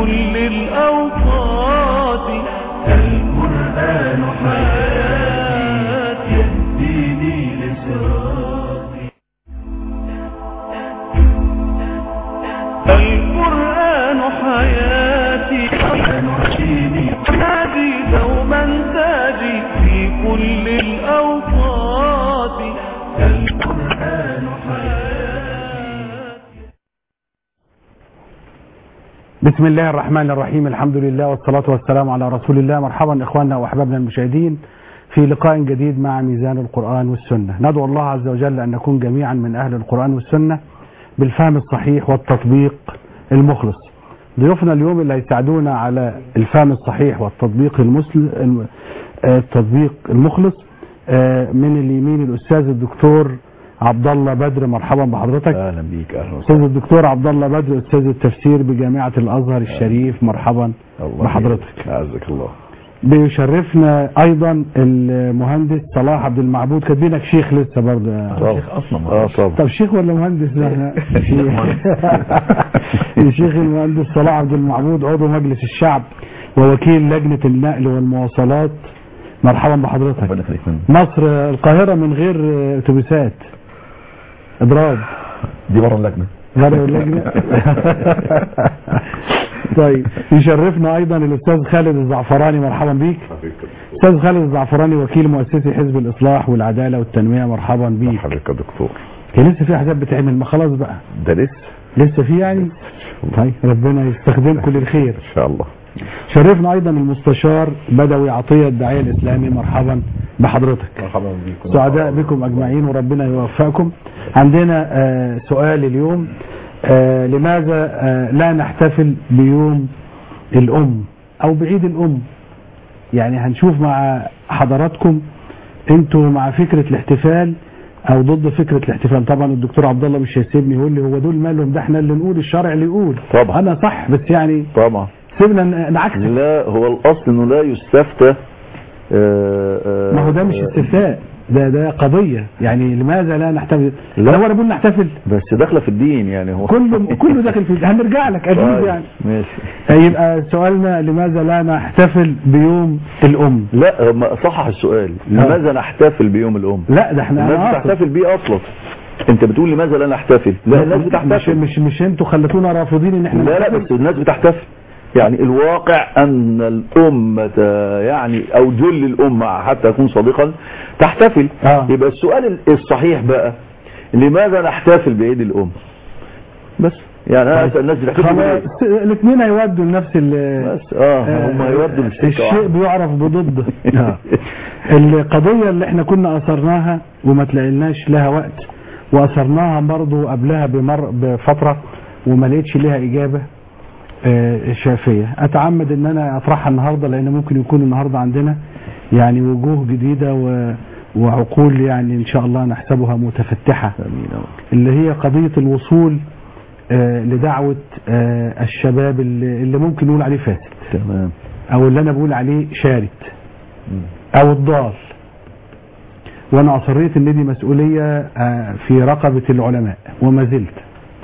كل الأوقات القرآن حياتي يهديني لصراطي القرآن حياتي يهديني نادي دوما تاجي في كل الأوقات القرآن حياتي بسم الله الرحمن الرحيم الحمد لله والصلاة والسلام على رسول الله مرحبا إخواننا وأحبابنا المشاهدين في لقاء جديد مع ميزان القرآن والسنة ندعو الله عز وجل أن نكون جميعا من أهل القرآن والسنة بالفهم الصحيح والتطبيق المخلص ضيوفنا اليوم اللي هيساعدونا على الفهم الصحيح والتطبيق المسل... التطبيق المخلص آه، من اليمين الأستاذ الدكتور عبد الله بدر مرحبا بحضرتك اهلا بيك اهلا استاذ الدكتور عبد الله بدر استاذ التفسير بجامعه الازهر الشريف مرحبا الله بحضرتك يحفظك. اعزك الله بيشرفنا ايضا المهندس صلاح عبد المعبود كاتبينك شيخ لسه برضه شيخ اصلا اه طبعا طب شيخ ولا مهندس ده احنا الشيخ المهندس صلاح عبد المعبود عضو مجلس الشعب ووكيل لجنه النقل والمواصلات مرحبا بحضرتك ربنا يخليك منك. مصر القاهره من غير اتوبيسات اضراب دي بره اللجنه غير اللجنة طيب يشرفنا ايضا الاستاذ خالد الزعفراني مرحبا بيك استاذ خالد الزعفراني وكيل مؤسسي حزب الاصلاح والعداله والتنميه مرحبا بيك حضرتك يا دكتور كان لسه في احزاب بتعمل ما خلاص بقى ده لسه لسه في يعني طيب ربنا يستخدمكم للخير ان شاء الله شرفنا ايضا المستشار بدوي عطيه الداعيه الاسلامي مرحبا بحضرتك مرحبا بيكم سعداء بكم اجمعين وربنا يوفقكم عندنا آه، سؤال اليوم آه، لماذا آه، لا نحتفل بيوم الام او بعيد الام يعني هنشوف مع حضراتكم انتوا مع فكرة الاحتفال او ضد فكرة الاحتفال طبعا الدكتور عبد الله مش هيسيبني يقول لي هو دول مالهم ده احنا اللي نقول الشرع اللي يقول طبعا. انا صح بس يعني طبعا سيبنا ن- نعكس لا هو الاصل انه لا يستفتى آه، آه، ما هو ده مش آه، استفتاء ده ده قضية يعني لماذا لا نحتفل لا. لا هو انا بقول نحتفل بس داخله في الدين يعني هو كله كله داخل في هنرجع لك اكيد طيب، يعني ماشي يبقى سؤالنا لماذا لا نحتفل بيوم الام لا هم صحح السؤال لماذا نحتفل بيوم الام لا ده احنا الناس أنا أقصد. بتحتفل بيه اصلا انت بتقول لماذا لا نحتفل لا الناس مش بتحتفل مش مش انتوا خلتونا رافضين ان احنا لا لا نحتفل بس الناس بتحتفل يعني الواقع أن الأمة يعني أو جل الأمة حتى أكون صادقا تحتفل آه. يبقى السؤال الصحيح بقى لماذا نحتفل بعيد الأم بس يعني أنا أسأل الناس بتحتفل خلاص بإيه؟ الاثنين هيودوا لنفس ال بس اه هم هيودوا للسكة الشيء واحدة. بيعرف بضده آه. القضية اللي احنا كنا اثرناها وما تلاقيناش لها وقت واثرناها برضو قبلها بمر بفترة وما لقيتش لها اجابة آه، شافية اتعمد ان انا اطرحها النهاردة لان ممكن يكون النهاردة عندنا يعني وجوه جديدة و وعقول يعني ان شاء الله نحسبها متفتحة آمين يا رب. اللي هي قضية الوصول آه، لدعوة آه، الشباب اللي اللي ممكن نقول عليه فاسد تمام او اللي انا بقول عليه شارد او الضال وانا اصريت ان دي مسؤولية آه، في رقبة العلماء وما زلت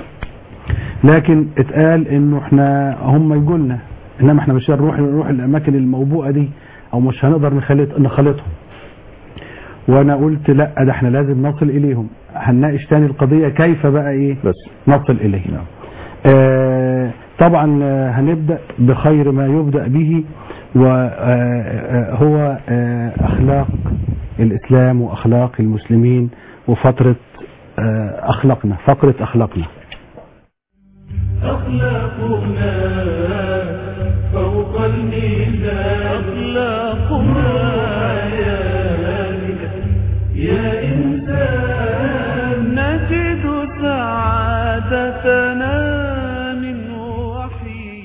لكن اتقال انه احنا هم يقولنا انما احنا مش هنروح نروح الاماكن الموبوءة دي او مش هنقدر نخلط نخلطهم وانا قلت لا ده احنا لازم نصل اليهم هنناقش تاني القضية كيف بقى ايه بس نصل إليه نعم. آه طبعا آه، هنبدأ بخير ما يبدأ به وهو أخلاق الإسلام وأخلاق المسلمين وفترة آه، أخلاقنا فقرة أخلاقنا أخلاقنا فوق الميزان أخلاقنا يا إنسان نجد سعادتنا من وحي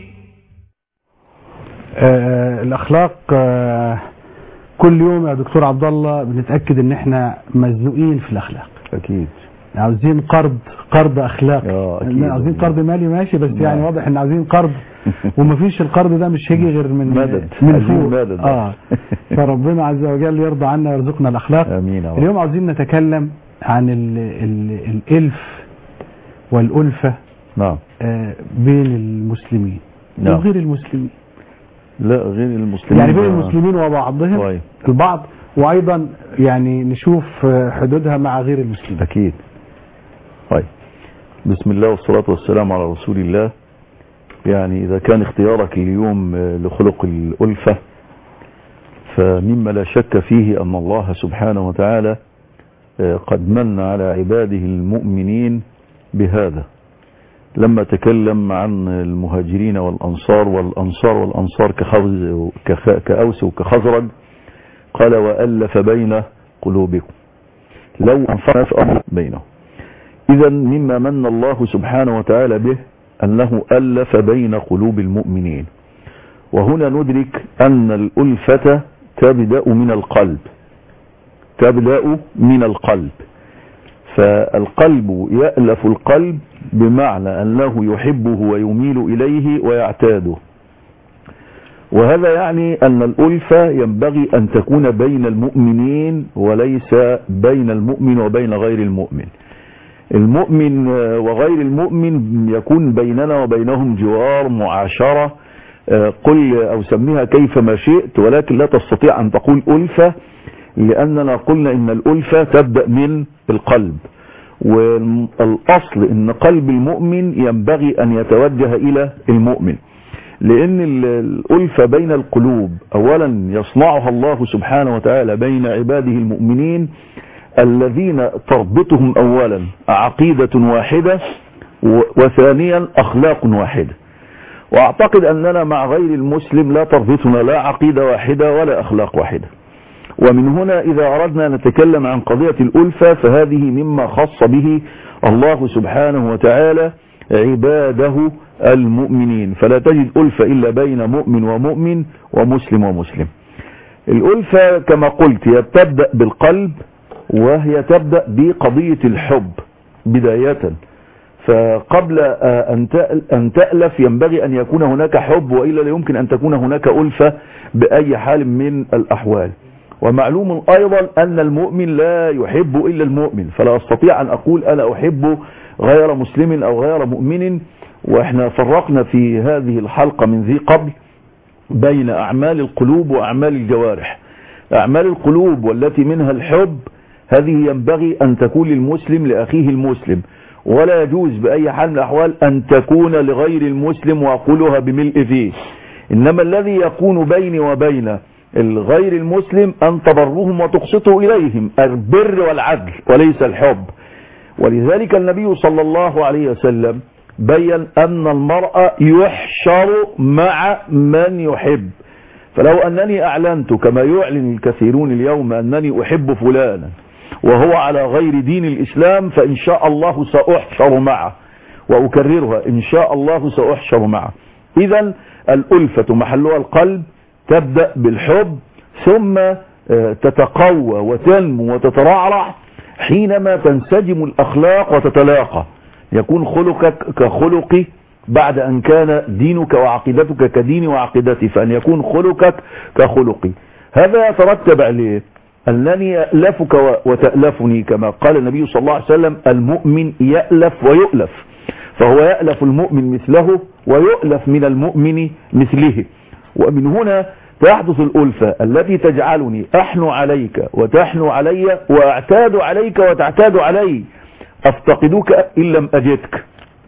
آه، الأخلاق آه، كل يوم يا دكتور عبد الله بنتأكد إن إحنا مزنوقين في الأخلاق أكيد عاوزين قرض قرض اخلاقي آه، أكيد. عاوزين قرض مالي ماشي بس يعني نعم. واضح ان عاوزين قرض ومفيش القرض ده مش هيجي غير من مدد. من عايزين فوق مدد. اه فربنا عز وجل يرضى عنا ويرزقنا الاخلاق آمين يا رب. اليوم عاوزين نتكلم عن ال ال الالف والالفه نعم آه، بين المسلمين نعم. وغير المسلمين لا غير المسلمين يعني بين آه. المسلمين وبعضهم طيب. البعض وايضا يعني نشوف آه، حدودها مع غير المسلمين أكيد طيب بسم الله والصلاة والسلام على رسول الله يعني إذا كان اختيارك اليوم آه، لخلق الألفة فمما لا شك فيه أن الله سبحانه وتعالى آه، قد من على عباده المؤمنين بهذا لما تكلم عن المهاجرين والأنصار والأنصار والأنصار كخوز كخ- كأوس وكخزرج قال وألف بين قلوبكم لو أنفقنا في أمر بينهم إذا مما من الله سبحانه وتعالى به أنه ألف بين قلوب المؤمنين وهنا ندرك أن الألفة تبدأ من القلب تبدأ من القلب فالقلب يألف القلب بمعنى أنه يحبه ويميل إليه ويعتاده وهذا يعني أن الألفة ينبغي أن تكون بين المؤمنين وليس بين المؤمن وبين غير المؤمن المؤمن وغير المؤمن يكون بيننا وبينهم جوار معاشرة قل أو سميها كيف ما شئت ولكن لا تستطيع أن تقول ألفة لأننا قلنا إن الألفة تبدأ من القلب والأصل إن قلب المؤمن ينبغي أن يتوجه إلى المؤمن لأن الألفة بين القلوب أولا يصنعها الله سبحانه وتعالى بين عباده المؤمنين الذين تربطهم أولا عقيدة واحدة وثانيا أخلاق واحدة وأعتقد أننا مع غير المسلم لا تربطنا لا عقيدة واحدة ولا أخلاق واحدة ومن هنا إذا أردنا أن نتكلم عن قضية الألفة فهذه مما خص به الله سبحانه وتعالى عباده المؤمنين فلا تجد ألفة إلا بين مؤمن ومؤمن ومسلم ومسلم الألفة كما قلت هي تبدأ بالقلب وهي تبدأ بقضية الحب بداية فقبل أن تألف ينبغي أن يكون هناك حب وإلا لا يمكن أن تكون هناك ألفة بأي حال من الأحوال ومعلوم أيضا أن المؤمن لا يحب إلا المؤمن فلا أستطيع أن أقول أنا أحب غير مسلم أو غير مؤمن وإحنا فرقنا في هذه الحلقة من ذي قبل بين أعمال القلوب وأعمال الجوارح أعمال القلوب والتي منها الحب هذه ينبغي أن تكون للمسلم لأخيه المسلم ولا يجوز بأي حال من الأحوال أن تكون لغير المسلم وأقولها بملء فيه إنما الذي يكون بيني وبين الغير المسلم أن تبرهم وتقسطوا إليهم البر والعدل وليس الحب ولذلك النبي صلى الله عليه وسلم بين أن المرأة يحشر مع من يحب فلو أنني أعلنت كما يعلن الكثيرون اليوم أنني أحب فلانا وهو على غير دين الإسلام فإن شاء الله سأحشر معه وأكررها إن شاء الله سأحشر معه إذا الألفة محلها القلب تبدأ بالحب ثم تتقوى وتنمو وتترعرع حينما تنسجم الأخلاق وتتلاقى يكون خلقك كخلقي بعد أن كان دينك وعقيدتك كديني وعقيدتي فأن يكون خلقك كخلقي هذا يترتب عليه أنني يألفك وتألفني كما قال النبي صلى الله عليه وسلم المؤمن يألف ويؤلف فهو يألف المؤمن مثله ويؤلف من المؤمن مثله ومن هنا تحدث الألفة التي تجعلني أحن عليك وتحن علي وأعتاد عليك وتعتاد علي أفتقدك إن لم أجدك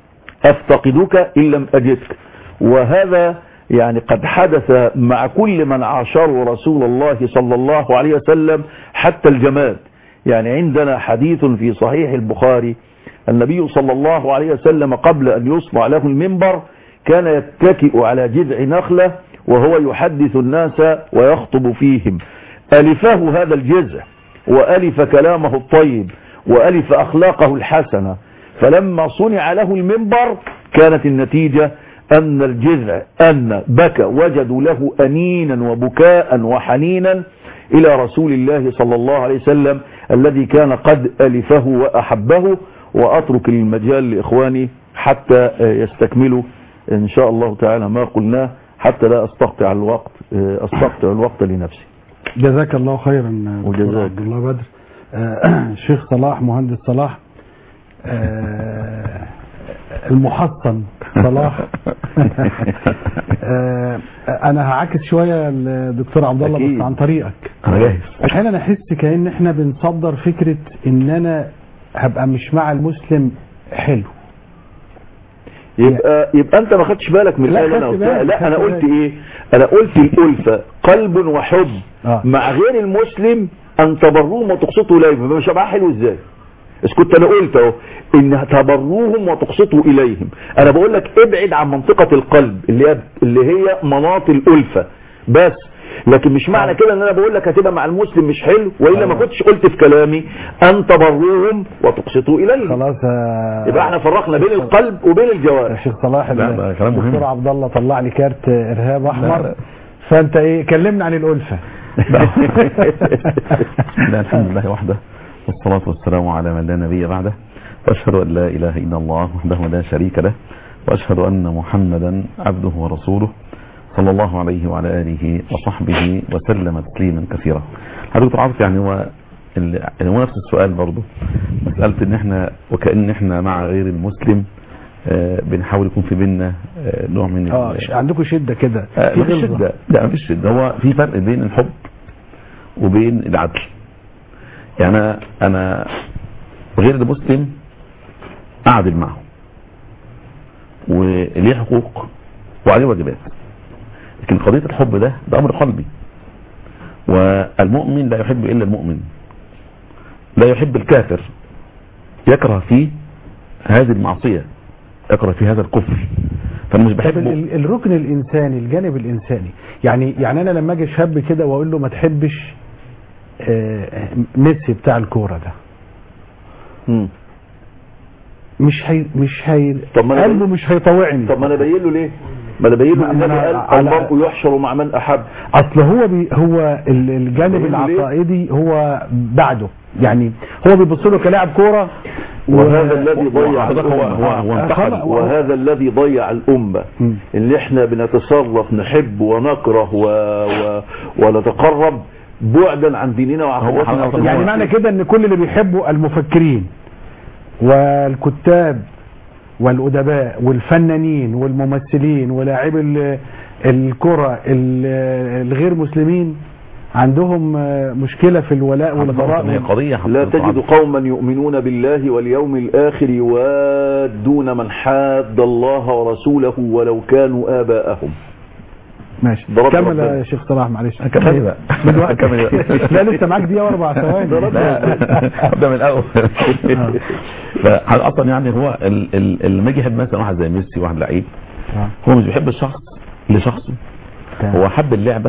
أفتقدك إن لم أجدك وهذا يعني قد حدث مع كل من عاشروا رسول الله صلى الله عليه وسلم حتى الجماد يعني عندنا حديث في صحيح البخاري النبي صلى الله عليه وسلم قبل أن يصنع له المنبر كان يتكئ على جذع نخلة وهو يحدث الناس ويخطب فيهم ألفه هذا الجذع وألف كلامه الطيب وألف أخلاقه الحسنة فلما صنع له المنبر كانت النتيجة أن الجذع أن بكى وجدوا له أنينا وبكاء وحنينا إلى رسول الله صلى الله عليه وسلم الذي كان قد ألفه وأحبه وأترك المجال لإخواني حتى يستكملوا إن شاء الله تعالى ما قلناه حتى لا أستقطع الوقت أستقطع الوقت لنفسي جزاك الله خيرا وجزاك. عبد الله بدر آه، شيخ صلاح مهندس صلاح آه، المحصن صلاح آه، انا هعاكس شويه الدكتور عبد الله أكيد. بس عن طريقك انا جاهز احيانا احس كان احنا بنصدر فكره ان انا هبقى مش مع المسلم حلو يبقى يبقى انت ما خدتش بالك من لا، الآية اللي انا خدت قلتها بالك، لا انا خدت قلت بالك. ايه انا قلت الالفه قلب وحب آه. مع غير المسلم ان تبروهم وتقسطوا اليهم يبقى مش هبقى حلو ازاي بس كنت انا قلت اهو ان تبروهم وتقسطوا اليهم انا بقول لك ابعد عن منطقه القلب اللي هي اللي هي مناط الالفه بس لكن مش معنى كده ان انا بقول لك هتبقى مع المسلم مش حلو والا ما كنتش قلت في كلامي ان تبروهم وتقسطوا اليهم خلاص آه، يبقى احنا فرقنا بين القلب وبين يا الجوارح شيخ صلاح لا، ده كلام مهم. الدكتور عبد الله طلع لي كارت ارهاب لا، احمر لا. فانت ايه كلمنا عن الالفه لا الحمد لله وحده والصلاة والسلام على من لا نبي بعده وأشهد أن لا إله إلا الله وحده لا شريك له وأشهد أن محمدا عبده ورسوله صلى الله عليه وعلى آله وصحبه وسلم تسليما كثيرا هذا دكتور عاطف يعني هو ال- يعني هو نفس السؤال برضه مسألة ان احنا وكأن احنا مع غير المسلم آه، بنحاول يكون في بيننا آه، نوع من اه ال- ش- عندكم شده كده آه، في مفيش غلظة. شدة لا مفيش شدة هو في فرق بين الحب وبين العدل يعني أنا, أنا غير المسلم أعدل معه وليه حقوق وعليه واجبات لكن قضية الحب ده ده أمر قلبي والمؤمن لا يحب إلا المؤمن لا يحب الكافر يكره فيه هذه المعصية يكره فيه هذا الكفر فأنا مش طب بحبه ال- ال- الركن الانساني الجانب الانساني يعني يعني انا لما اجي شاب كده واقول له ما تحبش آه، ميسي بتاع الكوره ده مم. مش هي مش هي طب ما أنا قلبه بقول- مش هيطوعني طب ما انا باين له ليه ما انا باين له ما- ان ما النبي أنا قال على- المرء يحشر مع من احب اصل هو بي هو ال- الجانب بيقول ليه؟ العقائدي هو بعده يعني هو بيبص له كلاعب كوره و- وهذا الذي ضيع وحضرتك هو الأمة. هو هو آه، انتقل خلاص. وهذا الذي ضيع الأمة مم. ان احنا بنتصرف نحب ونكره و... و... ونتقرب بعدا عن ديننا وعقيدتنا هو- يعني معنى كده ان كل اللي بيحبوا المفكرين والكتاب والادباء والفنانين والممثلين ولاعبي ال- الكره ال- الغير مسلمين عندهم آه، مشكله في الولاء هي والبراء قضية لا حضرتك تجد قوما يؤمنون بالله واليوم الآخر يوادون من حاد الله ورسوله ولو كانوا آباءهم ماشي ضرب كمل ربنا. يا شيخ صلاح معلش كمل إيه بقى؟ من وقت كمل إيه بقى؟ لا لسه معاك دقيقه واربع ثواني لا ابدا من الاول فهذا اصلا يعني هو ال- ال- لما يجي يحب مثلا واحد زي ميسي واحد لعيب آه. هو مش بيحب الشخص لشخصه تمام. هو حب اللعبه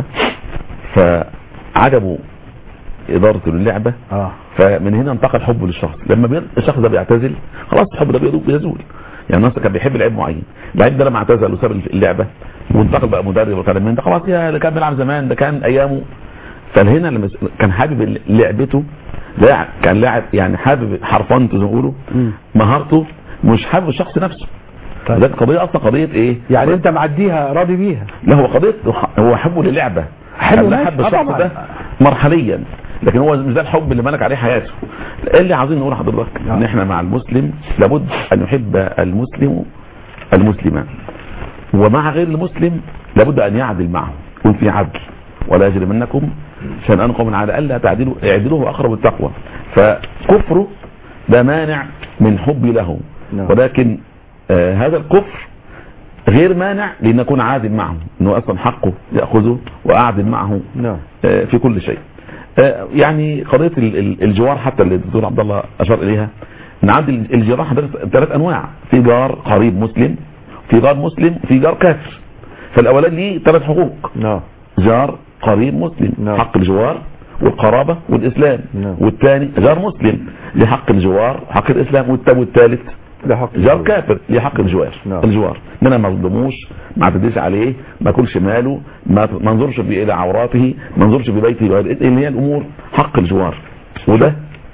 فعجبه ادارته للعبه اه فمن هنا انتقل حبه للشخص لما بي... الشخص ده بيعتزل خلاص الحب ده بيدو- بيزول يعني مثلا كان بيحب لعيب معين اللعيب ده لما اعتزل وساب اللعبه وانتقل بقى مدرب وكلام من ده خلاص يا اللي كان بيلعب زمان ده كان ايامه فهنا لما س- كان حابب لعبته لاعب كان لاعب يعني حابب حرفنته زي ما بيقولوا مم. مهارته مش حابب الشخص نفسه طيب. ده القضيه اصلا قضيه ايه يعني انت معديها راضي بيها لا هو قضيه هو حبه للعبه حلو خلاه ماشي. حب آه الشخص طبعا. ده مرحليا لكن هو مش ده الحب اللي ملك عليه حياته ايه اللي عايزين نقول لحضرتك ان احنا مع المسلم لابد ان يحب المسلم المسلم ومع غير المسلم لابد ان يعدل معه يكون في عدل ولا يجرمنكم شنآن قوم على الا تعدلوا اعدلوه اقرب التقوى فكفره ده مانع من حبي له نعم. ولكن آه هذا الكفر غير مانع لان اكون عادل معه انه اصلا حقه ياخذه واعدل معه نعم آه، في كل شيء آه، يعني قضيه ال- ال- الجوار حتى اللي الدكتور عبد الله اشار اليها ان عند ال- الجيران حضرتك ثلاث انواع في جار قريب مسلم في جار مسلم في جار كافر فالاولاني ليه ثلاث حقوق نعم جار قريب مسلم نعم. حق الجوار والقرابه والاسلام نعم. والثاني جار مسلم لحق الجوار حق الاسلام والت- والثالث لحق جار كافر ليه حق الجوار نعم. الجوار ان انا ما اظلموش ما اعتديش عليه ما اكلش ماله ما ما انظرش في الى عوراته ما انظرش في بيته اللي هي الامور حق الجوار وده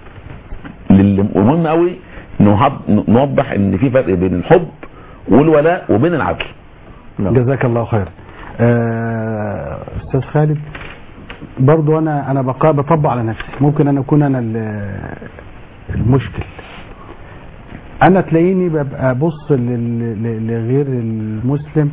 لل- ومهم قوي نوضح- نوضح ان في فرق بين الحب والولاء وبين العدل نعم. جزاك الله خير آه، استاذ خالد برضو انا انا بقى بطبق على نفسي ممكن انا اكون انا ال- المشكل انا تلاقيني ببقى ابص لل- ل- لغير المسلم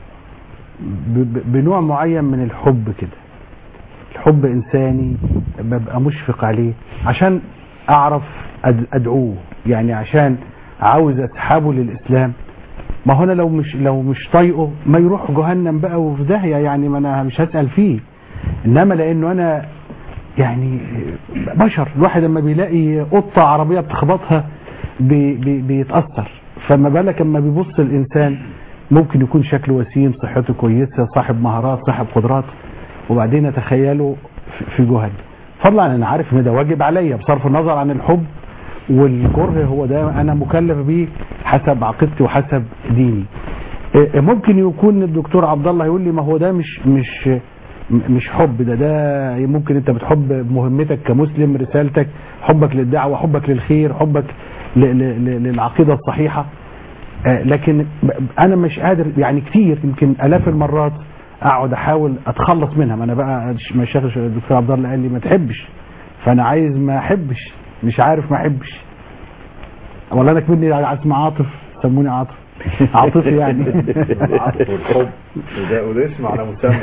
ب- ب- بنوع معين من الحب كده الحب انساني ببقى مشفق عليه عشان اعرف أد- ادعوه يعني عشان عاوز اسحبه للاسلام ما هو انا لو مش لو مش طايقه ما يروح جهنم بقى وفي داهيه يعني ما انا مش هسال فيه انما لانه انا يعني بشر الواحد لما بيلاقي قطه عربيه بتخبطها بي بي بيتاثر فما بالك اما بيبص الانسان ممكن يكون شكله وسيم صحته كويسه صاحب مهارات صاحب قدرات وبعدين اتخيله في- في جهنم فضلا انا عارف ان ده واجب عليا بصرف النظر عن الحب والكره هو ده انا مكلف بيه حسب عقيدتي وحسب ديني إيه، ممكن يكون الدكتور عبد الله يقول لي ما هو ده مش مش م- مش حب ده ده ممكن انت بتحب مهمتك كمسلم رسالتك حبك للدعوه حبك للخير حبك ل- ل- ل- للعقيده الصحيحه آه، لكن ب- انا مش قادر يعني كتير يمكن الاف المرات اقعد احاول اتخلص منها ما انا بقى مشايخ الدكتور عبد الله قال لي ما تحبش فانا عايز ما احبش مش عارف ما احبش ولا انا كمني اسمع عاطف سموني عاطف عاطفي يعني العطف والحب وده وده اسم على مسمى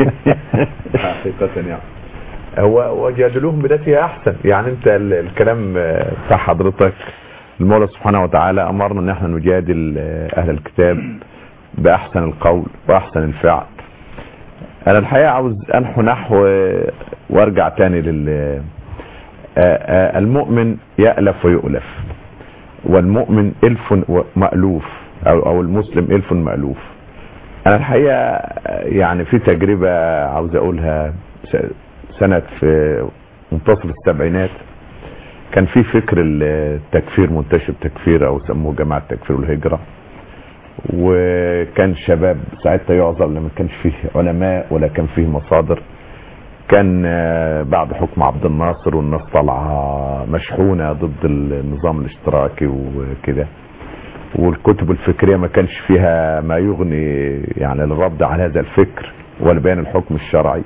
حقيقة يعني هو وجادلوهم بالتي هي احسن يعني انت ال- الكلام آه، بتاع حضرتك المولى سبحانه وتعالى امرنا ان احنا نجادل آه، اهل الكتاب باحسن القول واحسن الفعل انا الحقيقه عاوز انحو نحو آه، وارجع تاني لل آه، آه، المؤمن يألف ويؤلف والمؤمن ألف مألوف أو, أو المسلم ألف مألوف أنا الحقيقة يعني في تجربة عاوز أقولها س- سنة في منتصف السبعينات كان في فكر التكفير منتشر تكفير أو سموه جماعة التكفير والهجرة وكان شباب ساعتها يعذر لما كانش فيه علماء ولا كان فيه مصادر كان آه، بعد حكم عبد الناصر والناس طالعه مشحونه ضد النظام الاشتراكي وكده والكتب الفكريه ما كانش فيها ما يغني يعني للرد على هذا الفكر ولبيان الحكم الشرعي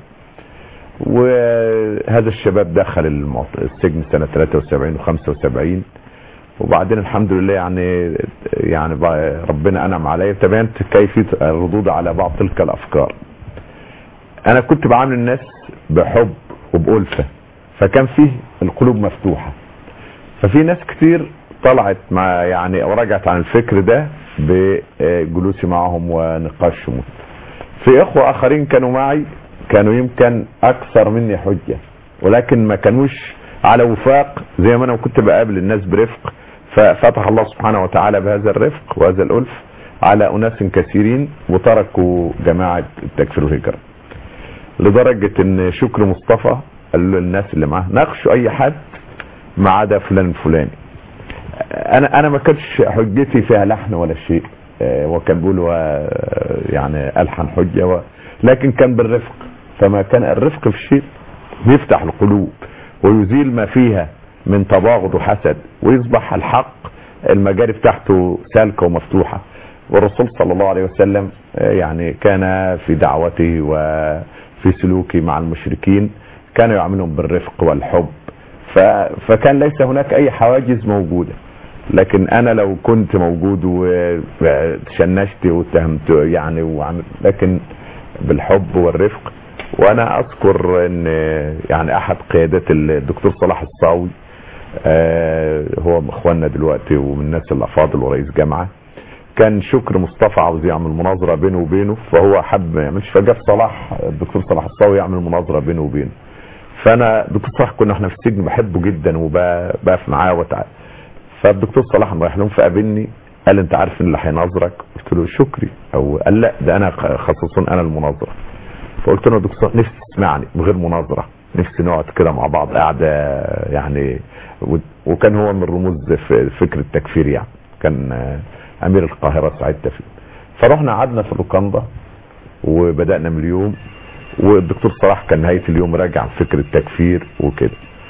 وهذا الشباب دخل المعت- السجن سنه 73 و75 وبعدين الحمد لله يعني يعني بقى ربنا انعم علي تبينت كيفيه الردود على بعض تلك الافكار انا كنت بعامل الناس بحب وبألفة فكان فيه القلوب مفتوحة ففي ناس كتير طلعت مع يعني او رجعت عن الفكر ده بجلوسي معهم ونقاشهم في اخوة اخرين كانوا معي كانوا يمكن اكثر مني حجة ولكن ما كانوش على وفاق زي ما انا كنت بقابل الناس برفق ففتح الله سبحانه وتعالى بهذا الرفق وهذا الالف على اناس كثيرين وتركوا جماعة التكفير والهجرة لدرجة ان شكر مصطفى قال له الناس اللي معاه ناقشوا اي حد ما عدا فلان الفلاني انا انا ما كانتش حجتي فيها لحن ولا شيء آه، وكان بيقولوا آه، يعني الحن حجه و... لكن كان بالرفق فما كان الرفق في الشيء يفتح القلوب ويزيل ما فيها من تباغض وحسد ويصبح الحق المجاري بتاعته سالكه ومفتوحه والرسول صلى الله عليه وسلم آه، يعني كان في دعوته وفي سلوكه مع المشركين كان يعاملهم بالرفق والحب ف... فكان ليس هناك اي حواجز موجوده لكن انا لو كنت موجود وشنشت واتهمت يعني وعمل لكن بالحب والرفق وانا اذكر ان يعني احد قيادات الدكتور صلاح الصاوي آه، هو من اخواننا دلوقتي ومن الناس الافاضل ورئيس جامعه كان شكر مصطفى عاوز يعمل مناظره بينه وبينه فهو حب ما يعملش فجاب صلاح الدكتور صلاح الصاوي يعمل مناظره بينه وبينه فانا دكتور صلاح كنا احنا في السجن بحبه جدا وبقف معاه وتعالى فالدكتور صلاح أما رايح لهم فقابلني قال انت عارف ان اللي هيناظرك قلت له شكري او قال لا ده انا خصوصا انا المناظره فقلت له يا دكتور نفسي تسمعني من غير مناظره نفسي نقعد كده مع بعض قاعده يعني و- وكان هو من رموز في فكر التكفير يعني كان آه، امير القاهره ساعتها فيه فرحنا قعدنا في اللوكاندا وبدانا من اليوم والدكتور صلاح كان نهايه اليوم راجع عن فكر التكفير وكده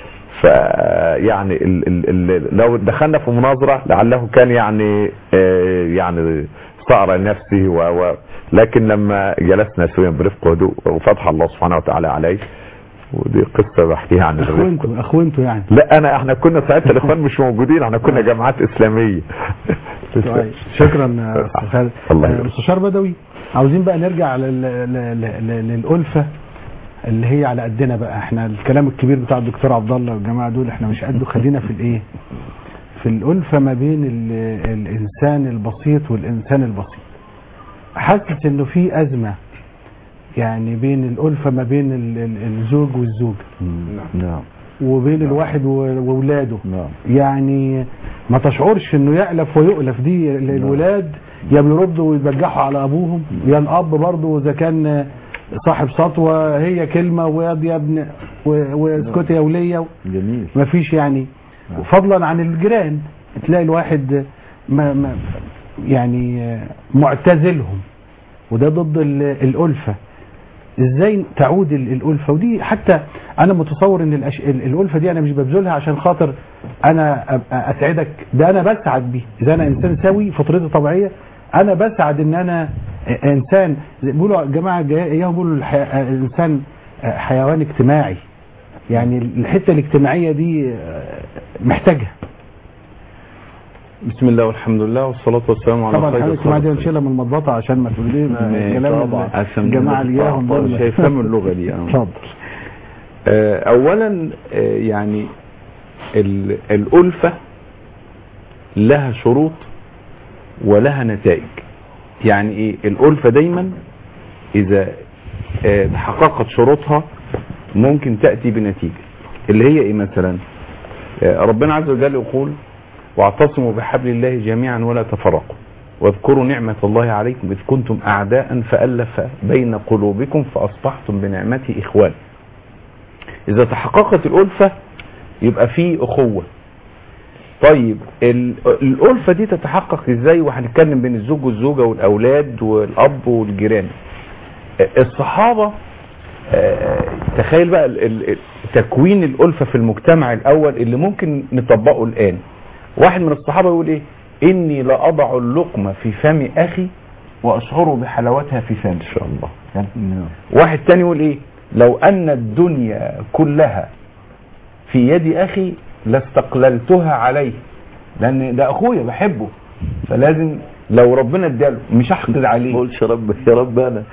فيعني ال ال ال لو دخلنا في مناظره لعله كان يعني آه، يعني صار لنفسه و و لكن لما جلسنا سويا برفق وهدوء وفتح الله سبحانه وتعالى عليه ودي قصه بحكيها عن الرفق اخوانته اخوانته يعني لا انا احنا كنا ساعتها الاخوان مش موجودين احنا كنا جامعات اسلاميه طيب شكرا يا أستاذ خالد الله آه، يبارك. مستشار بدوي عاوزين بقى نرجع لل- لل- لل- للألفة اللي هي على قدنا بقى احنا الكلام الكبير بتاع الدكتور عبد الله والجماعه دول احنا مش قده خلينا في الايه في الألفة ما بين ال- الإنسان البسيط والإنسان البسيط حاسس إنه في أزمة يعني بين الألفة ما بين ال- ال- الزوج والزوجة نعم وبين الواحد و- وولاده نعم يعني ما تشعرش انه يألف ويؤلف دي ال- الولاد يا بيردوا ويتبجحوا على ابوهم يا الاب برضه اذا كان صاحب سطوه هي كلمه وياض يا ابن و- واسكت يا وليه جميل ما فيش يعني فضلا عن الجيران تلاقي الواحد ما ما يعني معتزلهم وده ضد ال- الألفة ازاي تعود ال- الألفة ودي حتى انا متصور ان الأش... ال- الألفة دي انا مش ببذلها عشان خاطر انا أبقى اسعدك ده انا بسعد بيه اذا انا انسان سوي فطرتي طبيعية انا بسعد ان انا انسان زي- بيقولوا يا جماعة جاي- اياهم بيقولوا الح... الانسان حيوان اجتماعي يعني الحتة الاجتماعية دي محتاجها بسم الله والحمد لله والصلاة والسلام على طبعا خير الحاجة الاجتماعية دي الخلق. هنشيلها من المضبطة عشان ما تقول لي ماشي، كلام طبعا. ال- عشان الجماعة اللي اياهم طبعا، دول مش هيفهموا اللغة دي آه. اتفضل آه، اولا آه، يعني ال- الألفة لها شروط ولها نتائج يعني ايه الألفة دايما اذا آه، تحققت شروطها ممكن تأتي بنتيجة اللي هي ايه مثلا آه، ربنا عز وجل يقول واعتصموا بحبل الله جميعا ولا تفرقوا واذكروا نعمة الله عليكم إذ كنتم أعداء فألف بين قلوبكم فأصبحتم بنعمته إخوان إذا تحققت الألفة يبقى في أخوة طيب ال- الألفة دي تتحقق إزاي وهنتكلم بين الزوج والزوجة والأولاد والأب والجيران الصحابة آه، تخيل بقى ال- ال- تكوين الألفة في المجتمع الأول اللي ممكن نطبقه الآن واحد من الصحابة يقول إيه إني لأضع اللقمة في فم أخي وأشعر بحلاوتها في فمي إن شاء الله نعم واحد تاني يقول ايه لو ان الدنيا كلها في يد اخي لاستقللتها عليه لان ده اخويا بحبه فلازم لو ربنا اداله مش هحقد ما عليه قلتش يا رب يا رب انا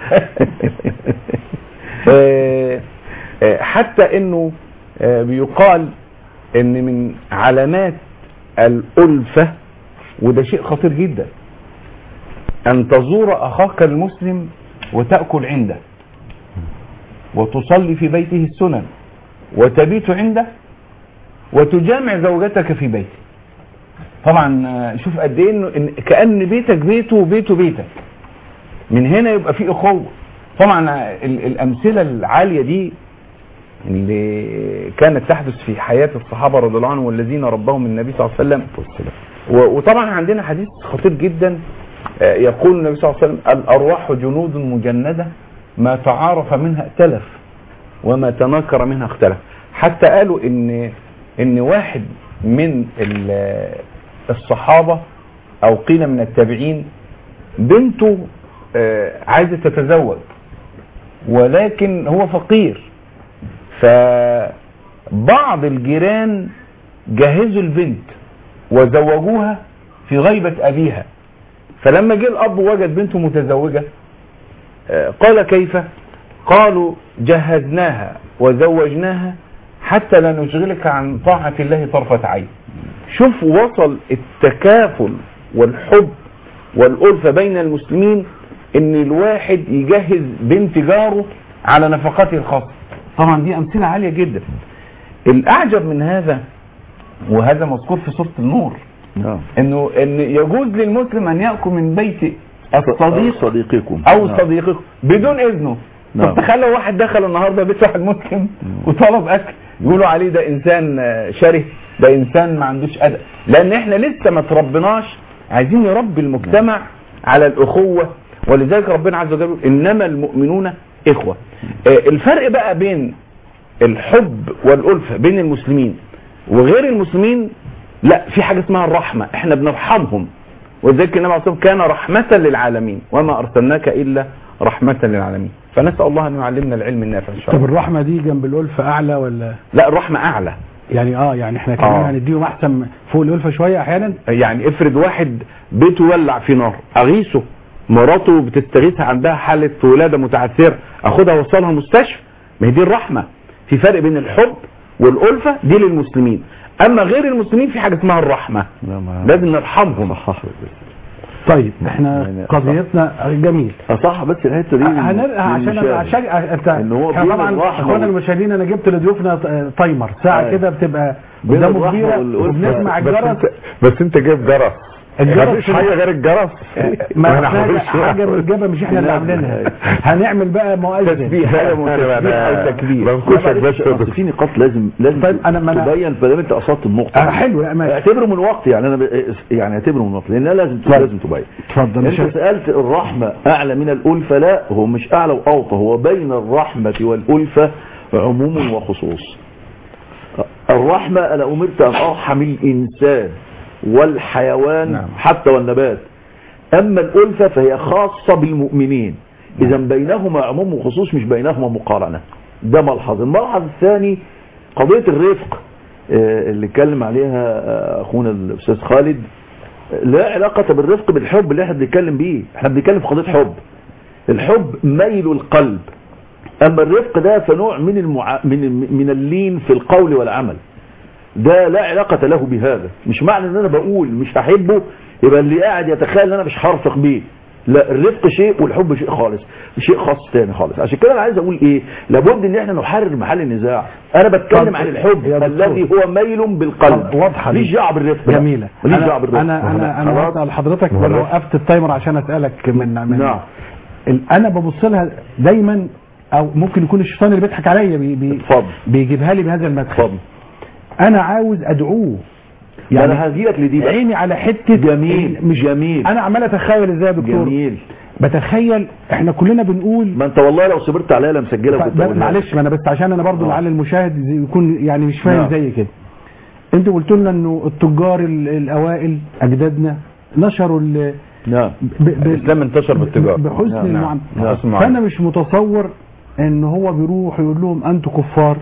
آه، آه، حتى انه آه، بيقال ان من علامات الألفة وده شيء خطير جدا ان تزور اخاك المسلم وتأكل عنده وتصلي في بيته السنن وتبيت عنده وتجامع زوجتك في بيته طبعا آه، شوف قد ايه انه إن- كأن بيتك بيته وبيته بيتك من هنا يبقى في اخوه طبعا ال- الامثله العاليه دي اللي كانت تحدث في حياه الصحابه رضي الله عنهم والذين ربهم النبي صلى الله عليه وسلم و- وطبعا عندنا حديث خطير جدا آه، يقول النبي صلى الله عليه وسلم الارواح جنود مجنده ما تعارف منها ائتلف وما تناكر منها اختلف حتى قالوا ان ان واحد من ال- الصحابه او قيل من التابعين بنته آه، عايزه تتزوج ولكن هو فقير فبعض الجيران جهزوا البنت وزوجوها في غيبة أبيها فلما جه الأب وجد بنته متزوجة آه، قال كيف قالوا جهزناها وزوجناها حتى لا نشغلك عن طاعة الله طرفة عين شوف وصل التكافل والحب والألفة بين المسلمين ان الواحد يجهز بنت جاره على نفقاته الخاصة طبعا دي امثلة عالية جدا الاعجب من هذا وهذا مذكور في سورة النور نعم انه ان يجوز للمسلم ان يأكل من بيت الصديق صديقكم او نعم. صديقكم بدون اذنه نعم. طب تخيل لو واحد دخل النهارده بيت واحد مسلم وطلب اكل يقولوا عليه ده انسان آه، شره ده انسان ما عندوش ادب لان احنا لسه ما تربناش عايزين نربي المجتمع على الاخوه ولذلك ربنا عز وجل يقول انما المؤمنون اخوه آه، الفرق بقى بين الحب والالفه بين المسلمين وغير المسلمين لا في حاجه اسمها الرحمه احنا بنرحمهم ولذلك النبي عليه الصلاه والسلام كان رحمه للعالمين وما ارسلناك الا رحمة للعالمين فنسأل الله أن يعلمنا العلم النافع إن شاء طب الله الرحمه دي جنب الالفه اعلى ولا لا الرحمة أعلى يعني اه يعني احنا كمان آه. هنديهم احسن فوق الالفه شويه احيانا يعني افرض واحد بيته ولع في نار أغيثه مراته بتستغيث عندها حالة ولادة متعثرة أخدها وصلها المستشفى ما هي دي الرحمة في فرق بين الحب والألفة دي للمسلمين أما غير المسلمين في حاجة اسمها الرحمة لا ما لازم نرحمهم صحح طيب احنا يعني قضيتنا جميل صح بس الحته دي هنرجع عشان للمشاهد. عشان انت إن هو إحنا بين طبعا الرحمة اخوانا وال- المشاهدين انا جبت لضيوفنا ت- تايمر ساعه أيوة. كده بتبقى بين قدامه الرحمة كبيره والألفة. وبنسمع بس الجرس انت بس انت جايب جرس الجرس مفيش حاجه غير الجرس ما أنا حاجه هقولش. حاجه متجابه مش احنا اللي لا، عاملينها لا. هنعمل بقى مؤذن تسبيح حاجه تسبيح أو تكبير. بنكشك لا، بس معلش، أصل في نقاط لازم لازم طيب، أنا- ما أنا- تبين فدام انت قصدت النقطه آه، دي. حلو لا ماشي اعتبره من وقت يعني انا ب... يعني اعتبره من وقت لانها لازم لازم تبين اتفضل انت مش- سالت الرحمه اعلى من الالفه لا هو مش اعلى واوطى هو بين الرحمه والالفه عموم وخصوص الرحمه انا امرت ان ارحم الانسان والحيوان نعم. حتى والنبات اما الالفه فهي خاصه بالمؤمنين اذا بينهما عموم وخصوص مش بينهما مقارنه ده ملحظ الملحظ الثاني قضيه الرفق آه، اللي اتكلم عليها آه، اخونا الاستاذ خالد لا علاقة بالرفق بالحب اللي احنا بنتكلم بيه احنا بنتكلم في قضية حب الحب ميل القلب اما الرفق ده فنوع من المع... من من اللين في القول والعمل ده لا علاقة له بهذا مش معنى ان انا بقول مش هحبه يبقى اللي قاعد يتخيل ان انا مش هرفق بيه لا الرفق شيء والحب شيء خالص شيء خاص تاني خالص عشان كده انا عايز اقول ايه لابد ان احنا نحرر محل النزاع انا بتكلم طب، عن الحب يا دكتور. الذي هو ميل بالقلب طب، واضحة دي. ماليش دعوه بالرفق ده. جميله ماليش انا دعوه بالرفق انا انا انا خلاص؟ هسال حضرتك ما هو وانا الرفق. وقفت التايمر عشان اسالك من من نعم ال- انا ببص لها دايما او ممكن يكون الشيطان اللي بيضحك عليا بي بي اتفضل بيجيبها لي بهذا المدخل اتفضل انا عاوز ادعوه يعني انا هجي لك لدي بقى. عيني على حته جميل مش جميل انا عمال اتخيل ازاي يا دكتور جميل بتخيل احنا كلنا بنقول ما انت والله لو صبرت عليا لا مسجله ف- كنت ب- أقولها لك. معلش ما انا بس عشان انا برضو آه. لعل المشاهد زي- يكون يعني مش فاهم نعم. زي كده انتوا قلتوا لنا انه التجار ال- الاوائل اجدادنا نشروا ال- نعم ب- ب- الإسلام انتشر بالتجارة بحسن نعم، المعامله نعم. حسن المعاملة. فانا مش متصور ان هو بيروح يقول لهم انتوا كفار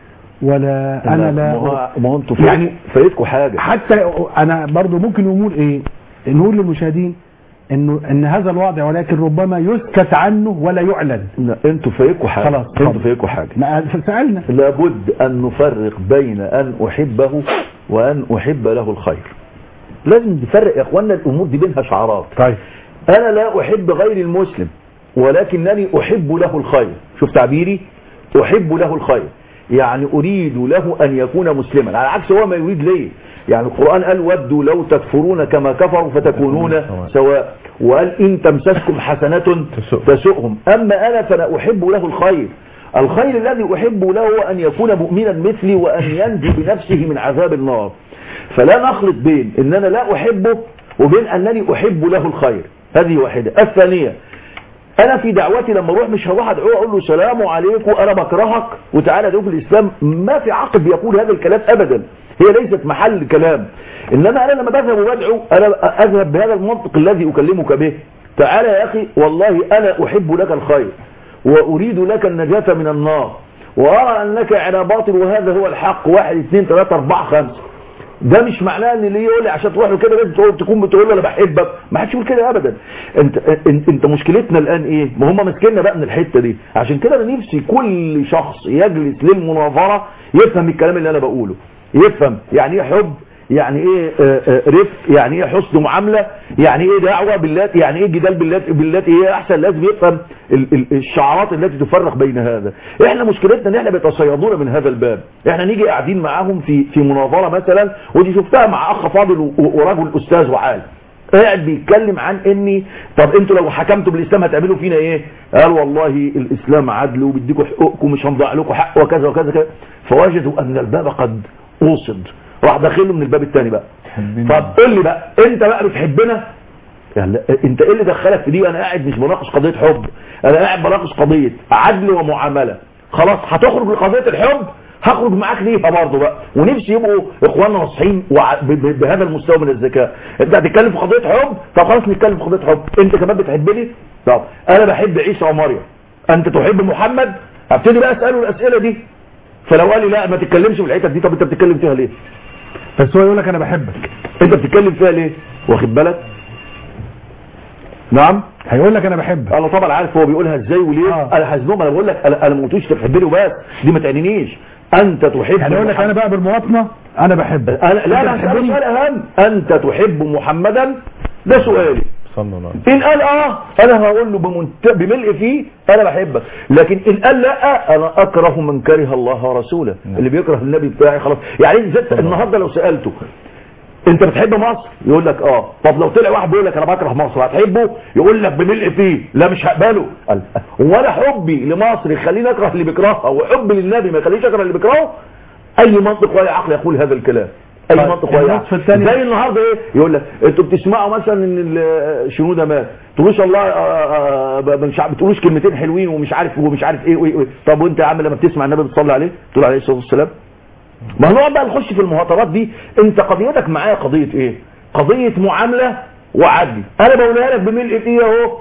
ولا انا ما لا هو- ما هو انتوا يعني- يعني فايتكم حاجه حتى انا برضو ممكن نقول ايه نقول للمشاهدين انه ان هذا الوضع ولكن ربما يسكت عنه ولا يعلن لا انتوا فايتكم حاجه خلاص، انتوا اتفضل. فايتكم حاجه ما سالنا لابد ان نفرق بين ان احبه وان احب له الخير لازم نفرق يا اخوانا الامور دي بينها شعارات طيب انا لا احب غير المسلم ولكنني احب له الخير شوف تعبيري احب له الخير يعني اريد له ان يكون مسلما على عكس هو ما يريد ليه يعني القرآن قال ودوا لو تكفرون كما كفروا فتكونون سواء وقال إن تمسسكم حسنة تسؤهم أما أنا فأنا أحب له الخير الخير الذي أحب له هو أن يكون مؤمنا مثلي وأن ينجو بنفسه من عذاب النار فلا نخلط بين ان انا لا احبه وبين انني احب له الخير هذه واحدة الثانية انا في دعوتي لما اروح مش هروح ادعوه اقول له سلام عليكم انا بكرهك وتعالى ادعوه في الاسلام ما في عقل بيقول هذا الكلام ابدا هي ليست محل كلام انما انا لما بذهب وبدعو انا اذهب بهذا المنطق الذي اكلمك به تعالى يا اخي والله انا احب لك الخير واريد لك النجاة من النار وارى انك على باطل وهذا هو الحق واحد اثنين ثلاثة اربعة خمسة ده مش معناه ان اللي يقول لي عشان تروح له كده لازم تقول تكون بتقول له انا بحبك ما حدش يقول كده ابدا انت انت, انت مشكلتنا الان ايه ما هم ماسكيننا بقى من الحته دي عشان كده انا نفسي كل شخص يجلس للمناظره يفهم الكلام اللي انا بقوله يفهم يعني ايه حب يعني ايه آه، آه، رفق يعني ايه حسن معامله يعني ايه دعوه بالله يعني ايه جدال بالله بالله ايه احسن لازم يفهم ال- ال- الشعارات التي تفرق بين هذا احنا مشكلتنا ان احنا بيتصيدون من هذا الباب احنا نيجي قاعدين معاهم في في مناظره مثلا ودي شفتها مع اخ فاضل و- ورجل استاذ وعالم قاعد بيتكلم عن اني طب انتوا لو حكمتوا بالاسلام هتعملوا فينا ايه قال والله الاسلام عدل وبيديكم حقوقكم مش هنضيع لكم حق وكذا وكذا كذا فوجدوا ان الباب قد اوصد راح داخله من الباب الثاني بقى طب قول لي بقى انت بقى بتحبنا يعني لا، انت ايه اللي دخلك في دي انا قاعد مش بناقش قضيه حب انا قاعد بناقش قضيه عدل ومعامله خلاص هتخرج لقضيه الحب هخرج معاك ليها برضه بقى ونفسي يبقوا اخواننا ناصحين وع- ب- ب- بهذا المستوى من الذكاء انت هتتكلم في قضيه حب طب خلاص نتكلم في قضيه حب انت كمان بتحبني طب انا بحب عيسى ومريم انت تحب محمد هبتدي بقى اساله الاسئله دي فلو قال لي لا ما تتكلمش في الحتت دي طب انت بتتكلم فيها ليه بس هو يقول لك انا بحبك انت بتتكلم فيها ليه واخد بالك نعم هيقول لك انا بحبك انا طبعا عارف هو بيقولها ازاي وليه آه. انا هزنهم انا بقول لك انا انا ما قلتوش تحبني وبس دي ما تعنينيش انت تحب يعني يقول لك انا محمد. بقى بالمواطنه انا بحبك انا لا لا أنت هسألك بتحبني؟ سؤال اهم انت تحب محمدا ده سؤالي صلى الله عليه ان قال اه انا هقول له بمنت... بملء فيه انا بحبك لكن ان قال لا انا اكره من كره الله ورسوله اللي بيكره النبي بتاعي خلاص يعني زي النهارده لو سالته انت بتحب مصر يقول لك اه طب لو طلع واحد بيقول لك انا بكره مصر هتحبه يقول لك بملء فيه لا مش هقبله قال ولا حبي لمصر يخليني اكره اللي بيكرهها وحبي للنبي ما يخلينيش اكره اللي بيكرهه اي منطق ولا عقل يقول هذا الكلام اي طيب، منطق ولا النصف عقل الثاني- زي النهارده ايه يقول لك انتوا بتسمعوا مثلا ان ال- شنوده مات تقولوش الله آه، آه، ب- مش عارف- بتقولوش كلمتين حلوين ومش عارف ومش عارف ايه وايه وايه طب وانت يا عم لما بتسمع النبي بتصلي عليه تقول عليه الصلاه والسلام ما هنقعد بقى نخش في المهاترات دي انت قضيتك معايا قضيه ايه قضيه معامله وعدل انا بقولها لك بملء فيه اهو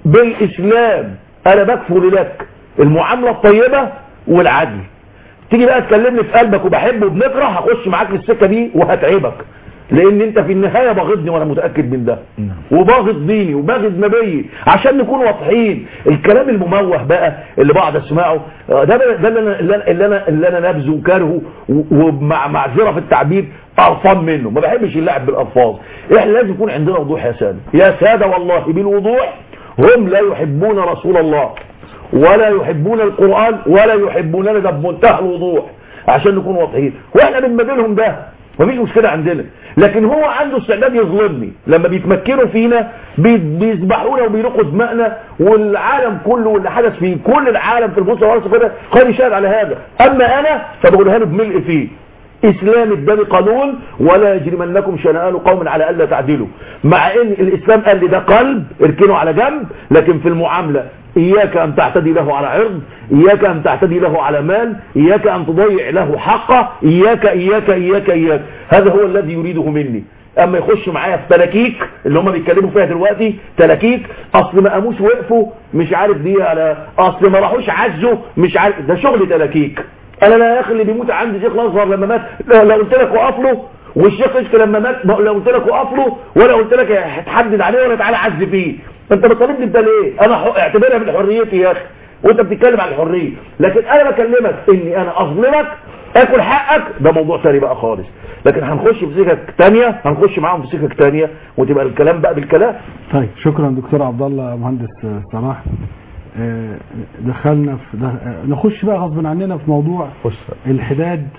بالاسلام انا بكفل لك المعامله الطيبه والعدل تيجي بقى تكلمني في قلبك وبحبه وبنكره هخش معاك في السكه دي وهتعبك لان انت في النهايه باغضني وانا متاكد من ده وباغض ديني وباغض نبيي عشان نكون واضحين الكلام المموه بقى اللي بقعد اسمعه آه، ده ده اللي انا اللي انا اللي انا, اللي أنا نابذه وكارهه و- ومع معذره في التعبير قرفان منه ما بحبش اللعب بالالفاظ احنا لازم يكون عندنا وضوح يا ساده يا ساده والله بالوضوح هم لا يحبون رسول الله ولا يحبون القرآن ولا يحبوننا ده بمنتهى الوضوح عشان نكون واضحين واحنا بنمدلهم ده مفيش مشكلة عندنا لكن هو عنده استعداد يظلمني لما بيتمكنوا فينا بي- بيذبحونا وبيرقوا دماءنا والعالم كله واللي حدث في كل العالم في البوسة والارض كده قال يشاهد على هذا اما انا فبقولها له بملء فيه اسلام الدم قانون ولا يجرمنكم شنآن قوم على الا تعدلوا مع ان الاسلام قال لي ده قلب اركنه على جنب لكن في المعامله اياك ان تعتدي له على عرض اياك ان تعتدي له على مال اياك ان تضيع له حقه اياك اياك اياك اياك هذا هو الذي يريده مني اما يخش معايا في تلاكيك اللي هم بيتكلموا فيها دلوقتي تلاكيك اصل ما قاموش وقفوا مش عارف دي على اصل ما راحوش عزوا مش عارف ده شغل تلاكيك انا لا يا اخي اللي بيموت عندي شيخ الازهر لما مات لا لو قلت لك وقف له والشيخ اشك لما مات ما- لو قلت لك وقف له ولا قلت لك هتحدد عليه ولا تعالى عز فيه انت بتطالبني انت ليه انا ح- اعتبرها من حريتي يا اخي وانت بتتكلم عن الحريه لكن انا بكلمك اني انا اظلمك اكل حقك ده موضوع تاني بقى خالص لكن هنخش في سكك تانية هنخش معاهم في سكك تانية وتبقى الكلام بقى بالكلام طيب شكرا دكتور عبد الله مهندس صلاح آه، دخلنا في ده آه، نخش بقى غصب عننا في موضوع خش الحداد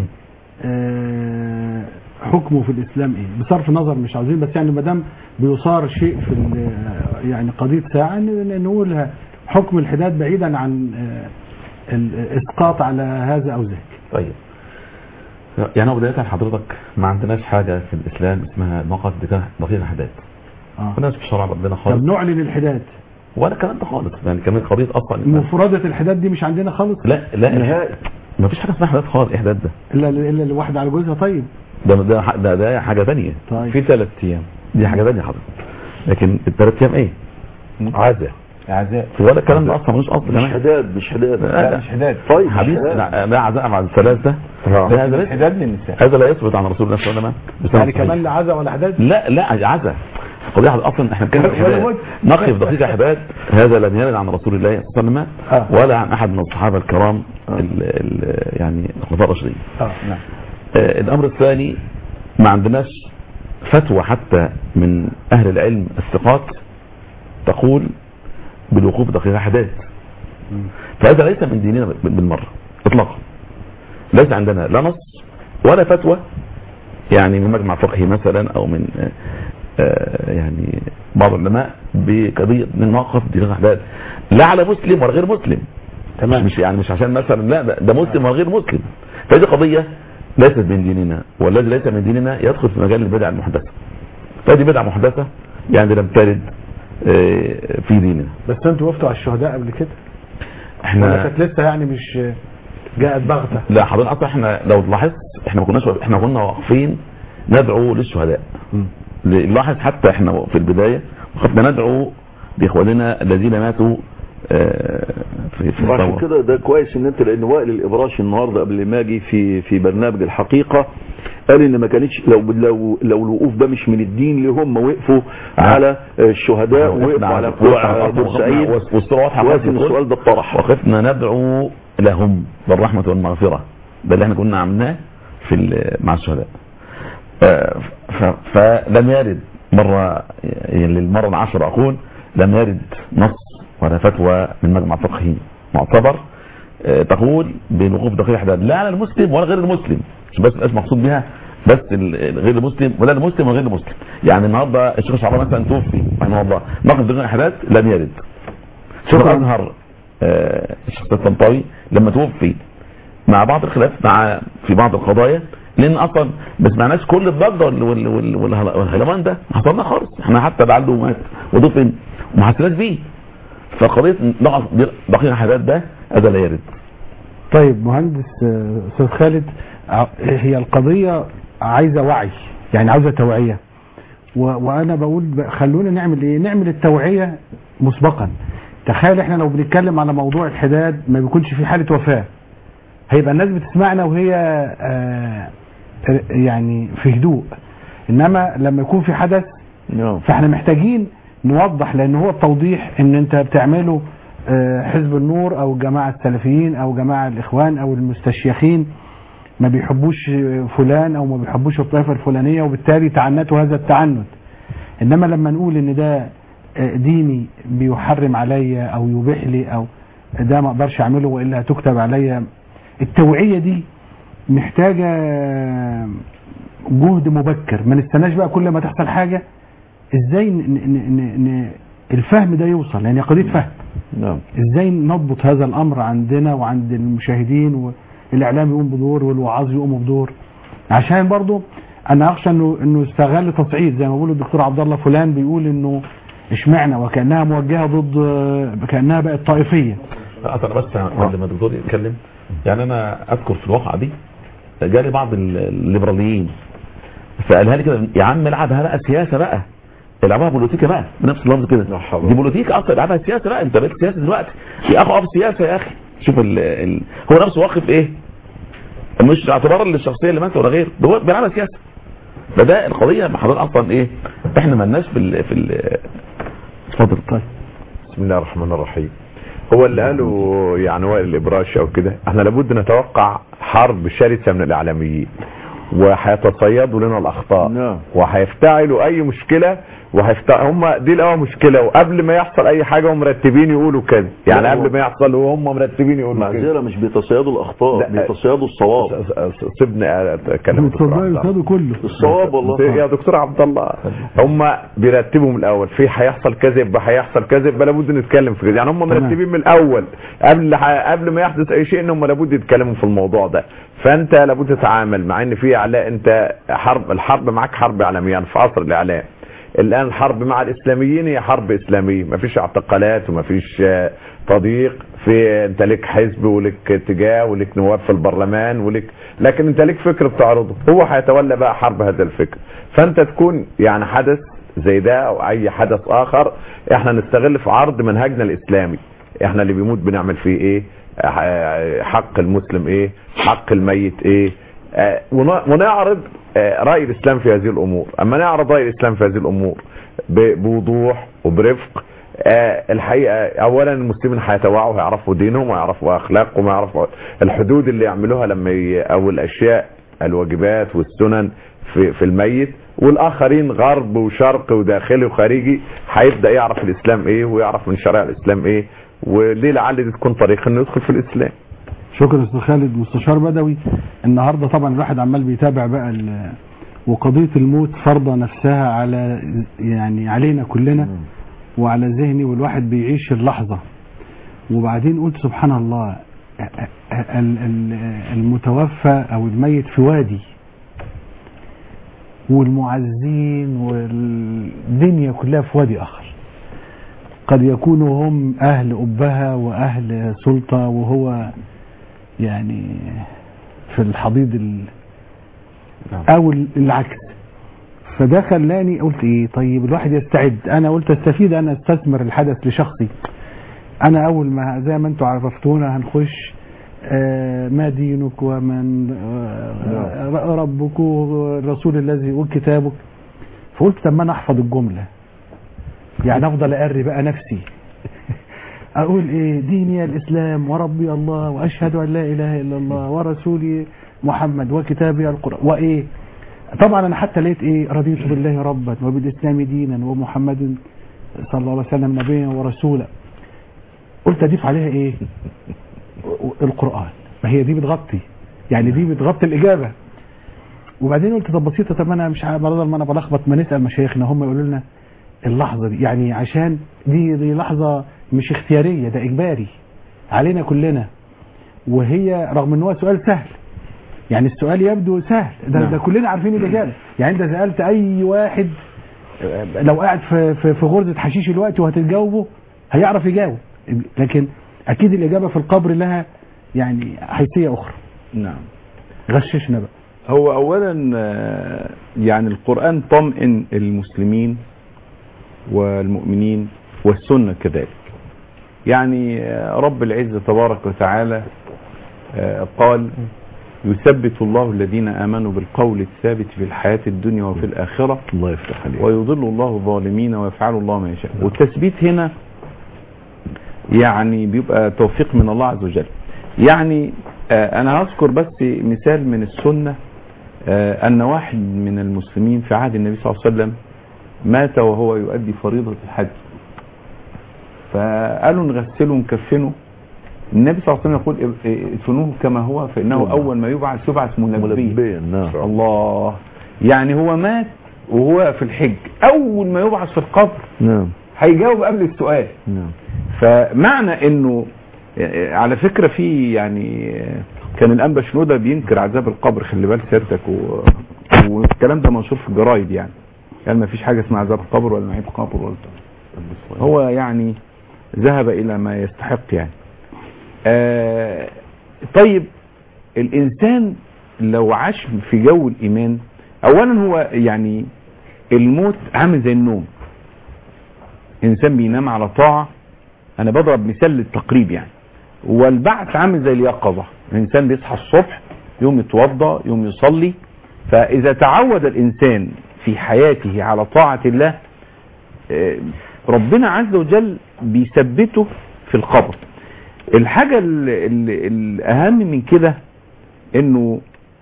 آه، حكمه في الاسلام ايه بصرف النظر مش عاوزين بس يعني ما دام بيصار شيء في ال- يعني قضيه ساعه ن- نقول حكم الحداد بعيدا عن آه، الاسقاط على هذا او ذاك طيب يعني هو بداية حضرتك ما عندناش حاجة في الإسلام اسمها نقط دقيقة دقيقة حداد اه ما في شرع ربنا طب خالص نعلن الحداد ولا الكلام ده خالص يعني كمان قضية أصلا مفردة الحداد دي مش عندنا خالص لا لا نهائي ما فيش حاجة اسمها حداد خالص إيه حداد ده الا الا الواحد على جوزها طيب ده ده ده, ده حاجة ثانية طيب في ثلاث ايام دي حاجة ثانية حضرتك لكن الثلاث أيام إيه؟ عزاء عزاء ولا الكلام ده أصلا ملوش أصل مش كمان حداد مش حداد لا، لا مش حداد طيب حديث مش حداد. لا لا عزاء مع الثلاث ده آه. ده هذا ليس حداد للنساء هذا لا يثبت عن رسول الله صلى الله عليه وسلم يعني كمان لا عزا ولا حداد لا لا عزا قضية اصلا احنا بنتكلم في ولا حداد وجه. نقف دقيقة حداد هذا لم يرد عن رسول الله صلى الله عليه آه. وسلم ولا عن احد من الصحابة الكرام ال ال يعني الخلفاء الراشدين اه نعم آه، الامر الثاني ما عندناش فتوى حتى من اهل العلم الثقات تقول بالوقوف دقيقة حداد فهذا ليس من ديننا بالمرة اطلاقا ليس عندنا لا نص ولا فتوى يعني من مجمع فقهي مثلا او من آه، آه، يعني بعض العلماء بقضية من موقف دقيقة حداد لا على مسلم ولا غير مسلم تمام. مش يعني مش عشان مثلا لا ده, ده مسلم ولا غير مسلم فهذه قضية ليست من ديننا والذي ليس من ديننا يدخل في مجال البدع المحدثة فهذه بدعة محدثة يعني لم ترد آه، في ديننا بس انتوا وقفتوا على الشهداء قبل كده ولا احنا كانت لسه يعني مش جاءت بغته لا حضرتك اصلا احنا لو لاحظت احنا ما كناش احنا كنا واقفين ندعو للشهداء لاحظ حتى احنا في البدايه وقفنا ندعو لاخواننا الذين ماتوا آه، في في وعشان الثوره كده ده كويس ان انت لان وائل الابراشي النهارده قبل ما اجي في في برنامج الحقيقه قال ان ما كانتش لو لو لو الوقوف ده مش من الدين اللي هم وقفوا نعم. على الشهداء ووقفوا وقفنا على وقفنا بتوع على بورسعيد والصورة واضحة كويس ان خالص. السؤال ده اتطرح وقفنا ندعو لهم بالرحمة والمغفرة ده اللي احنا كنا عملناه في ال- مع الشهداء آه، ف- فلم يرد مرة يعني للمرة العشرة أقول لم يرد نص ولا فتوى من مجمع فقهي معتبر آه، تقول بالوقوف دقيق حداد لا على المسلم ولا غير المسلم مش بس مش مقصود بها بس ال- غير المسلم ولا المسلم ولا غير المسلم يعني النهارده الشيخ شعبان مثلا توفي رحمه الله نقل دقيق حداد لم يرد شيخ الازهر آه، الشيخ سيد طنطاوي لما توفي مع بعض الخلاف مع في بعض القضايا لان اصلا ما سمعناش كل الضجه وال- وال- وال- والهل- والهلمان ده ما حصلنا خالص احنا حتى بعده مات ودفن وما حسيناش بيه فقضيه نقص دقيق حاجات ده هذا لا يرد طيب مهندس آه، استاذ خالد ع- هي القضيه عايزه وعي يعني عاوزه توعيه و... وانا بقول ب- خلونا نعمل ايه نعمل التوعيه مسبقا تخيل احنا لو بنتكلم على موضوع الحداد ما بيكونش في حاله وفاه هيبقى الناس بتسمعنا وهي آه يعني في هدوء انما لما يكون في حدث نعم فاحنا محتاجين نوضح لان هو التوضيح ان انت بتعمله آه، حزب النور او جماعة السلفيين او جماعة الاخوان او المستشيخين ما بيحبوش فلان او ما بيحبوش الطائفة الفلانية وبالتالي تعنتوا هذا التعنت انما لما نقول ان ده آه، ديني بيحرم عليا او يبيح لي او ده ما اقدرش اعمله والا هتكتب عليا التوعية دي محتاجة جهد مبكر ما نستناش بقى كل ما تحصل حاجة ازاي ن ن ن ن الفهم ده يوصل يعني قضية فهم نعم ازاي نضبط هذا الامر عندنا وعند المشاهدين والاعلام يقوم بدور والوعاظ يقوموا بدور عشان برضو انا اخشى انه انه يستغل تصعيد زي ما بيقول الدكتور عبد الله فلان بيقول انه اشمعنى وكانها موجهه ضد كانها بقت طائفيه انا بس قبل ما الدكتور يتكلم يعني انا اذكر في الواقعه دي جالي بعض ال- الليبراليين فقالها لي كده يا عم العبها بقى سياسه بقى العبها بوليتيكا بقى بنفس اللفظ كده لا حول. دي بوليتيكا اصلا العبها سياسه بقى انت بقيت سياسه دلوقتي يا اخو اقف سياسه يا اخي شوف ال ال هو نفسه واقف ايه مش اعتبارا للشخصيه اللي ماتت ولا غير ده هو بيلعبها سياسه فده القضيه ما حضرتك اصلا ايه احنا مالناش في ال في ال اتفضل طيب بسم الله الرحمن الرحيم هو اللي قاله يعني وائل الابراش او كده احنا لابد نتوقع حرب شرسه من الاعلاميين وهيتصيدوا لنا الاخطاء نعم. وهيفتعلوا اي مشكله وهيفتع هم دي الاول مشكله وقبل ما يحصل اي حاجه هم مرتبين يقولوا كده يعني لا، هو- قبل ما يحصل وهم مرتبين يقولوا كده معذره مش بيتصيدوا الاخطاء لا. بيتصيدوا الصواب سيبني اتكلم دكتور عبد الله. يصادوا كله الصواب والله يا دكتور عبد الله هم بيرتبوا من الاول في هيحصل كذا يبقى هيحصل كذا يبقى لابد نتكلم في كده يعني هم تمام. مرتبين من الاول قبل قبل ما يحدث اي شيء ان هم لابد يتكلموا في الموضوع ده فانت لابد تتعامل مع ان في اعلام انت حرب الحرب معاك حرب اعلاميه في عصر الاعلام الان الحرب مع الاسلاميين هي حرب اسلاميه مفيش اعتقالات ومفيش آه، تضييق في انت لك حزب ولك اتجاه ولك نواب في البرلمان ولك لكن انت لك فكر بتعرضه هو هيتولى بقى حرب هذا الفكر فانت تكون يعني حدث زي ده او اي حدث اخر احنا نستغل في عرض منهجنا الاسلامي احنا اللي بيموت بنعمل فيه ايه آه، حق المسلم ايه حق الميت ايه آه، ون- ونعرض آه، رأي الإسلام في هذه الأمور أما نعرض رأي الإسلام في هذه الأمور ب- بوضوح وبرفق آه، الحقيقة أولا المسلمين هيتوعوا ويعرفوا دينهم ويعرفوا أخلاقهم ويعرفوا الحدود اللي يعملوها لما ي... أو الأشياء الواجبات والسنن في, في الميت والآخرين غرب وشرق وداخلي وخارجي هيبدأ يعرف الإسلام إيه ويعرف من شرائع الإسلام إيه وليه لعل دي تكون طريق إنه يدخل في الإسلام شكرا استاذ خالد مستشار بدوي النهارده طبعا الواحد عمال بيتابع بقى ال- وقضيه الموت فرضه نفسها على يعني علينا كلنا وعلى ذهني والواحد بيعيش اللحظه وبعدين قلت سبحان الله ال- ال- المتوفى او الميت في وادي والمعزين والدنيا كلها في وادي اخر قد يكونوا هم اهل ابها واهل سلطه وهو يعني في الحضيض ال... نعم. او ال- العكس فده خلاني قلت ايه طيب الواحد يستعد انا قلت استفيد انا استثمر الحدث لشخصي انا اول ما زي ما انتم عرفتونا هنخش آه، ما دينك ومن آه، ربك والرسول الذي وكتابك فقلت طب ما انا احفظ الجمله يعني افضل اقري بقى نفسي اقول ايه ديني الاسلام وربي الله واشهد ان لا اله الا الله ورسولي محمد وكتابي القران وايه طبعا انا حتى لقيت ايه رضيت بالله ربا وبالاسلام دينا ومحمد صلى الله عليه وسلم نبيا ورسولا قلت اضيف عليها ايه القران ما هي دي بتغطي يعني دي بتغطي الاجابه وبعدين قلت طب بسيطه طب انا مش عارف بدل ما انا بلخبط ما نسال مشايخنا هم يقولوا لنا اللحظه دي يعني عشان دي دي لحظه مش اختياريه ده اجباري علينا كلنا وهي رغم ان هو سؤال سهل يعني السؤال يبدو سهل ده, نعم. ده كلنا عارفين الاجابه يعني انت سالت اي واحد آه، لو قاعد في في, في غرزه حشيش دلوقتي وهتتجاوبه هيعرف يجاوب لكن اكيد الاجابه في القبر لها يعني حيثيه اخرى نعم غششنا بقى هو اولا آه، يعني القرآن طمئن المسلمين والمؤمنين والسنة كذلك يعني آه، رب العزة تبارك وتعالى آه، قال يثبت الله الذين آمنوا بالقول الثابت في الحياة الدنيا وفي الآخرة الله يفتح عليك ويضل الله الظالمين ويفعل الله ما يشاء والتثبيت هنا يعني بيبقى توفيق من الله عز وجل يعني آه، انا هذكر بس مثال من السنة آه، ان واحد من المسلمين في عهد النبي صلى الله عليه وسلم مات وهو يؤدي فريضة الحج فقالوا نغسله ونكفنه النبي صلى الله عليه وسلم يقول اه- ادفنوه كما هو فانه نعم. اول ما يبعث يبعث ملبيا ملبيا نعم الله يعني هو مات وهو في الحج اول ما يبعث في القبر نعم هيجاوب قبل السؤال نعم فمعنى انه على فكرة في يعني كان الانبا شنودة بينكر عذاب القبر خلي بال سيرتك و... والكلام ده منشور في الجرايد يعني قال ما فيش حاجة اسمها عذاب قبر ولا نعيم قبر ولا هو يعني ذهب الى ما يستحق يعني آه طيب الانسان لو عاش في جو الايمان اولا هو يعني الموت عامل زي النوم انسان بينام على طاعة انا بضرب مثال للتقريب يعني والبعث عامل زي اليقظة الانسان بيصحى الصبح يوم يتوضى يوم يصلي فاذا تعود الانسان في حياته على طاعة الله آه، ربنا عز وجل بيثبته في القبر الحاجة ال- ال- الاهم من كده انه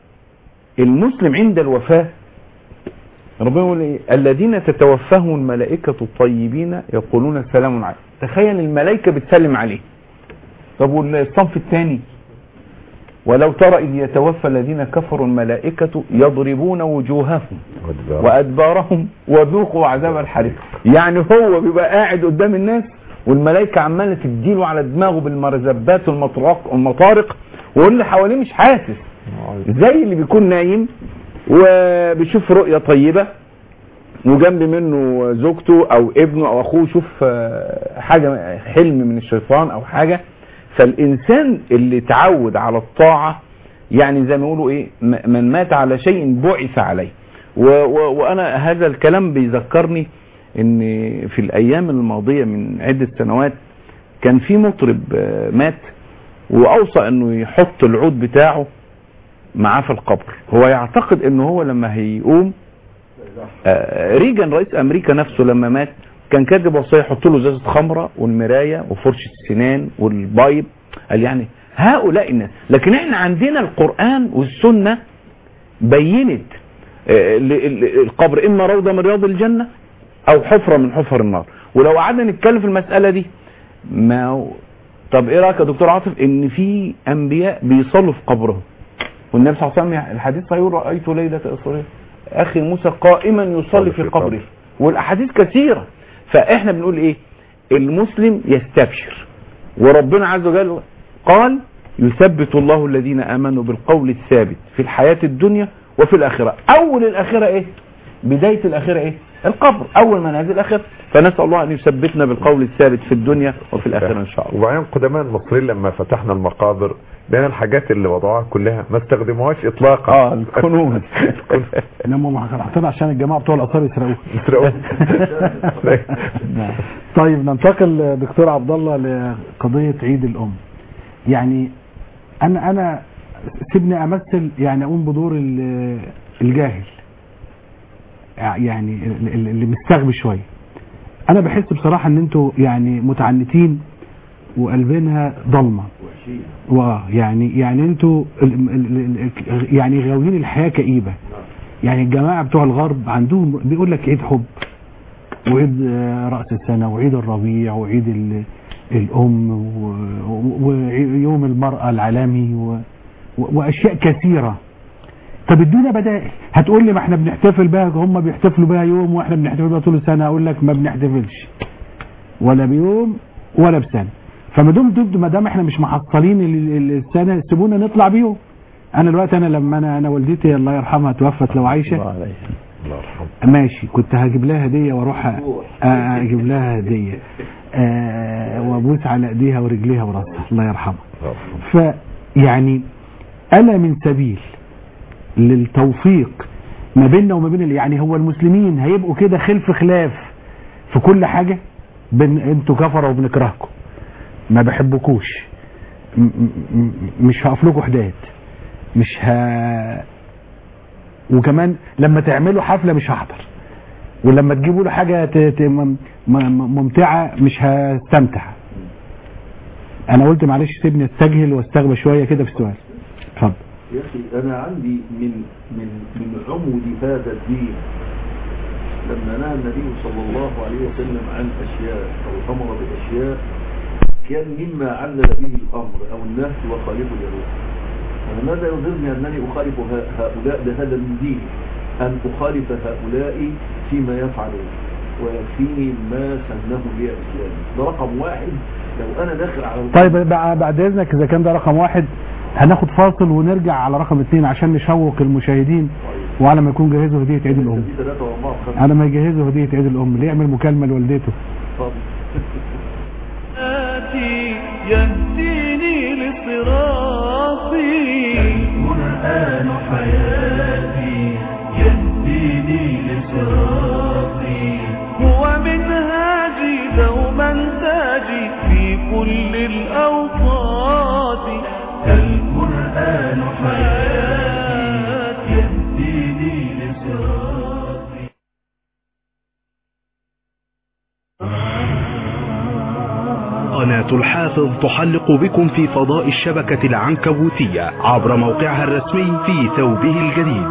المسلم عند الوفاة ربنا يقول ايه الذين تتوفاهم الملائكة الطيبين يقولون سلام عليكم تخيل الملائكة بتسلم عليه طب والصنف الثاني ولو ترى إذ يتوفى الذين كفروا الملائكة يضربون وجوههم وأدبارهم وذوقوا عذاب الحريق يعني هو بيبقى قاعد قدام الناس والملائكة عمالة تديله على دماغه بالمرزبات والمطرق والمطارق واللي حواليه مش حاسس زي اللي بيكون نايم وبيشوف رؤية طيبة وجنب منه زوجته او ابنه او اخوه يشوف آه، حاجة حلم من الشيطان او حاجة فالانسان اللي تعود على الطاعة يعني زي ما يقولوا ايه م- من مات على شيء بعث عليه و و وانا هذا الكلام بيذكرني ان في الايام الماضية من عدة سنوات كان في مطرب آه، مات واوصى انه يحط العود بتاعه معاه في القبر هو يعتقد ان هو لما هيقوم آه، ريجن رئيس امريكا نفسه لما مات كان كاتب وصيه يحط له ازازه خمره والمرايه وفرشه السنان والبايب قال يعني هؤلاء الناس لكن احنا عندنا القران والسنه بينت آه، ال- ال- القبر اما روضه من رياض الجنه او حفره من حفر النار ولو قعدنا نتكلم في المساله دي ما هو- طب ايه رايك يا دكتور عاطف ان في انبياء بيصلوا في قبرهم والنبي صلى الله عليه وسلم الحديث صحيح رايت ليله اسرائيل اخي موسى قائما يصلي في قبره والاحاديث كثيره فاحنا بنقول ايه المسلم يستبشر وربنا عز وجل قال يثبت الله الذين امنوا بالقول الثابت في الحياه الدنيا وفي الاخره اول الاخره ايه بدايه الاخره ايه القبر اول منازل الاخره فنسال الله ان يثبتنا بالقول الثابت في الدنيا وفي الاخره ان شاء الله وبعدين قدماء المصريين لما فتحنا المقابر لان الحاجات اللي وضعوها كلها ما استخدموهاش اطلاقا اه الكنوز انما هم حاطين عشان الجماعه بتوع الاثار يسرقوه يسرقوه. نعم. طيب ننتقل دكتور عبد الله لقضيه عيد الام يعني انا انا سيبني امثل يعني اقوم بدور ال- الجاهل يعني ال- ال- اللي مستغبي شويه انا بحس بصراحه ان انتوا يعني متعنتين وقلبينها ضلمه واه يعني يعني انتوا ال- ال- ال- يعني غاويين الحياه كئيبه يعني الجماعه بتوع الغرب عندهم بيقول لك عيد حب وعيد آه، راس السنه وعيد الربيع وعيد ال- الام و- و- ويوم المراه العالمي و- و- واشياء كثيره طب ادونا بدائل هتقول لي ما احنا بنحتفل بها هم بيحتفلوا بها يوم واحنا بنحتفل بها طول السنه اقول لك ما بنحتفلش ولا بيوم ولا بسنه فما دام دول ما دام احنا مش محصلين ال- ال- السنه سيبونا نطلع بيهم انا دلوقتي انا لما انا انا والدتي الله يرحمها توفت لو عايشه الله يرحمه ماشي كنت هجيب لها هديه واروح أ- اجيب لها هديه آه، وابوس على ايديها ورجليها وراسها الله يرحمها الله يرحمه. فيعني انا من سبيل للتوفيق ما بيننا وما بين ال- يعني هو المسلمين هيبقوا كده خلف خلاف في كل حاجه بين انتوا كفره وبنكرهكم ما بحبكوش م- م- م- مش هقف لكم حداد مش ه وكمان لما تعملوا حفله مش هحضر ولما تجيبوا له حاجه ت- ت- م- م- ممتعه مش هستمتع انا قلت معلش سيبني استجهل واستغبى شويه كده في السؤال اتفضل يا أخي أنا عندي من من من عمود هذا الدين لما نهى النبي صلى الله عليه وسلم عن أشياء أو أمر بأشياء كان مما علل به الأمر أو النهي وخالف اليهود أنا ماذا يضرني أنني أخالف ه- هؤلاء بهذا من ديني أن أخالف هؤلاء فيما يفعلون ويكفيني ما سنه لي الإسلام ده رقم واحد لو أنا داخل على طيب بع- بعد اذنك اذا كان ده رقم واحد هناخد فاصل ونرجع على رقم اثنين عشان نشوق المشاهدين وعلى ما يكون جهزوا هديه عيد الام في ثلاثة وأربعة وخمسة على ما يجهزوا هديه عيد الام اللي يعمل مكالمه لوالدته اتفضل. حياتي يهديني لصراطي القرآن حياتي يهديني لصراطي هو منهاجي دوما تاجي في كل الأوقات القرآن حياتي يهديني لصراطي قناة الحافظ تحلق بكم في فضاء الشبكة العنكبوتية عبر موقعها الرسمي في ثوبه الجديد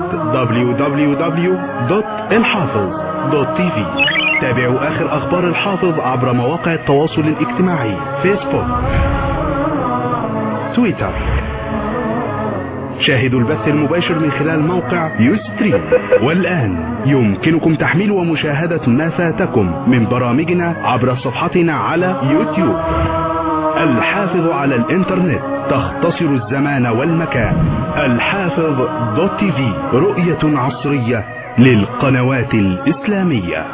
www.الحافظ.tv تابعوا آخر أخبار الحافظ عبر مواقع التواصل الاجتماعي فيسبوك تويتر شاهدوا البث المباشر من خلال موقع يوستريم والآن يمكنكم تحميل ومشاهدة ما فاتكم من برامجنا عبر صفحتنا على يوتيوب الحافظ على الانترنت تختصر الزمان والمكان الحافظ دوت تي في رؤية عصرية للقنوات الإسلامية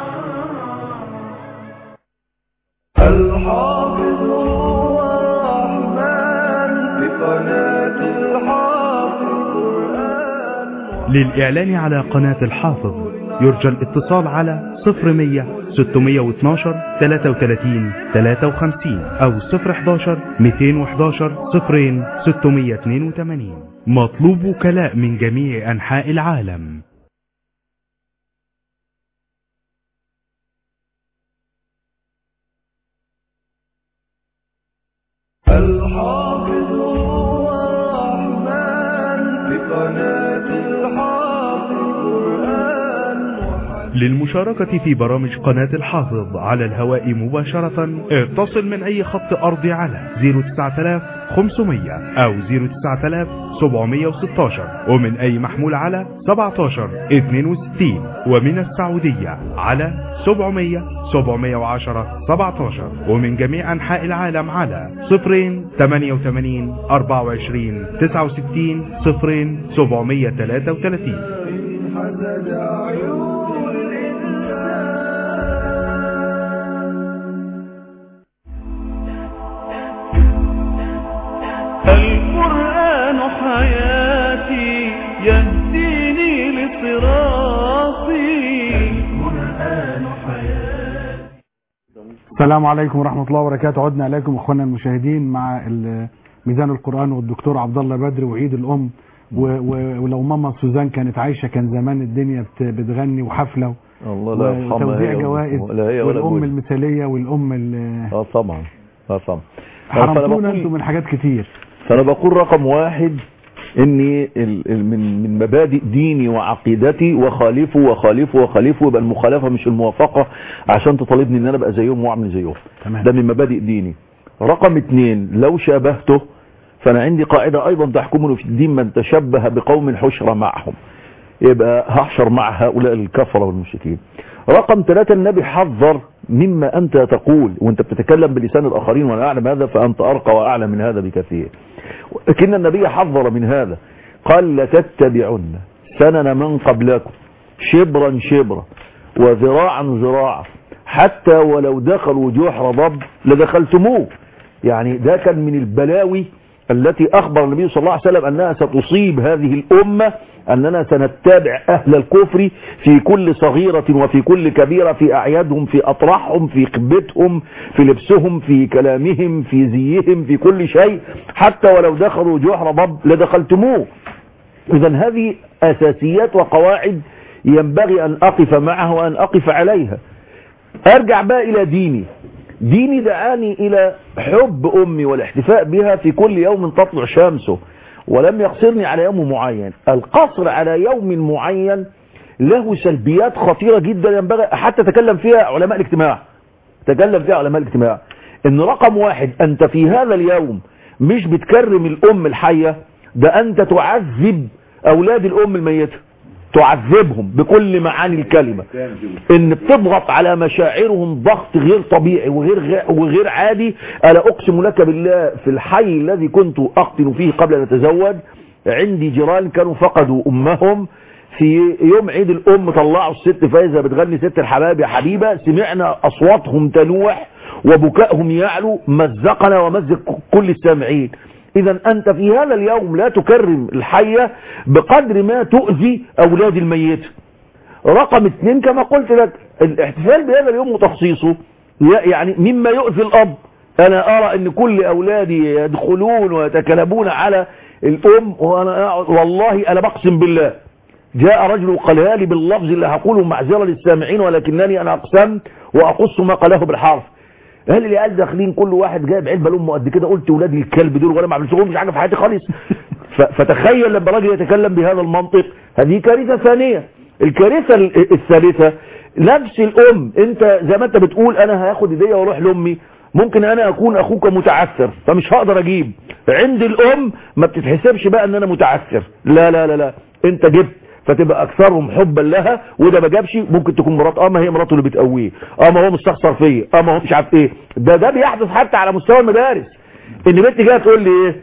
الحافظ هو الرحمن بقناة الحافظ قرآن للإعلان على قناة الحافظ يرجى الاتصال على 0100 612 33 53 أو 011 211 0 682 مطلوب وكلاء من جميع أنحاء العالم الحافظ هو الرحمن بقناة الحافظ قرآن وحديث للمشاركة في برامج قناة الحافظ على الهواء مباشرة اتصل من أي خط أرضي على 09500 أو 09716 ومن أي محمول على 1762 ومن السعودية على 700 710 17 ومن جميع أنحاء العالم على 0 88 24 69 0 733 حسد عيون الإنسان القرآن حياتي يهديني لصراطي القرآن حياتي السلام عليكم ورحمة الله وبركاته عدنا إليكم أخواننا المشاهدين مع ال- ميزان القرآن والدكتور عبد الله بدر وعيد الأم و- و- ولو ماما سوزان كانت عايشة كان زمان الدنيا بت- بتغني وحفلة الله لا يرحمها وتوزيع هي جوائز ولا هي ولا والأم جوزها. المثالية والأم ال- اه طبعا اه طبعا فأنا حرمتونا بقول- انتم من حاجات كتير فانا بقول رقم واحد اني ال- ال- من من مبادئ ديني وعقيدتي وخالفه وخالفه وخالفه يبقى المخالفه مش الموافقه عشان تطالبني ان انا ابقى زيهم واعمل زيهم تمام. ده من مبادئ ديني رقم اتنين لو شابهته فانا عندي قاعده ايضا تحكمني في الدين من تشبه بقوم حشر معهم يبقى هحشر مع هؤلاء الكفره والمشركين رقم ثلاثة النبي حذر مما أنت تقول وأنت بتتكلم بلسان الآخرين وأنا أعلم هذا فأنت أرقى وأعلم من هذا بكثير لكن النبي حذر من هذا قال لتتبعن سنن من قبلكم شبرا شبرا وذراعا ذراعا حتى ولو دخلوا جحر ضب لدخلتموه يعني ده كان من البلاوي التي أخبر النبي صلى الله عليه وسلم أنها ستصيب هذه الأمة أننا سنتبع أهل الكفر في كل صغيرة وفي كل كبيرة في أعيادهم في أطراحهم في قبتهم في لبسهم في كلامهم في زيهم في كل شيء حتى ولو دخلوا جحر ضب لدخلتموه إذا هذه أساسيات وقواعد ينبغي أن أقف معها وأن أقف عليها أرجع بقى إلى ديني ديني دعاني إلى حب أمي والاحتفاء بها في كل يوم تطلع شمسه ولم يقصرني على يوم معين القصر على يوم معين له سلبيات خطيرة جدا ينبغي حتى تكلم فيها علماء الاجتماع تكلم فيها علماء الاجتماع ان رقم واحد انت في هذا اليوم مش بتكرم الام الحية ده انت تعذب اولاد الام الميتة تعذبهم بكل معاني الكلمة ان بتضغط على مشاعرهم ضغط غير طبيعي وغير غ- وغير عادي انا اقسم لك بالله في الحي الذي كنت اقتل فيه قبل ان اتزوج عندي جيران كانوا فقدوا امهم في يوم عيد الام طلعوا الست فايزه بتغني ست الحباب يا حبيبه سمعنا اصواتهم تلوح وبكائهم يعلو مزقنا ومزق كل السامعين اذا انت في هذا اليوم لا تكرم الحيه بقدر ما تؤذي اولاد الميت رقم اثنين كما قلت لك الاحتفال بهذا اليوم وتخصيصه يعني مما يؤذي الاب انا ارى ان كل اولادي يدخلون ويتكلمون على الام وانا أقعد والله انا بقسم بالله جاء رجل قالها لي باللفظ اللي هقوله معذره للسامعين ولكنني انا اقسمت واقص ما قاله بالحرف قال لي قال داخلين كل واحد جايب علبه لامه قد كده قلت ولاد الكلب دول ولا ما عملتش مش حاجه في حياتي خالص ف- فتخيل لما راجل يتكلم بهذا المنطق هذه كارثه ثانيه الكارثه ال- الثالثه نفس الام انت زي ما انت بتقول انا هاخد هديه واروح لامي ممكن انا اكون اخوك متعثر فمش هقدر اجيب عند الام ما بتتحسبش بقى ان انا متعثر لا لا لا لا انت جبت فتبقى اكثرهم حبا لها وده ما جابش ممكن تكون مرات اه ما هي مراته اللي بتقويه اه ما هو مستخسر فيا اه ما هو مش عارف ايه ده ده بيحدث حتى على مستوى المدارس ان بنت جايه تقول لي ايه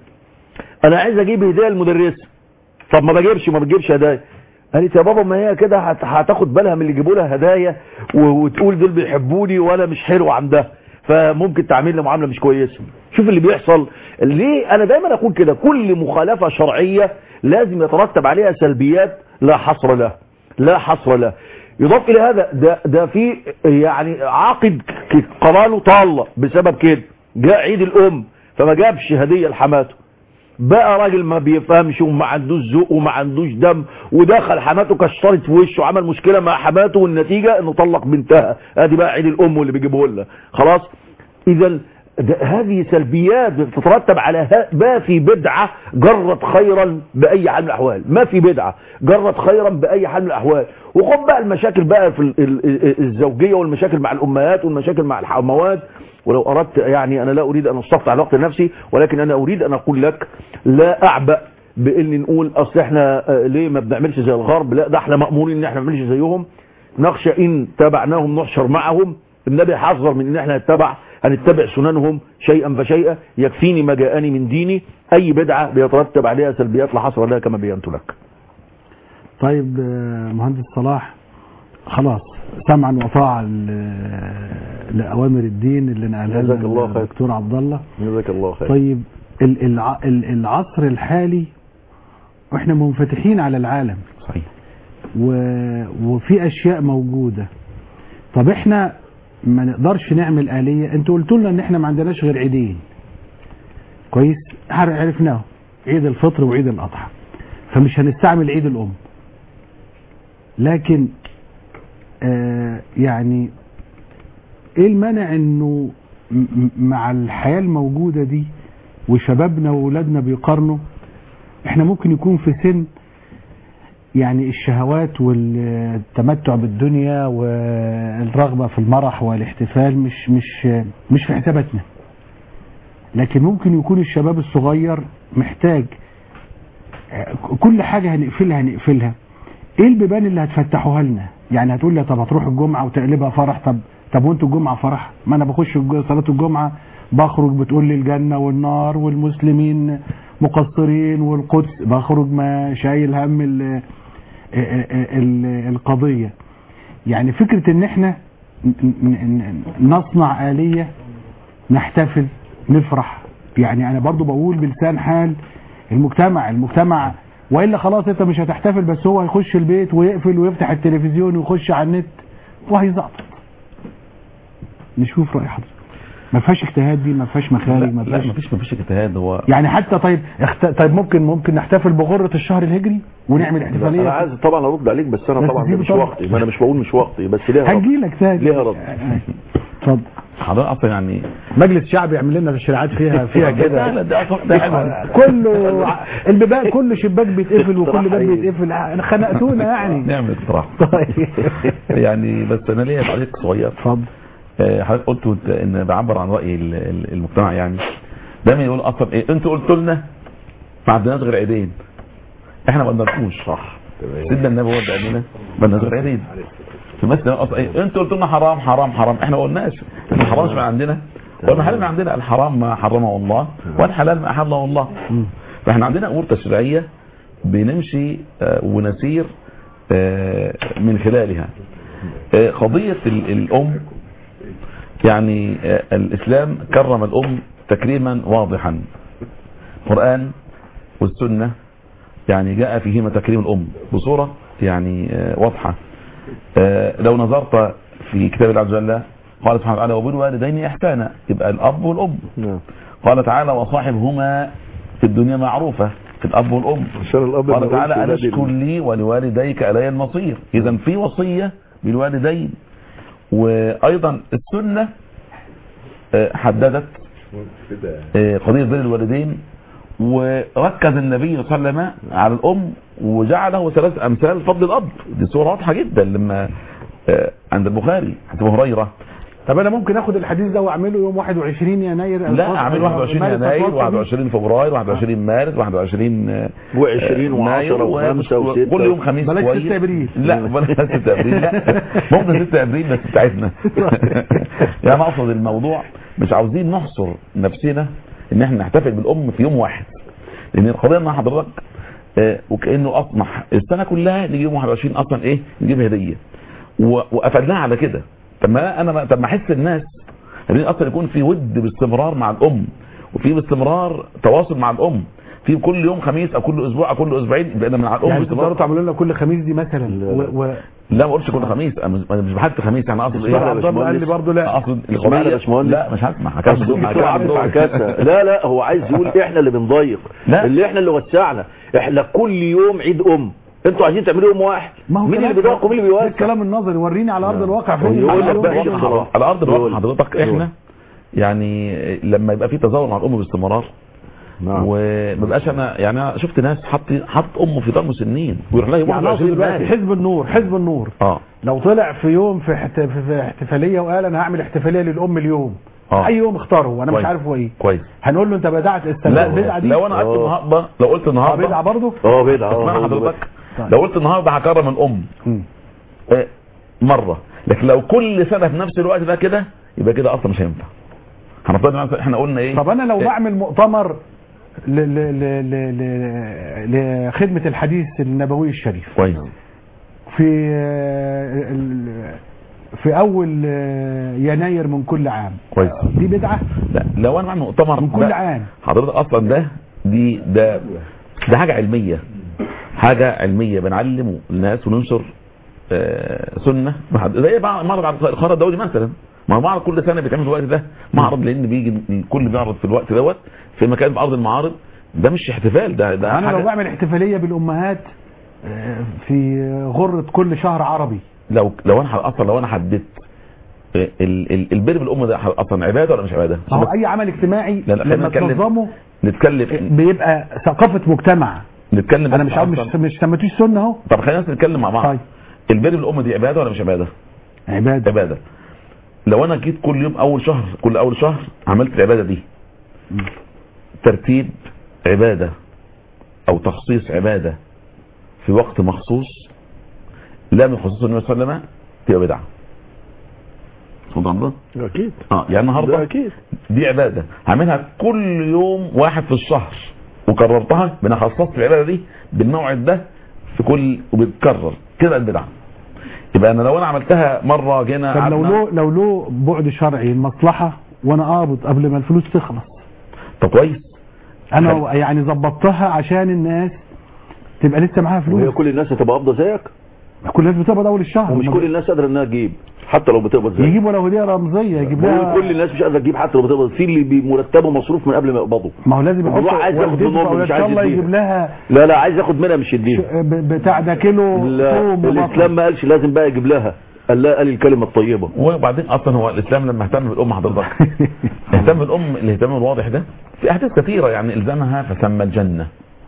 انا عايز اجيب هديه للمدرسه طب ما بجيبش ما بتجيبش هدايا قالت يا بابا ما هي كده هت- هتاخد بالها من اللي يجيبوا لها هدايا و- وتقول دول بيحبوني وانا مش حلو عندها فممكن تعمل لي معامله مش كويسه شوف اللي بيحصل ليه انا دايما اقول كده كل مخالفه شرعيه لازم يترتب عليها سلبيات لا حصر لها لا حصر لها يضاف الى هذا ده ده في يعني عاقد ك- قرانه طالة بسبب كده جاء عيد الام فما جابش هديه لحماته بقى راجل ما بيفهمش وما عندوش ذوق وما عندوش دم ودخل حماته كشطرت في وشه وعمل مشكله مع حماته والنتيجه انه طلق بنتها ادي بقى عيد الام اللي بيجيبه لها خلاص اذا ده- هذه سلبيات بتترتب على ها- ما في بدعه جرت خيرا باي حال من الاحوال ما في بدعه جرت خيرا باي حال من الاحوال وخد بقى المشاكل بقى في ال- ال- ال- الزوجيه والمشاكل مع الامهات والمشاكل مع الحموات ولو أردت يعني أنا لا أريد أن أستقطع الوقت لنفسي ولكن أنا أريد أن أقول لك لا أعبأ بإن نقول أصل إحنا آه، ليه ما بنعملش زي الغرب لا ده إحنا مأمورين إن إحنا ما نعملش زيهم نخشى إن تبعناهم نحشر معهم النبي حذر من إن إحنا نتبع هنتبع سننهم شيئا فشيئا يكفيني ما جاءني من ديني أي بدعة بيترتب عليها سلبيات لا حصر لها كما بينت لك طيب آه، مهندس صلاح خلاص سمعا وطاعة ل- لأوامر الدين اللي نقلها جزاك الله لنا خير. الدكتور عبد الله جزاك الله خير طيب ال- الع- ال- العصر الحالي واحنا منفتحين على العالم صحيح و... وفي اشياء موجوده طب احنا ما نقدرش نعمل آلية انتوا قلتوا لنا ان احنا ما عندناش غير عيدين كويس عر- عرفناه عيد الفطر وعيد الاضحى فمش هنستعمل عيد الام لكن آه يعني ايه المانع انه م- م- مع الحياة الموجودة دي وشبابنا وولادنا بيقارنوا احنا ممكن يكون في سن يعني الشهوات والتمتع بالدنيا والرغبة في المرح والاحتفال مش مش مش في حساباتنا لكن ممكن يكون الشباب الصغير محتاج كل حاجة هنقفلها هنقفلها ايه البيبان اللي هتفتحوها لنا يعني هتقول لي طب هتروح الجمعة وتقلبها فرح طب طب وانتوا الجمعة فرح ما انا بخش الج- صلاة الجمعة بخرج بتقول لي الجنة والنار والمسلمين مقصرين والقدس بخرج ما شايل هم ال ال- ال- القضية يعني فكرة ان احنا ن- ن- ن- نصنع آلية نحتفل نفرح يعني انا برضو بقول بلسان حال المجتمع المجتمع والا خلاص انت مش هتحتفل بس هو هيخش البيت ويقفل ويفتح التلفزيون ويخش على النت وهيزقطط نشوف رأي حضرتك ما فيهاش اجتهاد دي ما فيهاش مخارج ما لا فيهاش مفيش مفيش اجتهاد هو يعني حتى طيب اخت... طيب ممكن ممكن نحتفل بغرة الشهر الهجري ونعمل احتفالية انا عايز طبعا ارد عليك بس انا بس طبعا دي ده مش بطبع. وقتي ما انا مش بقول مش وقتي بس ليها رد هنجي لك تاني ليها رد اتفضل حضرتك اصلا يعني مجلس شعب يعمل لنا تشريعات فيها فيها لا كده لا ده أصلاً- ده حلو. كله ع- البيبان كل شباك بيتقفل وكل باب بيتقفل ع- خنقتونا يعني نعمل صراحه طيب يعني بس انا ليا تعليق صغير اتفضل آه، حضرتك قلت وت- ان بعبر عن راي ال- ال- المجتمع يعني دايما يقول اصلا ايه انتوا قلتوا لنا ما عندناش غير عيدين احنا ما قدرتوش صح سيدنا النبي هو اللي قال لنا ما عندناش غير عيدين فمثلا اصلا ايه انتوا قلتوا لنا حرام حرام حرام احنا ما قلناش احنا حرام مش من عندنا قلنا حلال من عندنا الحرام ما حرمه الله والحلال ما احله الله فاحنا عندنا امور تشريعيه بنمشي آه، ونسير آه، من خلالها آه، قضيه ال- الام يعني آه، الإسلام كرم الأم تكريما واضحا القرآن والسنة يعني جاء فيهما تكريم الأم بصورة يعني آه، واضحة آه، لو نظرت في كتاب الله عز وجل قال سبحانه وتعالى وبالوالدين إحسانا يبقى الأب والأم نعم قال تعالى وصاحبهما في الدنيا معروفة في الأب والأم عشان الاب قال ما تعالى يقولش أن ولادي اشكر لي ولوالديك إلي المصير إذا في وصية بالوالدين وأيضا السنة آه، حددت آه، قضية بر الوالدين وركز النبي صلى الله عليه وسلم على الأم وجعله ثلاث أمثال فضل الأب دي صورة واضحة جدا لما آه، عند البخاري عند أبو هريرة طب انا ممكن اخد الحديث ده واعمله يوم 21 يناير لا اعمل 21 مارس يناير أتوقع بيه. 21 فبراير 21 مارس 21 آه، و20 مايو، و10 و5 و- و6 كل يوم خميس بلاش كويس. 6 ابريل. لا بلاش 6 ابريل لا ممكن 6 ابريل بس بتاعتنا يعني اقصد الموضوع مش عاوزين نحصر نفسنا ان احنا نحتفل بالام في يوم واحد لان القضيه ان حضرتك آه، وكانه اطمح السنه كلها نجيب يوم 21 اصلا ايه نجيب هديه و- وقفلناها على كده طب ما انا ما- طب ما احس الناس عايزين اصلا يكون في ود باستمرار مع الام وفي باستمرار تواصل مع الام في كل يوم خميس او كل اسبوع او كل اسبوعين بقينا مع الام يعني باستمرار تقدروا تعملوا لنا كل خميس دي مثلا و... و... لا ما قلتش كل خميس انا مش- أنا مش بحث خميس يعني اقصد اسمع يا ايه عبد الله قال لي برضه لا اقصد اسمع يا القضيه باشمهندس. لا مش هسمع قصده هكمل عبد هكمل عكاسة لا لا هو عايز يقول احنا اللي بنضيق لا. اللي احنا اللي وسعنا احنا كل يوم عيد ام انتوا عايزين تعملوا يوم واحد مين اللي كلام- بيضيق ومين اللي ده بيوسع الكلام النظري وريني على ارض الواقع فين يقول لك الحلال بقى والحرام. عيد خلاص. على ارض الواقع يقول. حضرتك يقول. احنا يعني لما يبقى في تزاور مع الام باستمرار نعم وما بقاش انا يعني انا شفت ناس حط حط امه في دار مسنين ويروح لها يوم يعني اقصد 21 دلوقتي مارس حزب النور حزب النور اه لو طلع في يوم في, احت... في في احتفاليه وقال انا هعمل احتفاليه للام اليوم اه اي يوم اختاره وانا مش كويس. عارف هو ايه كويس هنقول له انت بدعت استنى لا البدعه دي لو انا قلت آه. النهارده لو قلت آه، النهارده بدعه برضه اه بدعه اسمع اه حضرتك طيب. لو قلت النهارده هكرم الام مم. آه، مره لكن لو كل سنه في نفس الوقت ده كده يبقى كده اصلا مش هينفع هنفترض مثلا احنا قلنا ايه طب انا لو إيه؟ بعمل مؤتمر ل... ل... ل... ل... ل... لخدمه الحديث النبوي الشريف كويس في آه، ال- في اول آه، يناير من كل عام كويس دي بدعه لا لو انا بعمل مؤتمر من كل ده- عام حضرتك اصلا ده دي ده ده حاجه علميه حاجه علميه بنعلم الناس وننشر آه، سنه محد- زي بقى معرض عبد الخير الدولي مثلا ما هو معرض كل سنه بيتعمل في الوقت ده معرض لان بيجي الكل بيعرض في الوقت دوت في مكان في ارض المعارض ده مش احتفال ده ده انا لو حاجه بعمل احتفاليه بالامهات آه، في غره كل شهر عربي لو لو انا اصلا لو انا حددت آه، ال- ال- البر بالام ده اصلا عباده ولا مش عباده؟ ما هو اي عمل اجتماعي لا، لا، خلينا لما نتكلم. تنظمه نتكلم بيبقى ثقافه مجتمع نتكلم انا بس مش عارف أصلاً. مش مش سميتوش سنه اهو طب خلينا بس نتكلم مع بعض طيب البر بالام دي عباده ولا مش عباده؟ عباده عباده لو انا جيت كل يوم اول شهر كل اول شهر عملت العباده دي ترتيب عباده او تخصيص عباده في وقت مخصوص لا من خصوص النبي صلى الله عليه وسلم تبقى بدعه صدق الله اكيد اه يعني ده النهارده اكيد دي عباده هعملها كل يوم واحد في الشهر وكررتها انا خصصت العباده دي بالموعد ده في كل وبتكرر كده البدعه يبقى انا لو انا عملتها مره جينا طب لو قعدنا- له لو له بعد شرعي المصلحه وانا قابض قبل ما الفلوس تخلص طب كويس انا يعني ظبطتها عشان الناس تبقى لسه معاها وهي فلوس كل الناس هتبقى قابضه زيك كل الناس بتقبض اول الشهر ومش ما كل الناس قادره انها تجيب حتى لو بتقبض زيك يجيب ولو هديه رمزيه يجيب بقول لها كل الناس مش قادره تجيب حتى لو بتقبض في اللي بمرتبه مصروف من قبل ما يقبضه ما هو لازم يحط والله عايز ياخد والدته من أمه، أو مش ان عايز شاء الله يديها. يجيب لها لا لا عايز ياخد منها مش يديها ب- بتاع ده كيلو لا ثوم الاسلام وبصل. ما قالش لازم بقى يجيب لها قال لا قال الكلمه الطيبه وبعدين اصلا هو الاسلام لما اهتم بالام حضرتك اهتم بالام الاهتمام الواضح ده في احداث كثيره يعني الزمها فسمى الجنه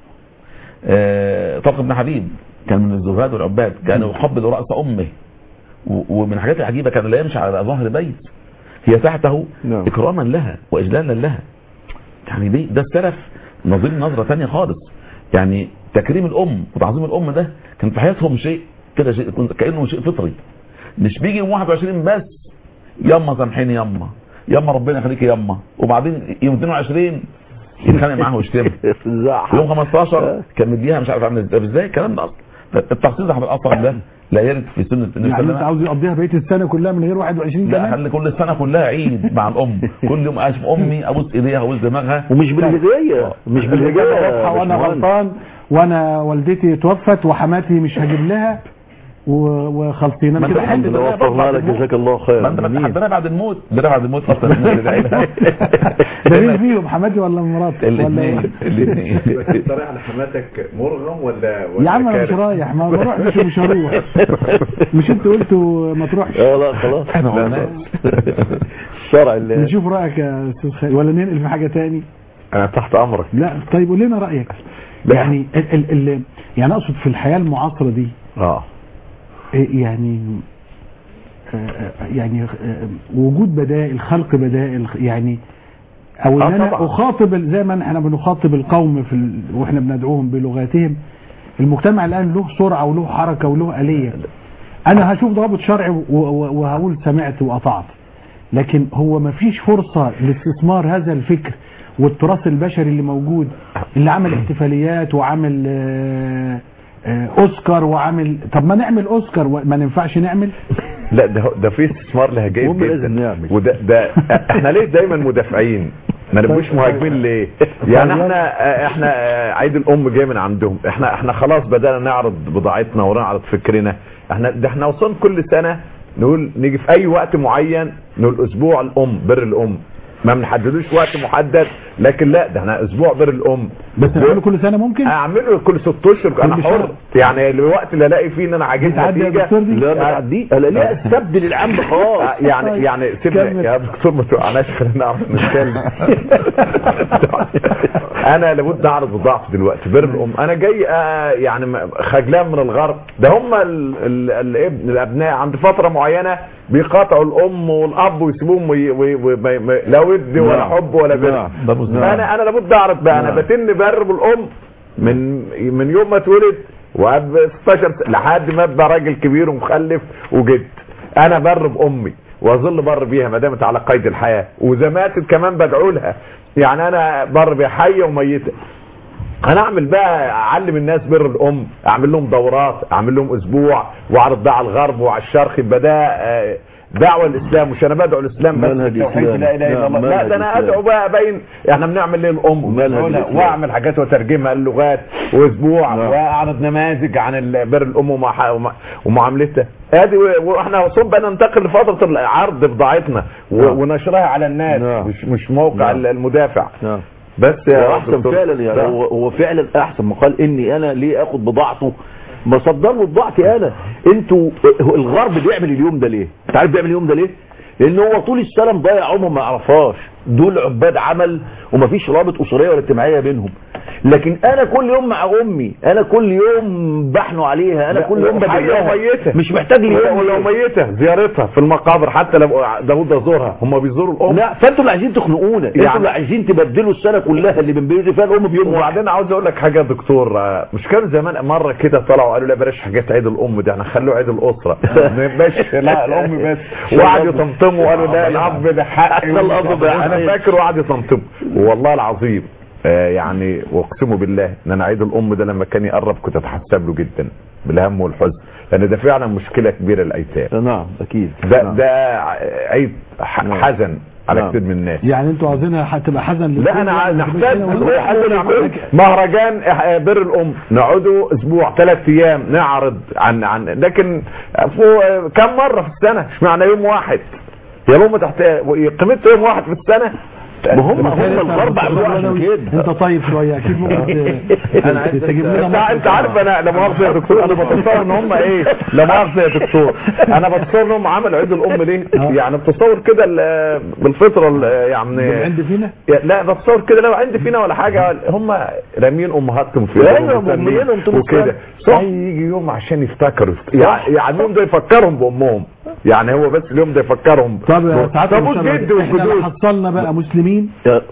آه، طلق بن حبيب كان من الزهاد والعباد كان يقبل راس امه و- ومن الحاجات العجيبه كان لا يمشي على ظهر بيت هي تحته نعم. اكراما لها واجلالا لها يعني دي ده السلف نظير نظره ثانيه خالص يعني تكريم الام وتعظيم الام ده كان في حياتهم شيء كده شيء كانه شيء فطري مش بيجي يوم 21 بس يما سامحيني يما يما ربنا يخليك يما وبعدين يوم 22 يتخانق معاها ويشتمها زعق يوم 15 كان مديها مش عارف عامل ازاي طب ازاي الكلام ده اصلا التخصيص ده اصلا ده لا يرد في سنه النبي صلى يعني الله انت عليه عاوز يقضيها بقيه السنه كلها من غير 21 لا كمان خلي كل السنه كلها عيد مع الام كل يوم اشوف امي ابوس ايديها ابوس دماغها ومش بالهدايه مش الإجابة بالهدايه واضحة يا وانا باشمهندس. غلطان وانا والدتي توفت وحماتي مش هجيب لها و- وخلصين ما انا انت كده الحمد حلو لله وفرنا لك جزاك الله خير ما انت جميل. حبنا بعد الموت ده بعد الموت اصلا الناس بتدعي لها. ده مين فيهم حماتي ولا مراتي ولا الاثنين إيه؟ الاثنين طريق على حماتك مرغم ولا يا عم انا مش رايح ما بروح مش مش هروح مش انت قلتوا ما تروحش اه لا خلاص احنا ما قلناش شرع الله نشوف رايك يا استاذ خالد ولا ننقل في حاجه تاني انا تحت امرك لا طيب قول لنا رايك يعني ال ال ال يعني اقصد في الحياه المعاصره دي اه إيه يعني آه، آه، يعني آه، وجود بدائل خلق بدائل يعني او ان آه انا طبعا. اخاطب ال- زي ما احنا بنخاطب القوم في ال... واحنا بندعوهم بلغاتهم المجتمع الان له سرعه وله حركه وله اليه انا هشوف ضابط شرعي و- و- وهقول سمعت واطعت لكن هو ما فيش فرصه لاستثمار هذا الفكر والتراث البشري اللي موجود اللي عمل احتفاليات وعمل آه، آه، اوسكار وعامل طب ما نعمل اوسكار ما ننفعش نعمل لا ده ده في استثمار لهجائي هم لازم نعمل. وده ده احنا ليه دايما مدافعين ما نبقوش مهاجمين ليه يعني احنا احنا عيد الام جاي من عندهم احنا احنا خلاص بدانا نعرض بضاعتنا ونعرض فكرنا احنا ده احنا وصلنا كل سنه نقول نيجي في اي وقت معين نقول اسبوع الام بر الام ما بنحددوش وقت محدد لكن لا ده احنا اسبوع بر الام بس نعمله كل سنه ممكن اعمله كل ست اشهر انا كل حر شهر. يعني الوقت اللي الاقي فيه ان انا عاجز بتعدي يا نتيجه دكتور دي؟ لا ما تعدي لا لا استبدل العم خالص آه، يعني يعني سيبنا كمل. يا دكتور ما توقعناش خلينا نعرف نتكلم انا لابد اعرض بضعف دلوقتي بر الام انا جاي آه، يعني م- خجلان من الغرب ده هم ال- ال- الابن الابناء عند فتره معينه بيقاطعوا الام والاب ويسيبوهم وي- وي- وي- ما- ما- لا ود ولا نعم. حب ولا بر نعم. ده مظبوط. انا انا لابد اعرض بقى انا نعم. بتن بر بالام من من يوم ما اتولد واب 16 س- لحد ما ابقى راجل كبير ومخلف وجد انا بر بامي واظل بر بيها ما دامت على قيد الحياه واذا ماتت كمان بدعو لها يعني انا بر بيها حيه وميته انا اعمل بقى اعلم الناس بر الام اعمل لهم دورات اعمل لهم اسبوع واعرض ده على الغرب وعلى الشرق يبقى ده آه، دعوه الاسلام مش انا بدعو الاسلام بس منهج التوحيد إسلامي. لا اله الا نعم، الله لا منهج ده انا إسلامي. ادعو بقى باين احنا بنعمل ليه الام منهج وبقولها الإسلام. واعمل حاجات وترجمها اللغات واسبوع نعم. واعرض نماذج عن ال- بر الام ومع- ومع- ومعاملتها ادي و- واحنا صب بقى ننتقل لفتره عرض بضاعتنا و- نعم. ونشرها على الناس نعم. مش مش موقع نعم. المدافع نعم بس هو يا احسن دكتور- فعلا يعني نعم. هو, هو فعلا احسن ما قال اني انا ليه اخد بضاعته بصدر له بضاعتي انا انتوا هو الغرب بيعمل اليوم ده ليه انت عارف بيعمل اليوم ده ليه لان هو طول السنه مضيع عمره ما يعرفهاش دول عباد عمل ومفيش رابط اسريه ولا اجتماعيه بينهم لكن انا كل يوم مع امي انا كل يوم بحنو عليها انا لا، كل يوم وحية بدعيها وميتة. مش محتاج لي يوم ولو ميته زيارتها في المقابر حتى لو داوود زورها هم بيزوروا الام لا فانتوا اللي عايزين تخنقونا انتوا يعني- اللي عايزين تبدلوا السنه كلها اللي بنبيض فيها الام بيوم واحد وبعدين عاوز اقول لك حاجه يا دكتور آه، مش كان زمان مره كده طلعوا قالوا لا بلاش حاجات عيد الام ده احنا خلوه عيد الاسره مش لا الام بس وقعدوا يطمطموا وقالوا لا الاب ده حق ده الأب ده حق. انا فاكر وقعد يطمطم والله العظيم آه، يعني واقسم بالله ان انا عيد الام ده لما كان يقرب كنت اتحسب له جدا بالهم والحزن لان ده فعلا مشكله كبيره للايتام نعم اكيد ده نعم. ده عيد ح- حزن على نعم. كتير من الناس يعني انتوا عايزينها هتبقى حزن للكل لا انا يعني نحتاج مش كده ولا- نحتاج نعمل مهرجان إح- بر الام نقعدوا اسبوع ثلاث ايام نعرض عن عن لكن فوق كم مره في السنه مش معنى يوم واحد يا الام تحت قيمته يوم واحد في السنه ما هم هم مثال الغرب عملوها عشان بدوي، كده انت طيب شويه اكيد ممكن ت- أنا عايز تجيب أسأل- لنا انت مصر انت عارف انا لا مؤاخذه يا دكتور انا بتصور ان هم ايه لا مؤاخذه يا دكتور انا بتصور ان هم عملوا عيد الام ليه آه. يعني بتصور كده ال- بالفطره ال- يعني عند فينا يا- لا بتصور كده لا عندي فينا ولا حاجه هم رامين امهاتهم في أيوة، يوم ومسلمين مؤمنينهم طول وكده السنة. صح يجي يوم عشان يفتكروا يعني يعني اليوم ده يفكرهم بامهم يعني هو بس اليوم ده يفكرهم طب يا سعاده طب المشرف، والجد احنا لا والجدود حصلنا بقى مسلمين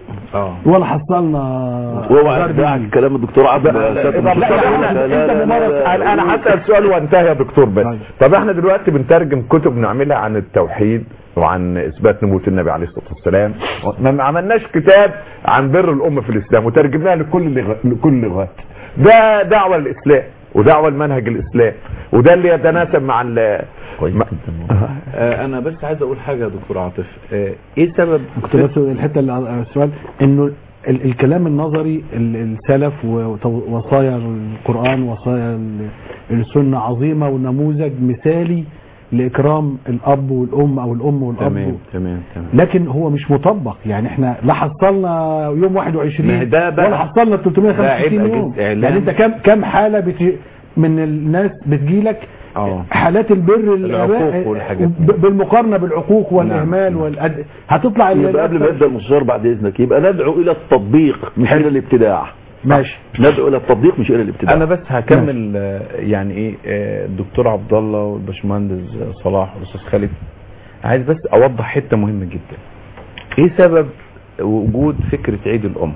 ولا حصلنا وهو غربيين. عارف كلام الدكتور عبد طب الساتر طب مش- احنا لا، لا، انت لا، ممارس لا، لا. انا انا هسال سؤال وانتهى يا دكتور بس طيب. طب احنا دلوقتي بنترجم كتب نعملها عن التوحيد وعن اثبات نبوه النبي عليه الصلاه والسلام ما عملناش كتاب عن بر الام في الاسلام وترجمناها لكل اللغ- لكل اللغات ده دعوه للاسلام ودعوه لمنهج الاسلام وده اللي يتناسب مع ال كويس مع- جدا. آه، انا بس عايز اقول حاجه يا دكتور عاطف آه، ايه سبب كنت بس الحته اللي السؤال انه ال- الكلام النظري ال- السلف ووصايا القران وصايا ال- السنه عظيمه ونموذج مثالي لاكرام الاب والام او الام والاب تمام تمام تمام لكن هو مش مطبق يعني احنا لا حصلنا يوم 21 ما هي ده بقى- ولا حصلنا 365 ده عبء يوم جد- إعلام. يعني انت كم كم حاله بت... من الناس بتجيلك اه حالات البر الآباء العقوق والحاجات دي. ب- بالمقارنه بالعقوق والاهمال نعم. والأد... هتطلع ال- يبقى قبل ما يبدا المستشار بعد اذنك يبقى ندعو الى التطبيق مش الى الابتداع ماشي ندعو الى التطبيق مش الى الابتداع انا بس هكمل آه، يعني ايه آه، الدكتور عبد الله والباشمهندس صلاح والاستاذ خالد عايز بس اوضح حته مهمه جدا ايه سبب وجود فكره عيد الام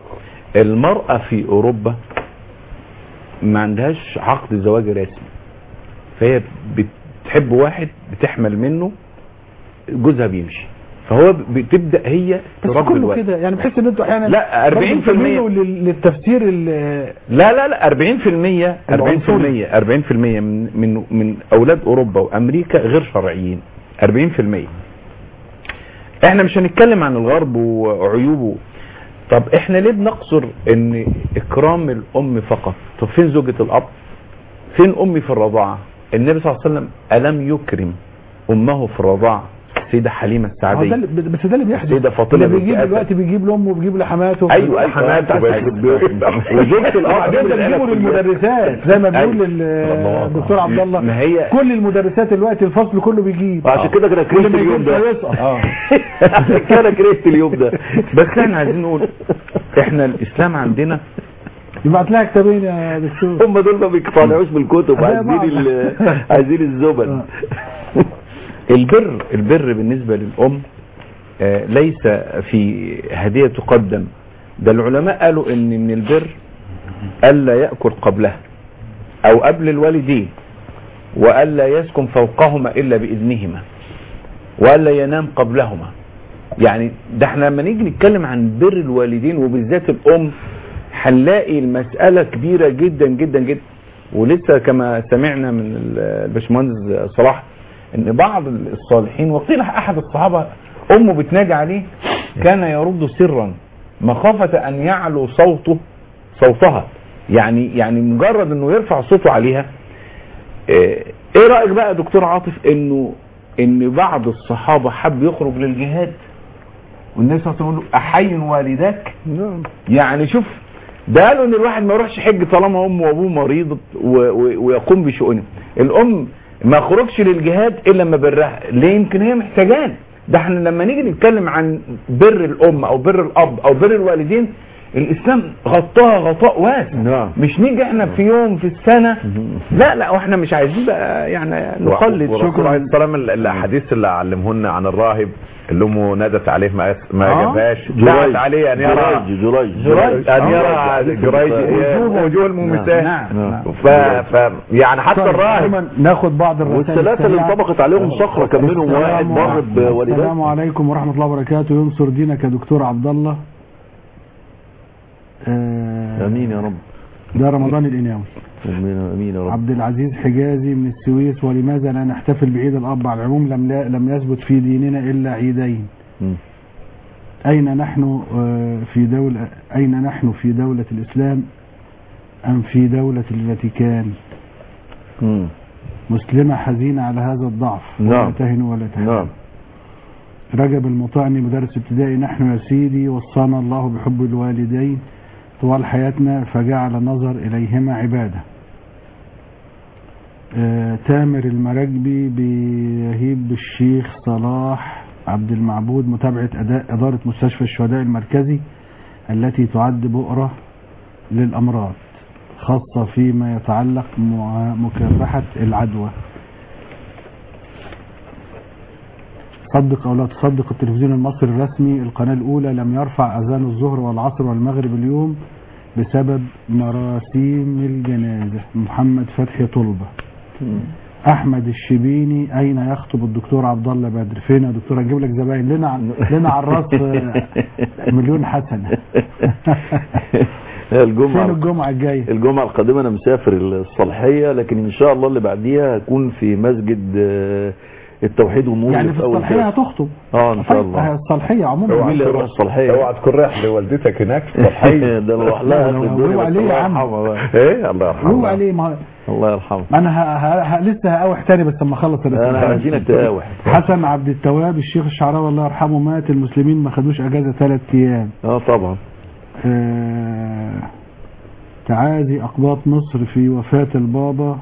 المراه في اوروبا ما عندهاش عقد زواج رسمي فهي بتحب واحد بتحمل منه جوزها بيمشي فهو بتبدا هي بس تربي كله الولد كده يعني بحس ان انتوا احيانا لا، 40% برضه بتميلوا لل- للتفسير ال- لا لا لا 40% 40% العنصري. 40% من من من اولاد اوروبا وامريكا غير شرعيين 40% احنا مش هنتكلم عن الغرب وعيوبه طب احنا ليه بنقصر ان اكرام الام فقط طب فين زوجة الاب فين امي في الرضاعة النبي صلى الله عليه وسلم الم يكرم امه في الرضاعة سيدة حليمة هو ده السعدية اللي- بس ده اللي بيحدث سيدة فاطمة اللي بنت بيجيب أسد. دلوقتي بيجيب لامه وبيجيب لحماته ايوه ايوه حماته بس وزوجة الاب وبعدين ده بيجيبوا للمدرسات زي ما بيقول ال- الدكتور عبد الله ما هي كل المدرسات دلوقتي الفصل كله بيجيب عشان كده كده كرهت واللي ما اليوم يجيبش ده هيسقط اه عشان كده كرهت اليوم ده بس احنا عايزين نقول احنا الاسلام عندنا يبعت لها كتابين يا دكتور هم دول ما بيقتنعوش بالكتب أنا عايزين بعرف. ال- عايزين الزبد البر البر بالنسبة للأم آه، ليس في هدية تقدم ده العلماء قالوا ان من البر ألا يأكل قبلها أو قبل الوالدين وألا يسكن فوقهما إلا بإذنهما وألا ينام قبلهما يعني ده احنا لما نيجي نتكلم عن بر الوالدين وبالذات الأم هنلاقي المسألة كبيرة جدا جدا جدا ولسه كما سمعنا من الباشمهندس صلاح ان بعض الصالحين وقيل احد الصحابه امه بتنادي عليه كان يرد سرا مخافه ان يعلو صوته صوتها يعني يعني مجرد انه يرفع صوته عليها آه، ايه رايك بقى يا دكتور عاطف انه ان بعض الصحابه حب يخرج للجهاد والنبي صلى الله عليه وسلم يقول له احي والداك يعني شوف ده قالوا ان الواحد ما يروحش حج طالما امه وابوه مريض و- و- ويقوم بشؤونه الام ما خرجش للجهاد الا لما برها ليه يمكن هي محتاجان ده احنا لما نيجي نتكلم عن بر الام او بر الاب او بر الوالدين الاسلام غطاها غطاء واسع نعم. مش نيجي احنا في يوم في السنه لا لا واحنا مش عايزين بقى يعني نقلد والرسول عليه السلام ال- الاحاديث اللي علمهن عن الراهب اللي امه نادت عليه ما ما آه. جابهاش جريج. دعت عليه ان يرى جريج جريج جريج ان آه. يرى جريج وجوه وجوه المومسات نعم نعم ف... ف يعني حتى طيب، الراهب عموماً ناخد بعض الرسائل والثلاثة اللي السريعة. انطبقت عليهم صخرة كان منهم واحد السلام مر عليكم. بوالدته السلام عليكم ورحمة الله وبركاته ينصر دينك يا دكتور عبد الله آه، امين يا رب ده رمضان الإناوي امين امين يا رب عبد العزيز حجازي من السويس ولماذا لا نحتفل بعيد الأب على العموم لم لا لم يثبت في ديننا إلا عيدين مم. أين نحن آه، في دولة أين نحن في دولة الإسلام أم في دولة الفاتيكان مم. مسلمة حزينة على هذا الضعف ولا نعم. تهن ولا تهن نعم رجب المطعني مدرس ابتدائي نحن يا سيدي وصانا الله بحب الوالدين طوال حياتنا فجعل النظر إليهما عبادة آه تامر المراكبي بيهيب بالشيخ صلاح عبد المعبود متابعة أداء إدارة مستشفى الشهداء المركزي التي تعد بؤرة للأمراض خاصة فيما يتعلق مع مكافحة العدوى صدق أو لا تصدق التلفزيون المصري الرسمي القناة الأولى لم يرفع أذان الظهر والعصر والمغرب اليوم بسبب مراسيم الجنازة محمد فتحي طلبة أحمد الشبيني أين يخطب الدكتور عبد الله بدر فين يا دكتور أجيب لك زباين لنا ع- لنا على الراس آه، مليون حسنة فين الجمعة الجمعة الجاية الجمعة القادمة أنا مسافر الصالحية لكن إن شاء الله اللي بعديها هكون في مسجد آه، التوحيد والنور يعني اللي في أول الصالحية كاس. هتخطب اه إن شاء طيب، الله الصالحية عموما مين اللي هيروح الصالحية اوعى تكون رايح لوالدتك هناك في الصالحيه ده نروح لها لا، في لو الدنيا هو بس عليه الله يا عم. يرحمها بقى. ايه الله هو يرحمه عليه ما الله يرحمه انا ه... ه... ه... لسه هقاوح تاني بس لما اخلص انا الرسالة عايزينك تقاوح حسن عبد التواب الشيخ الشعراوي الله يرحمه مات المسلمين ما خدوش اجازه ثلاث ايام اه طبعا آه... تعازي اقباط مصر في وفاه البابا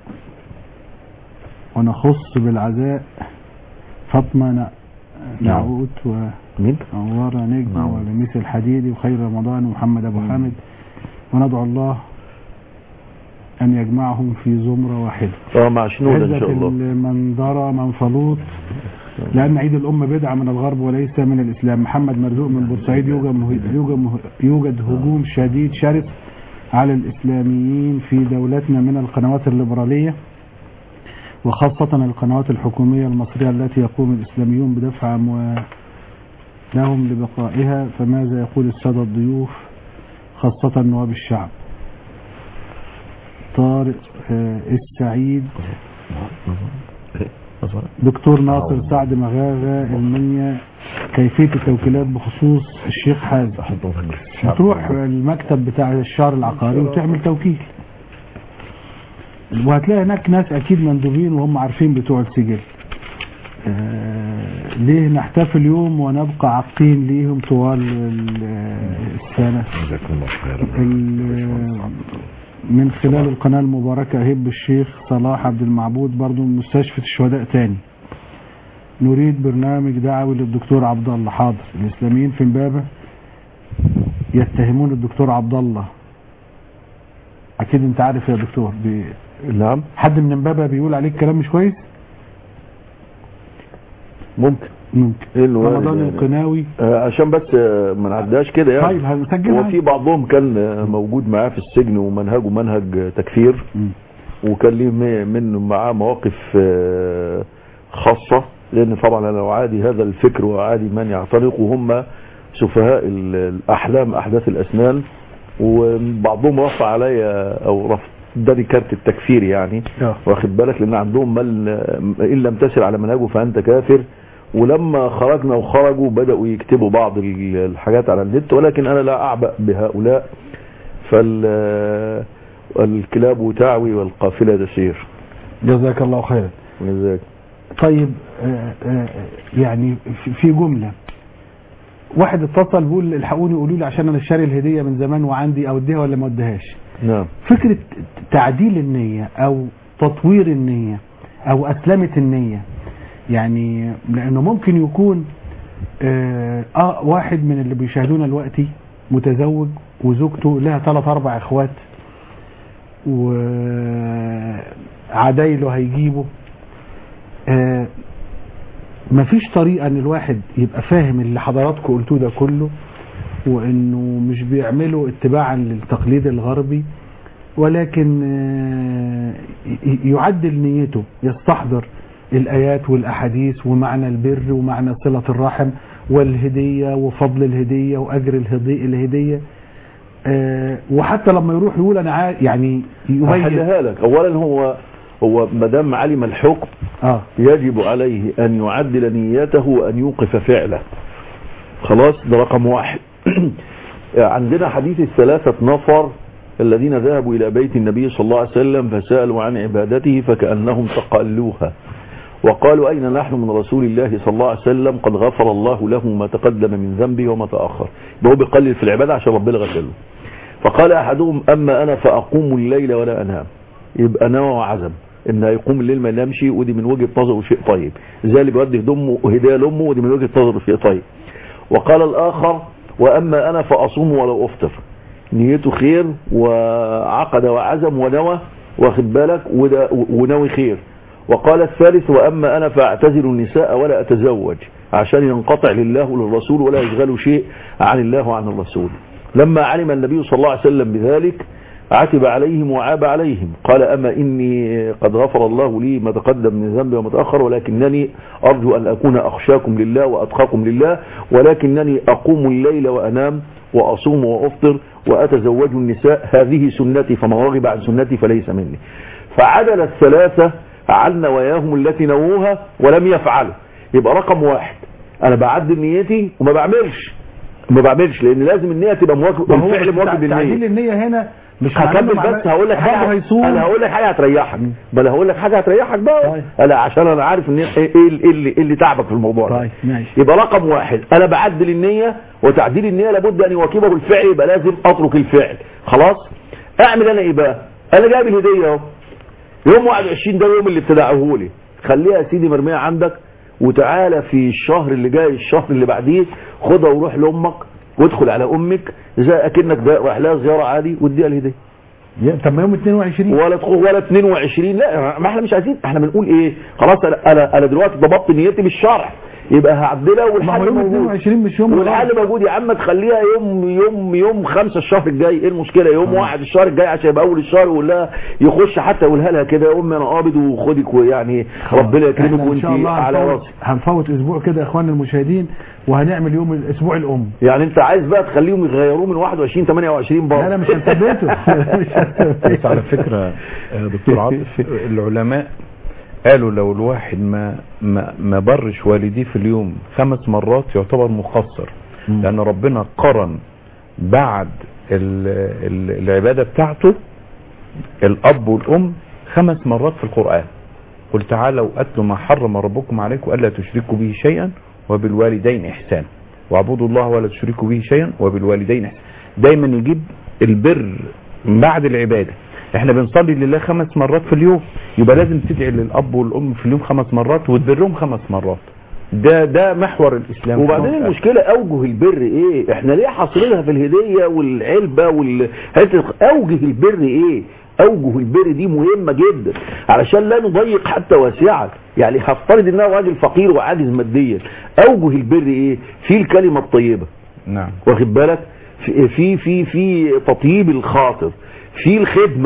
ونخص بالعزاء فاطمه ن... نعوت مين؟ ونوار نجم ولميس الحديدي وخير رمضان ومحمد ابو حامد وندعو الله ان يجمعهم في زمره واحده اه مع شنودة ان عزة شاء الله المنظرة منفلوط لأن عيد الأم بدعة من الغرب وليس من الإسلام محمد مرزوق من بورسعيد يوجد يوجد يوجد هجوم شديد شرس على الإسلاميين في دولتنا من القنوات الليبرالية وخاصة القنوات الحكومية المصرية التي يقوم الإسلاميون بدفع أموالهم لبقائها فماذا يقول السادة الضيوف خاصة نواب الشعب طارق آه، السعيد دكتور ناصر سعد مغاغة المنيا كيفية التوكيلات بخصوص الشيخ حازم هتروح المكتب بتاع الشهر العقاري وتعمل توكيل وهتلاقي هناك ناس اكيد مندوبين وهم عارفين بتوع السجل آه، ليه نحتفل يوم ونبقى عاقين ليهم طوال ال- السنة جزاكم الله خيرا ال- من خلال القناة المباركة أهب الشيخ صلاح عبد المعبود برضو من مستشفى الشهداء تاني نريد برنامج دعوي للدكتور عبد الله حاضر الإسلاميين في امبابة يتهمون الدكتور عبد الله أكيد أنت عارف يا دكتور بي... نعم حد من امبابة بيقول عليك كلام مش كويس ممكن ممكن ايه الوارد رمضان يعني؟ القناوي آه، عشان بس آه، ما نعداش كده يعني طيب هنسجلها هو في بعضهم كان آه، موجود معاه في السجن ومنهجه منهج آه، تكفير مم. وكان ليه م- منه معاه مواقف آه، خاصة لأن طبعا أنا أعادي هذا الفكر وأعادي من يعتنقه هم سفهاء ال- الأحلام أحداث الأسنان وبعضهم رفع علي أو رفع اداني كارت التكفير يعني آه. واخد بالك لان عندهم من ان لم تسر على منهجه فانت كافر ولما خرجنا وخرجوا بدأوا يكتبوا بعض ال- الحاجات على النت ولكن انا لا اعبأ بهؤلاء فال الكلاب تعوي والقافلة تسير جزاك الله خيرا جزاك طيب آه، آه، يعني في- في جملة واحد اتصل بيقول الحقوني قولوا لي عشان انا شاري الهدية من زمان وعندي اوديها ولا ما اوديهاش نعم فكرة تعديل النية او تطوير النية او اسلمة النية يعني لانه ممكن يكون آه, اه واحد من اللي بيشاهدونا دلوقتي متزوج وزوجته لها ثلاث اربع اخوات وعدايله هيجيبوا آه مفيش طريقة ان الواحد يبقى فاهم اللي حضراتكم قلتوه ده كله وانه مش بيعملوا اتباعا للتقليد الغربي ولكن آه، ي- يعدل نيته يستحضر الآيات والأحاديث ومعنى البر ومعنى صلة الرحم والهدية وفضل الهدية وأجر الهدي- الهدية آه، وحتى لما يروح يقول أنا عا- يعني يبين هحلها لك اولا هو هو ما دام علم الحكم اه يجب عليه أن يعدل نيته وأن يوقف فعله خلاص ده رقم واحد عندنا حديث الثلاثة نفر الذين ذهبوا إلى بيت النبي صلى الله عليه وسلم فسألوا عن عبادته فكأنهم تقلوها وقالوا أين نحن من رسول الله صلى الله عليه وسلم قد غفر الله له ما تقدم من ذنبه وما تأخر يبقى هو بيقلل في العبادة عشان ربنا غفر له فقال أحدهم أما أنا فأقوم الليل ولا أنام يبقى نوى وعزم ان يقوم الليل ما ينامش ودي من وجهة نظره شيء طيب زي اللي بيودي هدومه وهدايا لامه ودي من وجهة نظره شيء طيب وقال الاخر واما انا فاصوم ولا افطر نيته خير وعقد وعزم ونوى واخد بالك وده- ونوي خير وقال الثالث واما انا فاعتزل النساء ولا اتزوج عشان ينقطع لله وللرسول ولا يشغل شيء عن الله وعن الرسول لما علم النبي صلى الله عليه وسلم بذلك عتب عليهم وعاب عليهم قال أما إني قد غفر الله لي ما تقدم من ذنبي وما تأخر ولكنني أرجو أن أكون أخشاكم لله وأتقاكم لله ولكنني أقوم الليل وأنام وأصوم وأفطر وأتزوج النساء هذه سنتي فمن رغب عن سنتي فليس مني فعدل الثلاثة عن نواياهم التي نووها ولم يفعلوا يبقى رقم واحد أنا بعدل نيتي وما بعملش ما بعملش لأن لازم النية تبقى مواكب ما هو الفعل مواكب تعديل للنية النية هنا مش معناه هكمل إنه مع- بس هقول لك برضه حاجه هيصوم انا هقول لك حاجه هتريحك ما انا هقول لك حاجه هتريحك بقى طيب. انا عشان انا عارف ان ايه ايه إيه اللي, إيه اللي تعبك في الموضوع ده طيب ماشي يبقى رقم واحد انا بعدل النية وتعديل النية لابد ان يواكبه الفعل يبقى لازم اترك الفعل خلاص اعمل انا ايه بقى انا جايب الهدية اهو يوم 21 ده يوم اللي ابتدعه لي خليها يا سيدي مرمية عندك وتعالى في الشهر اللي جاي الشهر اللي بعديه خدها وروح لامك وادخل على امك زي اكنك ده رايح لها زيارة عادي واديها الهدية يا- طب ما يوم 22 ولا تخ- ولا 22 لا ما احنا مش عايزين احنا بنقول ايه خلاص انا انا, أنا دلوقتي ضبطت نيتي بالشرع يبقى هعدلها ما هو والحل يوم موجود 22 مش يوم والحل موجود يا عم تخليها يوم يوم يوم خمسة الشهر الجاي ايه المشكله يوم واحد الشهر الجاي عشان يبقى اول الشهر يقول لها يخش حتى يقولها لها كده يا امي انا قابض وخدك ويعني ربنا يكرمك احنا ان وانت شاء الله على هنفوت, راسي هنفوت اسبوع كده يا اخواننا المشاهدين وهنعمل يوم الاسبوع الام يعني انت عايز بقى تخليهم يغيروه من 21 28 برضه لا لا مش هنثبته مش هنثبته. بس على فكرة يا دكتور عاطف العلماء قالوا لو الواحد ما ما ما برش والديه في اليوم خمس مرات يعتبر مقصر لأن ربنا قرن بعد ال ال العبادة بتاعته الأب والأم خمس مرات في القرآن قل تعالوا أتلوا ما حرم ربكم عليكم ألا تشركوا به شيئا وبالوالدين إحسانا واعبدوا الله ولا تشركوا به شيئا وبالوالدين إحسانا دايما يجيب البر بعد العبادة احنا بنصلي لله خمس مرات في اليوم يبقى لازم تدعي للاب والام في اليوم خمس مرات وتبرهم خمس مرات ده ده محور الاسلام وبعدين المشكلة اوجه البر ايه احنا ليه حاصرينها في الهدية والعلبة وال حتة اوجه البر ايه اوجه البر دي مهمة جدا علشان لا نضيق حتى واسعا يعني هفترض ان انا راجل فقير وعاجز ماديا اوجه البر ايه في الكلمة الطيبة نعم واخد بالك في في في, في تطيب الخاطر في الخدمة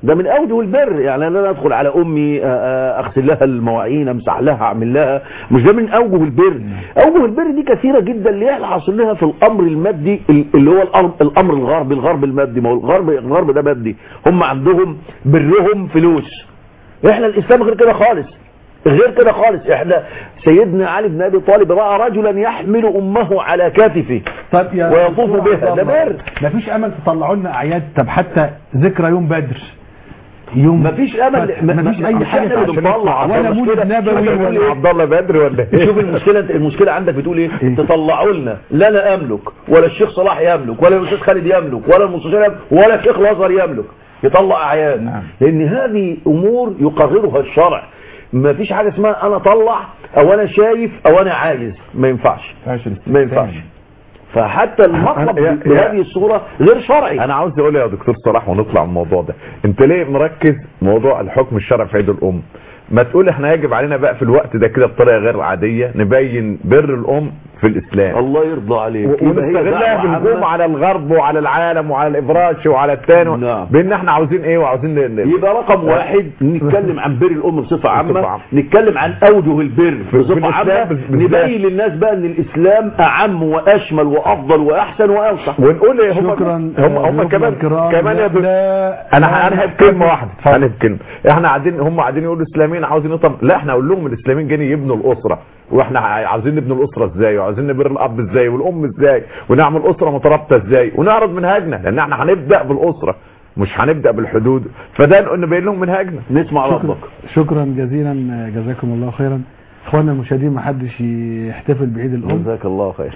ده من اوجه البر يعني انا ادخل على امي آه، آه، اغسل لها المواعين امسح لها اعمل لها مش ده من اوجه البر اوجه البر دي كثيره جدا اللي هي حاصل لها في الامر المادي اللي هو الامر الامر الغربي الغرب المادي ما هو الغرب الغرب ده مادي هم عندهم برهم فلوس احنا الاسلام غير كده خالص غير كده خالص احنا سيدنا علي بن ابي طالب راى رجلا يحمل امه على كتفه طب يا ويطوف دكتور بها عبد ده الله، بر مفيش امل تطلعوا لنا اعياد طب حتى ذكرى يوم بدر يوم مفيش امل ما- مفيش اي حاجه احنا عشان بنطلع ولا المشكلة- مولد نبوي شوف ولا عبد الله بدر ولا ايه شوف المشكلة المشكلة عندك بتقول ايه تطلعوا لنا لا انا املك ولا الشيخ صلاح يملك ولا الاستاذ خالد يملك ولا المستشار يملك ولا الشيخ الازهر يملك يطلع اعياد نعم. لان هذه امور يقررها الشرع ما فيش حاجة اسمها انا اطلع او انا شايف او انا عايز ما ينفعش ما ينفعش فحتى المطلب يا- يا- بهذه الصورة غير شرعي انا عاوز اقول يا دكتور صلاح ونطلع من الموضوع ده انت ليه مركز موضوع الحكم الشرعي في عيد الام ما تقول احنا يجب علينا بقى في الوقت ده كده بطريقه غير عاديه نبين بر الام في الاسلام الله يرضى عليك و- يبقى هي ونستغلها دعوة بالهجوم عامة. على الغرب وعلى العالم وعلى الافراش وعلى التاني نعم. بان احنا عاوزين ايه وعاوزين ن- ن- يبقى رقم واحد نتكلم عن بر الام بصفه بصفة عامه عامة. نتكلم عن اوجه البر في بصفه الإسلام عامه بالذات. نبين للناس بقى ان الاسلام اعم واشمل وافضل واحسن واوسع ونقول ايه هم شكرا هم, آه، هم ضيوفنا كمان الكرام. كمان يا لا- دكتور لا- انا لا هنهب نحتفل. كلمه واحده هنهب كلمه احنا قاعدين هم قاعدين يقولوا الاسلاميين عاوزين يطم لا احنا اقول لهم الاسلاميين جايين يبنوا الاسره واحنا عاوزين نبني الاسره ازاي وعاوزين نبر الاب ازاي والام ازاي ونعمل اسره مترابطه ازاي ونعرض منهجنا لان احنا هنبدا بالاسره مش هنبدا بالحدود فده نبين لهم منهجنا نسمع شكرا, ربك شكرا جزيلا جزاكم الله خيرا اخواننا المشاهدين ما حدش يحتفل بعيد الام جزاك الله خير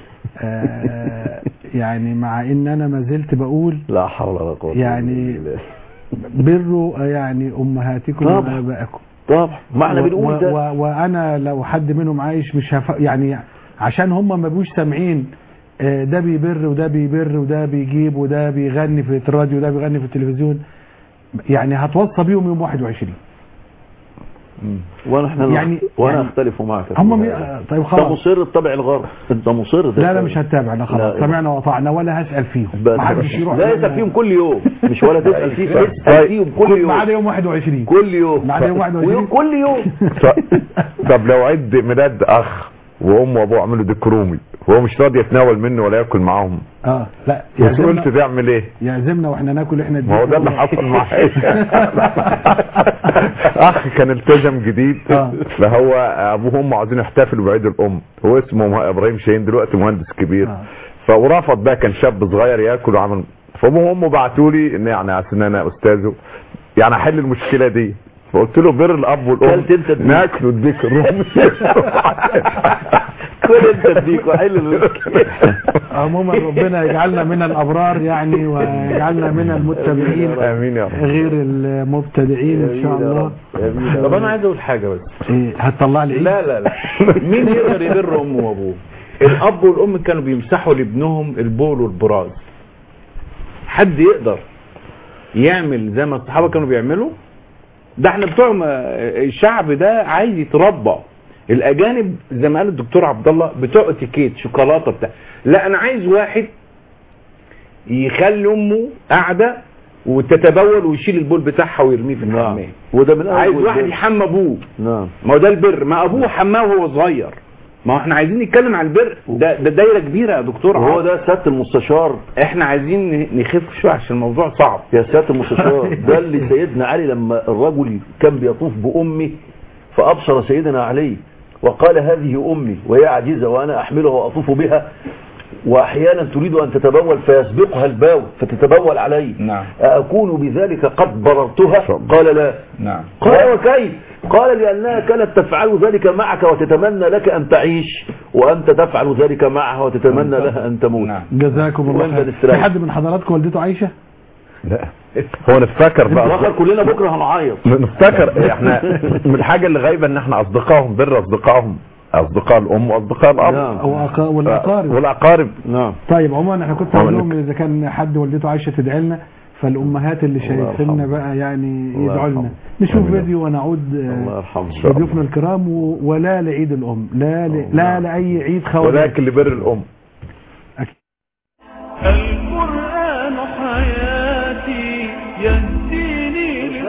آه يعني مع ان انا ما زلت بقول لا حول ولا قوه يعني بروا يعني امهاتكم طبعا. وابائكم طبعا ما احنا و- بنقول و- ده و- وانا لو حد منهم عايش مش هف... يعني عشان هم ما بيبقوش سامعين آه، ده بيبر وده بيبر وده بيجيب وده بيغني في الراديو وده بيغني في التلفزيون يعني هتوصى بيهم يوم 21 وانا احنا يعني- وانا يعني اختلف معك في هم مي... هذا. آه، طيب انت خلاص مصر تتبع الغرب انت مصر لا تتبع لا مش هتابع لا خلاص لا. سمعنا وأطعنا ولا هسأل فيهم بس ما حدش يروح لا اسال فيهم كل يوم مش ولا تسال فيه اسال فيهم كل ما عدا يوم يوم 21 كل يوم ما عدا يوم 21 ويوم كل يوم ط- طب لو عد ميلاد اخ وامه وابوه عملوا ديك رومي وهو مش راضي يتناول منه ولا ياكل معاهم اه لا وقلت يعزمنا تعمل ايه يعزمنا واحنا ناكل احنا ما هو ده اللي حصل معايا اخ كان التزم جديد آه. فهو ابوه وامه عاوزين يحتفلوا بعيد الام هو اسمه مه- ابراهيم شاهين دلوقتي مهندس كبير آه. فرفض بقى كان شاب صغير ياكل وعمل فابوه وامه بعتوا لي ان يعني عشان انا استاذه يعني احل المشكله دي فقلت له بر الاب والام كلت انت الديك. ناكلوا الديك الرومي كل انت اديك وحل المشكله عموما ربنا يجعلنا من الابرار يعني ويجعلنا من المتبعين امين يا رب غير المبتدعين ان شاء الله طب انا عايز اقول حاجه بس إيه هتطلع لي لا لا لا مين يقدر يبر امه وابوه الاب والام كانوا بيمسحوا لابنهم البول والبراز حد يقدر يعمل زي ما الصحابه كانوا بيعملوا ده احنا بتوع ما- الشعب ده عايز يتربى الاجانب زي ما قال الدكتور عبد الله بتوع اتيكيت شوكولاته بتاع لا انا عايز واحد يخلي امه قاعده وتتبول ويشيل البول بتاعها ويرميه في نعم الحمام وده من عايز أول واحد البر. يحمى ابوه نعم ما هو ده البر ما ابوه حماه وهو صغير ما هو احنا عايزين نتكلم عن البر ده ده دايره كبيره يا دكتور وهو عاطف. ده سياده المستشار احنا عايزين ن- نخف شويه عشان الموضوع صعب يا سياده المستشار ده اللي سيدنا علي لما الرجل كان بيطوف بامه فابصر سيدنا علي وقال هذه امي وهي عجيزه وانا احملها واطوف بها واحيانا تريد ان تتبول فيسبقها الباول فتتبول علي نعم. اكون بذلك قد بررتها قال لا نعم قال وكيف قال لأنها كانت تفعل ذلك معك وتتمنى لك أن تعيش وأنت تفعل ذلك معها وتتمنى لها أن تموت نعم. جزاكم الله وأنت خير تستريح. في حد من حضراتكم والدته عايشه لا هو نفتكر بقى بقى كلنا بكرة هنعيط نفتكر احنا من الحاجه اللي غايبه ان احنا اصدقائهم بر اصدقائهم اصدقاء الام واصدقاء الاب نعم. وأق- والاقارب والاقارب نعم طيب عموما احنا كنت هو هقول اللي- لهم اذا كان حد والدته عايشه تدعي لنا فالامهات اللي شايفيننا يرحمه. بقى يعني الله يدعوا لنا يرحمه. نشوف فيديو ونعود آه، الله يرحمه لضيوفنا الكرام و- ولا لعيد الام لا ل... لا لاي عيد خوارج ولكن لبر الام القرآن حياتي يهديني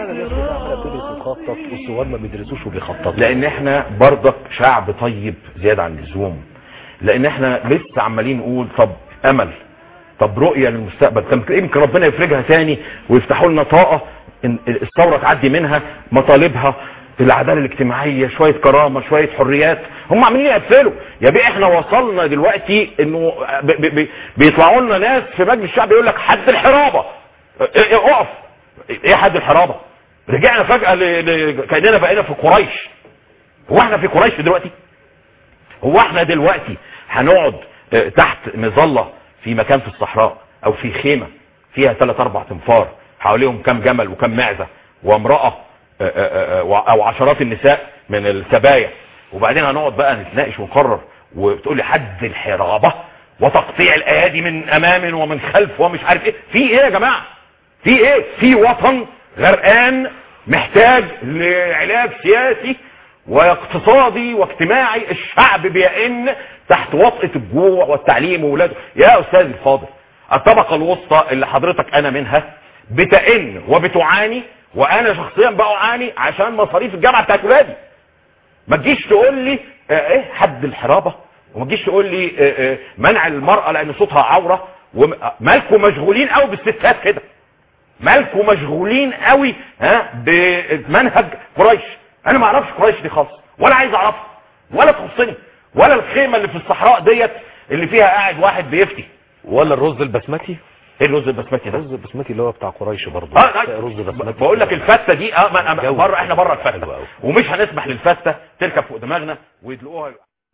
بيخطط والثوار ما بيدرسوش وبيخططوا لان احنا برضك شعب طيب زيادة عن اللزوم لان احنا لسه عمالين نقول طب امل طب رؤية للمستقبل طب يمكن ربنا يفرجها تاني ويفتحوا لنا طاقة إن الثورة تعدي منها مطالبها العدالة الاجتماعية شوية كرامة شوية حريات هم عاملين يقفلوا يا بيه احنا وصلنا دلوقتي انه ب- ب- ب- بيطلعوا لنا ناس في مجلس الشعب يقول لك حد الحرابة اه- اه- اقف ايه حد الحرابة رجعنا فجأة ل... ل... كأننا بقينا في قريش هو احنا في قريش دلوقتي هو احنا دلوقتي هنقعد اه، تحت مظلة في مكان في الصحراء او في خيمة فيها ثلاث اربع تنفار حواليهم كم جمل وكم معزة وامرأة اه، اه، اه، او عشرات النساء من السبايا وبعدين هنقعد بقى نتناقش ونقرر وتقول لي حد الحرابة وتقطيع الايادي من امام ومن خلف ومش عارف ايه في ايه يا جماعة في ايه في وطن غرقان محتاج لعلاج سياسي واقتصادي واجتماعي الشعب بيئن تحت وطئة الجوع والتعليم وولاده يا استاذ الفاضل الطبقة الوسطى اللي حضرتك انا منها بتئن وبتعاني وانا شخصيا بعاني عشان مصاريف الجامعة بتاعت ولادي ما تجيش تقول لي آه، ايه حد الحرابة وما تجيش تقول لي آه، آه، منع المرأة لان صوتها عورة ومالكم مشغولين قوي بالستات كده مالكم مشغولين قوي ها بمنهج قريش انا ما اعرفش قريش دي خالص ولا عايز اعرفها ولا تخصني ولا الخيمه اللي في الصحراء ديت اللي فيها قاعد واحد بيفتي ولا الرز البسمتي ايه الرز البسمتي ده الرز البسمتي اللي هو بتاع قريش برضه اه رز بسمتي بقول لك الفته دي اه ما- ما- جو. بره احنا بره حلو الفته أوي. ومش هنسمح للفته تركب فوق دماغنا ويدلقوها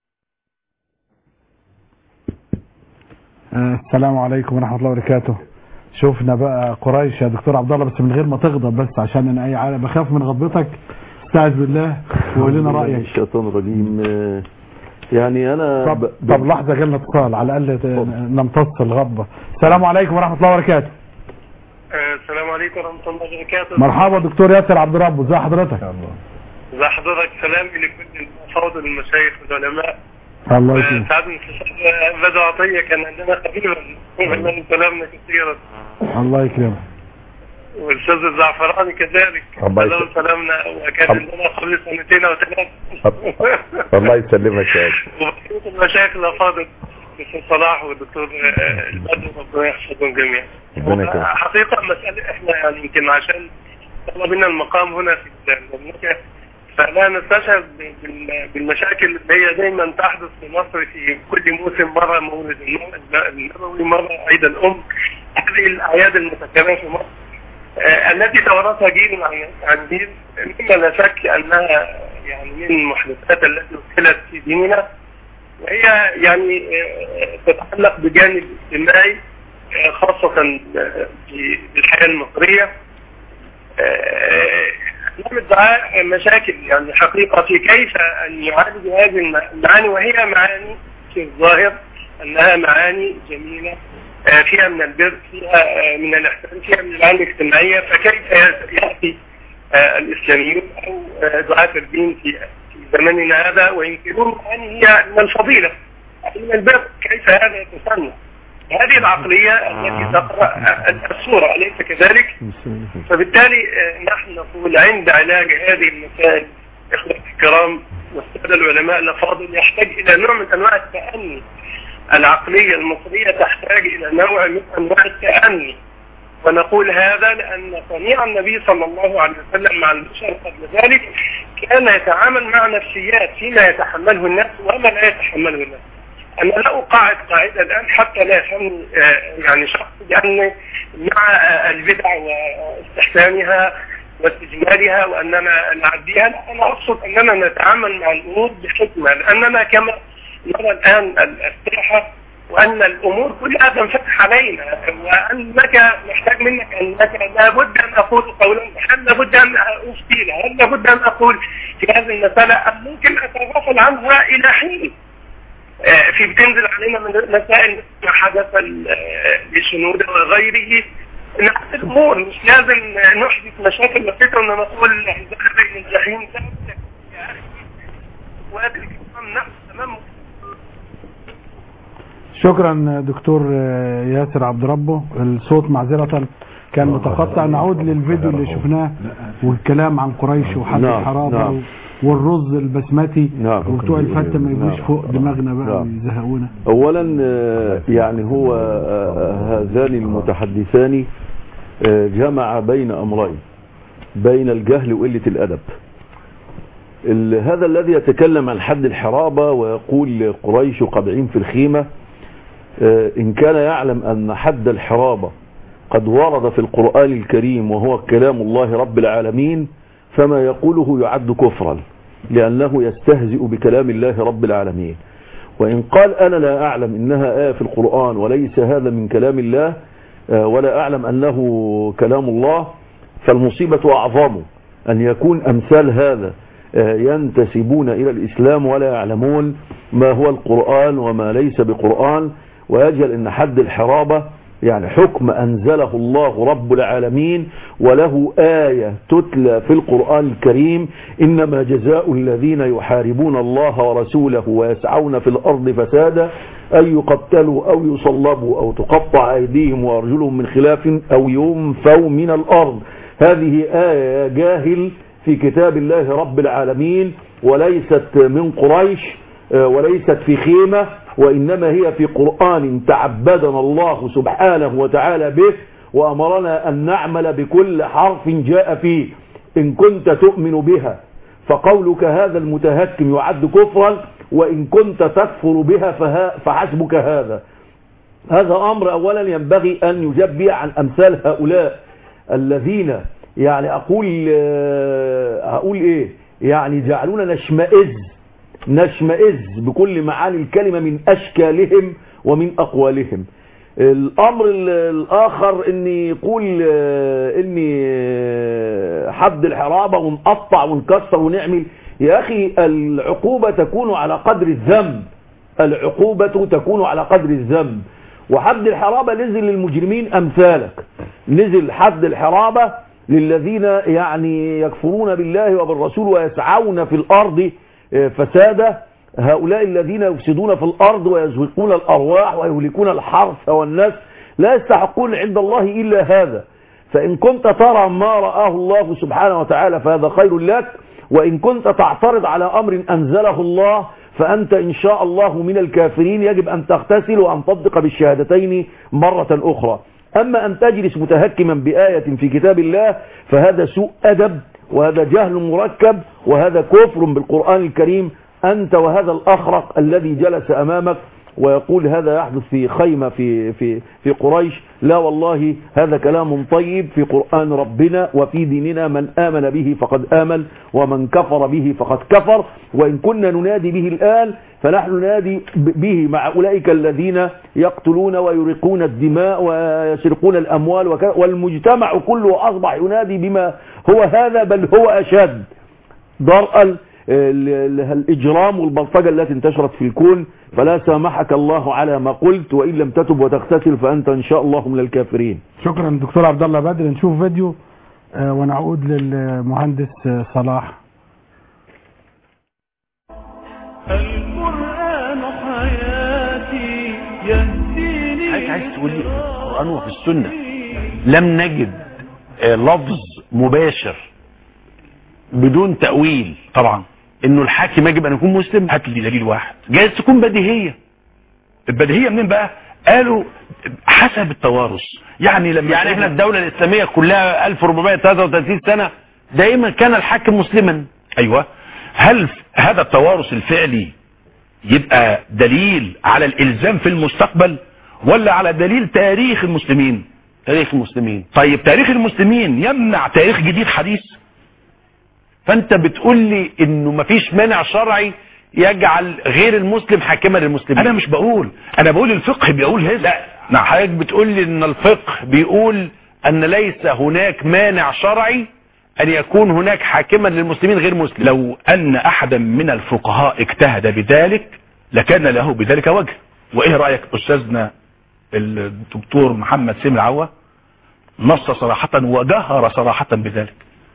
آه، السلام عليكم ورحمه الله وبركاته شفنا بقى قريش يا دكتور عبد الله بس من غير ما تغضب بس عشان انا اي عالم بخاف من غضبتك استعذ بالله وقول لنا رايك الشيطان الرجيم آه، يعني انا طب, ب- طب لحظه جالنا اتصال على الاقل ت- نمتص الغضبه السلام عليكم ورحمه الله وبركاته السلام عليكم ورحمة الله وبركاته مرحبا دكتور ياسر عبد ربه ازي حضرتك ازي حضرتك سلامي لكل الافاضل المشايخ والعلماء الله يكرمك سعد المستشار بدر عطية كان عندنا قريبا ومن سلامنا كثيرا الله يكرمك والاستاذ الزعفراني كذلك الله سلام يسلمك. سلامنا وكان الله- عندنا قبل سنتين او ثلاث الله يسلمك يا أخي. وبقية المشايخ الافاضل الدكتور صلاح والدكتور آه، البدر ربنا يحفظهم جميعا ربنا يكرمك. حقيقة مسألة احنا يعني يمكن عشان طلب منا المقام هنا في المملكة فلا نستشعر بال- بالمشاكل اللي هي دايما تحدث في مصر في كل موسم مرة مولد النبوي مرة عيد الأم هذه الأعياد المتكررة في مصر آه، التي تورثها جيل عن عن جيل مما لا شك أنها يعني من المحدثات التي أدخلت في ديننا وهي يعني آه، تتعلق بجانب اجتماعي آه، خاصة آه، في الحياة المصرية آه، نعم الدعاء مشاكل يعني حقيقة في كيف أن يعالج هذه المعاني وهي معاني في الظاهر أنها معاني جميلة آه، فيها من البر فيها آه، من الإحسان فيها من المعاني الاجتماعية فكيف يأتي آه، الإسلاميون أو آه، دعاة الدين في في زماننا هذا وينكرون معاني هي من الفضيلة من البر كيف هذا يتسنى هذه العقلية التي تقرأ الصورة أليس كذلك؟ فبالتالي آه، نحن نقول عند علاج هذه المسائل إخوة الكرام والسادة العلماء الأفاضل يحتاج إلى نوع من أنواع التأني العقلية المصرية تحتاج إلى نوع من أنواع التأني ونقول هذا لأن صنيع النبي صلى الله عليه وسلم مع البشر قبل ذلك كان يتعامل مع نفسيات فيما يتحمله الناس وما لا يتحمله الناس أنا لا أقاعد قاعدة الآن حتى لا يفهمني آه، يعني شخص لأن مع آه، البدع واستحسانها واستجمالها وأننا نعديها لا، أنا أقصد أننا نتعامل مع الأمور بحكمة لأننا كما نرى الآن الأسلحة وأن الأمور كلها تنفتح علينا وأنك محتاج منك أنك لابد أن أقول قولا هل لابد أن أفتي هل لابد أن أقول في هذه المسألة أم ممكن أتغافل عنها إلى حين آه، في بتنزل علينا من مسائل ما حدث ال- آه، لشنودة وغيره نفس الأمور مش لازم نحدث مشاكل بسيطة وإن نقول ذهب إلى الجحيم ذهب يا أخي وهذا الكلام نفس تمام شكرا دكتور آه، ياسر عبد ربه الصوت معذرة كان متقطع نعود للفيديو اللي شفناه والكلام عن قريش وحد نعم، الحرابة نعم. والرز البسمتي نعم. وبتوع الفتة ما يجوش فوق دماغنا بقى نعم. ويزهقونا اولا آه، يعني هو آه، هذان المتحدثان آه، جمع بين امرين بين الجهل وقلة الادب ال- هذا الذي يتكلم عن حد الحرابة ويقول قريش قبعين في الخيمة آه، إن كان يعلم أن حد الحرابة قد ورد في القرآن الكريم وهو كلام الله رب العالمين فما يقوله يعد كفرا لأنه يستهزئ بكلام الله رب العالمين وإن قال أنا لا أعلم إنها آية في القرآن وليس هذا من كلام الله آه، ولا أعلم أنه كلام الله فالمصيبة أعظم أن يكون أمثال هذا آه، ينتسبون إلى الإسلام ولا يعلمون ما هو القرآن وما ليس بقرآن ويجهل أن حد الحرابة يعني حكم أنزله الله رب العالمين وله آية تتلى في القرآن الكريم إنما جزاء الذين يحاربون الله ورسوله ويسعون في الأرض فسادا أن يقتلوا أو يصلبوا أو تقطع أيديهم وأرجلهم من خلاف أو ينفوا من الأرض هذه آية يا جاهل في كتاب الله رب العالمين وليست من قريش آه، وليست في خيمة وإنما هي في قرآن تعبدنا الله سبحانه وتعالى به وأمرنا أن نعمل بكل حرف جاء فيه إن كنت تؤمن بها فقولك هذا المتهكم يعد كفرا وإن كنت تكفر بها فها فحسبك هذا هذا أمر أولا ينبغي أن يجبي عن أمثال هؤلاء الذين يعني أقول آه، أقول إيه يعني جعلونا نشمئز نشمئز بكل معاني الكلمة من أشكالهم ومن أقوالهم الأمر ال- الآخر أن يقول آه، أن آه، حد الحرابة ونقطع ونكسر ونعمل يا أخي العقوبة تكون على قدر الذنب العقوبة تكون على قدر الذنب وحد الحرابة نزل للمجرمين أمثالك نزل حد الحرابة للذين يعني يكفرون بالله وبالرسول ويسعون في الأرض آه، فسادا هؤلاء الذين يفسدون في الأرض ويزهقون الأرواح ويهلكون الحرث والناس لا يستحقون عند الله إلا هذا فإن كنت ترى ما رآه الله سبحانه وتعالى فهذا خير لك وإن كنت تعترض على أمر أنزله الله فأنت إن شاء الله من الكافرين يجب أن تغتسل وأن تنطق بالشهادتين مرة أخرى أما أن تجلس متهكما بآية في كتاب الله فهذا سوء أدب وهذا جهل مركب وهذا كفر بالقرآن الكريم أنت وهذا الأخرق الذي جلس أمامك ويقول هذا يحدث في خيمة في, في, في قريش لا والله هذا كلام طيب في قرآن ربنا وفي ديننا من آمن به فقد آمن ومن كفر به فقد كفر وإن كنا ننادي به الآن فنحن ننادي به مع أولئك الذين يقتلون ويرقون الدماء ويسرقون الأموال وك- والمجتمع كله أصبح ينادي بما هو هذا بل هو أشد درءا ال- ال- الإجرام والبلطجة التي انتشرت في الكون فلا سامحك الله على ما قلت وإن لم تتب وتغتسل فأنت إن شاء الله من الكافرين شكرا دكتور عبد الله بدر نشوف فيديو آه، ونعود للمهندس آه، صلاح القرآن حياتي يهديني حضرتك عايز تقول لي في القرآن وفي السنة لم نجد آه، لفظ مباشر بدون تأويل طبعا انه الحاكم يجب ان يكون مسلم هات لي دليل واحد جايز تكون بديهية البديهية منين بقى قالوا حسب التوارث يعني لما يعني احنا الدولة الاسلامية كلها 1433 سنة دائما كان الحاكم مسلما ايوه هل هذا التوارث الفعلي يبقى دليل على الالزام في المستقبل ولا على دليل تاريخ المسلمين تاريخ المسلمين طيب تاريخ المسلمين يمنع تاريخ جديد حديث فانت بتقول لي انه مفيش مانع شرعي يجعل غير المسلم حاكما للمسلمين انا مش بقول انا بقول الفقه بيقول هذا لا نعم حضرتك بتقول لي ان الفقه بيقول ان ليس هناك مانع شرعي ان يكون هناك حاكما للمسلمين غير مسلم لو ان احدا من الفقهاء اجتهد بذلك لكان له بذلك وجه وايه رايك استاذنا الدكتور محمد سامي العوا نص صراحة وجهر صراحة بذلك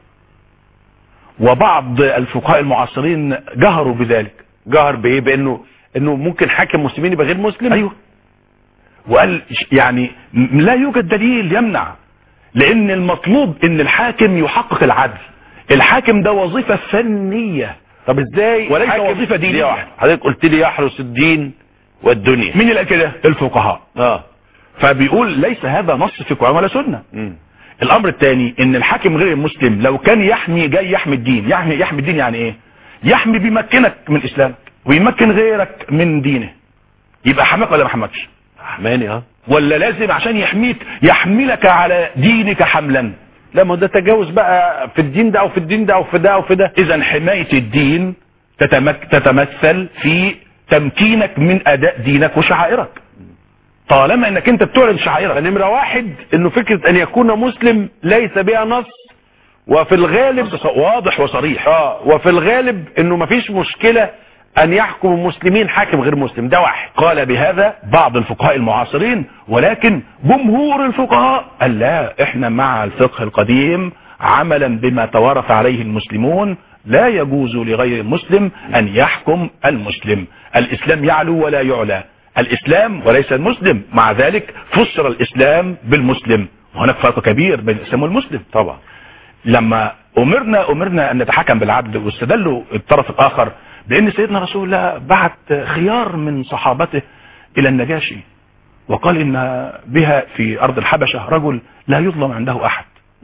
وبعض الفقهاء المعاصرين جهروا بذلك جهر بايه بانه انه ممكن حاكم مسلمين يبقى غير مسلم ايوه وقال ش- يعني م- لا يوجد دليل يمنع لان المطلوب ان الحاكم يحقق العدل الحاكم ده وظيفة فنية طب ازاي وليس حاكم- وظيفة دي دينية واحدة. حضرتك قلت لي يحرس الدين والدنيا مين اللي قال كده الفقهاء اه فبيقول ليس هذا نص في القرآن ولا سنة مم. الامر الثاني ان الحاكم غير المسلم لو كان يحمي جاي يحمي الدين يحمي يحمي الدين يعني ايه يحمي بيمكنك من اسلامك ويمكن غيرك من دينه يبقى حماك ولا ما حماكش حماني اه ولا لازم عشان يحميك يحملك على دينك حملا لا ما هو ده تجاوز بقى في الدين ده او في الدين ده او في ده او في ده اذا حماية الدين تتمك تتمثل في تمكينك من اداء دينك وشعائرك طالما انك انت بتعلن شعائرك فنمرة واحد انه فكرة ان يكون مسلم ليس بها نص وفي الغالب واضح وصريح اه وفي الغالب انه مفيش مشكلة ان يحكم المسلمين حاكم غير مسلم ده واحد قال بهذا بعض الفقهاء المعاصرين ولكن جمهور الفقهاء قال لا احنا مع الفقه القديم عملا بما توارث عليه المسلمون لا يجوز لغير المسلم ان يحكم المسلم الاسلام يعلو ولا يعلى الاسلام وليس المسلم مع ذلك فسر الاسلام بالمسلم وهناك فرق كبير بين الاسلام والمسلم طبعا لما امرنا امرنا ان نتحكم بالعدل واستدلوا الطرف الاخر بان سيدنا رسول الله بعت خيار من صحابته الى النجاشي وقال ان بها في ارض الحبشه رجل لا يظلم عنده احد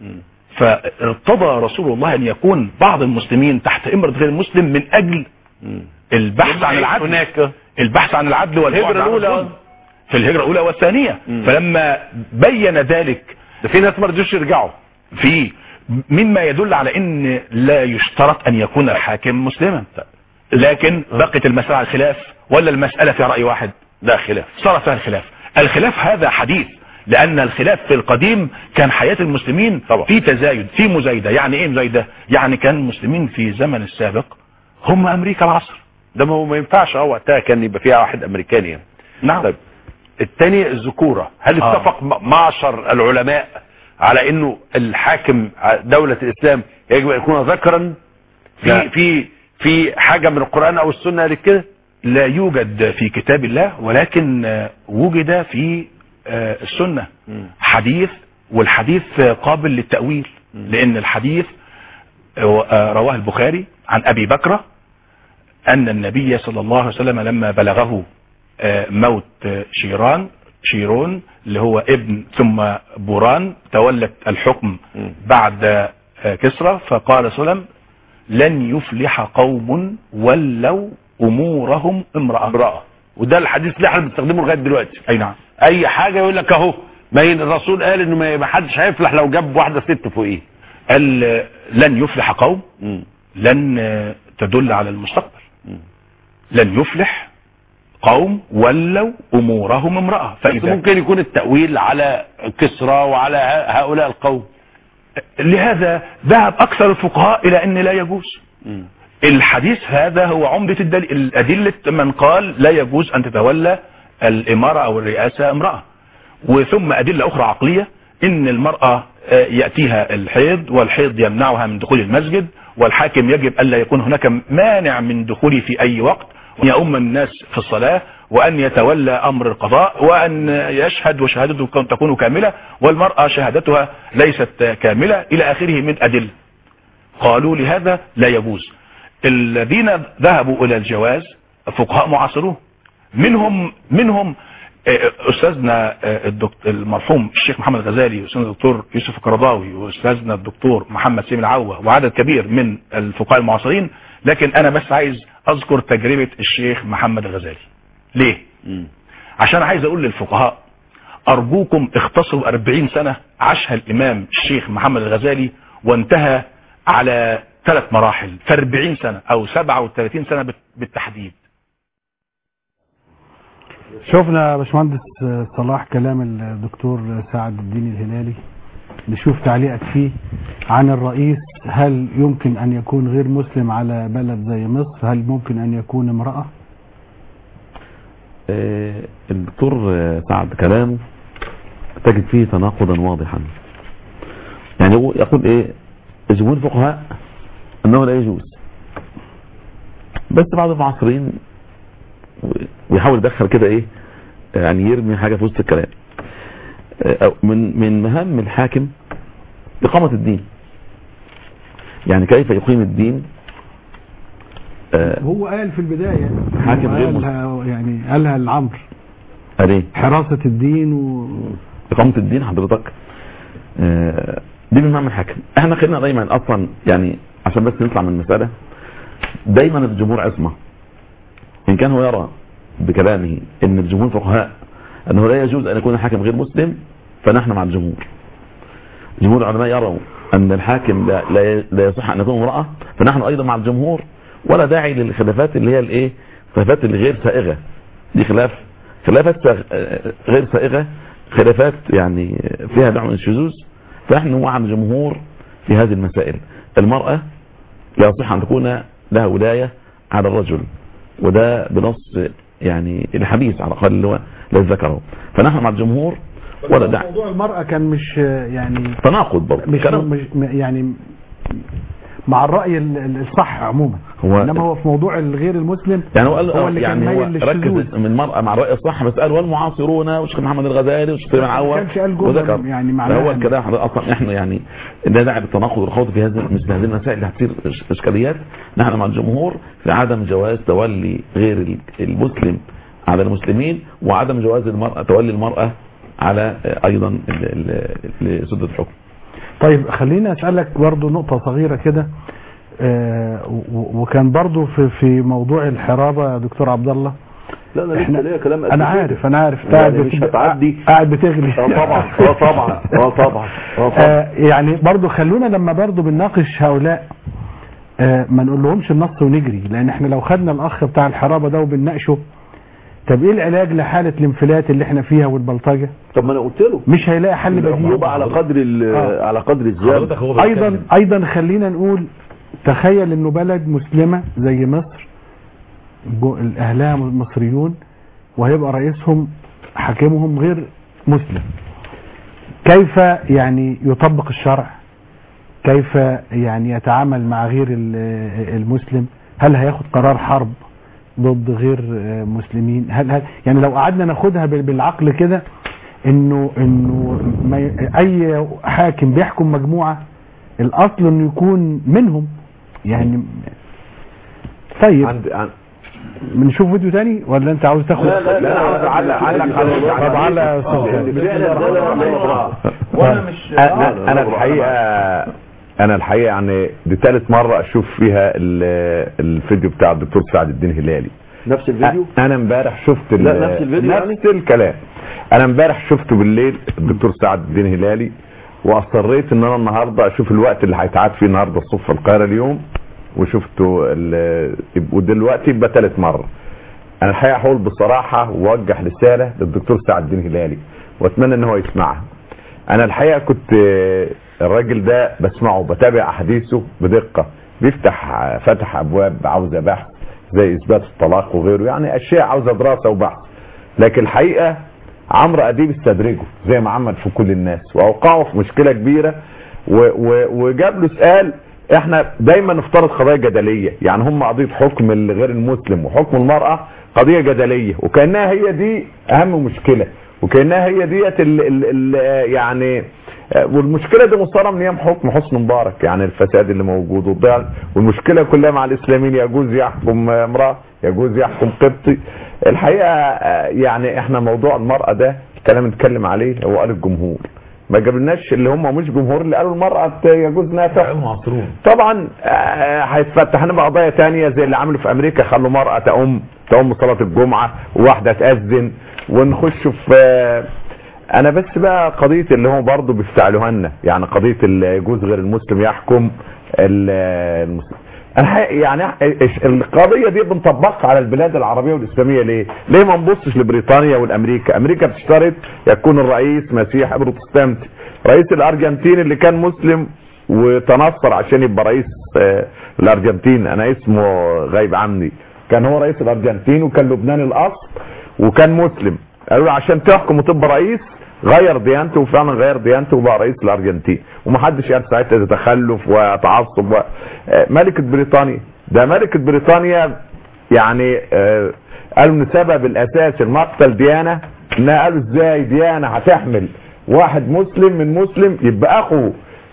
فارتضى رسول الله ان يكون بعض المسلمين تحت امره غير المسلم من اجل البحث عن العدل هناك البحث عن العدل والبعد الهجرة عن الأولى. الظلم. في الهجرة الأولى والثانية مم. فلما بين ذلك ده في ناس ما رضوش يرجعوا في مما يدل على ان لا يشترط ان يكون الحاكم مسلما لكن بقت المسألة على الخلاف ولا المسألة في رأي واحد ده خلاف صار فيها الخلاف الخلاف هذا حديث لأن الخلاف في القديم كان حياة المسلمين طبعا. في تزايد في مزايدة يعني ايه مزايدة يعني كان المسلمين في زمن السابق هم أمريكا العصر ده ما هو ما ينفعش اه وقتها كان يبقى فيها واحد امريكاني يعني. نعم طيب الثاني الذكورة هل آه. اتفق م- معشر العلماء على انه الحاكم ع- دولة الاسلام يجب ان يكون ذكرا في لا. في في حاجة من القرآن او السنة قالت كده لا يوجد في كتاب الله ولكن آه، وجد في آه، السنة حديث والحديث آه، قابل للتأويل لأن الحديث آه، آه، رواه البخاري عن أبي بكرة أن النبي صلى الله عليه وسلم لما بلغه آه، موت آه، شيران شيرون اللي هو ابن ثم بوران تولت الحكم بعد آه، كسرى فقال صلى الله عليه وسلم لن يفلح قوم ولوا أمورهم امرأة امرأة وده الحديث اللي احنا بنستخدمه لغاية دلوقتي أي نعم اي حاجة يقول لك اهو ما ين- الرسول قال انه ما ما حدش هيفلح لو جاب واحدة ست فوقيه قال آه، لن يفلح قوم لن آه، تدل على المستقبل لن يفلح قوم ولوا امورهم امرأة بس فإذا ممكن يكون التأويل على كسرى وعلى ه- هؤلاء القوم لهذا ذهب اكثر الفقهاء الى ان لا يجوز الحديث هذا هو عمدة الدليل الأدلة من قال لا يجوز أن تتولى الإمارة أو الرئاسة امرأة وثم أدلة أخرى عقلية إن المرأة آه، يأتيها الحيض والحيض يمنعها من دخول المسجد والحاكم يجب ألا يكون هناك مانع من دخوله في أي وقت وأن يؤم الناس في الصلاة وأن يتولى أمر القضاء وأن يشهد وشهادته كون- تكون كاملة والمرأة شهادتها ليست كاملة إلى آخره من أدلة قالوا لهذا لا يجوز الذين ذهبوا الى الجواز فقهاء معاصرون منهم منهم آه، استاذنا آه، الدكتور المرحوم الشيخ محمد غزالي واستاذنا الدكتور يوسف القرضاوي واستاذنا الدكتور محمد سيم العوة وعدد كبير من الفقهاء المعاصرين لكن انا بس عايز اذكر تجربة الشيخ محمد الغزالي ليه عشان عايز اقول للفقهاء ارجوكم اختصروا 40 سنة عاشها الامام الشيخ محمد الغزالي وانتهى على ثلاث مراحل في 40 سنة او 37 سنة بال- بالتحديد شفنا يا باشمهندس صلاح كلام الدكتور سعد الدين الهلالي نشوف تعليقك فيه عن الرئيس هل يمكن ان يكون غير مسلم على بلد زي مصر هل ممكن ان يكون امرأة آه، الدكتور آه، سعد كلامه تجد فيه تناقضا واضحا يعني هو يقول ايه جمهور الفقهاء انه لا يجوز بس بعض المعاصرين ويحاول يدخل كده ايه يعني يرمي حاجه في وسط الكلام آه، أو من من مهام الحاكم إقامة الدين يعني كيف يقيم الدين آه، هو قال في البداية حاكم غير قالها يعني قالها لعمرو عليه حراسة الدين و إقامة الدين حضرتك آه، دي من معنى الحاكم احنا خلينا دايما اصلا يعني عشان بس نطلع من المسألة دايما الجمهور عصمة ان كان هو يرى بكلامه ان الجمهور فقهاء انه لا يجوز ان يكون الحاكم غير مسلم فنحن مع الجمهور جمهور العلماء يروا ان الحاكم لا, لا, لا يصح ان يكون امرأة فنحن ايضا مع الجمهور ولا داعي للخلافات اللي هي الايه خلافات اللي غير سائغة دي خلاف خلافات ساغ- آه، غير سائغة خلافات يعني فيها نوع من الشذوذ فنحن مع الجمهور في هذه المسائل المرأة لا يصح ان تكون لها ولاية على الرجل وده بنص يعني الحديث على الاقل اللي هو لا ذكره فنحن مع الجمهور ولا داعي موضوع المرأة كان مش يعني تناقض برضه مش, كلام- مش يعني مع الرأي ال- ال- الصح عموما هو- انما هو في موضوع الغير المسلم يعني هو قال هو اللي كان يعني هو مايل ركز للشذوذ من المرأة مع الرأي الصح بس قال والمعاصرون والشيخ محمد الغزالي والشيخ سليمان ما عوض كانش قال جملة وذكر يعني معناها هو إن- الكلام حضرتك اصلا احنا يعني لا داعي للتناقض والخوض في هذه مثل هذه المسائل اللي هتصير إش- اشكاليات نحن مع الجمهور في عدم جواز تولي غير ال- المسلم على المسلمين وعدم جواز المرأة تولي المرأة على آه، ايضا ال- ال- لسدة الحكم طيب خليني اسالك برضو نقطه صغيره كده آه، و- وكان برضو في في موضوع الحرابه يا دكتور عبد الله لا انا لسه ليا كلام قد انا كده. عارف انا عارف يعني قاعد مش بت- هتعدي. قاعد بتغلي اه طبعا اه طبعا اه طبعا اه طبعا آه، يعني برضو خلونا لما برضو بنناقش هؤلاء آه، ما نقول لهمش النص ونجري لان احنا لو خدنا الاخ بتاع الحرابه ده وبنناقشه طب ايه العلاج لحاله الانفلات اللي احنا فيها والبلطجه طب ما انا قلت له مش هيلاقي حل بديل هو على قدر ال- آه. على قدر الزيادة ايضا ايضا خلينا نقول تخيل انه بلد مسلمة زي مصر جو- اهلها مصريون وهيبقى رئيسهم حاكمهم غير مسلم كيف يعني يطبق الشرع كيف يعني يتعامل مع غير ال- المسلم هل هياخد قرار حرب ضد غير مسلمين هل, هل يعني لو قعدنا ناخدها بال- بالعقل كده انه انه ما ي- اي حاكم بيحكم مجموعه الاصل انه يكون منهم يعني طيب عند عند بنشوف فيديو تاني ولا انت عاوز تاخد لا لا لا انا عاوز اعلق علق على طب علق يا استاذ لأن خالد. فعلا ده لا يضرع. وانا مش انا, أنا الحقيقه انا الحقيقه يعني دي ثالث مره اشوف فيها ال- الفيديو بتاع الدكتور سعد الدين هلالي نفس الفيديو انا امبارح شفت ال- لا، نفس الفيديو نفس الكلام انا امبارح شفته بالليل الدكتور سعد الدين هلالي واصريت ان انا النهارده اشوف الوقت اللي هيتعاد فيه النهارده الصبح في القاهره اليوم وشفته ال- ودلوقتي يبقى ثالث مره انا الحقيقه هقول بصراحه واوجه رساله للدكتور سعد الدين هلالي واتمنى ان هو يسمعها انا الحقيقه كنت آه، الراجل ده بسمعه بتابع احاديثه بدقه بيفتح آه، فتح ابواب عاوزه بحث زي اثبات الطلاق وغيره يعني اشياء عاوزه دراسه وبحث لكن الحقيقه عمرو اديب استدرجه زي ما عمل في كل الناس واوقعه في مشكله كبيره و و وجاب له سؤال احنا دايما نفترض قضايا جدليه يعني هم قضيه حكم الغير المسلم وحكم المراه قضيه جدليه وكانها هي دي اهم مشكله وكانها هي ديت ال ال ال يعني آه، والمشكله دي مصدره من ايام حكم حسني مبارك يعني الفساد اللي موجود والضياع والمشكله كلها مع الاسلاميين يجوز يحكم آه، امراه يجوز يحكم قبطي الحقيقه آه، يعني احنا موضوع المراه ده الكلام اللي نتكلم عليه هو قال الجمهور ما جابلناش اللي هم مش جمهور اللي قالوا المرأة يجوز انها تحكم معصرون طبعا آه، هيتفتح لنا بقى قضايا تانية زي اللي عملوا في امريكا خلوا مرأة تقوم تقوم صلاة الجمعة وواحدة تأذن ونخش في آه، انا بس بقى قضية اللي هم برضه بيفتعلوها لنا يعني قضية اللي يجوز غير المسلم يحكم ال- المسلم انا حقيقة يعني إيش- القضية دي بنطبقها على البلاد العربية والاسلامية ليه؟ ليه ما نبصش لبريطانيا والامريكا؟ امريكا بتشترط يكون الرئيس مسيحي بروتستانتي، رئيس الارجنتين اللي كان مسلم وتنصر عشان يبقى رئيس آه، الارجنتين انا اسمه غايب عني كان هو رئيس الارجنتين وكان لبناني الاصل وكان مسلم قالوا له عشان تحكم وتبقى رئيس غير ديانته وفعلا غير ديانته وبقى رئيس الارجنتين ومحدش قال ساعتها ده تخلف وتعصب و... آه، ملكة بريطانيا ده ملكة بريطانيا يعني آه، قالوا ان سبب الاساسي المقتل ديانة انها قالوا ازاي ديانة هتحمل واحد مسلم من مسلم يبقى اخو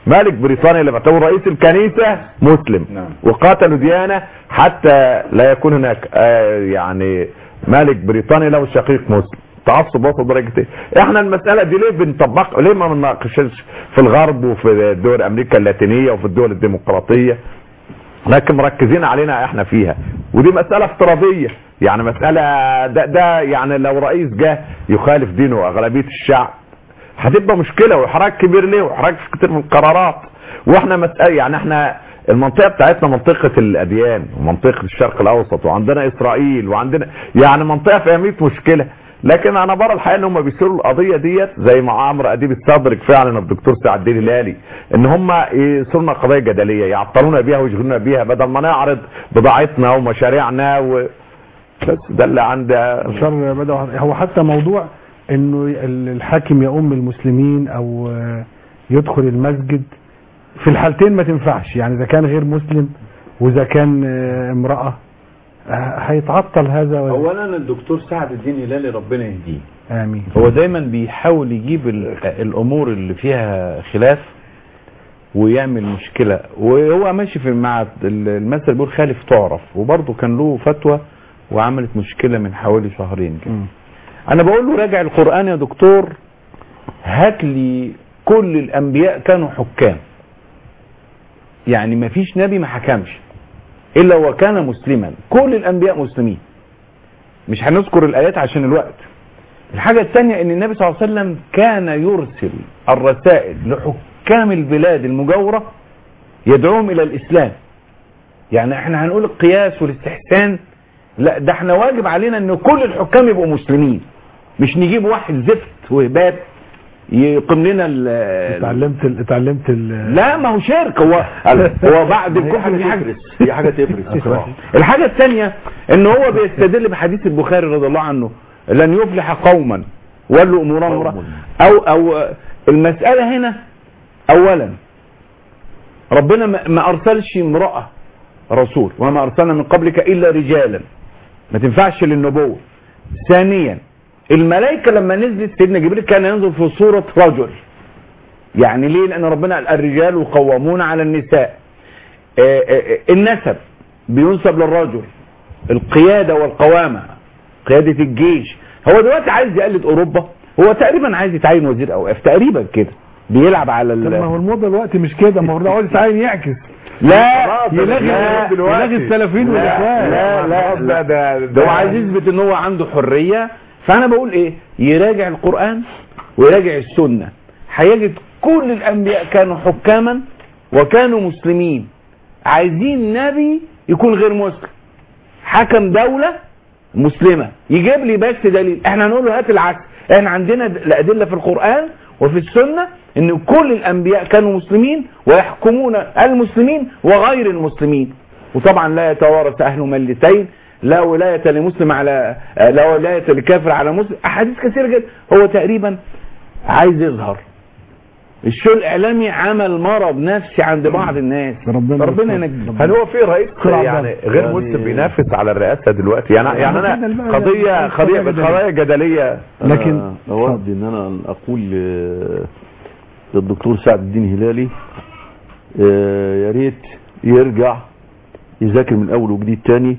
ملك بريطانيا اللي بعتبره رئيس الكنيسة مسلم نعم. وقاتلوا ديانة حتى لا يكون هناك آه، يعني ملك بريطانيا له شقيق مسلم تعصب وصل درجة ايه احنا المسألة دي ليه بنطبق ليه ما بنناقشش في الغرب وفي دول امريكا اللاتينية وفي الدول الديمقراطية لكن مركزين علينا احنا فيها ودي مسألة افتراضية يعني مسألة ده, ده يعني لو رئيس جه يخالف دينه واغلبية الشعب هتبقى مشكلة واحراج كبير ليه واحراج في كتير من القرارات واحنا مسألة يعني احنا المنطقة بتاعتنا منطقة الاديان ومنطقة الشرق الاوسط وعندنا اسرائيل وعندنا يعني منطقة فيها 100 مشكلة لكن انا برى الحقيقه ان هم بيصيروا القضيه ديت زي ما عمرو اديب استدرك فعلا الدكتور سعد الدين الهلالي ان هم يصيروا قضايا جدليه يعطلونا بيها ويشغلونا بيها بدل ما نعرض بضاعتنا ومشاريعنا و... بس ده اللي عند شر بدأ هو حتى موضوع انه ال- الحاكم يؤم المسلمين او آه، يدخل المسجد في الحالتين ما تنفعش يعني اذا كان غير مسلم واذا كان آه، امرأة آه، هيتعطل هذا ولا اولا الدكتور سعد الدين هلالي ربنا يهديه امين هو دايما بيحاول يجيب ال- الامور اللي فيها خلاف ويعمل مشكلة وهو ماشي في مع ال- المثل بيقول خالف تعرف وبرضه كان له فتوى وعملت مشكلة من حوالي شهرين كده مم. انا بقول له راجع القرآن يا دكتور هات لي كل الانبياء كانوا حكام يعني ما فيش نبي ما حكمش الا وكان مسلما كل الانبياء مسلمين مش هنذكر الايات عشان الوقت الحاجة الثانية ان النبي صلى الله عليه وسلم كان يرسل الرسائل لحكام البلاد المجاورة يدعوهم الى الاسلام يعني احنا هنقول القياس والاستحسان لا ده احنا واجب علينا ان كل الحكام يبقوا مسلمين مش نجيب واحد زفت وهباب يقيم لنا ال- اتعلمت ال- اتعلمت ال- لا ما هو شرك هو هو بعد الكفر في حاجه هي حاجه تفرق الحاجه الثانيه ان هو بيستدل بحديث البخاري رضي الله عنه لن يفلح قوما ولوا امورهم امرأة. او او المساله هنا اولا ربنا ما ما ارسلش امراه رسول وما ارسلنا من قبلك الا رجالا ما تنفعش للنبوه ثانيا الملائكه لما نزلت سيدنا جبريل كان ينزل في صوره رجل يعني ليه لان ربنا قال الرجال قوامون على النساء آه، آه، آه، النسب بينسب للرجل القيادة والقوامة قيادة الجيش هو دلوقتي عايز يقلد اوروبا هو تقريبا عايز يتعين وزير اوقاف تقريبا كده بيلعب على طب ما هو ال... الموضة دلوقتي مش كده ما هو ده عاوز يتعين يعكس لا يلغي لا يلغي السلفيين والاخوان لا لا لا ده ده هو عايز يثبت ان هو عنده حرية فانا بقول ايه يراجع القرآن ويراجع السنة هيجد كل الانبياء كانوا حكاما وكانوا مسلمين عايزين نبي يكون غير مسلم حكم دولة مسلمة يجيب لي بس دليل احنا هنقول له هات العكس احنا عندنا د- الادلة في القرآن وفي السنة ان كل الانبياء كانوا مسلمين ويحكمون المسلمين وغير المسلمين وطبعا لا يتوارث اهل ملتين لا ولاية لمسلم على آه، لا ولاية لكافر على مسلم احاديث كثيرة جدا هو تقريبا عايز يظهر الشو الاعلامي عمل مرض نفسي عند بعض الناس ربنا ربنا يستر. ينجي هل هو في رئيس طلع يعني بره. غير يعني- مسلم بينافس على الرئاسه دلوقتي يعني يعني جدل انا بقى، قضيه قضية قضيه جدلية. قضيه جدليه لكن أنا أود أن أنا أقول ل- للدكتور سعد الدين هلالي آه، يا ريت يرجع يذاكر من أول وجديد تاني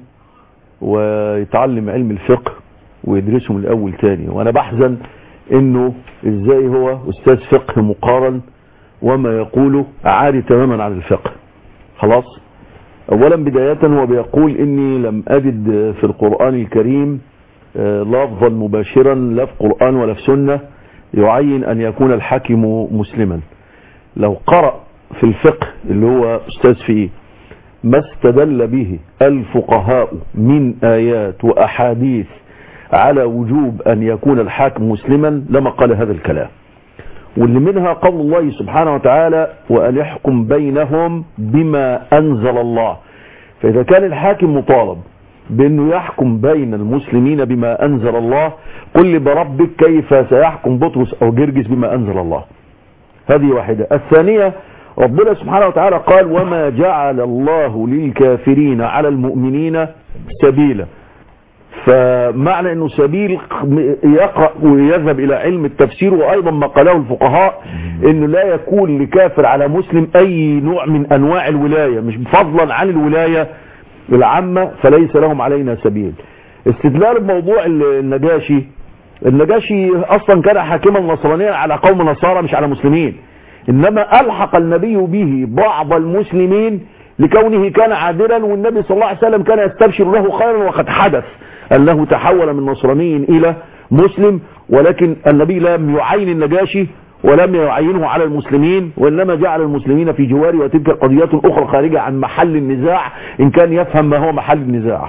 ويتعلم علم الفقه ويدرسه من الأول تاني وأنا بحزن إنه إزاي هو أستاذ فقه مقارن وما يقوله عاري تماما عن الفقه خلاص اولا بداية هو بيقول اني لم اجد في القرآن الكريم آه، لفظا مباشرا لا في قرآن ولا في سنة يعين ان يكون الحاكم مسلما لو قرأ في الفقه اللي هو استاذ فيه ما استدل به الفقهاء من ايات واحاديث على وجوب ان يكون الحاكم مسلما لما قال هذا الكلام واللي منها قول الله سبحانه وتعالى وأن يحكم بينهم بما أنزل الله فإذا كان الحاكم مطالب بأنه يحكم بين المسلمين بما أنزل الله قل لي بربك كيف سيحكم بطرس أو جرجس بما أنزل الله هذه واحدة الثانية ربنا سبحانه وتعالى قال وما جعل الله للكافرين على المؤمنين سبيلا فمعنى انه سبيل يقرأ ويذهب الى علم التفسير وايضا ما قاله الفقهاء انه لا يكون لكافر على مسلم اي نوع من انواع الولاية مش فضلا عن الولاية العامة فليس لهم علينا سبيل استدلال بموضوع النجاشي النجاشي اصلا كان حاكما نصرانيا على قوم نصارى مش على مسلمين انما الحق النبي به بعض المسلمين لكونه كان عادلا والنبي صلى الله عليه وسلم كان يستبشر له خيرا وقد حدث انه تحول من نصراني الى مسلم ولكن النبي لم يعين النجاشي ولم يعينه على المسلمين وانما جعل المسلمين في جواره وتلك قضيات اخرى خارجة عن محل النزاع ان كان يفهم ما هو محل النزاع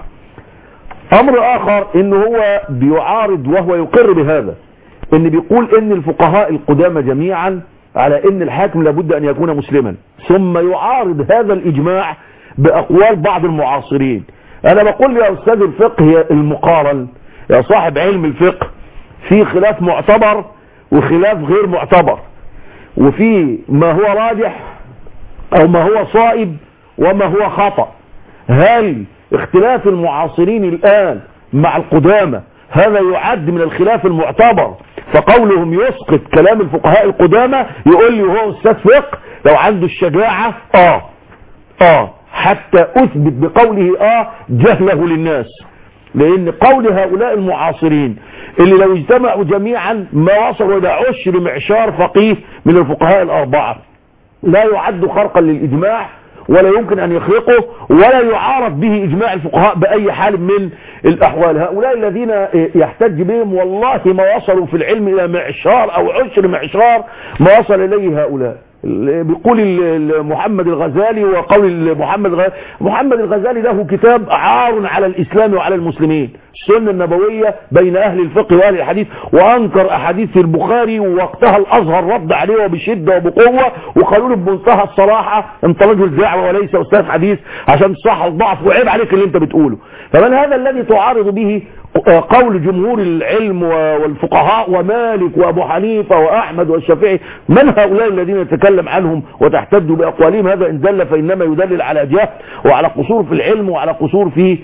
امر اخر ان هو بيعارض وهو يقر بهذا ان بيقول ان الفقهاء القدامى جميعا على ان الحاكم لابد ان يكون مسلما ثم يعارض هذا الاجماع باقوال بعض المعاصرين انا بقول يا استاذ الفقه المقارن يا صاحب علم الفقه في خلاف معتبر وخلاف غير معتبر وفي ما هو راجح او ما هو صائب وما هو خطأ هل اختلاف المعاصرين الان مع القدامى هذا يعد من الخلاف المعتبر فقولهم يسقط كلام الفقهاء القدامى يقول لي وهو استاذ فقه لو عنده الشجاعة اه اه حتى اثبت بقوله اه جهله للناس لان قول هؤلاء المعاصرين اللي لو اجتمعوا جميعا ما وصلوا الى عشر معشار فقيه من الفقهاء الاربعة لا يعد خرقا للاجماع ولا يمكن ان يخرقه ولا يعارض به اجماع الفقهاء باي حال من الاحوال هؤلاء الذين يحتج بهم والله ما وصلوا في العلم الى معشار او عشر معشار ما وصل اليه هؤلاء بيقول محمد الغزالي وقول محمد الغزالي محمد الغزالي له كتاب عار على الاسلام وعلى المسلمين السنة النبوية بين اهل الفقه واهل الحديث وانكر احاديث البخاري ووقتها الازهر رد عليه وبشدة وبقوة وقالوا له بمنتهى الصراحة انت رجل دعوة وليس استاذ حديث عشان تصح الضعف وعيب عليك اللي انت بتقوله فمن هذا الذي تعارض به قول جمهور العلم والفقهاء ومالك وابو حنيفة واحمد والشافعي من هؤلاء الذين يتكلم عنهم وتحتج باقوالهم هذا ان دل فانما يدلل على جهل وعلى قصور في العلم وعلى قصور في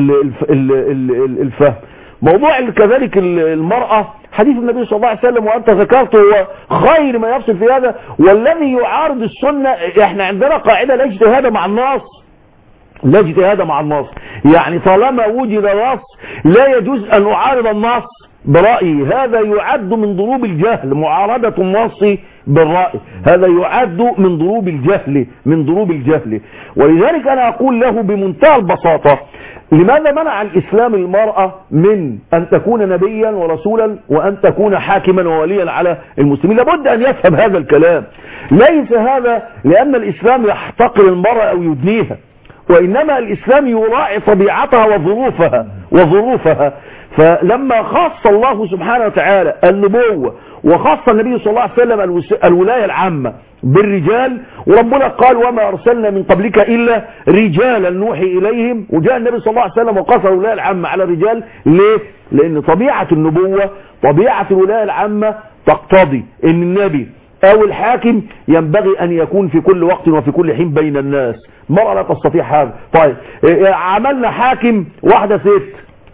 الفهم موضوع كذلك المرأة حديث النبي صلى الله عليه وسلم وانت ذكرته هو خير ما يفصل في هذا والذي يعارض السنة احنا عندنا قاعدة لا اجتهاد مع النص لا اجتهاد مع النص يعني طالما وجد نص لا يجوز ان اعارض النص برأيي هذا يعد من ضروب الجهل معارضة النص بالرأي هذا يعد من ضروب الجهل من ضروب الجهل ولذلك انا اقول له بمنتهى البساطة لماذا منع الاسلام المرأة من ان تكون نبيا ورسولا وان تكون حاكما ووليا على المسلمين لابد ان يفهم هذا الكلام ليس هذا لان الاسلام يحتقر المرأة او يدنيها وإنما الإسلام يراعي طبيعتها وظروفها وظروفها فلما خص الله سبحانه وتعالى النبوة وخص النبي صلى الله عليه وسلم الولاية العامة بالرجال وربنا قال وما أرسلنا من قبلك إلا رجالا نوحي إليهم وجاء النبي صلى الله عليه وسلم وقصر الولاية العامة على الرجال ليه؟ لأن طبيعة النبوة طبيعة الولاية العامة تقتضي أن النبي او الحاكم ينبغي ان يكون في كل وقت وفي كل حين بين الناس مرة لا تستطيع هذا طيب عملنا حاكم واحدة ست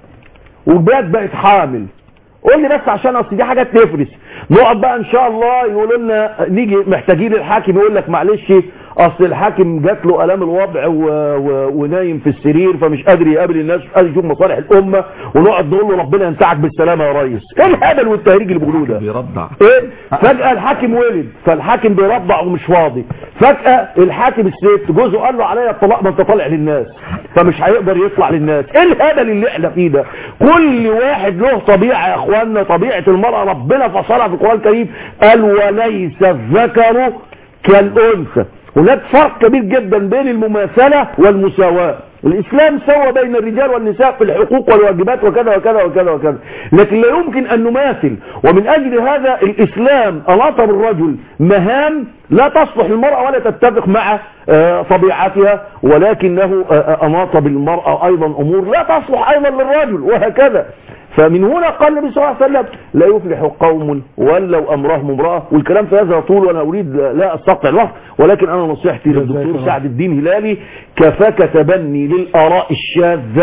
وبات بقت حامل قول لي بس عشان اصل دي حاجات تفرس نقعد بقى ان شاء الله يقولوا لنا نيجي محتاجين الحاكم يقول لك معلش اصل الحاكم جات له الام الوضع و... و... ونايم في السرير فمش قادر يقابل الناس مش قادر يشوف مصالح الامه ونقعد نقول له ربنا ينفعك بالسلامه يا ريس ايه الهبل والتهريج اللي بيقولوه ده بيرضع ايه فجاه الحاكم ولد فالحاكم بيرضع ومش فاضي فجاه الحاكم الست جوزه قال له عليا الطلاق ما انت طالع للناس فمش هيقدر يطلع للناس ايه الهبل اللي احنا فيه ده كل واحد له طبيعه يا اخواننا طبيعه المراه ربنا فصلها في القران الكريم قال وليس الذكر كالانثى هناك فرق كبير جدا بين المماثلة والمساواة الإسلام سوى بين الرجال والنساء في الحقوق والواجبات وكذا وكذا وكذا وكذا لكن لا يمكن أن نماثل ومن أجل هذا الإسلام ألاط بالرجل مهام لا تصلح المرأة ولا تتفق مع طبيعتها ولكنه أناط بالمرأة أيضا أمور لا تصلح أيضا للرجل وهكذا فمن هنا قال النبي صلى الله عليه وسلم لا يفلح قوم ولوا امرهم امراه والكلام في هذا طول وانا اريد لا استقطع الوقت ولكن انا نصيحتي للدكتور سعد الدين هلالي كفاك تبني للاراء الشاذه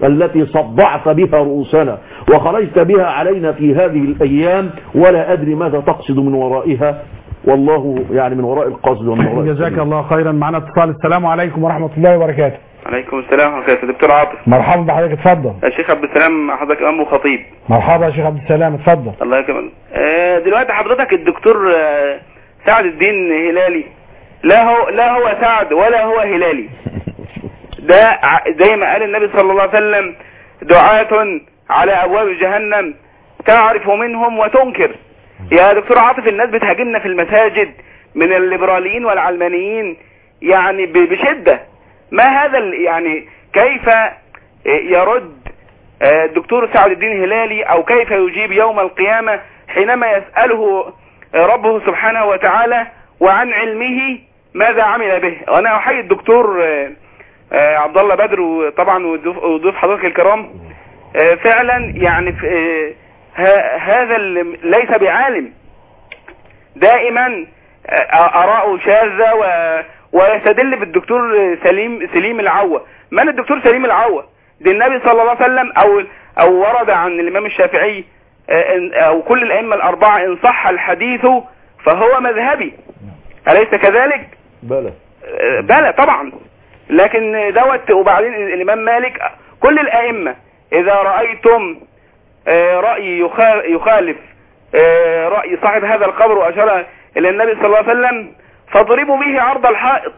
التي صدعت بها رؤوسنا وخرجت بها علينا في هذه الأيام ولا أدري ماذا تقصد من ورائها والله يعني من وراء القصد ومن وراء جزاك السبيل. الله خيرا معنا اتصال السلام عليكم ورحمة الله وبركاته عليكم السلام ورحمة الله دكتور عاطف مرحبا بحضرتك اتفضل يا شيخ عبد السلام حضرتك امام وخطيب مرحبا يا شيخ عبد السلام اتفضل الله يكرمك آه، دلوقتي حضرتك الدكتور آه، سعد الدين هلالي لا هو لا هو سعد ولا هو هلالي ده ع- زي ما قال النبي صلى الله عليه وسلم دعاة على ابواب جهنم تعرف منهم وتنكر يا دكتور عاطف الناس بتهاجمنا في المساجد من الليبراليين والعلمانيين يعني ب- بشدة ما هذا ال- يعني كيف يرد آه، الدكتور سعد الدين هلالي او كيف يجيب يوم القيامة حينما يسأله آه، ربه سبحانه وتعالى وعن علمه ماذا عمل به وانا احيي الدكتور آه، آه، عبد الله بدر وطبعا وضيوف وضيوف حضرتك الكرام آه، فعلا يعني ف- آه، ه- هذا ال- ليس بعالم دائما آه، آراءه شاذة و... ويستدل بالدكتور سليم سليم العوة من الدكتور سليم العوة ده النبي صلى الله عليه وسلم أو أو ورد عن الإمام الشافعي آه، إن- أو كل الأئمة الأربعة إن صح الحديث فهو مذهبي أليس كذلك؟ بلى آه، بلى طبعا لكن دوت وبعدين الإمام مالك كل الأئمة إذا رأيتم آه، رأي يخا- يخالف آه، رأي صاحب هذا القبر وأشار إلى النبي صلى الله عليه وسلم فاضربوا به عرض الحائط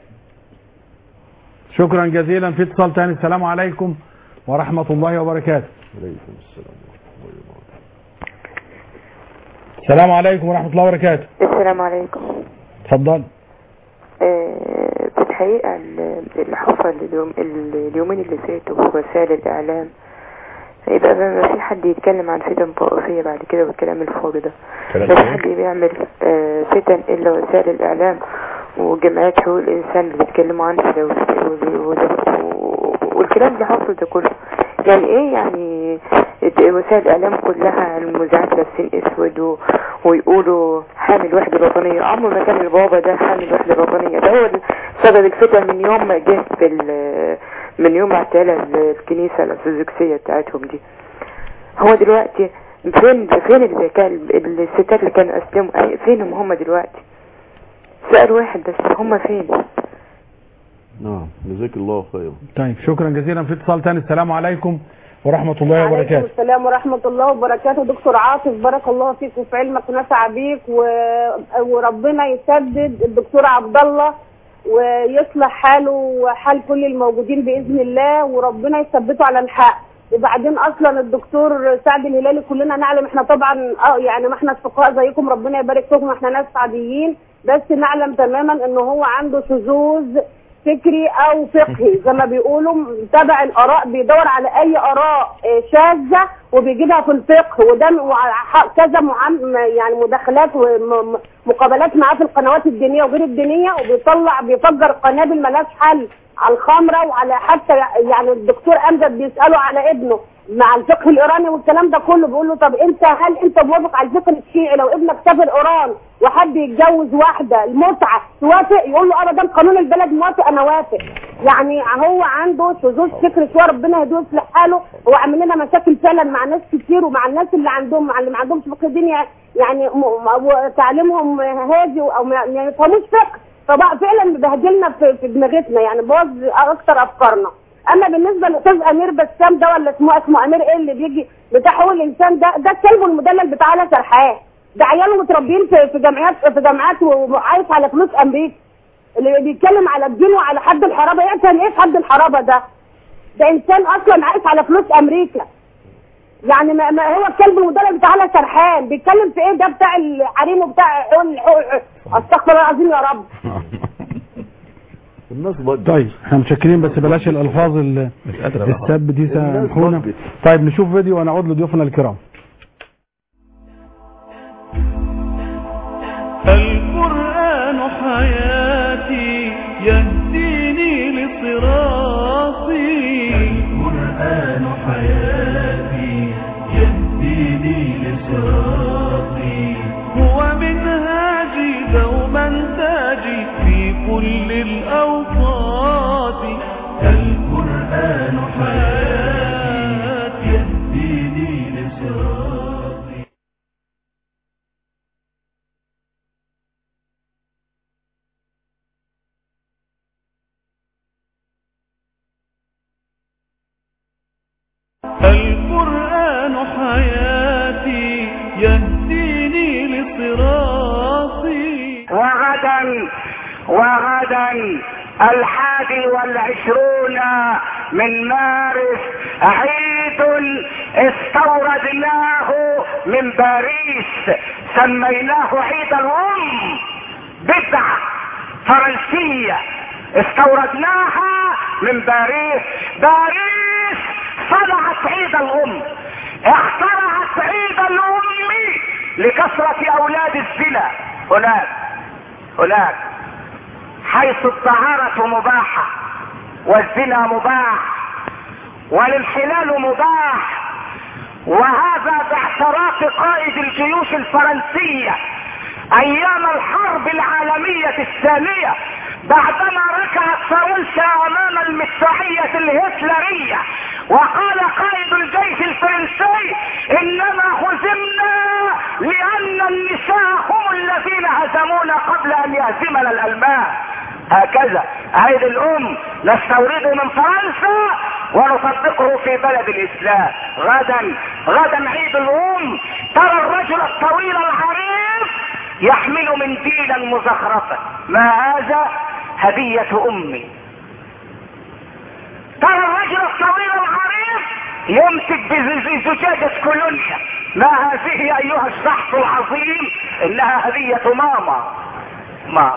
شكرا جزيلا في اتصال تاني السلام عليكم ورحمة الله وبركاته السلام عليكم ورحمة الله وبركاته السلام عليكم اتفضل آه، في الحقيقة ال- اللي حصل اليوم ال- اليومين اللي فاتوا في وسائل الإعلام يبقى ما في حد يتكلم عن فتن طائفية بعد كده والكلام الفاضي ده كلام ما في إيه؟ حد بيعمل آه، فتن إلا وسائل الإعلام وجمعيات حقوق الإنسان اللي بيتكلموا عنه ده وال- وال- والكلام اللي حاصل ده كله يعني ايه يعني وسائل الاعلام كلها المذيعات لابسين اسود و... ويقولوا حامل الوحده الوطنيه عمر ما كان البابا ده حامل الوحده الوطنيه ده هو سبب الفتن من يوم ما جه في ال... من يوم ما اعتلى الكنيسه الارثوذكسيه بتاعتهم دي هو دلوقتي فين فين اللي كان الستات اللي كانوا اسلموا أي- فينهم هم دلوقتي سؤال واحد بس هم فين نعم جزاك الله خيرا طيب شكرا جزيلا في اتصال تاني السلام عليكم ورحمة الله عليكم وبركاته السلام ورحمة الله وبركاته دكتور عاطف بارك الله فيك وفي علمك ونفع بيك و... وربنا يسدد الدكتور عبد الله ويصلح حاله وحال كل الموجودين بإذن الله وربنا يثبته على الحق وبعدين اصلا الدكتور سعد الهلالي كلنا نعلم احنا طبعا اه يعني ما احنا فقهاء زيكم ربنا يبارك فيكم احنا ناس عاديين بس نعلم تماما ان هو عنده شذوذ فكري او فقهي زي ما بيقولوا تبع الاراء بيدور على اي اراء آه، شاذه وبيجيبها في الفقه وده م- وع- ح- كذا معام يعني مداخلات ومقابلات معاه في القنوات الدينيه وغير الدينيه وبيطلع بيفجر قنابل ملهاش حل على الخمره وعلى حتى يعني الدكتور امجد بيساله على ابنه مع الفقه الايراني والكلام ده كله بيقول له طب انت هل انت موافق على الفقه الشيعي لو ابنك سافر ايران وحد يتجوز واحده المتعه توافق يقول له ابدا قانون البلد موافق انا وافق يعني هو عنده شذوذ فكري شويه ربنا يهديه ويصلح حاله هو عامل لنا مشاكل فعلا مع ناس كتير ومع الناس اللي عندهم مع اللي ما عندهمش فقه ديني يعني م- م- تعليمهم هادي او ما يعني ما يفهموش فقه فبقى فعلا بيبهدلنا في, في دماغتنا يعني بوظ اكتر افكارنا اما بالنسبه للاستاذ امير بسام ده ولا اسمه اسمه امير ايه اللي بيجي بتاع حقوق الانسان ده ده الكلب المدلل بتاع على سرحان ده عياله متربيين في في جامعات في جامعات وعايش على فلوس امريكا اللي بيتكلم على الدين وعلى حد الحرابه ايه كان ايه في حد الحرابه ده ده انسان اصلا عايش على فلوس امريكا يعني ما ما هو الكلب المدلل بتاع على سرحان بيتكلم في ايه ده بتاع الحريم وبتاع حقوق الحقوق- استغفر الله العظيم يا رب الناس ضجت طيب احنا متشكرين بس بلاش الالفاظ ال- السب دي سامحونا طيب نشوف فيديو ونعود لضيوفنا الكرام القرآن حياتي يهديني لصراطي القرآن حياتي يهديني لصراطي هو منهاجي دوما تاجي في كل الأوقات القرآن حياتي القرآن حياتي يهديني لصراطي وغدا وغدا الحادي والعشرون من مارس عيد استوردناه من باريس سميناه عيد الام بدعة فرنسية استوردناها من باريس باريس صنعت عيد الام اخترعت عيد الام لكثرة اولاد الزنا هناك هناك حيث الطهارة مباحة والزنا مباح والانحلال مباح وهذا باعتراف قائد الجيوش الفرنسية ايام الحرب العالمية الثانية بعدما ركعت فرنسا امام المدفعية الهتلرية وقال قائد الجيش الفرنسي انما هزمنا لان النساء هم الذين هزمونا قبل ان يهزمنا الالمان هكذا عيد الام نستورده من فرنسا ونطبقه في بلد الاسلام غدا غدا عيد الام ترى الرجل الطويل العريض يحمل منديلا مزخرفا ما هذا هدية امي ترى الرجل الطويل العريض يمسك بزجاجة كولونيا ما هذه ايها الشخص العظيم انها هدية ماما ماما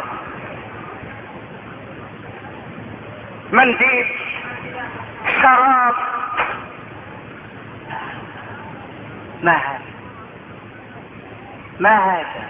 منديل شراب ما هذا ما هذا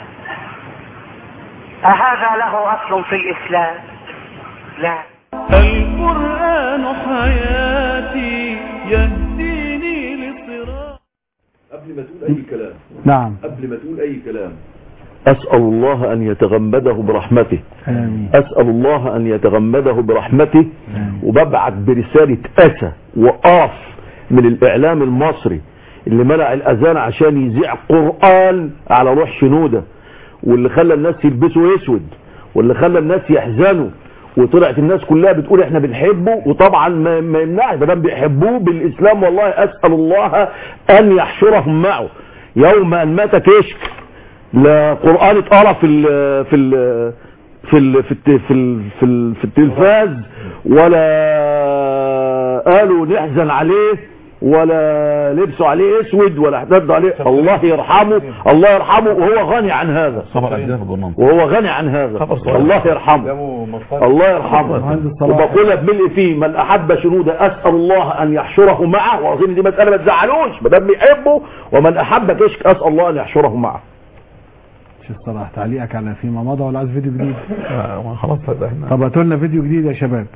أهذا له أصل في الإسلام لا القرآن حياتي يهديني لصراط قبل ما تقول اي كلام نعم قبل ما تقول اي كلام اسال الله ان يتغمده برحمته آمين اسال الله ان يتغمده برحمته وببعت برساله اسى وقاف من الاعلام المصري اللي منع الاذان عشان يذيع قران على روح شنوده واللي خلى الناس يلبسوا اسود واللي خلى الناس يحزنوا وطلعت الناس كلها بتقول احنا بنحبه وطبعا ما ما يمنعش ما دام بيحبوه بالاسلام والله اسال الله ان يحشرهم معه يوم ان مات كشك لا قران اتقرا في ال في ال في ال في الت- في ال في, ال في التلفاز ولا قالوا نحزن عليه ولا لبسوا عليه اسود ولا احتدوا عليه الله يرحمه الله يرحمه وهو غني عن هذا صبر أجزاء الجنان وهو غني عن هذا الله يرحمه الله يرحمه وبقولها بملء فيه من احب شنودة اسال الله ان يحشره معه واظن دي مساله ما تزعلوش ما دام بيحبه ومن احب كشك اسال الله ان يحشره معه شيخ صلاح تعليقك على فيما مضى ولا عايز فيديو جديد خلاص هذا احنا طب هاتوا لنا فيديو جديد يا شباب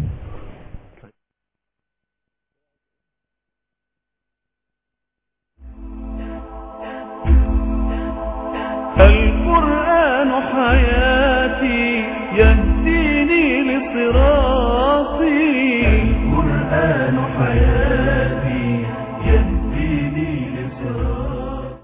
القرآن حياتي يهديني لصراطي القرآن حياتي يهديني لصراطي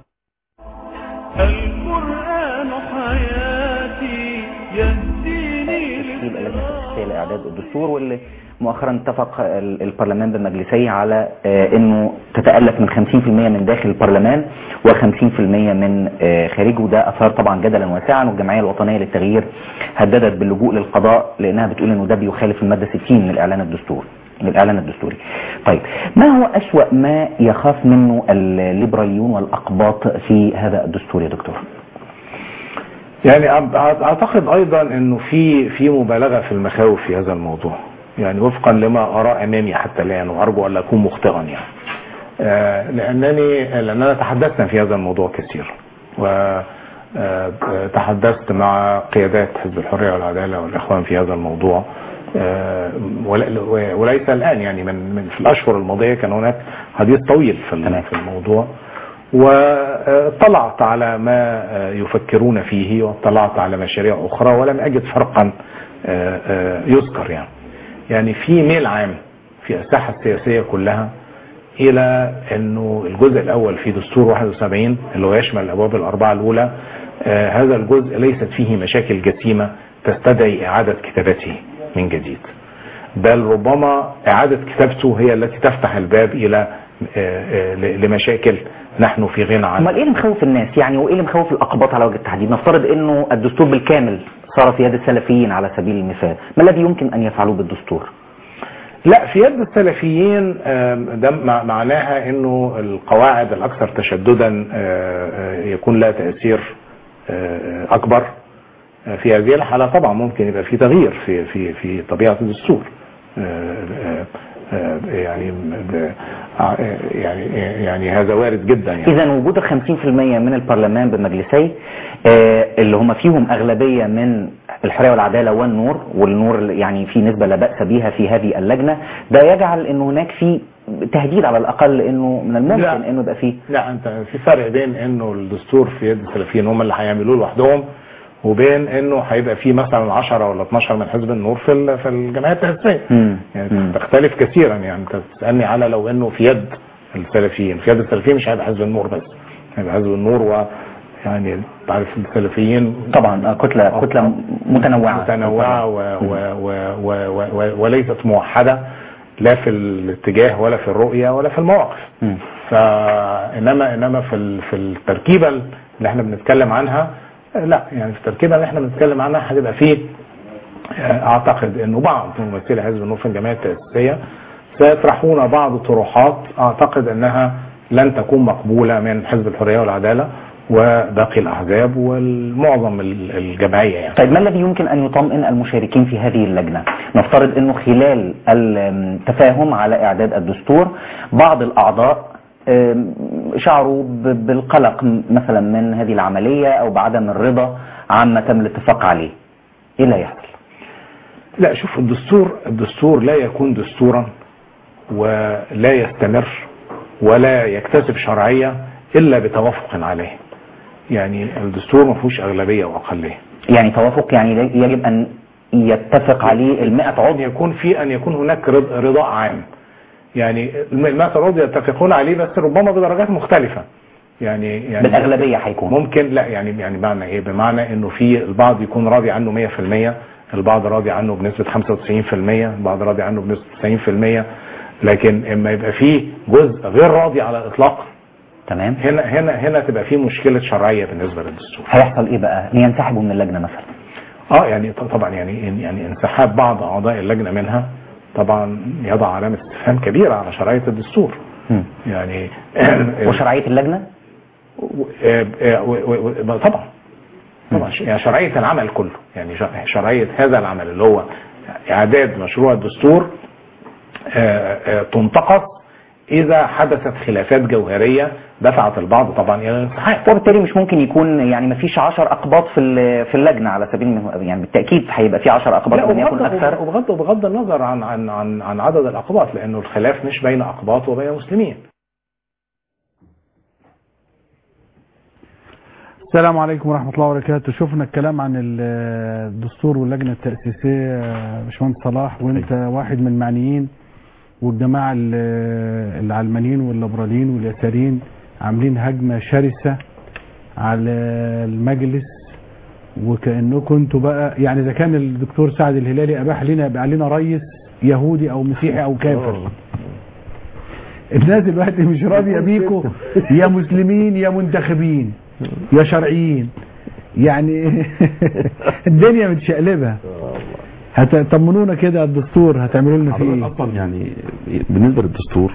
القرآن حياتي يهديني ترتيب اللجنه التاسيسيه لاعداد الدستور واللي مؤخرا اتفق ال- البرلمان بالمجلسيه على آه، انه تتالف من 50% من داخل البرلمان و50% من آه، خارجه وده اثار طبعا جدلا واسعا والجمعيه الوطنيه للتغيير هددت باللجوء للقضاء لانها بتقول انه ده بيخالف الماده 60 من الاعلان الدستوري من الاعلان الدستوري. طيب ما هو اسوا ما يخاف منه الليبراليون والاقباط في هذا الدستور يا دكتور؟ يعني أع- اعتقد ايضا انه في في مبالغه في المخاوف في هذا الموضوع يعني وفقا لما ارى امامي حتى الان وارجو ان لا اكون مخطئا يعني آه، لانني لاننا تحدثنا في هذا الموضوع كثيرا وتحدثت مع قيادات حزب الحريه والعداله والاخوان في هذا الموضوع آه، ول- وليس الان يعني من من في الاشهر الماضيه كان هناك حديث طويل في ال- في الموضوع واطلعت على ما يفكرون فيه واطلعت على مشاريع اخرى ولم اجد فرقا آه، آه، يذكر يعني يعني في ميل عام في الساحه السياسيه كلها الى انه الجزء الاول في دستور 71 اللي هو يشمل الابواب الاربعه الاولى آه، هذا الجزء ليست فيه مشاكل جسيمه تستدعي اعاده كتابته من جديد بل ربما اعاده كتابته هي التي تفتح الباب الى آه، آه، ل- لمشاكل نحن في غنى عنها امال ايه اللي مخوف الناس يعني وايه اللي مخوف الاقباط على وجه التحديد نفترض انه الدستور بالكامل صار في يد السلفيين على سبيل المثال ما الذي يمكن ان يفعلوه بالدستور لا في يد السلفيين آم، ده مع- معناها انه القواعد الاكثر تشددا آه، آه، يكون لها تاثير آه، اكبر آه، في هذه الحاله طبعا ممكن يبقى في تغيير في في في طبيعه الدستور آه، آه، آه، يعني ب- آه، يعني يعني هذا وارد جدا يعني اذا وجود ال 50% من البرلمان بمجلسي آه، اللي هم فيهم اغلبيه من الحريه والعداله والنور والنور اللي يعني في نسبه لا باس بها في هذه اللجنه ده يجعل ان هناك في تهديد على الاقل انه من الممكن لا. انه يبقى فيه لا انت في فرق بين انه الدستور في يد السلفيين هم اللي هيعملوه لوحدهم وبين انه هيبقى في مثلا 10 ولا 12 من حزب النور في ال- في الجمعيات التاسيسيه يعني تختلف كثيرا يعني انت بتسالني على لو انه في يد السلفيين في يد السلفيين مش هيبقى حزب النور بس هيبقى حزب النور و يعني تعرف السلفيين طبعا كتله كتله متنوعه متنوعه و و و و و و وليست موحده لا في الاتجاه ولا في الرؤيه ولا في المواقف فانما انما في ال- في التركيبه اللي احنا بنتكلم عنها آه، لا يعني في التركيبه اللي احنا بنتكلم عنها هتبقى فيه آه، اعتقد انه بعض ممثلي حزب النور في الجمعيه التاسيسيه سيطرحون بعض طروحات اعتقد انها لن تكون مقبوله من حزب الحريه والعداله وباقي الاحزاب والمعظم ال- الجمعيه يعني طيب ما الذي يمكن ان يطمئن المشاركين في هذه اللجنه؟ نفترض انه خلال التفاهم على اعداد الدستور بعض الاعضاء آم، شعروا ب- بالقلق م- مثلا من هذه العمليه او بعدم الرضا عما تم الاتفاق عليه. ايه اللي هيحصل؟ لا شوف الدستور الدستور لا يكون دستورا ولا يستمر ولا يكتسب شرعيه الا بتوافق عليه يعني الدستور ما فيهوش اغلبيه واقليه يعني توافق يعني لا- يجب ان يتفق عليه المئة عضو يكون في ان يكون هناك رض- رضاء عام يعني المئة عضو يتفقون عليه بس ربما بدرجات مختلفه يعني يعني بالاغلبيه هيكون ممكن لا يعني يعني بمعنى ايه بمعنى انه في البعض يكون راضي عنه 100% البعض راضي عنه بنسبه 95% البعض راضي عنه بنسبه 90% لكن اما يبقى فيه جزء غير راضي على الاطلاق تمام هنا هنا هنا تبقى فيه مشكله شرعيه بالنسبه للدستور هيحصل ايه بقى؟ ينسحبوا من اللجنه مثلا. اه يعني ط- طبعا يعني يعني انسحاب بعض اعضاء اللجنه منها طبعا يضع علامه استفهام كبيره على شرعيه الدستور مم. يعني وشرعيه اللجنه؟ آه، آه، و- و- و- طبعا طبعا ش- يعني شرعيه العمل كله يعني ش- شرعيه هذا العمل اللي هو اعداد مشروع الدستور آه، آه، تنتقص اذا حدثت خلافات جوهريه دفعت البعض طبعا الى الانسحاب وبالتالي مش ممكن يكون يعني ما فيش 10 اقباط في ال- في اللجنه على سبيل المثال يعني بالتاكيد هيبقى في 10 اقباط لا لم يكن وبغض, اكثر وبغض, وبغض النظر عن عن عن عن عدد الاقباط لانه الخلاف مش بين اقباط وبين مسلمين السلام عليكم ورحمة الله وبركاته شفنا الكلام عن الدستور واللجنة التأسيسية يا باشمهندس صلاح وانت واحد من المعنيين والجماعة ال- العلمانيين والليبراليين واليساريين عاملين هجمة شرسة على المجلس وكأنكم انتوا بقى يعني اذا كان الدكتور سعد الهلالي اباح لنا يبقى لنا رئيس يهودي او مسيحي او كافر الناس دلوقتي مش راضيه بيكوا يا مسلمين يا منتخبين يا شرعيين يعني الدنيا متشقلبه هتطمنونا كده الدستور هتعملوا لنا فيه حضرتك ايه اصلا يعني بالنسبه للدستور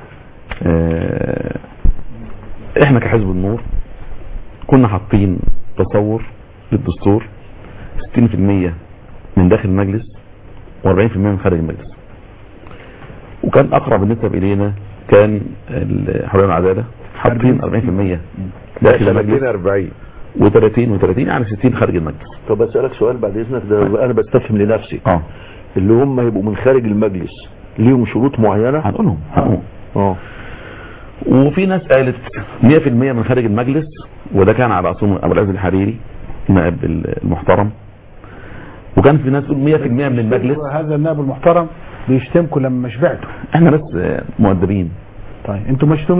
آه، احنا كحزب النور كنا حاطين تصور للدستور 60% من داخل المجلس و40% من خارج المجلس وكان اقرب النسب الينا كان الحريه والعداله حاطين 40% داخل المجلس 40 و30 و30 يعني 60 خارج المجلس طب اسالك سؤال بعد اذنك ده انا بستفهم لنفسي اه اللي هم يبقوا من خارج المجلس ليهم شروط معينه هنقولهم هنقولهم اه وفي ناس قالت 100% من خارج المجلس وده كان على راسهم ابو العز الحريري النائب المحترم وكان في ناس تقول 100% من المجلس هذا النائب المحترم بيشتمكم لما شبعتوا احنا ناس مؤدبين طيب انتوا مشتومين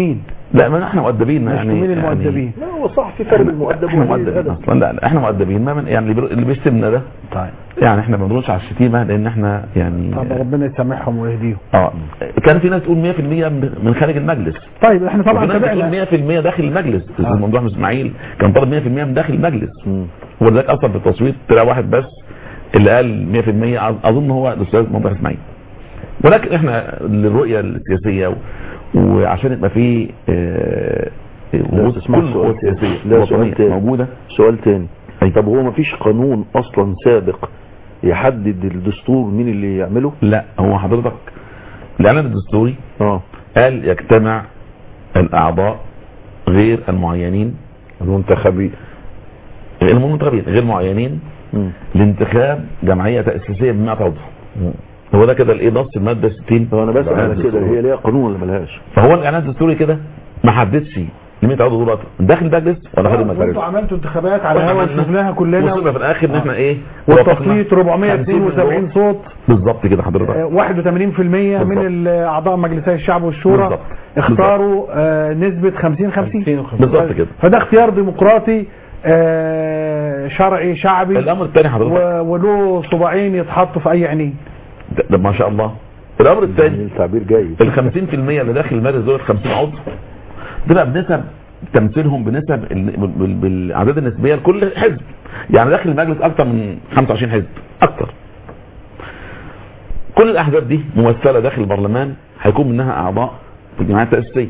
لا ما احنا مؤدبين مش يعني مين المؤدبين لا هو صح في فرق بين المؤدب احنا وقليل مؤدبين الادب اصلا لا, لا احنا مؤدبين ما من يعني اللي بير- اللي بيشتمنا ده طيب يعني احنا ما بنردش على الشتيمه لان احنا يعني طب ربنا يسامحهم ويهديهم اه كان في ناس تقول 100% من من خارج المجلس طيب احنا طبعا وفي ناس تابعنا بتقول 100% داخل المجلس الاستاذ ممدوح بن اسماعيل كان طالب 100% من داخل المجلس ولذلك اصلا في التصويت طلع واحد بس اللي قال 100% اظن هو الاستاذ ممدوح اسماعيل ولكن احنا للرؤيه السياسيه و- وعشان يبقى في آه، وجود تسمح كل سؤال قوى تاني. سياسيه لا سؤال وطنيه تاني موجوده سؤال تاني طب هو ما فيش قانون اصلا سابق يحدد الدستور مين اللي يعمله لا هو حضرتك الاعلان الدستوري اه قال يجتمع الاعضاء غير المعينين المنتخبين المنتخبين غير معينين لانتخاب جمعيه تاسيسيه ب 100 عضو هو ده كده الايه نص الماده 60 هو انا بسال على كده هي ليها قانون ولا ملهاش فهو الاعلان الدستوري كده ما حددش ال 100 عضو دول داخل المجلس ولا خارج المجلس وانتوا عملتوا انتخابات على وإحنا الهوا عملنا- وشفناها كلنا وصلنا في الاخر ان احنا ايه والتصويت وافقنا 472 صوت بالظبط كده حضرتك آه، 81% من ال- اعضاء مجلسي الشعب والشورى بالظبط. اختاروا آه، نسبة 50 50 بالظبط كده فده اختيار ديمقراطي آه، شرعي شعبي الامر الثاني حضرتك و- وله صباعين يتحطوا في اي عينين ده, ده ما شاء الله الامر الثاني التعبير جيد ال 50% اللي داخل المجلس دول 50 عضو ده بقى بنسب تمثيلهم بنسب ال- بال- بالاعداد النسبيه لكل حزب يعني داخل المجلس اكثر من 25 حزب اكثر كل الاحزاب دي ممثله داخل البرلمان هيكون منها اعضاء في الجمعيات التاسيسيه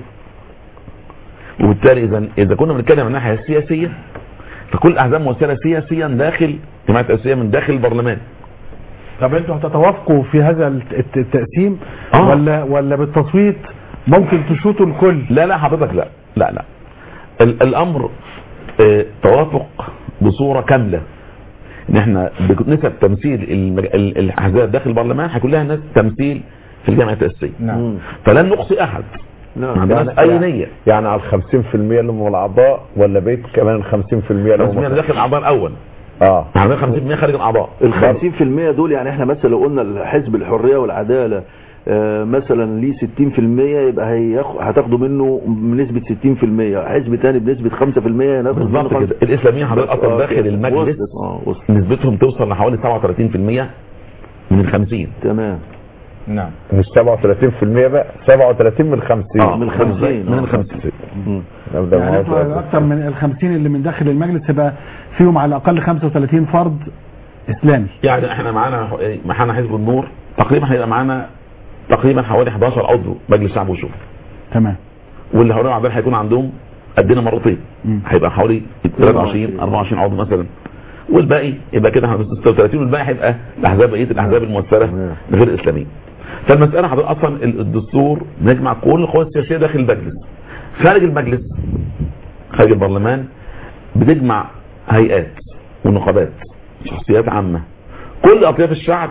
وبالتالي اذا اذا كنا بنتكلم عن الناحيه السياسيه فكل الاحزاب ممثله سياسيا داخل الجمعيه التاسيسيه من داخل البرلمان طب انتوا هتتوافقوا في هذا الت- الت- التقسيم آه. ولا ولا بالتصويت ممكن تشوطوا الكل لا لا حضرتك لا لا لا ال- الامر آه، توافق بصوره كامله ان احنا بنسب تمثيل المج... ال- الاحزاب داخل البرلمان هيكون لها ناس تمثيل في الجامعه التاسيسيه نعم فلن نقصي احد ما عندناش اي نيه يعني على ال 50% اللي هم الاعضاء ولا بقيت كمان ال 50% اللي لازم هم يعني داخل الاعضاء الاول اه يعني 50% خارج الاعضاء ال 50% دول يعني احنا مثلا لو قلنا حزب الحريه والعداله آه، مثلا ليه 60% يبقى هياخ- هتاخدوا منه بنسبه 60% حزب تاني بنسبه 5% هناخد منه بالظبط خمسة. كده الاسلاميين حضرتك اصلا آه، داخل كده. المجلس وصلت، اه وصلت نسبتهم توصل لحوالي 37% من ال 50 تمام نعم مش 37% بقى 37 من 50 اه من 50 من ال 50 ده يعني انتوا اكتر من ال 50 اللي من داخل المجلس يبقى فيهم على الاقل 35 فرد اسلامي يعني احنا معانا معانا حزب النور تقريبا هيبقى معانا تقريبا حوالي 11 عضو مجلس شعب وشورى تمام واللي حوالين عندنا هيكون عندهم قدنا مرتين مم. هيبقى حوالي 23 24 عضو مثلا والباقي يبقى كده احنا 36 والباقي هيبقى الاحزاب بقيه الاحزاب الممثله غير الاسلاميه فالمساله حضرتك اصلا ال- الدستور بيجمع كل القوى السياسيه داخل المجلس خارج المجلس خارج البرلمان بتجمع هيئات ونقابات شخصيات عامه كل اطياف الشعب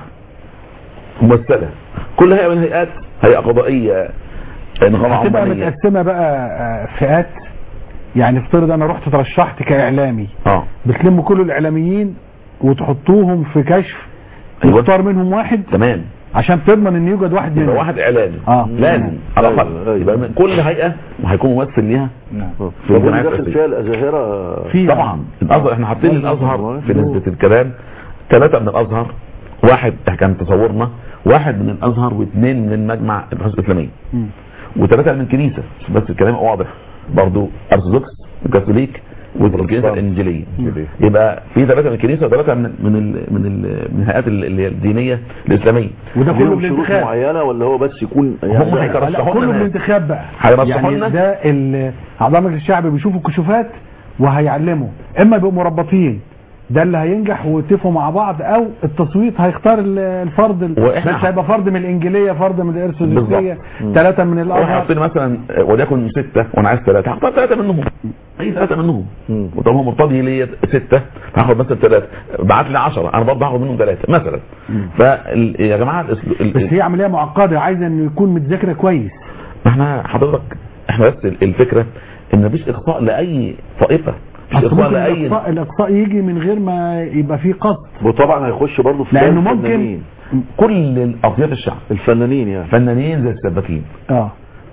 ممثله كل هيئه من الهيئات هيئه قضائيه نقابه هتبقى عماليه متقسمه بقى آه، فئات يعني افترض انا رحت ترشحت كاعلامي اه بتلموا كل الاعلاميين وتحطوهم في كشف أيوة. يختار منهم واحد تمام عشان تضمن ان يوجد واحد يبقى منهم واحد اعلامي اه لازم على الاقل يبقى من كل هيئه وهيكون ممثل ليها نعم في طب واللي الجمعيه داخل فيها التأسيسية. الازاهره فيها طبعا الازهر احنا حاطين الازهر في نسبه الكلام ثلاثه من الازهر واحد كان تصورنا واحد من الازهر واثنين من مجمع البحوث الاسلاميه مم. وثلاثه من الكنيسه عشان بس الكلام يبقى واضح برضه ارثوذكس وكاثوليك والكنيسه الانجيليه يبقى في ثلاثه من الكنيسه وثلاثه من من ال من ال من الهيئات ال- اللي هي الدينيه الاسلاميه وده كله ليهم شروط بالانتخاب معينه ولا هو بس يكون هم يعني هيكرشحوا لا لنا كله ناس. بالانتخاب بقى هيرشحوا يعني لنا ده ال- اعضاء مجلس الشعب بيشوفوا الكشوفات وهيعلموا اما يبقوا مربطين ده اللي هينجح ويتفقوا مع بعض او التصويت هيختار ال- الفرد ال- وإحنا بس هيبقى فرد من الانجيليه فرد من الارثوذكسيه بالظبط. مم. ثلاثه من واحد الازهر حاطين مثلا آه، وليكن ستة وانا عايز ثلاثة هختار ثلاثة منهم اي ثلاثة منهم وطالما هو مرتضي لي ستة هاخد مثلا ثلاثة بعت لي 10 انا برضه هاخد منهم ثلاثة مثلا فال يا جماعة الأسلو- ال- بس هي عمليه معقده عايزه انه يكون متذاكره كويس ما احنا حضرتك احنا بس ال- الفكرة ان مفيش اخطاء لاي طائفة مفيش أصل اخطاء ممكن لاي الاقصاء الاقصاء يجي من غير ما يبقى فيه قصد وطبعا هيخش برضه في لأنه باب ممكن- الفنانين. كل اطياف الشعب الفنانين يعني فنانين زي السباكين اه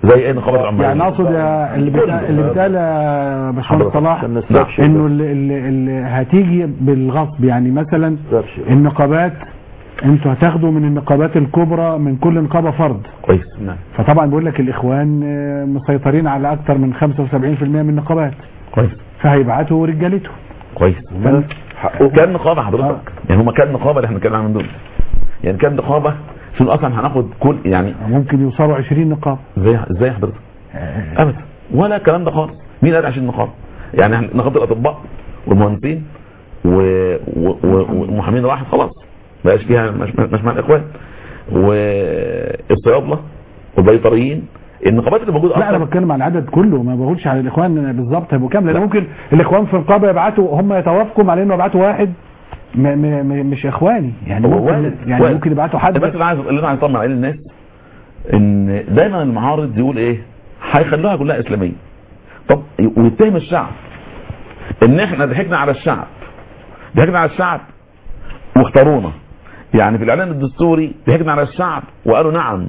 زي ايه نقابه العمال يعني اقصد يا- اللي بتا... اللي بتقال يا باشمهندس صلاح انه اللي, اللي, اللي هتيجي بالغصب يعني مثلا النقابات انتوا هتاخدوا من النقابات الكبرى من كل نقابه فرد كويس نعم فطبعا بيقول لك الاخوان آه، مسيطرين على اكثر من 75% من النقابات كويس فهيبعتوا رجالته كويس وكان نقابه حضرتك يعني هما كان نقابه اللي احنا بنتكلم عنها من دول يعني كان نقابه شنو اصلا هناخد كل يعني ممكن يوصلوا 20 نقابه ازاي ازاي حضرتك ابدا ولا الكلام ده خالص مين قال عشان نقابه يعني احنا نقابه الاطباء والمهندسين و- و- و- والمحامين راحت خلاص ما بقاش فيها مش, مش مع الاخوان والصيادله والبيطريين النقابات اللي موجوده لا انا بتكلم على العدد كله ما بقولش على الاخوان بالظبط هيبقوا كام لان ممكن الاخوان في النقابه يبعتوا هم يتوافقوا على انه يبعتوا واحد م م م مش اخواني يعني هو ممكن وارد- يعني وارد. ممكن يبعتوا حد بس اللي عايز اللي انا عايز اطمن عليه للناس ان دايما المعارض يقول ايه هيخلوها كلها اسلاميه طب ويتهم الشعب ان احنا ضحكنا على الشعب ضحكنا على الشعب واختارونا يعني في الاعلان الدستوري ضحكنا على الشعب وقالوا نعم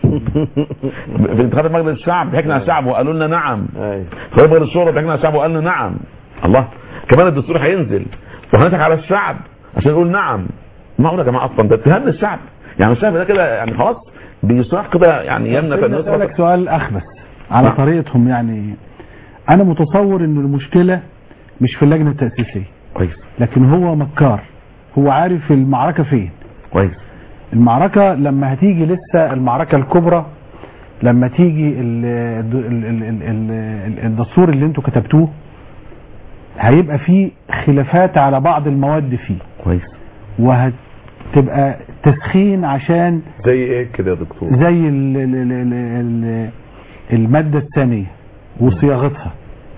في انتخابات مجلس الشعب ضحكنا على الشعب وقالوا لنا نعم في مجلس الشورى ضحكنا على الشعب وقال لنا نعم الله كمان الدستور هينزل وهنضحك على الشعب عشان نقول نعم معقول يا جماعه اصلا ده اتهام للشعب يعني الشعب ده كده يعني خلاص بيصاح كده يعني يمنى خليني اسالك سؤال اخبث على نعم. طريقتهم يعني انا متصور ان المشكله مش في اللجنه التاسيسيه كويس لكن هو مكار هو عارف المعركه فين كويس المعركه لما هتيجي لسه المعركه الكبرى لما تيجي ال- ال- ال- ال- ال- ال- الدستور اللي انتوا كتبتوه هيبقى فيه خلافات على بعض المواد فيه كويس وهتبقى تسخين عشان زي ايه كده يا دكتور زي ال ال ال ال ال المادة الثانية وصياغتها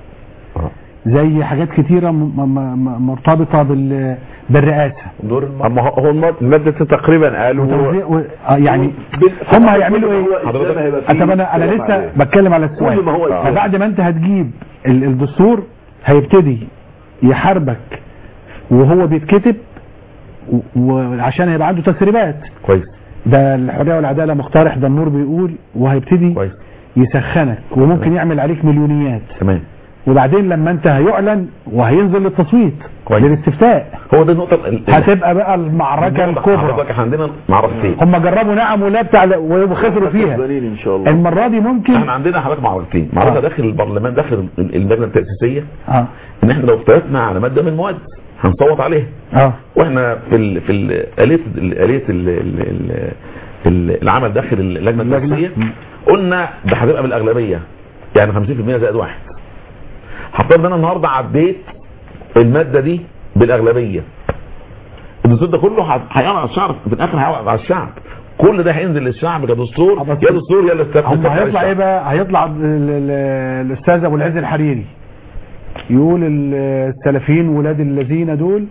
زي حاجات كتيرة م- م- م- مرتبطة بال بالرئاسة دور اما هو هو الماد- الماده تقريبا قالوا وتوزيع و... آه يعني هم هيعملوا ايه؟ طب انا انا لسه بتكلم على السؤال كل ما هو إسلام. فبعد ما انت هتجيب ال- الدستور هيبتدي يحاربك وهو بيتكتب و- وعشان هيبقى عنده تسريبات كويس ده الحريه والعداله مقترح ده النور بيقول وهيبتدي كويس يسخنك وممكن يعمل عليك مليونيات تمام وبعدين لما انت هيعلن وهينزل للتصويت كويس. للاستفتاء هو ده النقطه ال- ال- هتبقى بقى المعركه الكبرى حضرتك احنا عندنا معركتين هم جربوا نعم ولا بتاع وخسروا فيها ان شاء الله المره دي ممكن احنا عندنا حضرتك معركتين معركه آه. داخل البرلمان داخل ال- اللجنه التاسيسيه اه ان احنا لو اختلفنا على ماده من المواد هنصوت عليها اه واحنا في ال في ال- آلية ال- آلية ال- ال- ال- ال- العمل داخل اللجنه التاسيسيه قلنا ده هتبقى بالاغلبيه يعني 50% زائد واحد هفترض ان انا النهارده عديت الماده دي بالاغلبيه الدستور ده كله ه- هيقع على الشعب في الاخر هيقع على الشعب كل ده هينزل للشعب كدستور يا دستور يا الاستفتاء هم هيطلع ايه بقى هيطلع ال- ال- الاستاذ ابو العز الحريري يقول ال- السلفيين ولاد الذين دول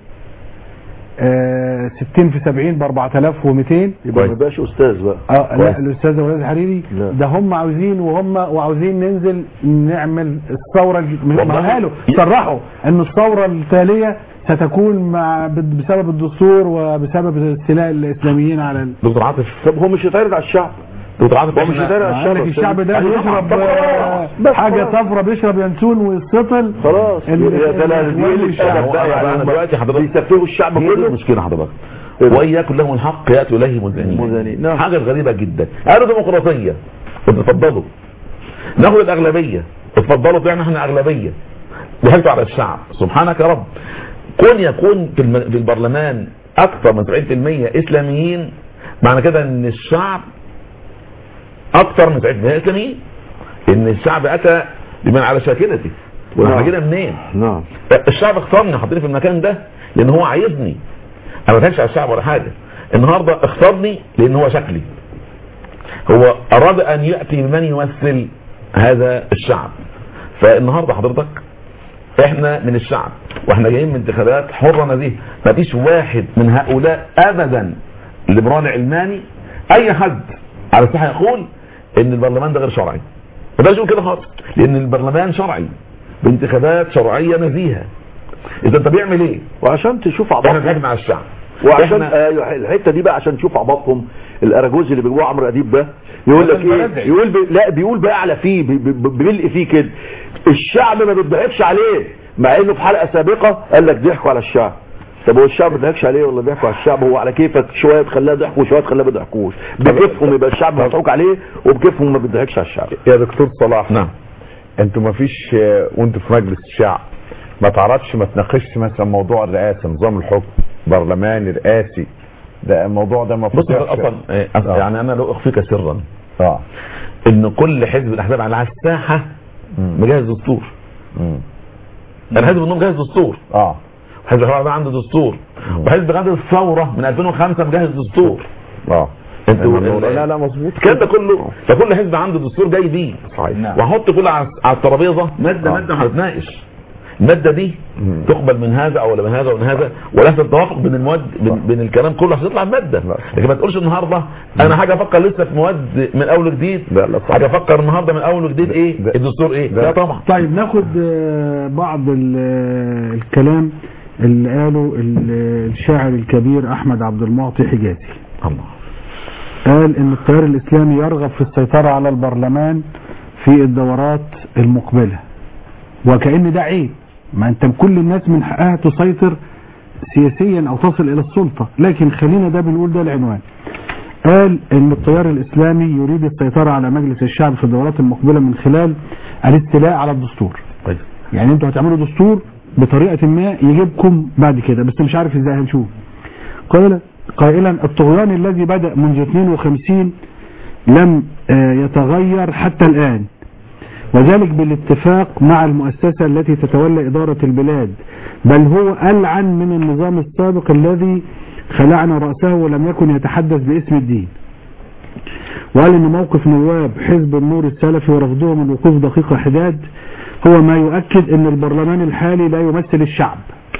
آه، 60 في 70 ب 4200 يبقى ما يبقاش استاذ بقى اه لا الاستاذ ابو العز الحريري ده هم عاوزين وهم وعاوزين ننزل نعمل الثوره الج- ما والله. قالوا صرحوا ان الثوره التاليه ستكون مع بسبب الدستور وبسبب استيلاء الاسلاميين على ال... دكتور عاطف طب هو مش هيتعرض على الشعب دكتور عاطف هو مش هيتعرض على الشعب لك الشعب ده أيوة بيشرب طبعاً. آه، بس حاجه خلاص. صفرة بيشرب ينسون ويسطل خلاص ال- يا ده لا- دي الإخوان قلة والشعب. أدب بقى أنا يعني دلوقتي حضرتك بيسفهوا الشعب هي دي كله المشكله حضرتك وان يكن لهم الحق ياتوا اليه مذعنين مذعنين، نعم. حاجه غريبه جدا قالوا ديمقراطيه اتفضلوا ناخد الاغلبيه اتفضلوا طلعنا احنا اغلبيه ضحكتوا على الشعب سبحانك يا رب كون يكون في, الم... في البرلمان اكثر من 70% اسلاميين معنى كده ان الشعب اكثر من 70% اسلاميين ان الشعب اتى بمن على شاكلته واحنا نعم. جينا منين نعم الشعب اختارني حاطيني في المكان ده لان هو عايزني انا ما كانش على الشعب ولا حاجه النهارده اختارني لان هو شكلي هو اراد ان ياتي بمن يمثل هذا الشعب فالنهارده حضرتك احنا من الشعب واحنا جايين من انتخابات حره نزيه ما فيش واحد من هؤلاء ابدا ليبرالي علماني اي حد على الساحه يقول ان البرلمان ده غير شرعي ما يقول كده خالص لان البرلمان شرعي بانتخابات شرعيه نزيهه اذا انت بيعمل ايه وعشان تشوف احنا عباطهم بنحكم على الشعب وعشان إحنا- ايوه الحته دي بقى عشان تشوف عباطهم الاراجوز اللي بيجيبوه عمرو اديب ده يقول لك ايه يقول بي لا بيقول باعلى فيه بي- بي- بيلقي فيه كده الشعب ما بيضحكش عليه مع انه في حلقه سابقه قال لك ضحكوا على الشعب طب هو الشعب ما ضحكش عليه ولا ضحكوا على الشعب هو على كيفك شويه تخليها ضحك وشويه تخليها ما بيضحكوش بكيفهم يبقى الشعب مضحوك عليه وبكيفهم ما بيضحكش على الشعب يا دكتور صلاح نعم انتوا ما فيش آه، وانتوا في مجلس الشعب ما تعرفش ما تناقشش مثلا موضوع الرئاسه نظام الحكم برلماني رئاسي ده الموضوع ده ما بص يا اصلا إيه، أصل آه. يعني انا لو اخفيك سرا اه ان كل حزب من الاحزاب على الساحه مجهز دستور انا حزب النور مجهز دستور اه حزب الحريه عنده دستور وحزب غدا الثوره من 2005 مجهز دستور اه انتوا لا لا مظبوط الكلام ده كله فكل حزب عنده دستور جاي بيه صحيح واحط كل على على الترابيزه ماده آه. ماده هنتناقش الماده دي تقبل من هذا او من هذا ومن هذا وليس التوافق بين المواد بين, بين الكلام كله عشان يطلع ماده لكن ما تقولش النهارده انا حاجه افكر لسه في مواد من اول وجديد حاجه افكر النهارده من اول وجديد ايه الدستور ايه لا طبعا طيب ناخد آه، بعض ال- آه، الكلام اللي قاله ال- الشاعر الكبير احمد عبد المعطي حجازي الله قال ان التيار الاسلامي يرغب في السيطرة على البرلمان في الدورات المقبلة وكأن ده عيب ما انت كل الناس من حقها تسيطر سياسيا او تصل الى السلطة لكن خلينا ده بنقول ده العنوان قال ان التيار الاسلامي يريد السيطرة على مجلس الشعب في الدورات المقبلة من خلال الاستيلاء على الدستور طيب يعني انتوا هتعملوا دستور بطريقة ما يجيبكم بعد كده بس مش عارف ازاي هنشوف قال قائلا الطغيان الذي بدأ منذ 52 لم آه، يتغير حتى الآن وذلك بالاتفاق مع المؤسسة التي تتولى إدارة البلاد بل هو ألعن من النظام السابق الذي خلعنا رأسه ولم يكن يتحدث باسم الدين وقال ان موقف نواب حزب النور السلفي ورفضهم الوقوف دقيقة حداد هو ما يؤكد ان البرلمان الحالي لا يمثل الشعب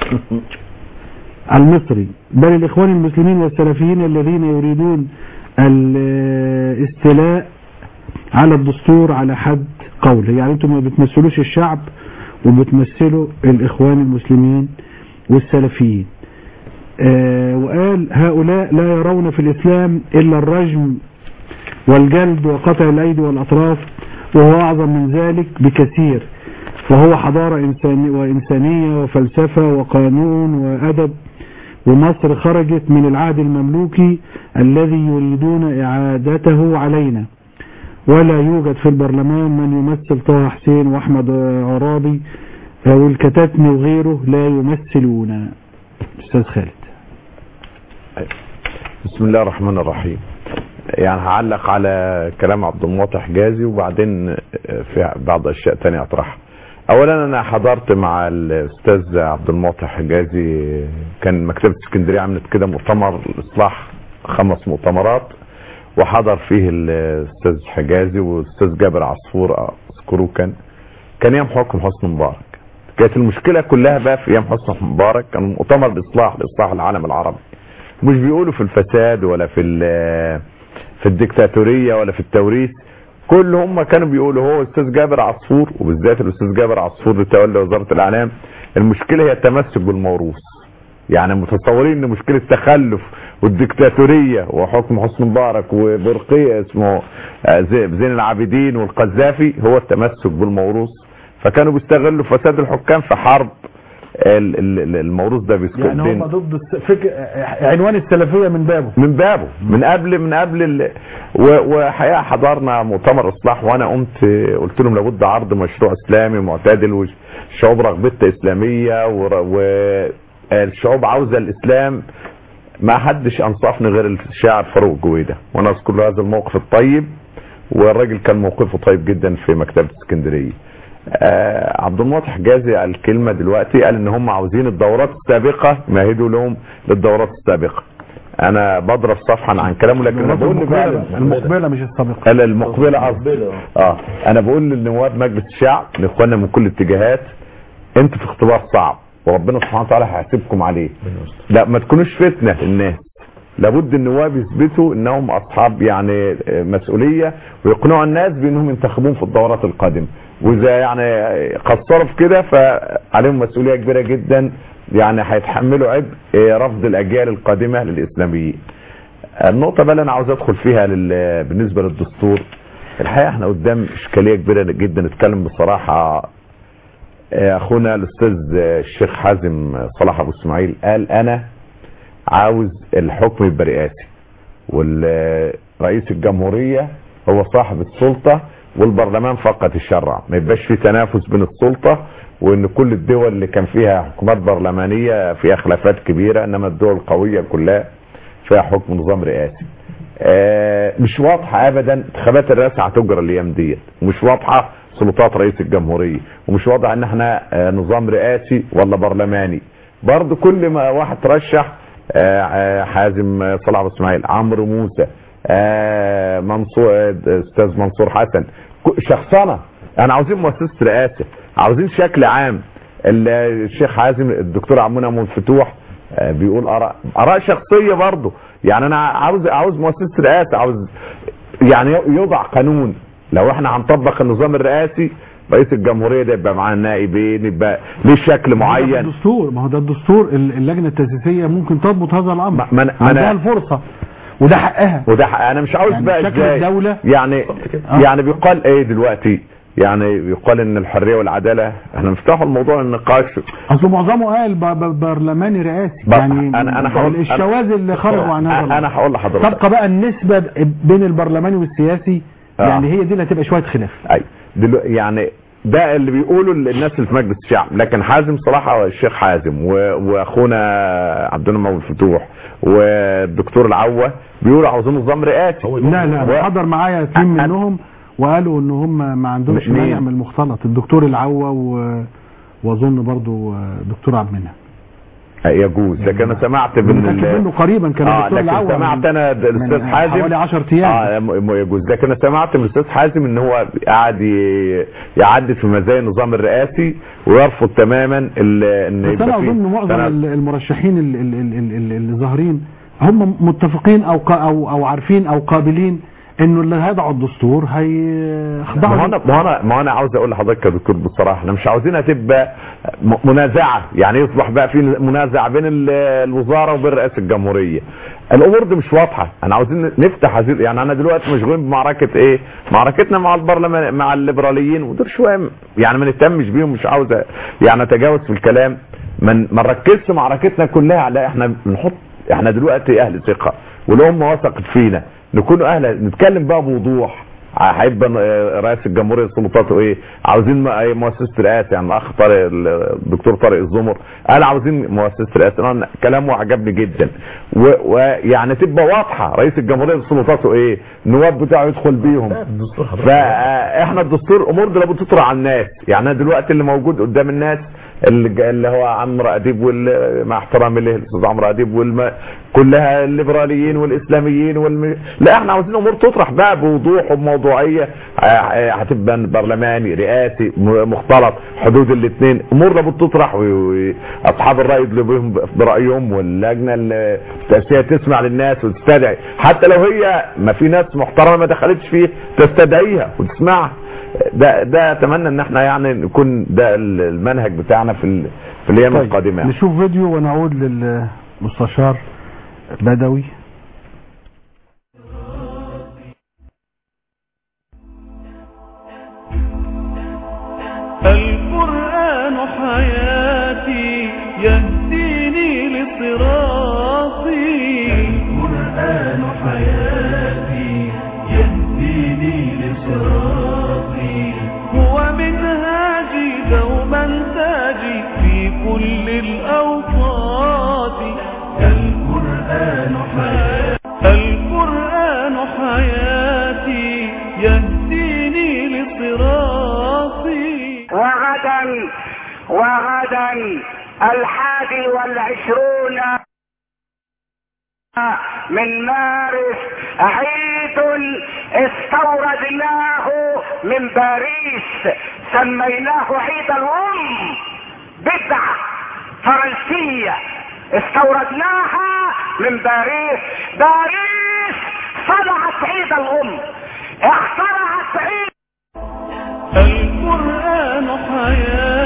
المصري بل الاخوان المسلمين والسلفيين الذين يريدون الاستيلاء على الدستور على حد قوله يعني انتم ما بتمثلوش الشعب وبتمثلوا الاخوان المسلمين والسلفيين آه وقال هؤلاء لا يرون في الاسلام الا الرجم والجلد وقطع الايدي والاطراف وهو اعظم من ذلك بكثير فهو حضارة إنسانية وإنسانية وفلسفة وقانون وأدب ومصر خرجت من العهد المملوكي الذي يريدون إعادته علينا ولا يوجد في البرلمان من يمثل طه حسين وأحمد عرابي والكتاتني وغيره لا يمثلون أستاذ خالد بسم الله الرحمن الرحيم يعني هعلق على كلام عبد المعطي حجازي وبعدين في بعض اشياء تانية اطرحها اولا انا حضرت مع الاستاذ عبد المعطي حجازي كان مكتبه اسكندريه عملت كده مؤتمر اصلاح خمس مؤتمرات وحضر فيه الاستاذ حجازي والاستاذ جابر عصفور اذكروه كان كان ايام حكم حسني مبارك كانت المشكله كلها بقى في ايام حسني مبارك كان مؤتمر الاصلاح لاصلاح العالم العربي مش بيقولوا في الفساد ولا في في الديكتاتوريه ولا في التوريث كل هم كانوا بيقولوا هو استاذ جابر عصفور وبالذات الاستاذ جابر عصفور اللي تولى وزاره الاعلام المشكله هي التمسك بالموروث يعني متصورين ان مشكله التخلف والديكتاتوريه وحكم حسني مبارك وبرقيه اسمه زين العابدين والقذافي هو التمسك بالموروث فكانوا بيستغلوا فساد الحكام في حرب الموروث ده بيسكت يعني هم ضد فكر عنوان السلفيه من بابه من بابه من قبل من قبل ال... وحقيقه حضرنا مؤتمر اصلاح وانا قمت قلت لهم لابد عرض مشروع اسلامي معتدل والشعوب رغبتها اسلاميه والشعوب عاوزه الاسلام ما حدش انصفني غير الشاعر فاروق جويده وانا اذكر له هذا الموقف الطيب والراجل كان موقفه طيب جدا في مكتبه اسكندريه آه عبد المعطي حجازي قال كلمه دلوقتي قال ان هم عاوزين الدورات السابقه مهدوا لهم للدورات السابقه انا بضرب صفحا عن كلامه لكن انا بقول المقبلة, المقبلة مش السابقة قال المقبلة قصدي اه انا بقول للنواب مجلس الشعب لاخواننا من كل الاتجاهات انتوا في اختبار صعب وربنا سبحانه وتعالى هيحاسبكم عليه لا ما تكونوش فتنه للناس لابد النواب يثبتوا انهم اصحاب يعني مسؤوليه ويقنعوا الناس بانهم ينتخبون في الدورات القادمه واذا يعني قصروا في كده فعليهم مسؤوليه كبيره جدا يعني هيتحملوا عبء رفض الاجيال القادمه للاسلاميين النقطة بقى اللي أنا عاوز أدخل فيها لل... بالنسبة للدستور الحقيقة احنا قدام إشكالية كبيرة جدا نتكلم بصراحة آه، أخونا الأستاذ آه، الشيخ حازم صلاح أبو إسماعيل قال أنا عاوز الحكم يبقى رئاسي والرئيس الجمهورية هو صاحب السلطة والبرلمان فقط الشرع ما يبقاش في تنافس بين السلطة وان كل الدول اللي كان فيها حكومات برلمانية فيها خلافات كبيرة انما الدول القوية كلها فيها حكم نظام رئاسي آه، مش واضحة ابدا انتخابات الرئاسة هتجرى الايام ديت ومش واضحة سلطات رئيس الجمهورية ومش واضح ان احنا آه، نظام رئاسي ولا برلماني برضه كل ما واحد ترشح آه، آه، حازم آه، صلاح أبو اسماعيل عمرو موسى آه، منصور آه، استاذ منصور حسن ك- شخصنه انا عاوزين مؤسسه رئاسه عاوزين شكل عام ال- الشيخ حازم الدكتور عمنا منفتوح آه، بيقول اراء اراء شخصيه برضه يعني انا عاوز عاوز مؤسسه رئاسه عاوز يعني يوضع قانون لو احنا هنطبق النظام الرئاسي رئيس الجمهوريه ده يبقى معاه نائبين يبقى ليه شكل معين الدستور ما هو ده الدستور ال- اللجنه التاسيسيه ممكن تضبط هذا الامر ما أنا- عندها أنا- الفرصه وده حقها وده حق- انا مش عاوز يعني بقى شكل ازاي الدولة- يعني آه. يعني بيقال ايه دلوقتي يعني بيقال ان الحريه والعداله احنا نفتحوا الموضوع النقاش اصل معظمه قال ب- ب- برلماني رئاسي بقى يعني أنا- أنا هقول- الشواذ اللي خرجوا عن هذا انا الأمر. هقول لحضرتك تبقى بقى النسبه بين البرلماني والسياسي آه. يعني هي دي اللي هتبقى شويه خلاف اي دلو يعني ده اللي بيقولوا الناس اللي في مجلس الشعب لكن حازم صراحه الشيخ حازم و- واخونا عبد المنعم الفتوح والدكتور العوه بيقولوا عاوزين نظام رئاسي لا لا و- حضر معايا تيم منهم وقالوا ان هم ما عندهمش مين؟ مانع من المختلط الدكتور العوه و... واظن برضو دكتور عبد المنعم يجوز لكن انا سمعت بان متاكد ال- منه قريبا كان اه الدكتور لكن العوه سمعت من- انا د- الاستاذ من حازم حوالي 10 ايام اه م- م- يجوز لكن انا سمعت من الاستاذ حازم ان هو قاعد ي- يعدد في مزايا النظام الرئاسي ويرفض تماما ال- ان بس انا يبقى فيه اظن معظم تنازل. ال- المرشحين ال- ال- ال- ال- ال- اللي ظاهرين هم متفقين او قا- او او عارفين او قابلين انه اللي هيضعوا الدستور ما هيخضعوا هو انا ما هو انا ما هو انا عاوز اقول لحضرتك يا دكتور بصراحه احنا مش عاوزينها تبقى م- منازعه يعني يصبح بقى في منازع بين ال- الوزاره وبين رئاسه الجمهوريه الامور دي مش واضحه انا عاوزين نفتح هذه يعني انا دلوقتي مشغول بمعركه ايه معركتنا مع البرلمان مع الليبراليين ودول شويه يعني ما نهتمش بيهم مش عاوز يعني اتجاوز في الكلام ما ن- ما نركزش معركتنا كلها على احنا بنحط احنا دلوقتي اهل ثقه والامه وثقت فينا نكون اهل نتكلم بقى بوضوح هيبقى رئيس الجمهوريه سلطاته ايه عاوزين م- أي مؤسسه رئاسه يعني الاخ طارق الدكتور طارق الزمر قال عاوزين مؤسسه رئاسه أنا كلامه عجبني جدا و- ويعني تبقى واضحه رئيس الجمهوريه سلطاته ايه النواب بتاعه يدخل بيهم فاحنا الدستور امور دي لابد تطرح على الناس يعني أنا دلوقتي اللي موجود قدام الناس اللي, ج- اللي هو عمرو اديب وال- مع احترامي له الاستاذ عمرو اديب والم... كلها الليبراليين والاسلاميين والم... لا احنا عاوزين امور تطرح بقى بوضوح وبموضوعيه ه- ه- هتبقى برلماني رئاسي م- مختلط حدود الاثنين امور لابد تطرح واصحاب الراي يدلوا بهم برايهم واللجنه التاسيسيه تسمع للناس وتستدعي حتى لو هي ما في ناس محترمه ما دخلتش فيه تستدعيها وتسمعها ده ده اتمنى ان احنا يعني نكون ده المنهج بتاعنا في ال- في الايام طيب، القادمه يعني. نشوف فيديو ونعود للمستشار بدوي القرآن حياتي يهديني لصراطي القرآن حياتي يهديني لصراطي هو منهاجي دوما تاجي في كل الأوقات القرآن حياتي القرآن حياتي يهديني لصراطي وغدا وغدا الحادي والعشرون من مارس عيد استوردناه من باريس سميناه عيد الام بدعة فرنسية استوردناها من باريس باريس صنعت عيد الام اخترعت عيد القرآن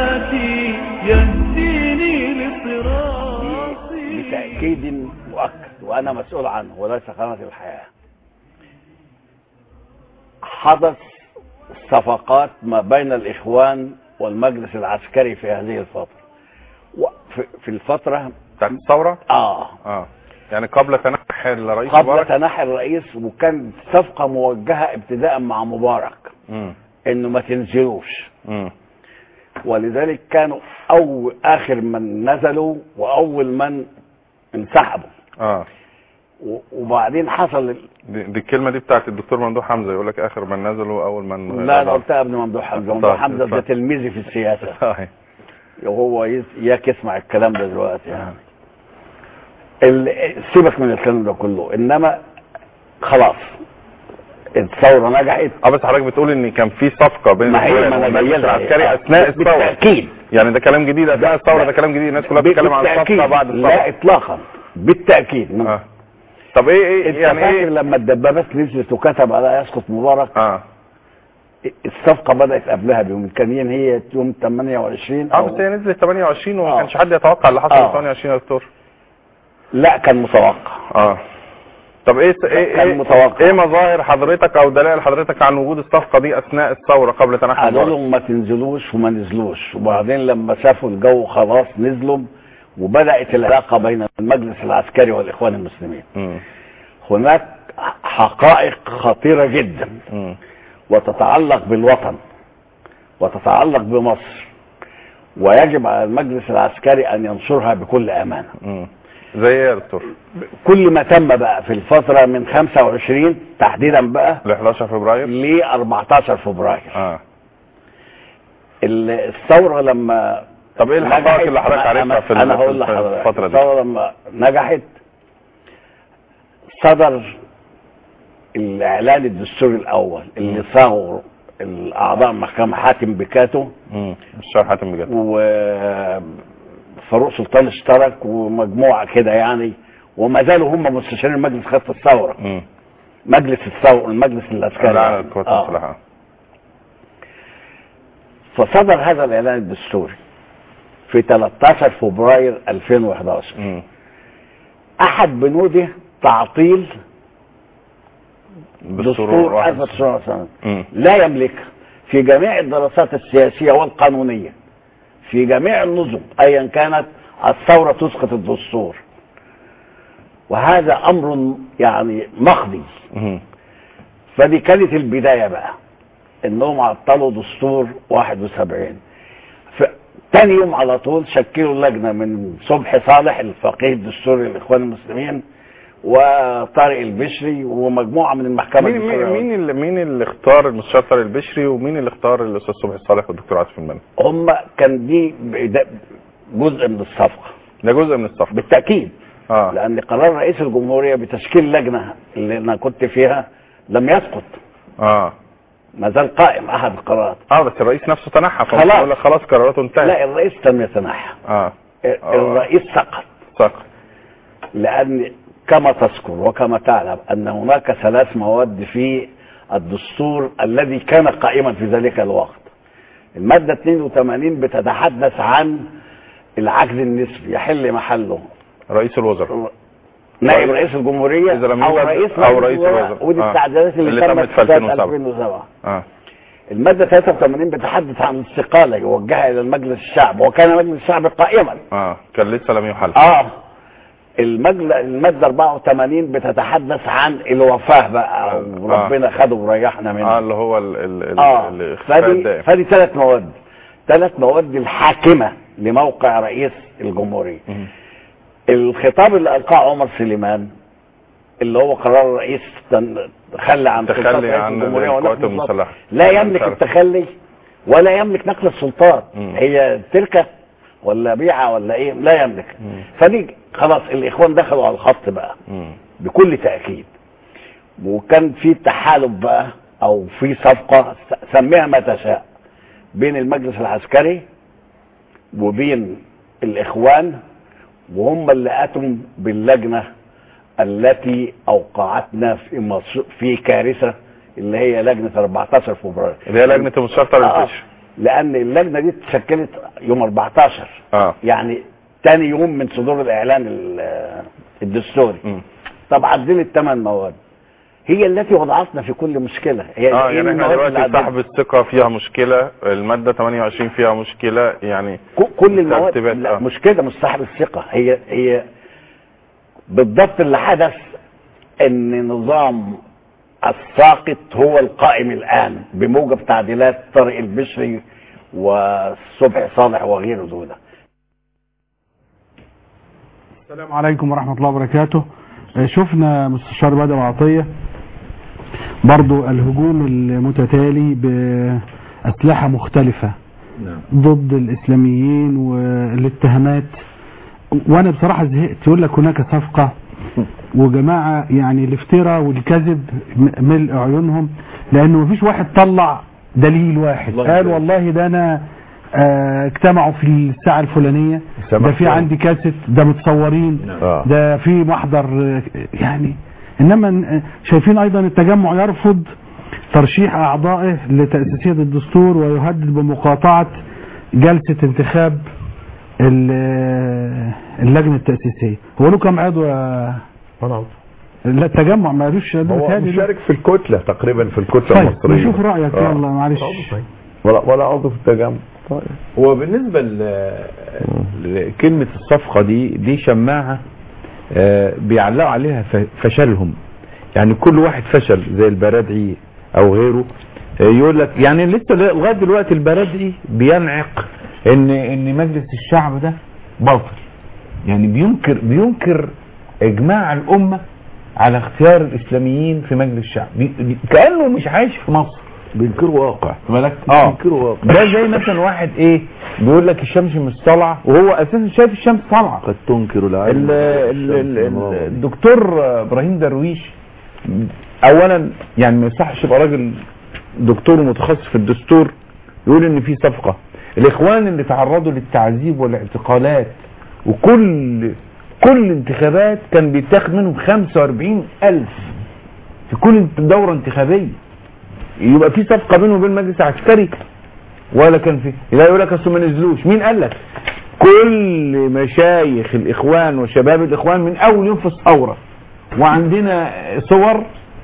حياتي يهديني لصراطي بتأكيد مؤكد وانا مسؤول عنه وليس قناه الحياه حدث صفقات ما بين الاخوان والمجلس العسكري في هذه الفتره و- في- في الفتره بتاعت الثوره اه اه يعني قبل تنحي الرئيس قبل مبارك تنحي الرئيس وكان صفقه موجهه ابتداء مع مبارك مم. انه ما تنزلوش مم. ولذلك كانوا أول آخر من نزلوا وأول من انسحبوا اه و- وبعدين حصل ال- دي, دي الكلمه دي بتاعت الدكتور ممدوح حمزه يقول لك اخر من نزلوا اول من لا انا قلتها قبل ممدوح حمزه ممدوح طيب، حمزه ده اتفضل. تلميذي في السياسه صحيح وهو يس- ياك يسمع الكلام ده دلوقتي يعني ال- سيبك من الكلام ده كله انما خلاص الثوره نجحت اه بس حضرتك بتقول ان كان في صفقه بين ما هي الإخوان ما أنا والمجلس جاي لها. العسكري آه. اثناء الثوره بالتأكيد. يعني ده كلام جديد اثناء الثوره ده كلام جديد الناس كلها بتتكلم عن بالتأكيد. الصفقه بعد الثوره لا اطلاقا بالتاكيد من آه. طب ايه ايه انت يعني فاكر ايه لما الدبابات نزلت وكتب على يسقط مبارك اه الصفقه بدات قبلها بيوم كان هي يوم 28 اه أو بس هي نزلت 28 وما آه. كانش حد يتوقع اللي حصل آه. في 28 يا دكتور لا كان متوقع اه طب ايه ايه كان ايه, متوقع. ايه مظاهر حضرتك او دلائل حضرتك عن وجود الصفقه دي اثناء الثوره قبل تنحي قالوا مبارك لهم ما تنزلوش وما نزلوش وبعدين لما شافوا الجو خلاص نزلوا وبدات العلاقه بين المجلس العسكري والاخوان المسلمين مم. هناك حقائق خطيره جدا مم. وتتعلق بالوطن وتتعلق بمصر ويجب على المجلس العسكري ان ينشرها بكل امانه مم. زي ايه يا دكتور كل ما تم بقى في الفتره من 25 تحديدا بقى ل 11 فبراير ل 14 فبراير اه ال- الثوره لما طب ايه الحقائق نجحت- اللي حضرتك أنا- عارفها أنا- في ال- انا في هقول ال- في لحضرتك الفتره دي الثوره لما نجحت صدر الاعلان الدستوري الاول اللي صاغه الاعضاء محكمه حاتم بكاتو امم الشيخ حاتم بجد وفاروق سلطان اشترك ومجموعه كده يعني وما زالوا هم مستشارين مجلس خط الثوره امم مجلس الثوره المجلس العسكري على القوات آه. المسلحه فصدر هذا الاعلان الدستوري في 13 فبراير 2011 امم احد بنوده تعطيل دستور واحد. 1990 امم لا يملكها في جميع الدراسات السياسيه والقانونيه في جميع النظم ايا كانت الثوره تسقط الدستور وهذا امر يعني مقضي مم. فدي كانت البدايه بقى انهم عطلوا دستور 71 ف- تاني يوم على طول شكلوا لجنه من صبحي صالح الفقيه الدستوري للاخوان المسلمين وطارق البشري ومجموعه من المحكمه مين مين الدستورية. مين اللي مين اللي اختار المستشار طارق البشري ومين اللي اختار الاستاذ صبحي صالح والدكتور عاطف المنى هم كان دي بدا- جزء من الصفقه ده جزء من الصفقه بالتاكيد اه لان قرار رئيس الجمهوريه بتشكيل لجنه اللي انا كنت فيها لم يسقط اه ما زال قائم احد القرارات اه بس الرئيس نفسه تنحى فمش خلاص. يقول لك خلاص قراراته انتهت لا الرئيس لم يتنحى اه الرئيس سقط سقط لان كما تذكر وكما تعلم ان هناك ثلاث مواد في الدستور الذي كان قائما في ذلك الوقت الماده 82 بتتحدث عن العجز النسبي يحل محله رئيس الوزراء نائب رئيس الجمهوريه إذا لم او يوجد- رئيس أو مجلس رئيس الوزراء. الوزراء. ودي آه. التعديلات اللي, اللي تمت تمت في في 2007. 2007 اه الماده 83 بتتحدث عن الاستقاله يوجهها الى المجلس الشعب وكان مجلس الشعب قائما اه كان لسه لم يحل اه المجل... المادة 84 بتتحدث عن الوفاة بقى وربنا خده وريحنا منه اه اللي هو ال ال ال اه الاخفاء فدي الدائم فدي ثلاث مواد ثلاث مواد الحاكمة لموقع رئيس الجمهورية الخطاب اللي ألقاه عمر سليمان اللي هو قرار الرئيس تن- تخلى عن سلطات تخلي رئيس عن الجمهورية القوات ونقل السلطات. المسلحه لا يملك التخلي ولا يملك نقل السلطات مم. هي تركة ولا بيعة ولا ايه لا يملك فدي خلاص الاخوان دخلوا على الخط بقى مم. بكل تأكيد وكان في تحالف بقى او في صفقة س- سميها ما تشاء بين المجلس العسكري وبين الاخوان وهم اللي اتوا باللجنة التي اوقعتنا في مصر في كارثة اللي هي لجنة 14 فبراير اللي هي لجنه المستشار طارق آه، البشري لان اللجنة دي اتشكلت يوم 14 اه يعني تاني يوم من صدور الاعلان ال- الدستوري طب عدلت ثمان مواد هي التي وضعتنا في كل مشكله هي اه إيه يعني احنا المواد اللي دلوقتي عدلت؟ سحب الثقة فيها مشكلة المادة 28 فيها مشكلة يعني كل المواد ترتيبات، لا آه. مش كده مش صاحب الثقه هي هي بالضبط اللي حدث ان نظام الساقط هو القائم الان بموجب تعديلات طارق البشري وصبحي صالح وغيره دول السلام عليكم ورحمة الله وبركاته آه، شفنا مستشار بدر عطية برضو الهجوم المتتالي بأسلحة مختلفة ضد الإسلاميين والاتهامات وأنا بصراحة زهقت يقول لك هناك صفقة وجماعة يعني الافتراء والكذب م- ملء عيونهم لأنه مفيش واحد طلع دليل واحد قال والله ده أنا آه، اجتمعوا في الساعة الفلانية ده في عندي كاسيت ده متصورين آه. ده في محضر آه، يعني انما ن- شايفين ايضا التجمع يرفض ترشيح اعضائه لتأسيسية الدستور ويهدد بمقاطعة جلسة انتخاب ال- آه، اللجنة التأسيسية هو له كم عضو يا لا التجمع ما قالوش ده هو بيتهيألي مشارك في الكتلة تقريبا في الكتلة طيب المصرية نشوف رأيك آه. يلا معلش ولا ولا عضو في التجمع طيب هو بالنسبة ل- لكلمة الصفقة دي دي شماعة آه، بيعلقوا عليها ف- فشلهم يعني كل واحد فشل زي البرادعي او غيره آه، يقول لك يعني لسه لغايه دلوقتي البرادعي بينعق ان ان مجلس الشعب ده باطل يعني بينكر بينكر اجماع الامه على اختيار الاسلاميين في مجلس الشعب بي- بي- كانه مش عايش في مصر بينكروا واقع بالك اه بينكروا واقع ده زي مثلا واحد ايه بيقول لك الشمس مش طالعه وهو اساسا شايف الشمس طالعه قد تنكر العلم ال- ال- ال- ال- الدكتور ابراهيم درويش اولا يعني ما يصحش يبقى راجل دكتور متخصص في الدستور يقول ان في صفقه الاخوان اللي تعرضوا للتعذيب والاعتقالات وكل كل انتخابات كان بيتاخد منهم 45 ألف في كل دورة انتخابية يبقى في صفقة بينه وبين مجلس عسكري ولا كان في لا يقول لك اصل ما نزلوش مين قال لك كل مشايخ الاخوان وشباب الاخوان من اول يوم في الثوره وعندنا صور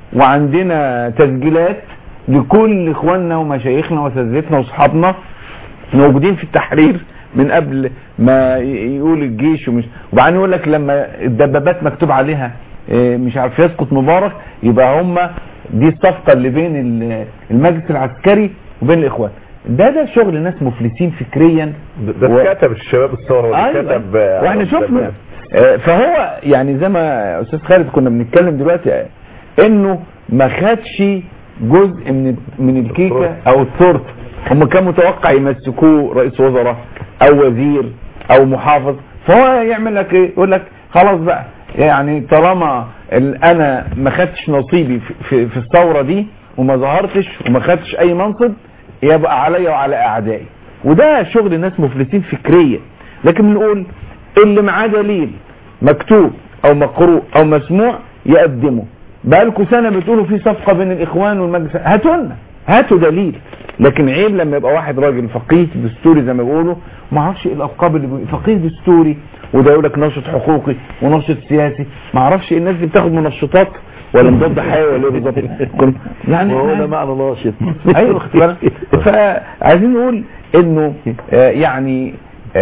وعندنا تسجيلات لكل اخواننا ومشايخنا واساتذتنا واصحابنا موجودين في التحرير من قبل ما ي- يقول الجيش ومش وبعدين يقول لك لما الدبابات مكتوب عليها إيه، مش عارف يسقط مبارك يبقى هم دي الصفقه اللي بين ال- المجلس العسكري وبين الاخوان ده ده شغل ناس مفلسين فكريا ده و- كتب الشباب الثوره وده أيوة. كتب آه، واحنا عبد شفنا الرحمن. آه، فهو يعني زي ما استاذ خالد كنا بنتكلم دلوقتي آه، انه ما خدش جزء من من الكيكه او التورته هم كان متوقع يمسكوه رئيس وزراء او وزير او محافظ فهو يعمل لك ايه يقول لك خلاص بقى يعني طالما ال- انا ما خدتش نصيبي في, في, في الثوره دي وما ظهرتش وما خدتش اي منصب يبقى عليا وعلى اعدائي وده شغل ناس مفلسين فكريا لكن بنقول اللي معاه دليل مكتوب او مقروء او مسموع يقدمه بقالكوا سنه بتقولوا في صفقه بين الاخوان والمجلس هاتوا لنا هاتوا دليل لكن عيب لما يبقى واحد راجل فقيه دستوري زي ما بيقولوا ما اعرفش ايه الالقاب اللي بيقول فقيه دستوري وده يقول لك ناشط حقوقي وناشط سياسي ما اعرفش إيه الناس دي بتاخد منشطات ولا مضاد حيوي ولا ايه بالظبط كل- يعني وهو ده معنى ناشط ايوه واخد بالك فعايزين نقول انه آه، يعني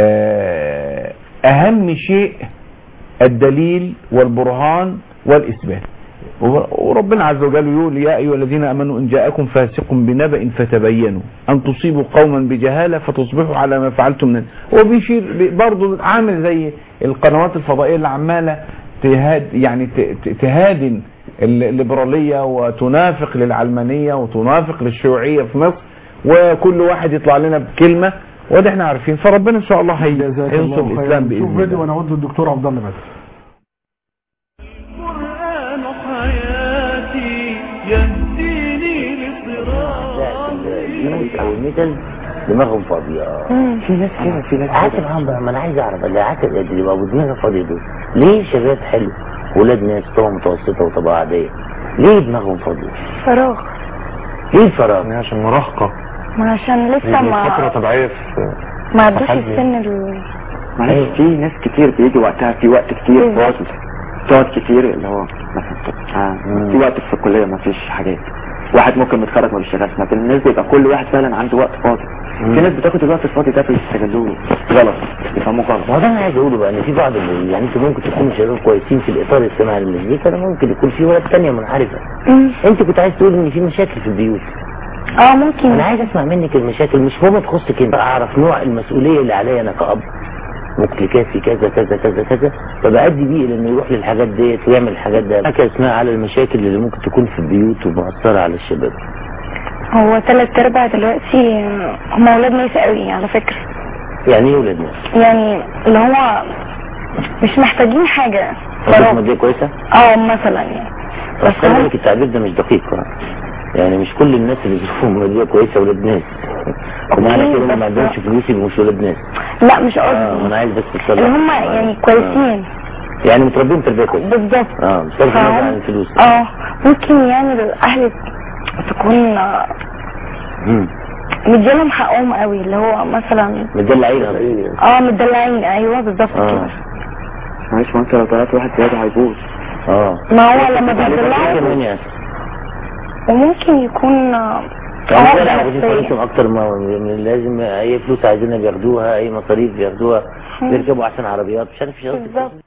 آه، اهم شيء الدليل والبرهان والاثبات وربنا عز وجل يقول يا ايها الذين امنوا ان جاءكم فاسق بنبأ فتبينوا ان تصيبوا قوما بجهاله فتصبحوا على ما فعلتم من هو بيشير برضه عامل زي القنوات الفضائيه اللي عماله تهاد يعني ت- ت- تهادن الليبراليه وتنافق للعلمانيه وتنافق للشيوعيه في مصر وكل واحد يطلع لنا بكلمه وده احنا عارفين فربنا ان شاء الله هي- جزاك هينصر الله خيرا. الاسلام شوف باذن فيديو الله وانا اود الدكتور عبد الله بدر القرآن حياتي يهديني لصراط الميوت او الميتال دماغهم فاضية في ناس كده في ناس عاتب معاهم بقى ما انا عايز اعرف اللي عاتب اللي يبقى ابو دماغه فاضية دول ليه شباب حلو ولاد ناس طبقة متوسطة وطبقة عادية ليه دماغهم فاضية فراغ ليه الفراغ عشان مراهقة ما عشان لسه فترة ما طبيعية في ما عدوش تحدي. السن ال معلش في ناس كتير بيجي وقتها في وقت كتير فاضي تقعد كتير اللي هو مثلا آه، في وقت في الكليه ما فيش حاجات واحد ممكن متخرج ما بيشتغلش لكن الناس بيبقى كل واحد فعلا عنده وقت فاضي في ناس بتاخد الوقت الفاضي ده بيستغلوه غلط بيفهموه غلط ما هو ده انا عايز اقوله بقى ان في بعض ال- يعني انتوا ممكن تكونوا شباب كويسين في الاطار الاجتماعي للمزيكا ده ممكن يكون في ولد تانية منحرفه انت كنت عايز تقول ان في مشاكل في البيوت اه ممكن انا عايز اسمع منك المشاكل مش هو تخصك انت اعرف نوع المسؤوليه اللي عليا انا كاب مكلكاتي كذا كذا كذا كذا فبأدي بيه الى انه يروح للحاجات ديت ويعمل الحاجات دي حكى اسمها على المشاكل اللي ممكن تكون في البيوت ومؤثره على الشباب هو تلات ارباع دلوقتي هم اولاد ناس قوي على فكرة يعني ايه ولاد ناس؟ يعني اللي هو مش محتاجين حاجة وظيفه ماديه كويسه؟ اه مثلا يعني بس خلي بالك التعبير ده مش دقيق يعني مش كل الناس اللي ظروفهم ماديه كويسه ولاد ناس ومعنى كده إن ما عندهمش فلوس يبقوا مش ولاد ناس لا مش قصدي اه انا عايز بس تصلح اللي هم يعني كويسين يعني متربيين تربيه كويسه بالظبط اه بصرف النظر فهم- عن الفلوس اه ممكن يعني الاهل تكون آه، امم مديلهم حقهم قوي اللي هو مثلا مدلعين اه مدلعين ايوه بالظبط اه معلش ما انت لو طلعت واحد زياده هيبوظ اه ما هو لما بيدلعوا كمان يعني وممكن يكون آه، يعني عقدة لا عاوزين نفسية. فلوسهم اكتر ما من اللازم اي فلوس عايزينها بياخدوها اي مصاريف بياخدوها بيركبوا احسن عربيات مش عارف ايش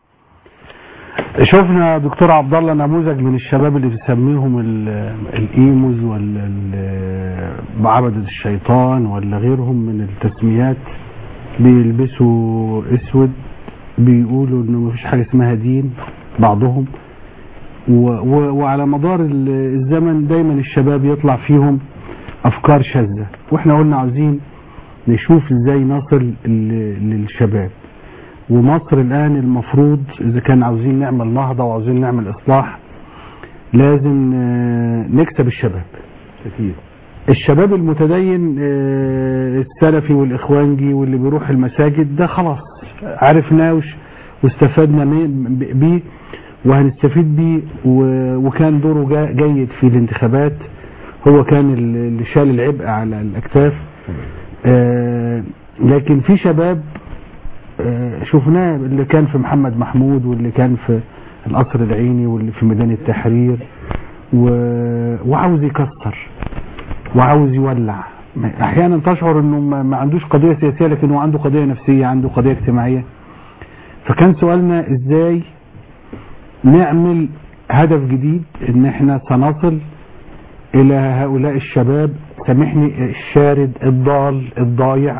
شفنا دكتور عبد الله نموذج من الشباب اللي بيسميهم ال- الايموز ولا ال- معبدة الشيطان ولا غيرهم من التسميات بيلبسوا اسود بيقولوا انه مفيش حاجه اسمها دين بعضهم و و وعلى مدار ال- الزمن دايما الشباب يطلع فيهم افكار شاذه واحنا قلنا عاوزين نشوف ازاي نصل ل- للشباب ومصر الآن المفروض إذا كان عاوزين نعمل نهضة وعاوزين نعمل إصلاح لازم آه، نكسب الشباب أكيد الشباب المتدين آه، السلفي والإخوانجي واللي بيروح المساجد ده خلاص عرفناه وش- واستفدنا من- ب- بيه وهنستفيد بيه و- وكان دوره جا- جيد في الانتخابات هو كان ال- اللي شال العبء على الأكتاف آه، لكن في شباب آه، شفناه اللي كان في محمد محمود واللي كان في القصر العيني واللي في ميدان التحرير و... وعاوز يكسر وعاوز يولع احيانا تشعر انه ما ما عندوش قضيه سياسيه لكن هو عنده قضيه نفسيه عنده قضيه اجتماعيه فكان سؤالنا ازاي نعمل هدف جديد ان احنا سنصل الى هؤلاء الشباب سامحني الشارد الضال الضايع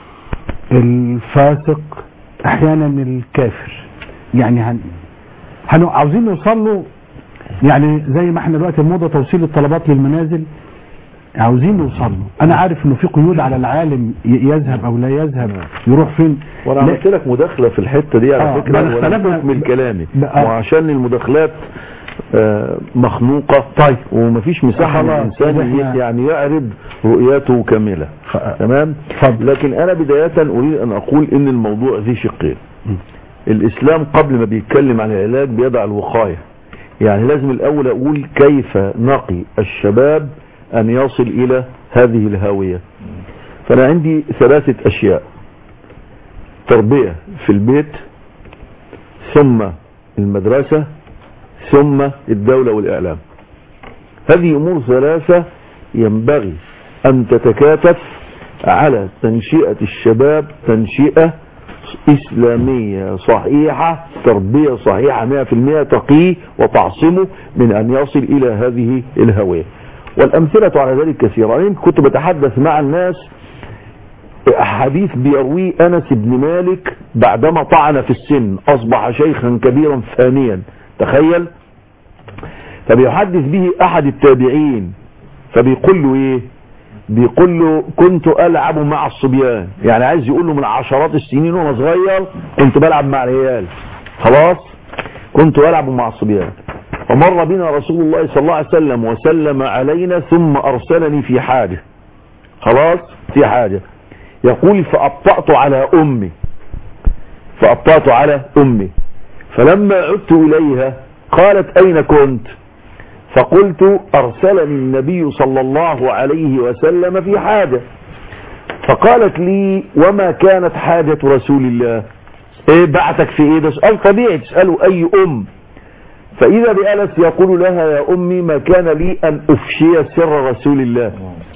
الفاسق احيانا الكافر يعني هن... هن... عاوزين نوصل له يعني زي ما احنا دلوقتي الموضه توصيل الطلبات للمنازل عاوزين نوصل له انا عارف انه في قيود على العالم ي- يذهب او لا يذهب يروح فين وانا لا- عملت لك مداخله في الحته دي على آه، فكره ما أنا وانا اختلفنا- من كلامي بقى- وعشان المداخلات آه، مخنوقه طيب ومفيش مساحه خلاص، للانسان إحنا- يعني يعرض رؤيته كامله تمام لكن انا بدايه اريد ان اقول ان الموضوع ذي شقين الاسلام قبل ما بيتكلم عن العلاج بيضع الوقايه يعني لازم الاول اقول كيف نقي الشباب ان يصل الى هذه الهاويه فانا عندي ثلاثه اشياء تربيه في البيت ثم المدرسه ثم الدوله والاعلام هذه امور ثلاثه ينبغي ان تتكاتف على تنشئه الشباب تنشئه إسلامية صحيحة تربية صحيحة 100% تقيه وتعصمه من أن يصل إلى هذه الهوية والأمثلة على ذلك كثيرة أنا كنت بتحدث مع الناس حديث بيرويه أنس بن مالك بعدما طعن في السن أصبح شيخا كبيرا فانيا تخيل فبيحدث به أحد التابعين فبيقول له إيه بيقول له كنت ألعب مع الصبيان يعني عايز يقول له من عشرات السنين وانا صغير كنت بلعب مع العيال خلاص كنت ألعب مع الصبيان ومر بنا رسول الله صلى الله عليه وسلم وسلم علينا ثم أرسلني في حاجة خلاص في حاجة يقول فأبطأت على أمي فأبطأت على أمي فلما عدت إليها قالت أين كنت فقلت أرسلني النبي صلى الله عليه وسلم في حاجة فقالت لي وما كانت حاجة رسول الله ايه بعتك في ايه ده سؤال طبيعي تسأله اي ام فإذا بأنس يقول لها يا أمي ما كان لي أن أفشي سر رسول الله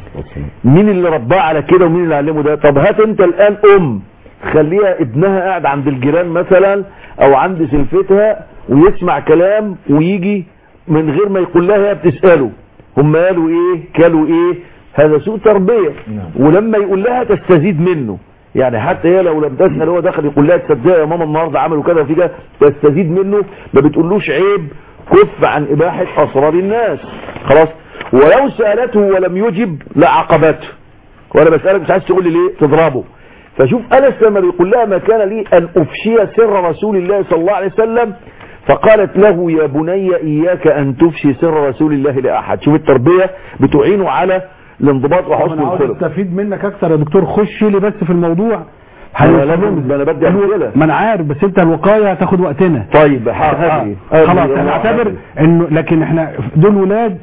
مين اللي رباه على كده ومين اللي علمه ده طب هات انت الآن أم خليها ابنها قاعد عند الجيران مثلا او عند سلفتها ويسمع كلام ويجي من غير ما يقول لها هي بتسأله هم قالوا ايه كلوا ايه هذا سوء تربية ولما يقول لها تستزيد منه يعني حتى هي لو لم تسأل هو دخل يقول لها تصدق يا ماما النهارده عملوا كذا وفي كده تستزيد منه ما بتقولوش عيب كف عن إباحة أسرار الناس خلاص ولو سألته ولم يجب لعقبته وانا بسألك مش عايز تقول لي ليه تضربه فشوف أنس لما بيقول لها ما كان لي أن أفشي سر رسول الله صلى الله عليه وسلم فقالت له يا بني إياك أن تفشي سر رسول الله لأحد شوف التربية بتعينه على الانضباط وحسن انا عاوز الخلق استفيد منك اكتر يا دكتور خش لي بس في الموضوع أنا لازم ما انا بدي أمثلة ما انا عارف بس انت الوقايه هتاخد وقتنا طيب آه. هذه خلاص انا اعتبر انه لكن احنا دول ولاد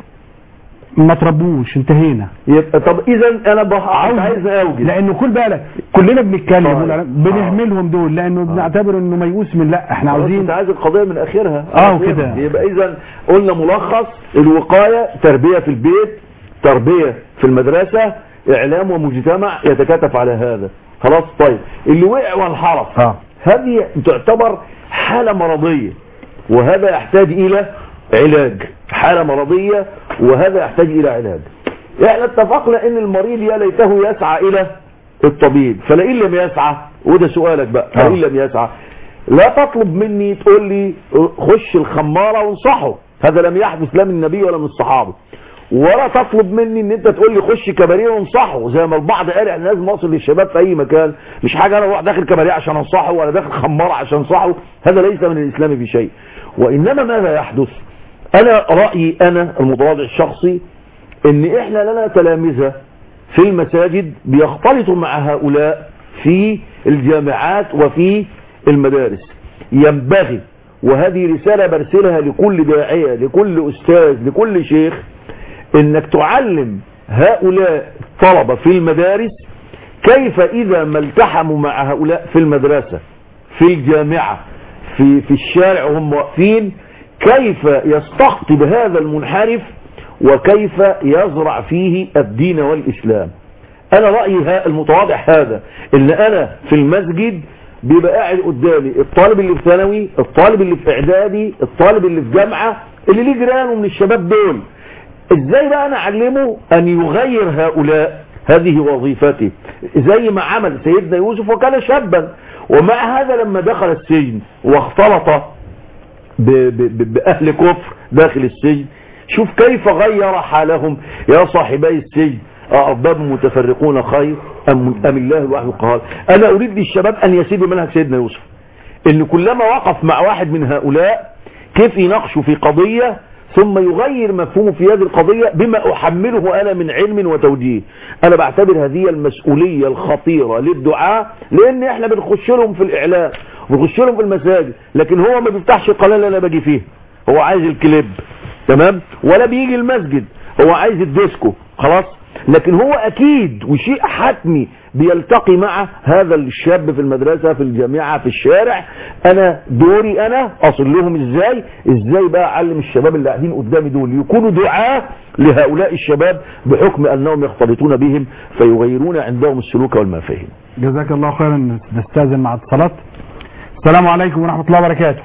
ما تربوش انتهينا يبقى طب اذا انا بقى عايز اوجد لانه كل بالك كلنا بنتكلم بنهملهم دول لانه بنعتبر انه ميؤوس من لا احنا خلاص عاوزين انت عايز القضيه من اخرها اه وكده يبقى اذا قلنا ملخص الوقايه تربيه في البيت تربيه في المدرسه اعلام ومجتمع يتكاتف على هذا خلاص طيب اللي وقع وانحرف اه هذه تعتبر حاله مرضيه وهذا يحتاج الى علاج حاله مرضيه وهذا يحتاج الى علاج احنا اتفقنا ان المريض يا ليته يسعى الى الطبيب فلئن لم يسعى وده سؤالك بقى فلئن لم يسعى لا تطلب مني تقول لي خش الخمارة وانصحه هذا لم يحدث لا من النبي ولا من الصحابة ولا تطلب مني ان انت تقول لي خش كباريه وانصحه زي ما البعض قال احنا لازم نوصل للشباب في اي مكان مش حاجه انا اروح داخل كباريه عشان انصحه ولا داخل خماره عشان انصحه هذا ليس من الاسلام في شيء وانما ماذا يحدث انا رايي انا المتواضع الشخصي ان احنا لنا تلامذه في المساجد بيختلطوا مع هؤلاء في الجامعات وفي المدارس ينبغي وهذه رسالة برسلها لكل داعية لكل أستاذ لكل شيخ انك تعلم هؤلاء الطلبة في المدارس كيف إذا ما التحموا مع هؤلاء في المدرسة في الجامعة في, في الشارع وهم واقفين كيف يستقطب هذا المنحرف وكيف يزرع فيه الدين والإسلام أنا رأيي ها- المتواضع هذا إن أنا في المسجد بيبقى قاعد قدامي الطالب اللي في ثانوي الطالب اللي في إعدادي الطالب اللي في جامعة اللي ليه جيرانه من الشباب دول ازاي بقى انا اعلمه ان يغير هؤلاء هذه وظيفته زي ما عمل سيدنا يوسف وكان شابا ومع هذا لما دخل السجن واختلط ب- ب- ب- بأهل كفر داخل السجن شوف كيف غير حالهم يا صاحبي السجن أرباب متفرقون خير أم, أم الله الواحد القهار أنا أريد للشباب أن يسيبوا منهج سيدنا يوسف إن كلما وقف مع واحد من هؤلاء كيف يناقشوا في قضية ثم يغير مفهومه في هذه القضية بما أحمله أنا من علم وتوجيه أنا بعتبر هذه المسؤولية الخطيرة للدعاء لأن إحنا بنخش لهم في الإعلام بنخش لهم في المساجد لكن هو ما بيفتحش القناة اللي أنا باجي فيها هو عايز الكليب تمام ولا بيجي المسجد هو عايز الديسكو خلاص لكن هو اكيد وشيء حتمي بيلتقي مع هذا الشاب في المدرسة في الجامعة في الشارع انا دوري انا اصل لهم ازاي ازاي بقى اعلم الشباب اللي قاعدين قدامي دول يكونوا دعاة لهؤلاء الشباب بحكم انهم يختلطون بهم فيغيرون عندهم السلوك والمفاهيم جزاك الله خيرا نستاذن مع اتصالات السلام عليكم ورحمة الله وبركاته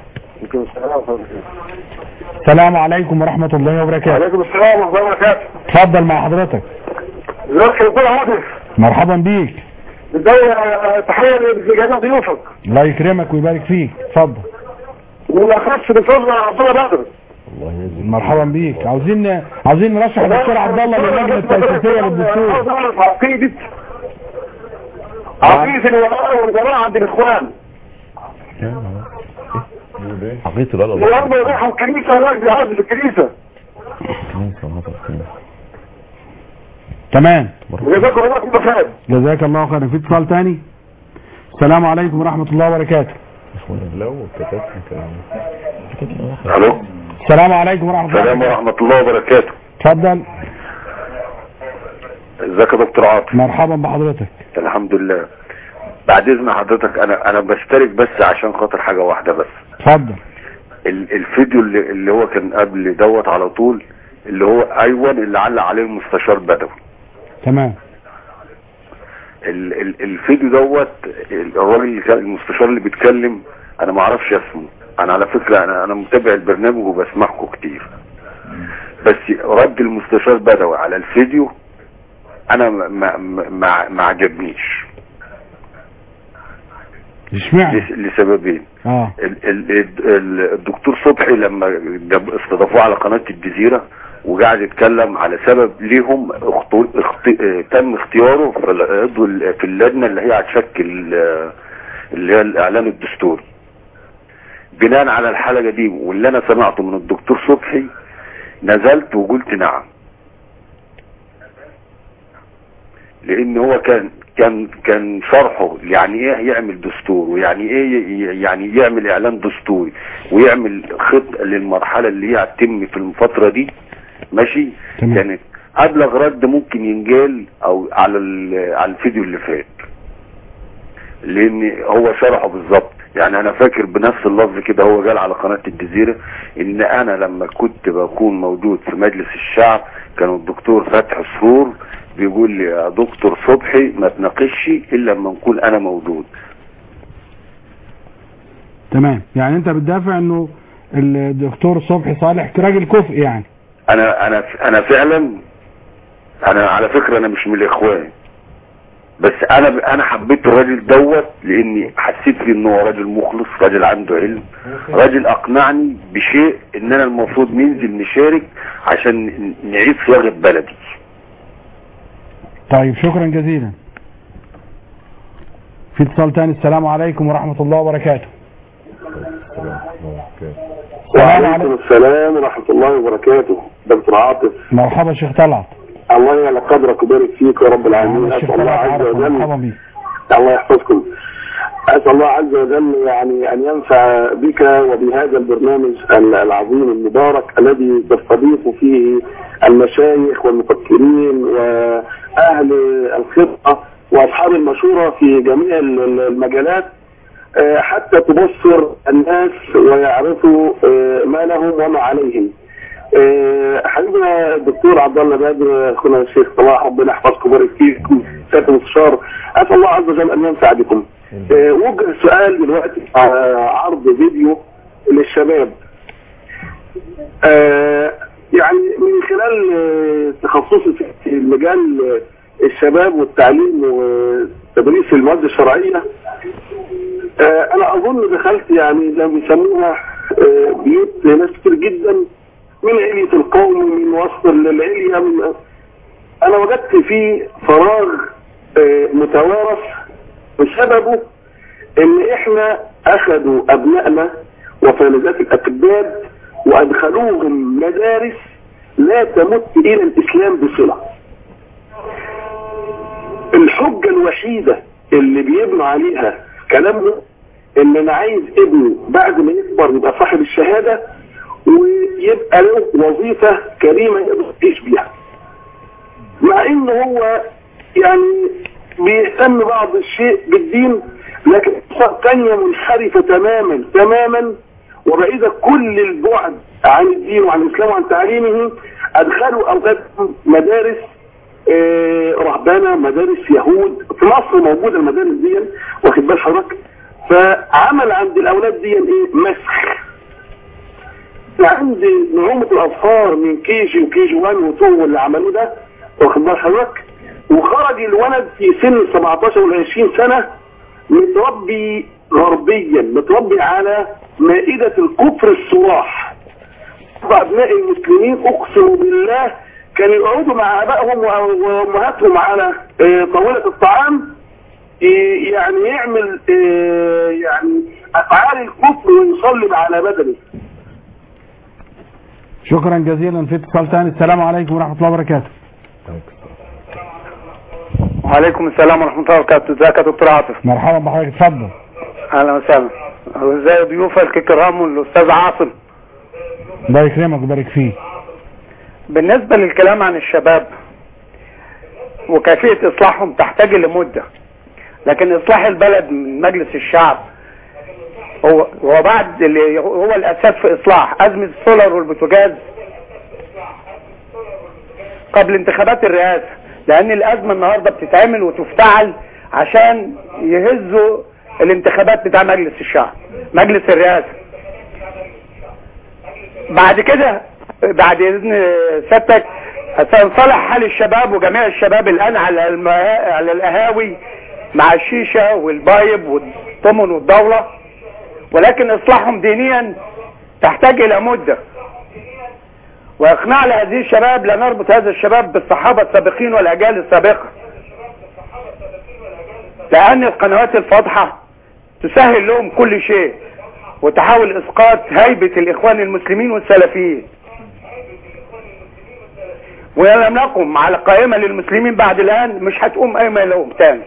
السلام عليكم ورحمة الله وبركاته وعليكم السلام ورحمة الله وبركاته اتفضل مع حضرتك ازيك يا دكتور عاطف مرحبا بيك بداية تحية لجميع ضيوفك الله يكرمك ويبارك فيك اتفضل والاخص دكتور عبد الله بدر مرحبا بيك عاوزين عاوزين نرشح الدكتور عبد الله للجنة التأسيسية للدستور عقيدة عقيدة الولاء والبراء عند الاخوان عقيدة الولاء النهارده يروحوا الكنيسة هناك جهاز في الكنيسة تمام وجزاكم الله كل خير جزاك الله خيرا في اتصال تاني السلام عليكم ورحمة الله وبركاته لو كتبت كلام الو السلام عليكم ورحمة الله السلام وبركاته ورحمة الله وبركاته اتفضل ازيك يا دكتور عاطف مرحبا بحضرتك الحمد لله بعد اذن حضرتك انا انا بشترك بس عشان خاطر حاجة واحدة بس اتفضل ال- الفيديو اللي, اللي هو كان قبل دوت على طول اللي هو ايوان اللي علق عليه المستشار بدوي تمام ال- ال- الفيديو دوت الراجل اللي كان- المستشار اللي بيتكلم انا ما اعرفش اسمه انا على فكره انا انا متابع البرنامج وبسمعكم كتير بس رد المستشار بدوي على الفيديو انا ما ما ما, ما عجبنيش اشمعنى لس- لسببين اه ال- ال- ال- الدكتور صبحي لما جاب استضافوه على قناة الجزيرة وقاعد يتكلم على سبب ليهم اختو... اخت... اه، تم اختياره في العضو ال- في اللجنة اللي هي هتشكل اه، اللي هي الاعلان الدستوري بناء على الحلقة دي واللي انا سمعته من الدكتور صبحي نزلت وقلت نعم لان هو كان كان كان شرحه يعني ايه يعمل دستور ويعني ايه ي- يعني يعمل اعلان دستوري ويعمل خطه للمرحله اللي هي هتتم في الفتره دي ماشي تمام. كانت ابلغ رد ممكن ينجال او على ال- على الفيديو اللي فات لان هو شرحه بالظبط يعني انا فاكر بنفس اللفظ كده هو قال على قناة الجزيرة ان انا لما كنت بكون موجود في مجلس الشعب كان الدكتور فتحي سرور بيقول لي يا دكتور صبحي ما تناقشش الا لما نكون انا موجود تمام يعني انت بتدافع انه الدكتور صبحي صالح راجل كفء يعني انا انا انا فعلا انا على فكرة انا مش من الاخوان بس انا انا حبيت الراجل دوت لاني حسيت فيه ان هو راجل مخلص راجل عنده علم راجل اقنعني بشيء ان انا المفروض ننزل نشارك عشان ن- نعيد صياغة بلدي طيب شكرا جزيلا في اتصال تاني السلام عليكم ورحمة الله وبركاته وعليكم السلام ورحمة الله وبركاته دكتور عاطف مرحبا شيخ طلعت الله يعلى قدرك ويبارك فيك يا رب العالمين معنا الشيخ أسأل الله طلعت عز عرفة وجل مرحبا بيك الله يحفظكم أسأل الله عز وجل يعني أن ينفع بك وبهذا البرنامج العظيم المبارك الذي تستضيف فيه المشايخ والمفكرين وأهل الخطة وأصحاب المشورة في جميع المجالات آه، حتى تبصر الناس ويعرفوا آه، ما لهم وما عليهم آه، حبيبنا الدكتور عبد الله بدر اخونا الشيخ صلاح ربنا يحفظكم ويبارك فيكم سياده المستشار اسال الله عز وجل ان ينفع بكم آه، وجه سؤال دلوقتي آه، عرض فيديو للشباب آه، يعني من خلال آه، تخصصي في مجال آه، الشباب والتعليم وتدريس المواد الشرعيه آه، انا اظن دخلت يعني زي ما بيسموها آه، بيوت ناس كتير جدا من علية القوم من وسط العليا من انا وجدت فيه فراغ آه، متوارث بسببه ان احنا اخذوا ابنائنا وفانزات الاكباد وادخلوهم مدارس لا تمت الى الاسلام بصله الحجة الوحيدة اللي بيبنوا عليها كلامه ان انا عايز ابني بعد ما يكبر يبقى صاحب الشهادة ويبقى له وظيفة كريمة يقدر يعيش بيها مع ان هو يعني بيهتم بعض الشيء بالدين لكن صار تانية منحرفة تماما تماما وبعيدة كل البعد عن الدين وعن الاسلام وعن تعليمه ادخلوا اولادهم مدارس آه، رهبانة مدارس يهود في مصر موجودة المدارس دي واخد بال حضرتك فعمل عند الاولاد دي ايه مسخ عند نعومة الاطفال من كي جي وكي جي 1 و 2 واللي عملوه ده واخد بال حضرتك وخرج الولد في سن 17 و 20 سنة متربي غربيا متربي على مائدة الكفر الصراح ابناء المسلمين اقسم بالله كانوا يقعدوا مع ابائهم وامهاتهم على آه، طاولة الطعام آه، يعني يعمل آه، يعني افعال الكفر ويصلب على بدنه شكرا جزيلا في اتصال ثاني السلام عليكم ورحمة الله وبركاته وعليكم السلام ورحمة الله وبركاته ازيك يا دكتور عاطف مرحبا بحضرتك اتفضل اهلا وسهلا وازاي ضيوفك الكرام والاستاذ عاصم الله يكرمك ويبارك فيك بالنسبة للكلام عن الشباب وكيفية اصلاحهم تحتاج لمدة لكن اصلاح البلد من مجلس الشعب هو هو بعد اللي هو الاساس في اصلاح ازمه السولر والبوتاجاز قبل انتخابات الرئاسه لان الازمه النهارده بتتعمل وتفتعل عشان يهزوا الانتخابات بتاع مجلس الشعب مجلس الرئاسه بعد كده بعد اذن سيادتك سينصلح حال الشباب وجميع الشباب الان على الم... على القهاوي مع الشيشه والبايب والطمن والدوله ولكن اصلاحهم دينيا تحتاج الى مده واقناع لهذه الشباب لا نربط هذا الشباب بالصحابه السابقين والاجيال السابقه لان القنوات الفاضحه تسهل لهم كل شيء وتحاول اسقاط هيبه الاخوان المسلمين والسلفيين وإن لم نقم على قائمة للمسلمين بعد الآن مش هتقوم قائمة لهم تاني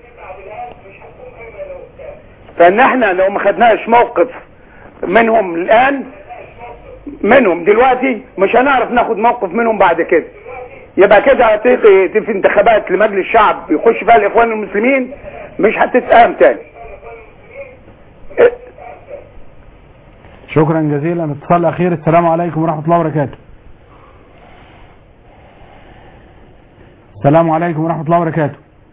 فإن احنا لو ما خدناش موقف منهم الآن منهم دلوقتي مش هنعرف ناخد موقف منهم بعد كده يبقى كده هتيجي في انتخابات لمجلس الشعب يخش فيها الإخوان المسلمين مش هتتقام تاني شكرا جزيلا اتصال اخير السلام عليكم ورحمه الله وبركاته السلام عليكم ورحمه الله وبركاته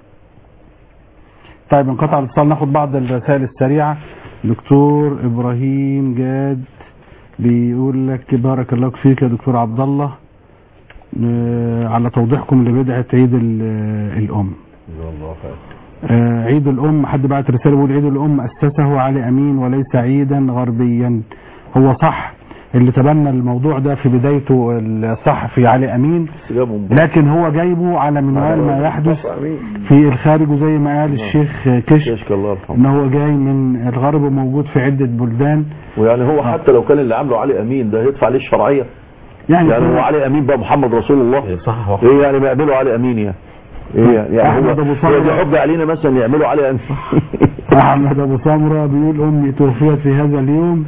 طيب انقطع الاتصال ناخد بعض الرسائل السريعه دكتور ابراهيم جاد بيقول لك بارك الله فيك يا دكتور عبد الله آه، على توضيحكم لبدعه عيد ال- الام آه، عيد الأم حد بعت رسالة بيقول عيد الأم أسسه علي أمين وليس عيدا غربيا هو صح اللي تبنى الموضوع ده في بدايته الصحفي علي أمين لكن هو جايبه على منوال ما يحدث في الخارج وزي ما قال الشيخ كشك الله يرحمه ان هو جاي من الغرب وموجود في عدة بلدان ويعني هو حتى لو كان اللي عامله علي امين ده هيدفع عليه الشرعيه يعني يعني كل- هو علي امين بقى محمد رسول الله صح ايه يعني ما يعملوا علي امين يعني ايه يعني يعني أحمد أبو هو صالح. هو دي حجه علينا مثلا يعملوا علي امين أحمد أبو سمرة بيقول أمي توفيت في هذا اليوم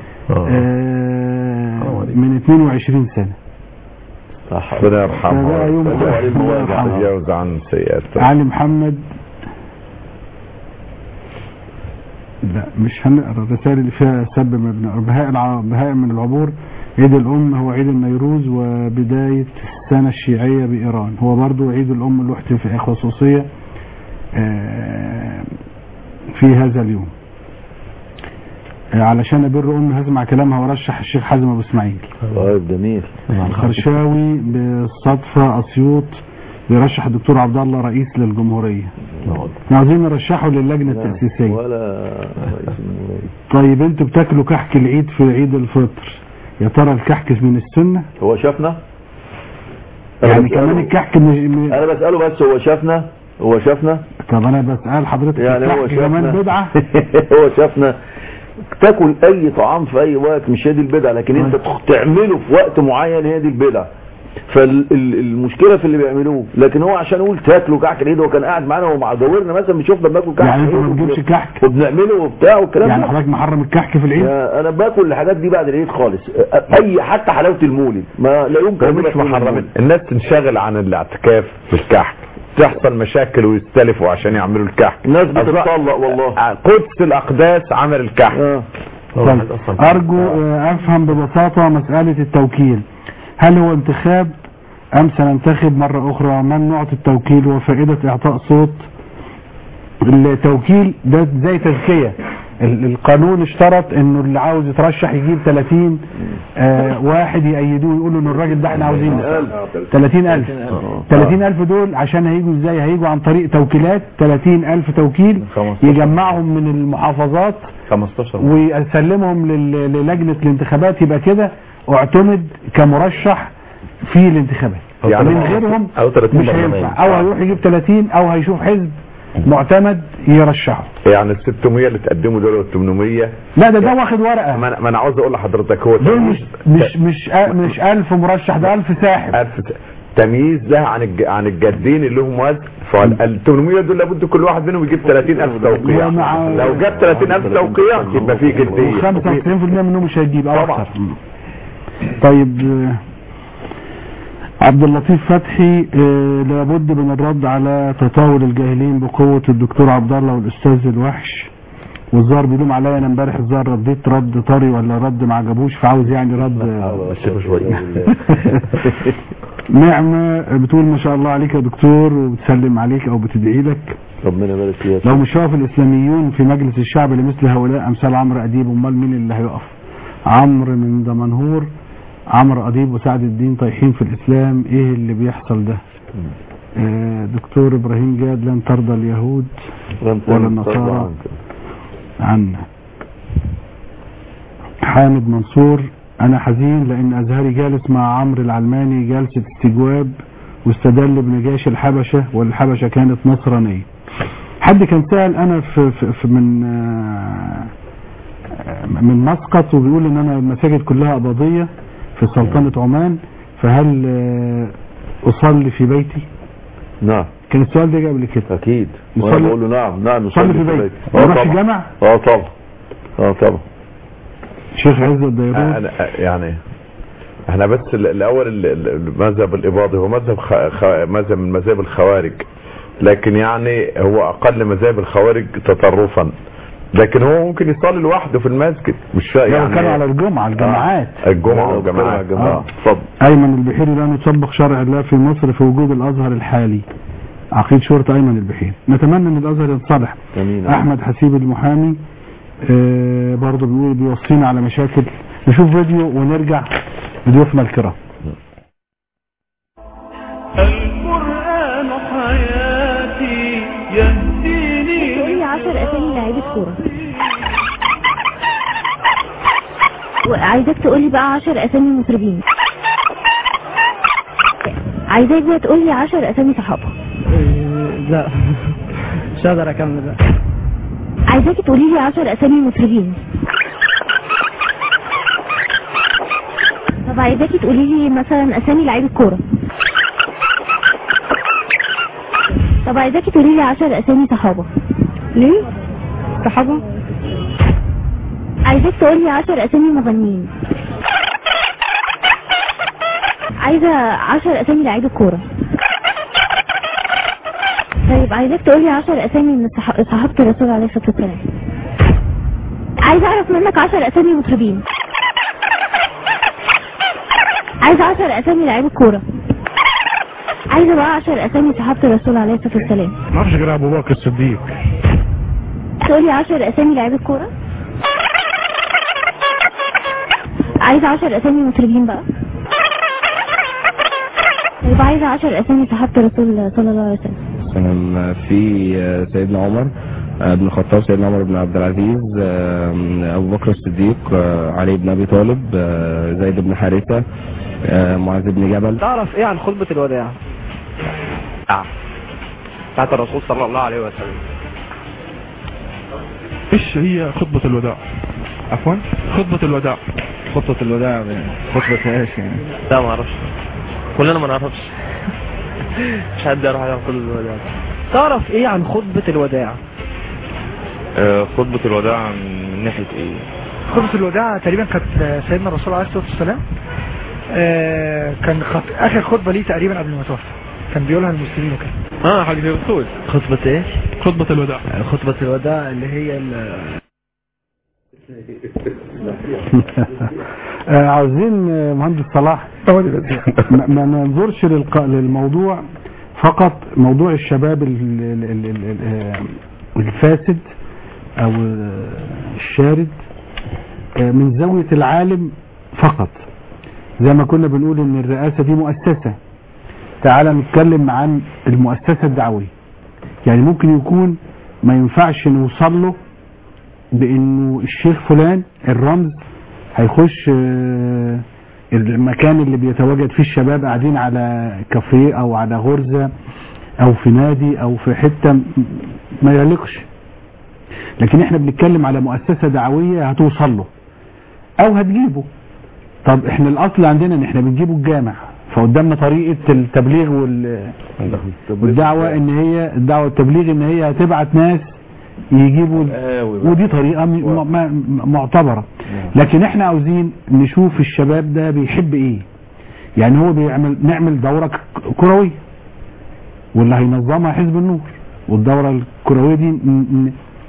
آه من 22 سنة ربنا يرحمه فده يوم ويتجاوز خير. الله يرحمه. ويتجاوز عن سيئاته علي محمد لا مش هنقرا الرسائل اللي فيها سب ما بنقرا بهاء الع... بهاء من العبور عيد الأم هو عيد النيروز وبداية السنة الشيعية بإيران هو برضو عيد الأم له احتفاء خصوصية آه، في هذا اليوم آه، علشان أبر أمي هسمع كلامها ورشح الشيخ حازم أبو إسماعيل طيب جميل الخرشاوي بالصدفة أسيوط بيرشح الدكتور عبد الله رئيس للجمهورية احنا عاوزين نرشحه للجنة التأسيسية ولا طيب انتوا بتاكلوا كحك العيد في عيد الفطر يا ترى الكحك من السنة هو شافنا يعني كمان الكحك مش م- انا بساله بس هو شافنا هو شافنا طب انا بسأل حضرتك يعني هو الكحك كمان شافنا بدعة هو شافنا تاكل اي طعام في اي وقت مش هي دي البدعه لكن انت تعمله في وقت معين هي دي البدعه فالمشكله في اللي بيعملوه لكن هو عشان اقول تاكلوا كحك العيد هو كان قاعد معانا ومع دورنا مثلا بيشوفنا بناكل كحك يعني انت العيد ما بتجيبش وب- كحك وبنعمله وبتاع والكلام يعني ده. حضرتك محرم الكحك في العيد يا انا باكل الحاجات دي بعد العيد خالص اي حتى حلاوه المولد ما لا يمكن هو مش أجيبها في محرمين المولد. الناس تنشغل عن الاعتكاف في الكحك تحصل مشاكل ويستلفوا عشان يعملوا الكحك الناس بتتطلق والله قدس الاقداس عمل الكحك طيب ارجو آه، افهم ببساطة مسألة التوكيل هل هو انتخاب ام سننتخب مرة اخرى من نعطي التوكيل وفائدة اعطاء صوت التوكيل ده زي تزكية ال- القانون اشترط انه اللي عاوز يترشح يجيب 30 آه واحد يأيدوه يقولوا ان الراجل ده احنا عاوزينه 30000 30000 دول عشان هيجوا ازاي هيجوا عن طريق توكيلات 30000 توكيل يجمعهم من المحافظات 15 ويسلمهم لل- للجنة الانتخابات يبقى كده اعتمد كمرشح في الانتخابات يعني من هو- غيرهم أو 30 مش برلمان. هينفع او هيروح يجيب 30 او هيشوف حزب معتمد يرشحه يعني ال 600 اللي تقدموا دول وال 800 لا ده ده واخد ورقه ما أنا- ما انا عاوز اقول لحضرتك هو دول مش مش مش آ- مش 1000 مرشح ده 1000 ساحب ألف ت- تمييز ده عن الج... عن الجادين اللي هم وزن فال 800 دول لابد كل واحد منهم يجيب 30000 توقيع ومع- لو جاب 30000 توقيع يبقى في جديه و95% منهم مش هيجيب او اكتر طيب آه، عبد اللطيف فتحي آه، لابد من الرد على تطاول الجاهلين بقوة الدكتور عبد الله والأستاذ الوحش والزار بيلوم عليا انا امبارح الزار رديت رد طري ولا رد ما عجبوش فعاوز يعني رد مشيته شويه نعمة بتقول ما شاء الله عليك يا دكتور وبتسلم عليك او بتدعي لك ربنا يبارك فيك لو مش واقف الاسلاميون في مجلس الشعب لمثل هؤلاء امثال عمرو اديب امال مين اللي هيقف عمرو من دمنهور عمرو اديب وسعد الدين طايحين في الاسلام ايه اللي بيحصل ده آه، دكتور ابراهيم جاد لن ترضى اليهود ولا النصارى عنا حامد منصور انا حزين لان ازهري جالس مع عمرو العلماني جلسة استجواب واستدل بنجاش الحبشة والحبشة كانت نصرانية حد كان سأل انا في, في, في من آه، من مسقط وبيقول ان انا المساجد كلها اباضية في سلطنة عمان فهل آه، اصلي في بيتي نعم كان السؤال ده جه قبل كده اكيد يصلي- وانا بقول له نعم نعم يصلي في بيت اه يروح طبعا الجامع اه طبعا اه طبعا شيخ عز الديروت أنا يعني احنا بس ال- الاول ال- ال- المذهب الاباضي هو مذهب خ... خ... مذهب من مذاهب الخوارج لكن يعني هو اقل مذاهب الخوارج تطرفا لكن هو ممكن يصلي لوحده في المسجد مش فا- لا يعني كانوا على الجمعة الجماعات الجمعه والجماعات اه اتفضل ايمن البحيري لا نطبق شرع الله في مصر في وجود الازهر الحالي عقيد شرطة ايمن البحيري نتمنى ان الازهر يتصلح امين احمد حسيب المحامي آه برضه بيقول بيوصينا على مشاكل نشوف فيديو ونرجع لضيوفنا الكرام القرآن حياتي يهديني تقول لي 10 اسامي لعيبه كوره وعايزاك تقول لي بقى 10 اسامي مطربين عايزاك بقى تقول لي 10 اسامي صحابه لا مش هقدر اكمل لا عايزاك تقولي لي 10 اسامي مطربين طب عايزاكي تقولي لي مثلا اسامي لعيبه كوره طب عايزاكي تقولي لي 10 اسامي صحابه ليه صحابه عايزاك تقولي 10 اسامي مغنيين عايزه 10 اسامي لعيبه كوره طيب عايزاك تقولي 10 اسامي من صح- صحابه الرسول عليه الصلاه والسلام عايزه اعرف منك 10 اسامي مطربين عايزه 10 اسامي لعيبه كوره عايزه بقى 10 اسامي صحابه الرسول عليه الصلاه والسلام ما اعرفش غير ابو بكر الصديق تقولي 10 اسامي لعيبه كوره عايزه 10 اسامي مطربين بقى يبقى عايزه 10 اسامي صحابه الرسول صلى الله عليه وسلم مثلا في سيدنا عمر بن الخطاب سيدنا عمر بن عبد العزيز ابو بكر الصديق علي بن ابي طالب زيد بن حارثه معاذ بن جبل تعرف ايه عن خطبة الوداع بتاعت الرسول صلى الله عليه وسلم ايش هي خطبة الوداع عفوا خطبة الوداع خطبة الوداع خطبة ايش يعني لا ما اعرفش كلنا ما نعرفش مش حد يعرف حاجه عن كل الوداع تعرف ايه عن خطبة الوداع آه، خطبة الوداع من ناحية ايه؟ خطبة الوداع تقريبا كانت سيدنا الرسول عليه الصلاة والسلام آه، كان خط... آخر خطبة ليه تقريبا قبل ما توفى كان بيقولها للمسلمين وكده اه حاجة الرسول خطبة ايش خطبة الوداع خطبة الوداع اللي هي ال- آه، عاوزين آه، مهندس صلاح ما ما ننظرش للق- للموضوع فقط موضوع الشباب ال- ال- ال- ال- ال- آه، الفاسد او آه، الشارد آه، من زاوية العالم فقط زي ما كنا بنقول ان الرئاسة دي مؤسسة تعال نتكلم عن المؤسسة الدعوية يعني ممكن يكون ما ينفعش نوصل له بانه الشيخ فلان الرمز هيخش آه، المكان اللي بيتواجد فيه الشباب قاعدين على كافيه او على غرزة او في نادي او في حتة م- ما يليقش لكن احنا بنتكلم على مؤسسة دعوية هتوصل له او هتجيبه طب احنا الاصل عندنا ان احنا بنجيبه الجامع فقدامنا طريقة التبليغ وال... والدعوة ان هي الدعوة التبليغ ان هي هتبعت ناس يجيبوا ودي طريقة م- م- م- معتبرة لكن احنا عاوزين نشوف الشباب ده بيحب ايه يعني هو بيعمل نعمل دورة ك- كروية واللي هينظمها حزب النور والدورة الكروية دي ن- ن-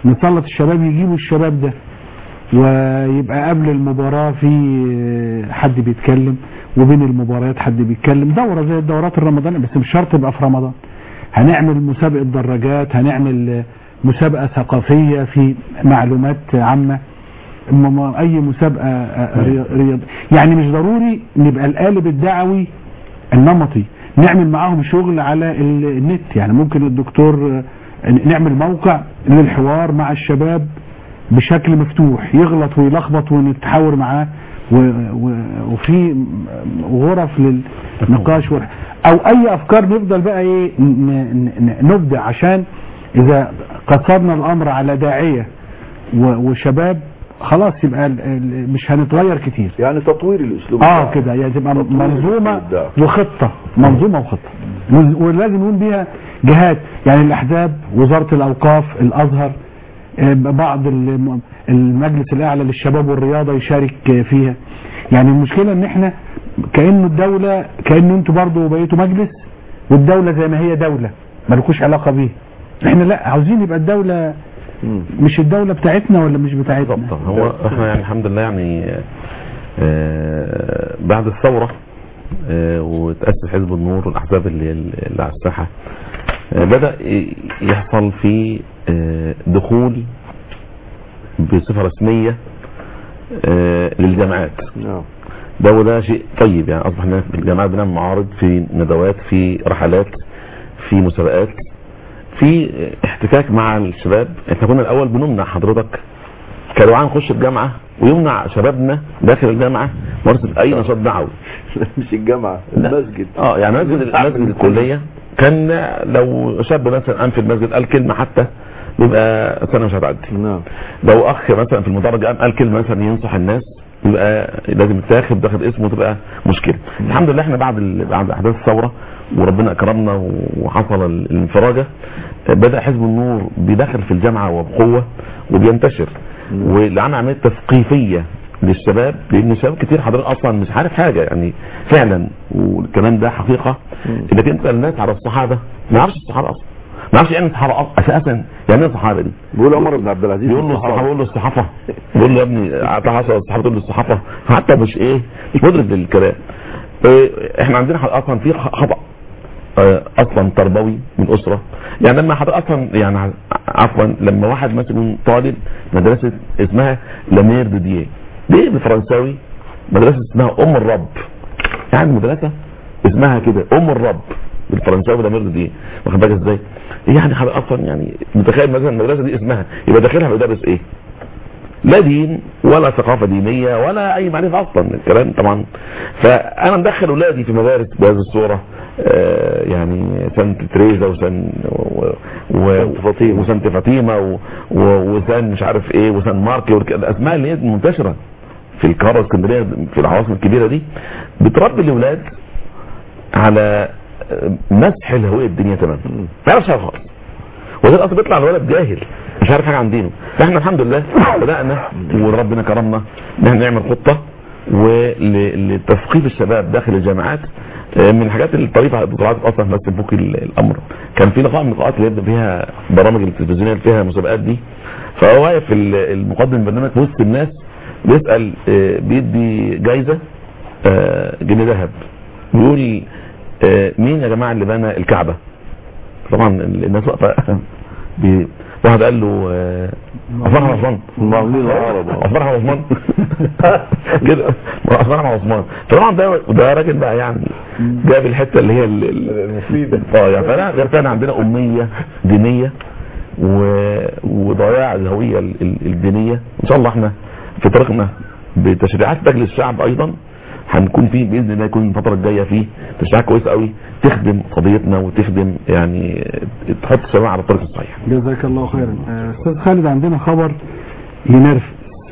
نسلط الشباب يجيبوا الشباب ده ويبقى قبل المباراة في حد بيتكلم وبين المباريات حد بيتكلم دورة زي الدورات الرمضانية بس مش شرط يبقى في رمضان هنعمل مسابقة دراجات هنعمل مسابقة ثقافية في معلومات عامة م- م- اي مسابقة آه، ري- رياض يعني مش ضروري نبقى القالب الدعوي النمطي نعمل معاهم شغل على ال- النت يعني ممكن الدكتور آه، نعمل موقع للحوار مع الشباب بشكل مفتوح يغلط ويلخبط ونتحاور معاه و- و- وفي غرف للنقاش وال- او اي افكار نفضل بقى ايه ن- ن- ن- نبدع عشان اذا قصرنا الامر على داعية و- وشباب خلاص يبقى ال- ال- مش هنتغير كتير يعني تطوير الاسلوب اه الدعوي. كده يعني تبقى تطوير منظومة الأسلوب الدعوي. وخطة منظومة وخطة وز- ولازم نقول بيها جهات يعني الاحزاب وزارة الاوقاف الازهر آه، بعض الم- المجلس الاعلى للشباب والرياضة يشارك آه، فيها يعني المشكلة ان احنا كأنه الدولة كأنه انتوا برضو بقيتوا مجلس والدولة زي ما هي دولة مالكوش علاقة بيها احنا لا عاوزين يبقى الدولة مش الدولة بتاعتنا ولا مش بتاعتنا هو احنا يعني الحمد لله يعني آه، بعد الثورة آه، وتأسس حزب النور والأحزاب اللي, اللي على الساحة آه، بدأ ي- يحصل في آه، دخول بصفة رسمية آه، للجامعات نعم ده وده شيء طيب يعني اصبح إن الجامعات بنعمل معارض في ندوات في رحلات في مسابقات في احتكاك مع الشباب احنا كنا الاول بنمنع حضرتك كدعاء نخش الجامعه ويمنع شبابنا داخل الجامعه ممارسه اي نشاط دعوي مش الجامعة المسجد اه يعني مسجد مسجد الكليه كان لو شاب مثلا قام في المسجد قال كلمه حتى يبقى سنه مش هتعدي نعم لو اخ مثلا في المدرج قام قال كلمه مثلا ينصح الناس يبقى لازم يتاخد تاخد اسمه تبقى مشكله الحمد لله احنا بعد ال... بعد احداث الثوره وربنا اكرمنا وحصل ال- الانفراجه بدا حزب النور بيدخل في الجامعه وبقوه وبينتشر والعمل عمليه تثقيفيه للشباب لان الشباب كتير حضرتك اصلا مش عارف حاجه يعني فعلا والكلام ده حقيقه انك انت الناس على الصحابه ما يعرفش الصحابه اصلا ما يعرفش يعني الصحابه أصلاً اساسا يعني ايه الصحابه دي بيقول عمر بن عبد العزيز بيقول له الصحابه بيقول له الصحافه بيقول له يا ابني اعطى حصل الصحافه تقول له الصحافه حتى مش ايه مش مدرك للكلام إيه، احنا عندنا حد- اصلا في خطا آه، اصلا تربوي من اسره يعني لما حضرتك اصلا يعني ع- عفوا لما واحد مثلا طالب مدرسه اسمها لامير دوديه دي بالفرنساوي مدرسه اسمها ام الرب يعني مدرسه اسمها كده ام الرب بالفرنساوي لامير دوديه واخد بالك ازاي يعني حضرتك اصلا يعني متخيل مثلا المدرسه دي اسمها يبقى داخلها بيدرس ايه لا دين ولا ثقافة دينية ولا أي معرفة أصلا الكلام طبعا فأنا مدخل أولادي في مدارس بهذه الصورة آه، يعني سانت تريزا وسان و- و- وسانت فاطمة و- و- وسان مش عارف ايه وسان ماركي والك- الأسماء اللي هي منتشرة في القارة الاسكندرية في العواصم الكبيرة دي بتربي الأولاد على آه، مسح الهوية الدينية تماما ما يعرفش حاجة خالص وده اصلا بيطلع الولد جاهل مش عارف حاجه عن دينه فاحنا الحمد لله بدانا وربنا كرمنا ان احنا نعمل خطه ولتثقيف الشباب داخل الجامعات آه، من الحاجات الطريفه اللي طلعت اصلا بس تفك ال- الامر كان في لقاء من اللقاءات اللي يبدا فيها برامج التلفزيونيه اللي فيها مسابقات دي فهو واقف ال- المقدم البرنامج في وسط الناس بيسال آه، بيدي جايزه آه، جنيه ذهب بيقول آه، مين يا جماعه اللي بنى الكعبه طبعا الناس واقفه بي- واحد قال له آه، عثمان بن عثمان المعلمين العرب عثمان بن عثمان كده عثمان بن عثمان طبعا ده ده راجل بقى يعني جاب الحته اللي هي ال- ال- المفيدة اه يعني فانا غير كده عندنا اميه دينيه و- وضياع الهويه ال- ال- الدينيه ان شاء الله احنا في طريقنا بتشريعات مجلس الشعب ايضا هنكون فيه باذن الله يكون الفتره الجايه فيه تشريعات كويسه قوي تخدم قضيتنا وتخدم يعني تحط الشباب على الطريق الصحيح جزاك الله خيرا آه، استاذ خالد عندنا خبر ينرفز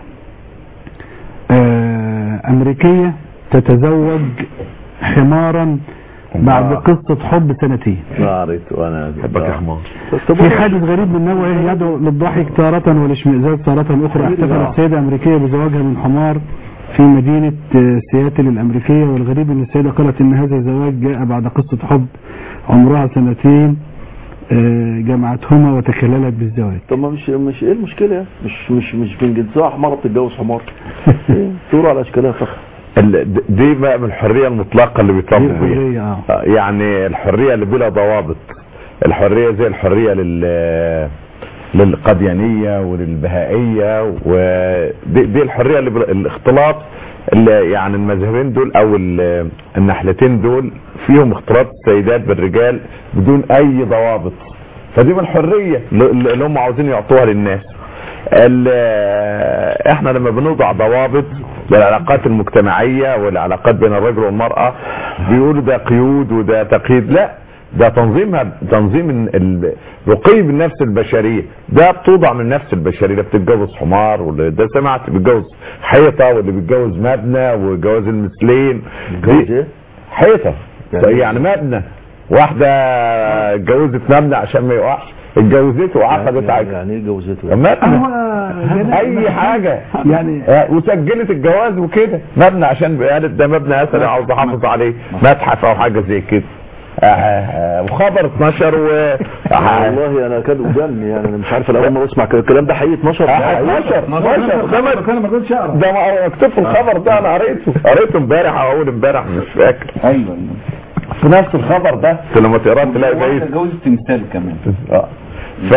آه، امريكيه تتزوج حمارا بعد قصة حب سنتين قريت وانا حبك يا حمار في حادث غريب من نوعه يدعو للضحك تارة والاشمئزاز تارة أخرى احتفلت سيدة أمريكية بزواجها من حمار في مدينة آه، سياتل الأمريكية والغريب أن السيدة قالت أن هذا الزواج جاء بعد قصة حب عمرها سنتين آه، جمعتهما وتكللت بالزواج طب ما مش مش ايه المشكله يعني؟ مش مش مش بنجزها حماره بتتجوز حمار دور على اشكالها فقط ال- د- دي بقى من الحريه المطلقه اللي بيطالبوا دي بيها الحرية، آه. آه، يعني الحريه اللي بلا ضوابط الحريه زي الحريه لل للقديانيه وللبهائيه ودي دي الحريه اللي بال- الاختلاط اللي يعني المذهبين دول او ال- النحلتين دول فيهم اختلاط السيدات بالرجال بدون اي ضوابط فدي من الحريه اللي اللي هم عاوزين يعطوها للناس ال- احنا لما بنوضع ضوابط للعلاقات المجتمعية والعلاقات بين الرجل والمرأة بيقولوا ده قيود وده تقييد لا ده تنظيمها تنظيم ال- ال- رقي بالنفس البشرية ده بتوضع من النفس البشرية اللي بتتجوز حمار واللي ده سمعت بيتجوز حيطة واللي بيتجوز مبنى وجواز المثلين دي حيطة يعني مبنى واحدة اتجوزت مبنى عشان ما يقعش اتجوزته وعقدت على يعني ايه جوزته مبنى اي حاجة يعني آه، وسجلت الجواز وكده مبنى عشان قالت ده مبنى اثري عاوز احافظ عليه متحف او حاجة زي كده آه، آه، وخبر اتنشر و والله انا كاد ودني يعني انا مش عارف انا اول مره اسمع كده. الكلام ده حقيقي 12 آه، 12 12 ده ما- انا ما كنتش اعرف ده ما- مكتوب في الخبر ده انا قريته قريته امبارح او اول امبارح مش فاكر ايوه في نفس الخبر ده لما تقراه تلاقي زي جوز تمثال كمان اه ف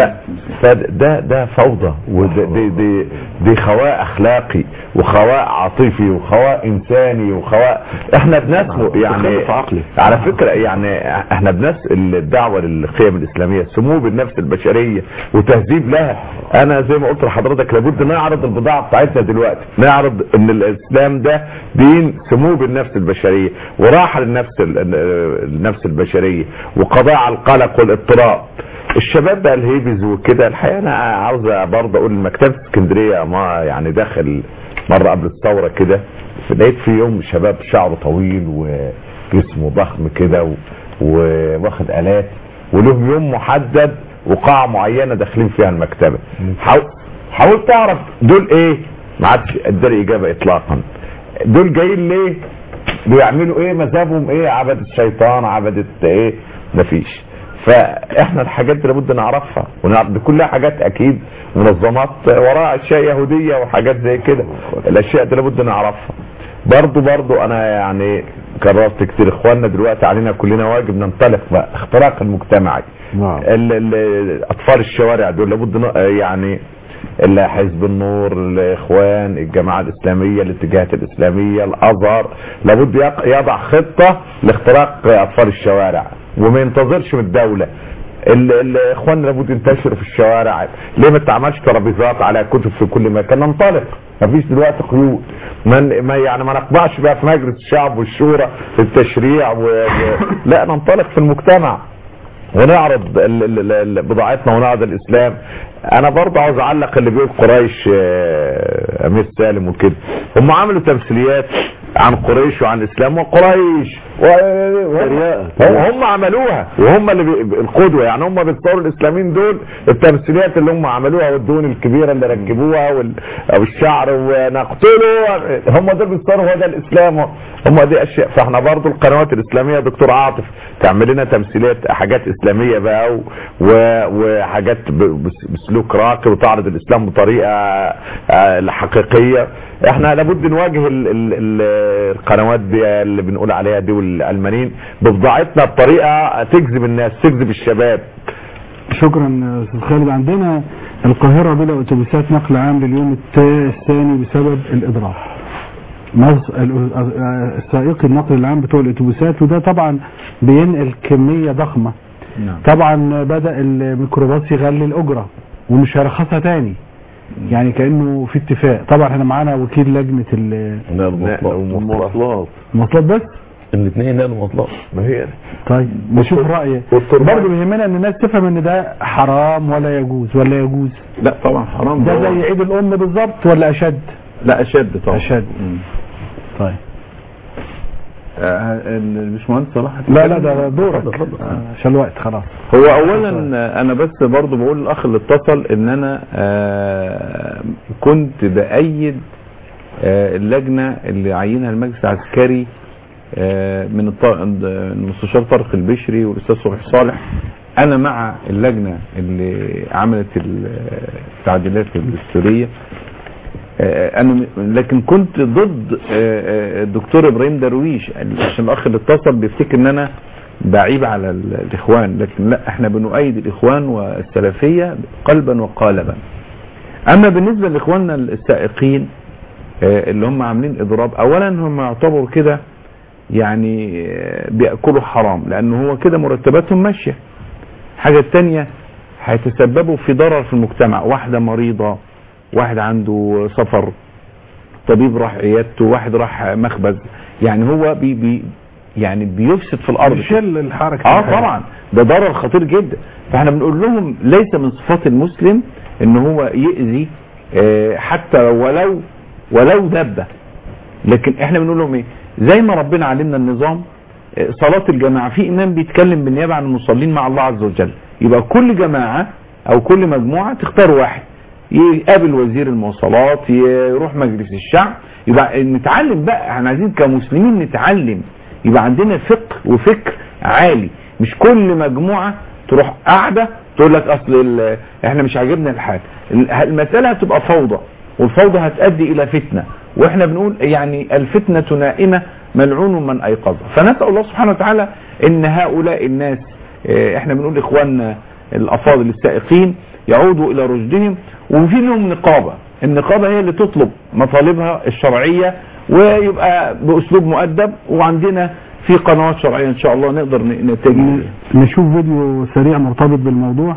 فده ده فوضى وده دي دي دي خواء اخلاقي وخواء عاطفي وخواء انساني وخواء احنا بنسمو يعني تخلف عقلي. على فكره يعني احنا بنس الدعوه للقيم الاسلاميه سمو بالنفس البشريه وتهذيب لها انا زي ما قلت لحضرتك لابد نعرض البضاعه بتاعتنا دلوقتي نعرض ان الاسلام ده دين سمو بالنفس البشريه وراحه للنفس النفس البشريه وقضاء على القلق والاضطراب الشباب بقى الهيبز وكده الحقيقه انا عاوز برضه اقول مكتبه اسكندريه ما يعني داخل مره قبل الثوره كده لقيت في يوم شباب شعره طويل وجسمه ضخم كده و- وواخد الات ولهم يوم محدد وقاعه معينه داخلين فيها المكتبه حاول حاولت اعرف دول ايه ما عادش اداني اجابه اطلاقا دول جايين ليه بيعملوا ايه مذهبهم ايه عبدة الشيطان عبدة ايه مفيش فاحنا الحاجات دي لابد نعرفها ونعرف دي كلها حاجات اكيد منظمات وراء اشياء يهوديه وحاجات زي كده الاشياء دي لابد نعرفها برضو برضو انا يعني كررت كتير اخواننا دلوقتي علينا كلنا واجب ننطلق بقى اختراق المجتمعي نعم ال- ال- اطفال الشوارع دول لابد ن- يعني اللي حزب النور الاخوان الجماعه الاسلاميه الاتجاهات الاسلاميه الازهر لابد يق- يضع خطه لاختراق اطفال الشوارع وما ينتظرش من الدوله ال- الاخوان لابد ينتشروا في الشوارع ليه ما تعملش ترابيزات على كتب في كل مكان ننطلق مفيش دلوقتي قيود ما ما يعني ما نقبعش بقى في مجلس الشعب والشورى في التشريع و... و... لا ننطلق في المجتمع ونعرض ال- ال- ال- بضاعتنا ونعرض الاسلام انا برضه عاوز اعلق اللي بيقول قريش آه، امير سالم وكده هم عملوا تمثيليات عن قريش وعن الاسلام وقريش و- هم- هم عملوها وهم اللي بي- القدوه يعني هم بيتصوروا الاسلاميين دول التمثيليات اللي هم عملوها والدهون الكبيره اللي ركبوها وال- والشعر ونقتله هم دول بيتصوروا هو ده الاسلام هم دي اشياء فاحنا برضو القنوات الاسلاميه دكتور عاطف تعمل لنا تمثيلات حاجات اسلاميه بقى و- و- وحاجات ب- بس- بسلوك راقي وتعرض الاسلام بطريقه آه، حقيقيه احنا لابد نواجه ال- ال- ال- القنوات دي اللي بنقول عليها دي والعلمانيين ببضاعتنا بطريقه تجذب الناس تجذب الشباب شكرا استاذ خالد عندنا القاهرة بلا اتوبيسات نقل عام لليوم التا- الثاني بسبب الاضرار مص- ال- آه، السائق النقل العام بتوع الاتوبيسات وده طبعا بينقل كمية ضخمة نعم طبعا بدأ الميكروباص يغلي الأجرة ومش هيرخصها تاني يعني كأنه في اتفاق طبعا احنا معانا وكيل لجنة ال- المواصلات المواصلات بس الاثنين نقلوا مواصلات ما هي طيب نشوف رأيه برضه بيهمنا ان الناس تفهم ان ده حرام ولا يجوز ولا يجوز لا طبعا حرام ده زي عيد الام بالظبط ولا اشد لا اشد طبعا اشد طيب آه، الباشمهندس صلاح لا لا ده دورك آه، عشان الوقت خلاص هو اولا انا بس برضو بقول للاخ اللي اتصل ان انا آه، كنت بايد آه، اللجنه اللي عينها المجلس العسكري آه، من الط- المستشار طارق البشري والاستاذ صبحي صالح انا مع اللجنه اللي عملت التعديلات الدستوريه آه، انا م- لكن كنت ضد آه، آه، الدكتور ابراهيم درويش عشان الاخ اللي اتصل بيفتكر ان انا بعيب على ال- الاخوان لكن لا احنا بنؤيد الاخوان والسلفيه قلبا وقالبا اما بالنسبه لاخواننا السائقين آه، اللي هم عاملين اضراب اولا هم يعتبروا كده يعني آه، بياكلوا حرام لان هو كده مرتباتهم ماشيه حاجه التانية هيتسببوا في ضرر في المجتمع واحده مريضه واحد عنده سفر طبيب راح عيادته واحد راح مخبز يعني هو بي بي يعني بيفسد في الارض بيشل الحركه اه طبعا ده ضرر خطير جدا فاحنا بنقول لهم ليس من صفات المسلم ان هو يأذي آه، حتى ولو ولو دبه لكن احنا بنقول لهم ايه زي ما ربنا علمنا النظام آه، صلاة الجماعة في امام بيتكلم بالنيابة عن المصلين مع الله عز وجل يبقى كل جماعة او كل مجموعة تختار واحد يقابل وزير المواصلات يروح مجلس الشعب يبقى نتعلم بقى احنا عايزين كمسلمين نتعلم يبقى عندنا فقه وفكر عالي مش كل مجموعة تروح قاعدة تقول لك اصل ال- احنا مش عاجبنا الحال المسألة هتبقى فوضى والفوضى هتؤدي الى فتنة واحنا بنقول يعني الفتنة نائمة ملعون من ايقظها فنسأل الله سبحانه وتعالى ان هؤلاء الناس اه، احنا بنقول اخواننا الافاضل السائقين يعودوا الى رشدهم وفي لهم نقابة النقابة هي اللي تطلب مطالبها الشرعية ويبقى باسلوب مؤدب وعندنا في قنوات شرعية ان شاء الله نقدر ن- نتجه إليها. نشوف فيديو سريع مرتبط بالموضوع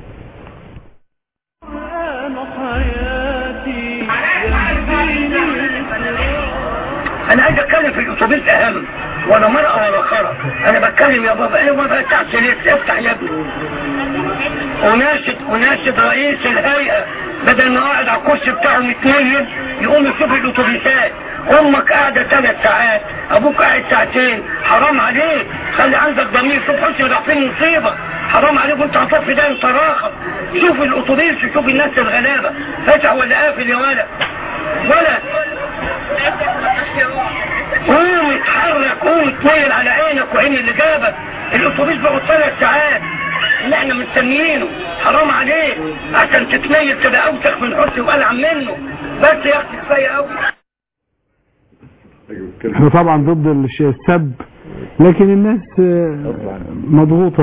انا عايز اتكلم في الاتوبيس اهم ولا مرأة ولا خرا انا بتكلم يا بابا ايه ما فتحش ليه افتح يا ابني اناشد اناشد رئيس الهيئة بدل ما قاعد على الكرسي بتاعه متنيل يقوم يشوف الاتوبيسات امك قاعدة ثلاث ساعات ابوك قاعد ساعتين حرام عليك خلي عندك ضمير شوف حسن راح فين مصيبة حرام عليك وانت هتطفي ده انت راخر شوف الاتوبيس وشوف الناس الغلابة فتح ولا قافل يا ولد ولد قوم اتحرك قوم اتنيل على عينك وعين اللي جابك الاتوبيس بقى ثلاث ساعات اللي احنا مستنيينه حرام عليك عشان تتنيل تبقى اوسخ من حسن والعن منه بس يا اختي كفايه قوي احنا طبعا ضد الش- السب لكن الناس آه، مضغوطة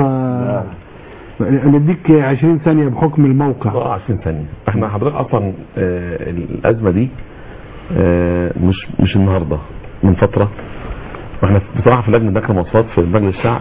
نديك 20 ثانية بحكم الموقع اه 20 ثانية احنا حضرتك اصلا آه، الازمة دي آه، مش مش النهاردة من فترة واحنا بصراحة في لجنة داخل المواصلات في مجلس الشعب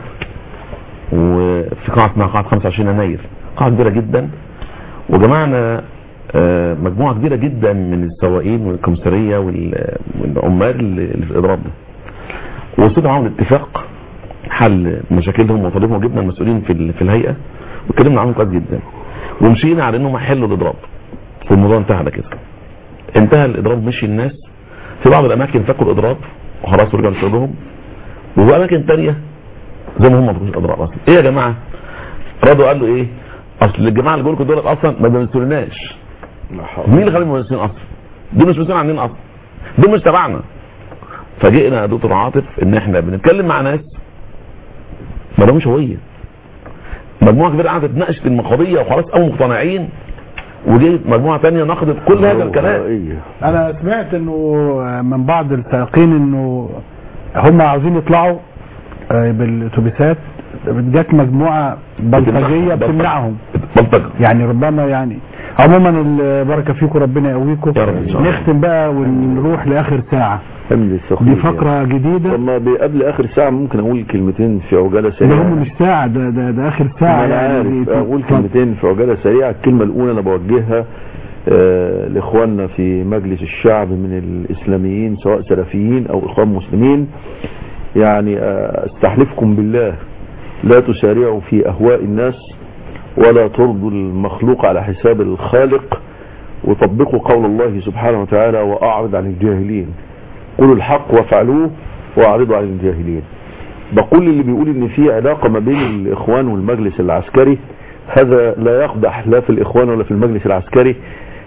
وفي قاعة اسمها قاعة 25 يناير قاعة كبيرة جدا وجمعنا آه، مجموعة كبيرة جدا من السواقين والكمسارية وال- والعمال اللي اللي في الإضراب ده وصلنا معاهم لاتفاق حل مشاكلهم ومطالبهم وجبنا المسؤولين في ال- في الهيئة واتكلمنا عنهم كويس جدا ومشينا على انهم هيحلوا الاضراب والموضوع انتهى على كده انتهى الاضراب مشي الناس في بعض الاماكن فكوا الاضراب وخلاص ورجعوا لشغلهم وفي اماكن تانية زي ما هم ما فيهوش اضراب اصلا ايه يا جماعه رضوا قال له ايه اصل الجماعه اللي بيقولوا دول اصلا ما بيمثلوناش مين اللي خليهم ممثلين اصلا دول مش مسؤولين عننا اصلا دول مش تبعنا فجئنا يا دكتور عاطف ان احنا بنتكلم مع ناس ما لهمش هويه مجموعه كبيره قعدت تناقشت المقضيه وخلاص قاموا مقتنعين وجه مجموعه ثانيه نقدت كل هذا الكلام انا سمعت انه من بعض السائقين انه هم عاوزين يطلعوا آه، بالاتوبيسات جت مجموعه بلطجيه بتمنعهم يعني ربما يعني عموما البركه فيكم ربنا يقويكم نختم بقى ونروح لاخر ساعه دي فقره جديده والله قبل اخر ساعه ممكن اقول كلمتين في عجاله ده سريعه هم مش ساعه ده ده, ده اخر ساعه انا يعني عارف اقول كلمتين في عجاله سريعه الكلمه الاولى انا بوجهها آه، لاخواننا في مجلس الشعب من الاسلاميين سواء سلفيين او اخوان مسلمين يعني آه، استحلفكم بالله لا تسارعوا في اهواء الناس ولا ترضوا المخلوق على حساب الخالق وطبقوا قول الله سبحانه وتعالى واعرض عن الجاهلين قولوا الحق وافعلوه واعرضوا عن الجاهلين بقول اللي بيقول ان في علاقة ما بين الاخوان والمجلس العسكري هذا لا يقدح لا في الاخوان ولا في المجلس العسكري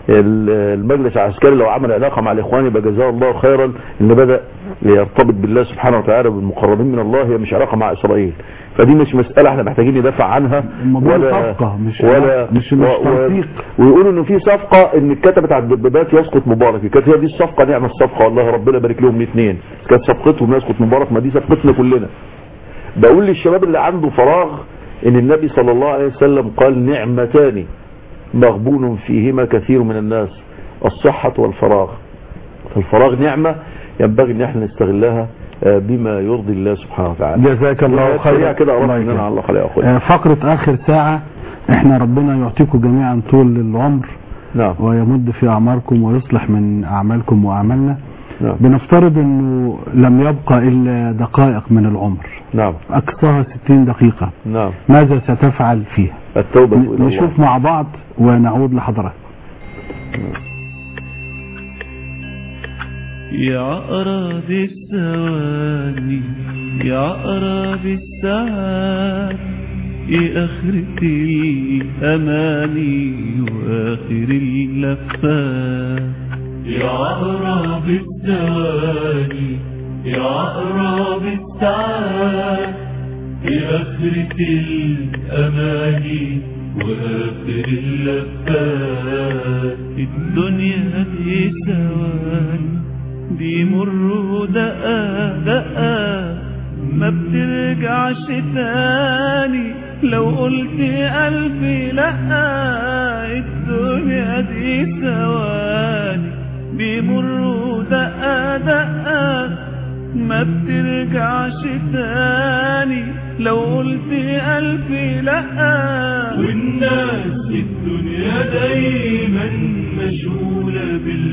ال- المجلس العسكري لو عمل علاقة مع الاخوان يبقى جزاه الله خيرا ان بدأ يرتبط بالله سبحانه وتعالى بالمقربين من الله هي مش علاقة مع اسرائيل فدي مش مسألة احنا محتاجين ندافع عنها الموضوع ولا صفقة مش ولا مش مش و- و- تنسيق ويقولوا انه في صفقة ان اتكتبت على الدبابات يسقط مبارك كانت هي دي الصفقة نعمة الصفقة والله ربنا يبارك لهم الاثنين كانت صفقتهم يسقط مبارك ما دي صفقتنا كلنا بقول للشباب اللي عنده فراغ ان النبي صلى الله عليه وسلم قال نعمتان مغبون فيهما كثير من الناس الصحة والفراغ فالفراغ نعمة ينبغي ان احنا نستغلها آه، بما يرضي الله سبحانه وتعالى جزاك الله خيرا خير كده الله أردت ان انا يكرمك. على خلق اخوي آه، فقرة آخر ساعة احنا ربنا يعطيكم جميعا طول العمر نعم ويمد في أعماركم ويصلح من أعمالكم وأعمالنا نعم بنفترض أنه لم يبقى إلا دقائق من العمر نعم أقصاها 60 دقيقة نعم ماذا ستفعل فيها التوبة إلى الله نشوف مع بعض ونعود لحضرتك يا عقرب الثواني يا عقرب الساعات ايه اخرة الاماني واخر اللفات يا عقرب الثواني يا عقرب الساعات ايه اخرة الاماني واخر اللفات الدنيا دي ثواني بيمروا دقة دقة ما بترجعش تاني لو قلت ألف لأ الدنيا دي ثواني بيمروا دقة دقة ما بترجعش تاني لو قلت ألف لأ والناس الدنيا دايما مشغولة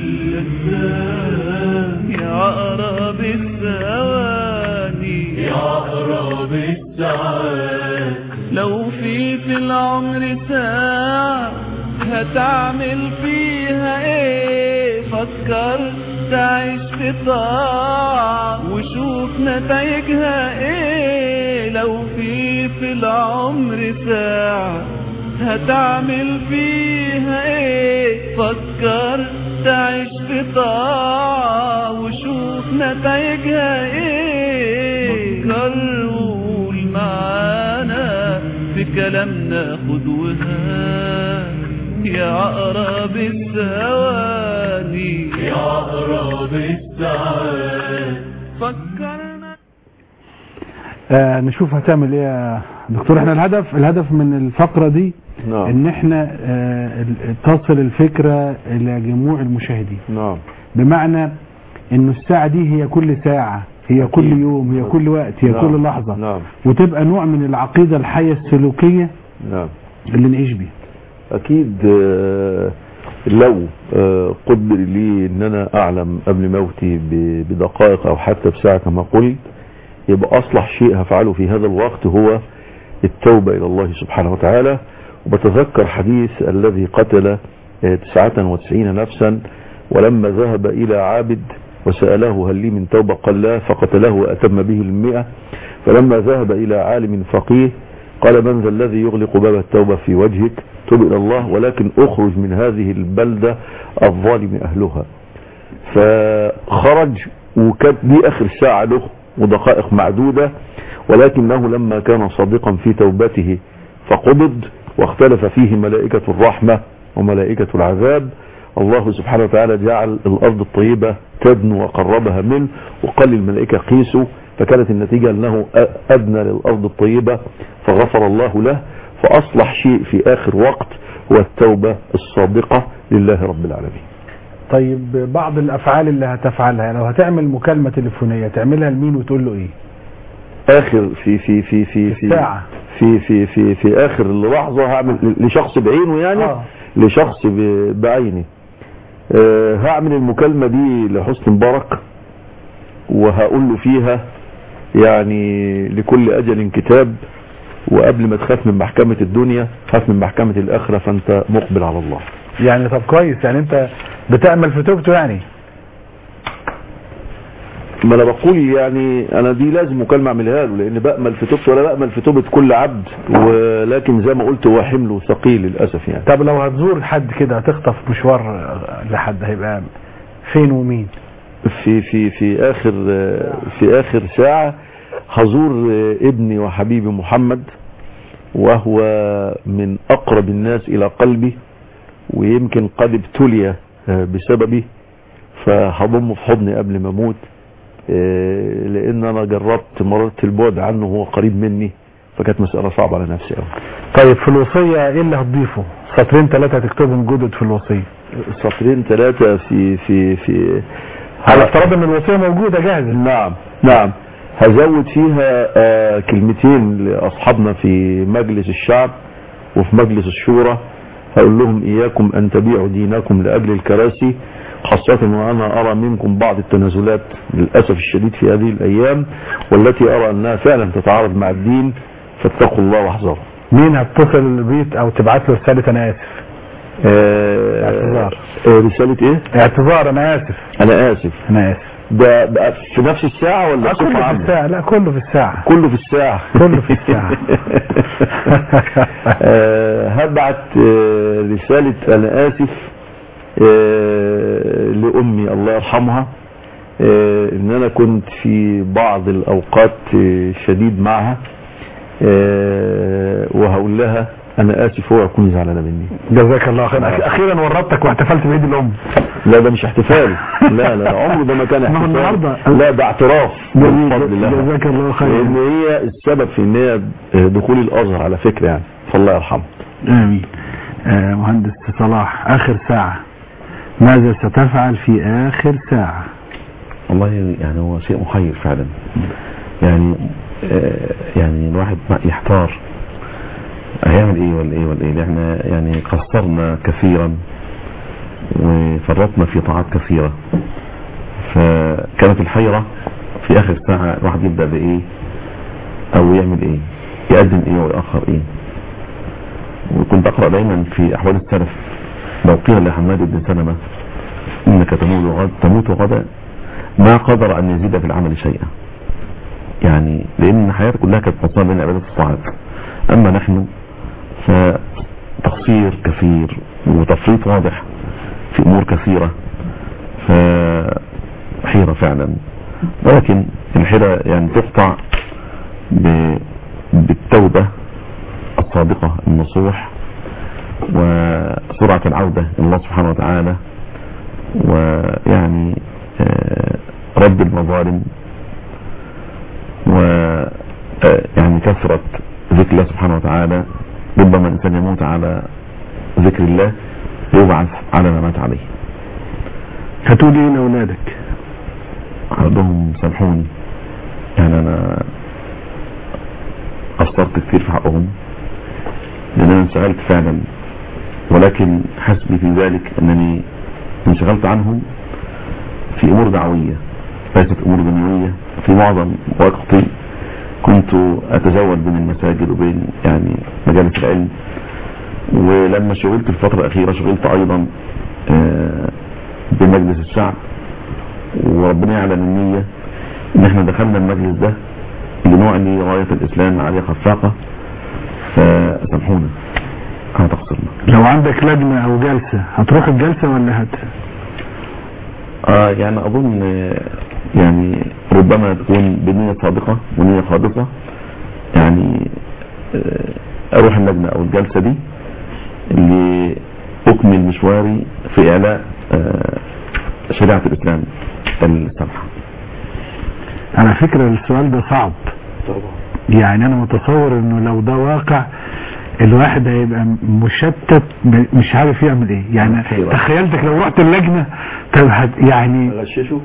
باللذات يا عقرب الثواني يا عقرب الساعات لو في في العمر ساعة هتعمل فيها ايه فكر تعيش في طاعة وشوف نتائجها ايه لو في في العمر ساعة هتعمل فيها ايه فكر تعيش في طاعة وشوف نتائجها ايه فكر وقول معانا في كلامنا خدوها يا عقرب الثواني يا عقرب الساعات فكرنا آه نشوف هتعمل ايه يا دكتور احنا الهدف الهدف من الفقرة دي نعم ان احنا آه ال- تصل الفكرة الى جموع المشاهدين نعم بمعنى انه الساعة دي هي كل ساعة هي كل يوم هي كل وقت هي نعم. كل لحظة نعم وتبقى نوع من العقيدة الحية السلوكية نعم اللي نعيش بيها اكيد آه، لو آه، قدر لي ان انا اعلم قبل موتي ب- بدقائق او حتى بساعة كما قلت يبقى اصلح شيء هفعله في هذا الوقت هو التوبة الى الله سبحانه وتعالى وبتذكر حديث الذي قتل آه، تسعة وتسعين نفسا ولما ذهب الى عابد وسأله هل لي من توبة قال لا فقتله وأتم به المئة فلما ذهب إلى عالم فقيه قال من ذا الذي يغلق باب التوبة في وجهك تب إلى الله ولكن أخرج من هذه البلدة الظالم أهلها فخرج وكانت دي آخر ساعة له ودقائق معدودة ولكنه لما كان صادقا في توبته فقبض واختلف فيه ملائكة الرحمة وملائكة العذاب الله سبحانه وتعالى جعل الأرض الطيبة تدنو وقربها منه وقال للملائكة قيسوا فكانت النتيجة أنه أدنى للأرض الطيبة فغفر الله له فأصلح شيء في آخر وقت هو التوبة الصادقة لله رب العالمين طيب بعض الافعال اللي هتفعلها لو هتعمل مكالمة تليفونية تعملها لمين وتقول له ايه آخر في في في في في الساعة. في في في في آخر اللحظة هعمل لشخص بعينه يعني آه. لشخص ب- بعينه آه، هعمل المكالمة دي لحسن مبارك وهقول له فيها يعني لكل أجل كتاب وقبل ما تخاف من محكمة الدنيا خاف من محكمة الآخرة فأنت مقبل على الله يعني طب كويس يعني انت بتعمل في توبته يعني ما انا بقول يعني انا دي لازم مكالمه اعملها له لان بامل في توبته ولا بامل في توبه كل عبد ولكن زي ما قلت هو حمله ثقيل للاسف يعني طب لو هتزور حد كده هتخطف مشوار لحد هيبقى فين ومين في في في اخر في اخر ساعه هزور ابني وحبيبي محمد وهو من اقرب الناس الى قلبي ويمكن قد ابتلي بسببي فهضمه في حضني قبل ما اموت آه، لان انا جربت مررت البعد عنه وهو قريب مني فكانت مسألة صعبة على نفسي قوي طيب في الوصية ايه اللي هتضيفه سطرين ثلاثة هتكتبهم جدد في الوصية سطرين ثلاثة في في في على افتراض ان الوصية موجودة جاهزة نعم نعم هزود فيها آه، كلمتين لأصحابنا في مجلس الشعب وفي مجلس الشورى هقول لهم إياكم أن تبيعوا دينكم لأجل الكراسي خاصة وأنا أرى منكم بعض التنازلات للأسف الشديد في هذه الأيام والتي أرى أنها فعلا تتعارض مع الدين فاتقوا الله واحذروا مين هتتصل البيت او تبعت له رسالة انا اسف آه، اعتذار آه، رسالة إيه؟ اعتذار انا اسف أنا آسف انا اسف ده بقى في نفس الساعة ولا لا بصفة كله في عامة؟ الساعة لا كله في الساعة كله في الساعة كله في الساعة آه، هبعت آه، رسالة أنا آسف آه، لأمي الله يرحمها آه، إن أنا كنت في بعض الأوقات آه، شديد معها آه، وهقول لها أنا آسف هو يكون زعلانة مني جزاك الله خير اخيرا ورطتك واحتفلت بعيد الام لا ده مش احتفال لا لا عمره ده ما كان ما هو احتفال النهاردة- لا ده اعتراف جميل. بفضل الله جزاك الله خير. لان هي السبب في ان هي دخول الازهر على فكره يعني فالله يرحمه امين آه مهندس صلاح اخر ساعة ماذا ستفعل في اخر ساعة والله يعني هو شيء محير فعلا يعني آه، يعني الواحد ما يحتار هيعمل ايه ولا ايه ولا ايه احنا يعني قصرنا كثيرا وفرطنا في طاعات كثيرة فكانت الحيرة في اخر ساعة الواحد يبدأ بايه او يعمل ايه يقدم ايه ويأخر ايه وكنت اقرأ دايما في احوال السلف لو قيل لحماد بن سلمة انك تموت غد تموت غدا ما قدر ان يزيد في العمل شيئا يعني لان حياته كلها كانت مصنوعه بين العبادات والطاعات اما نحن فتقصير كثير وتفريط واضح في امور كثيره فحيره فعلا ولكن الحيره يعني تقطع ب- بالتوبه الصادقه النصوح وسرعه العوده الى الله سبحانه وتعالى ويعني آه، رد المظالم و آه، يعني كثرة ذكر الله سبحانه وتعالى ربما الإنسان يموت على ذكر الله يبعث على ما مات عليه هتقول ايه لاولادك أقول لهم سامحوني يعني أنا قصرت كتير في حقهم لأن أنا انشغلت فعلا ولكن حسبي في ذلك أنني انشغلت عنهم في أمور دعوية ليست أمور دنيوية في معظم وقتي كنت أتزود بين المساجد وبين يعني مجالس العلم ولما شغلت الفترة الأخيرة شغلت أيضا آه، بمجلس الشعب وربنا يعلم النية ان احنا دخلنا المجلس ده لنعلي راية الاسلام عليه خفاقة فسامحونا على تقصيرنا لو عندك لجنة او جلسة هتروح الجلسة ولا هت آه يعني اظن آه، يعني ربما تكون بنية صادقة ونية خالصة يعني آه، اروح اللجنة او الجلسة دي اللي اكمل مشواري في اعلاء آه، شريعة الاسلام السمحة على فكرة السؤال ده صعب يعني انا متصور انه لو ده واقع الواحد هيبقى مشتت ب- مش عارف يعمل ايه يعني أيوة. تخيلتك لو رحت اللجنة طب هت- يعني غششه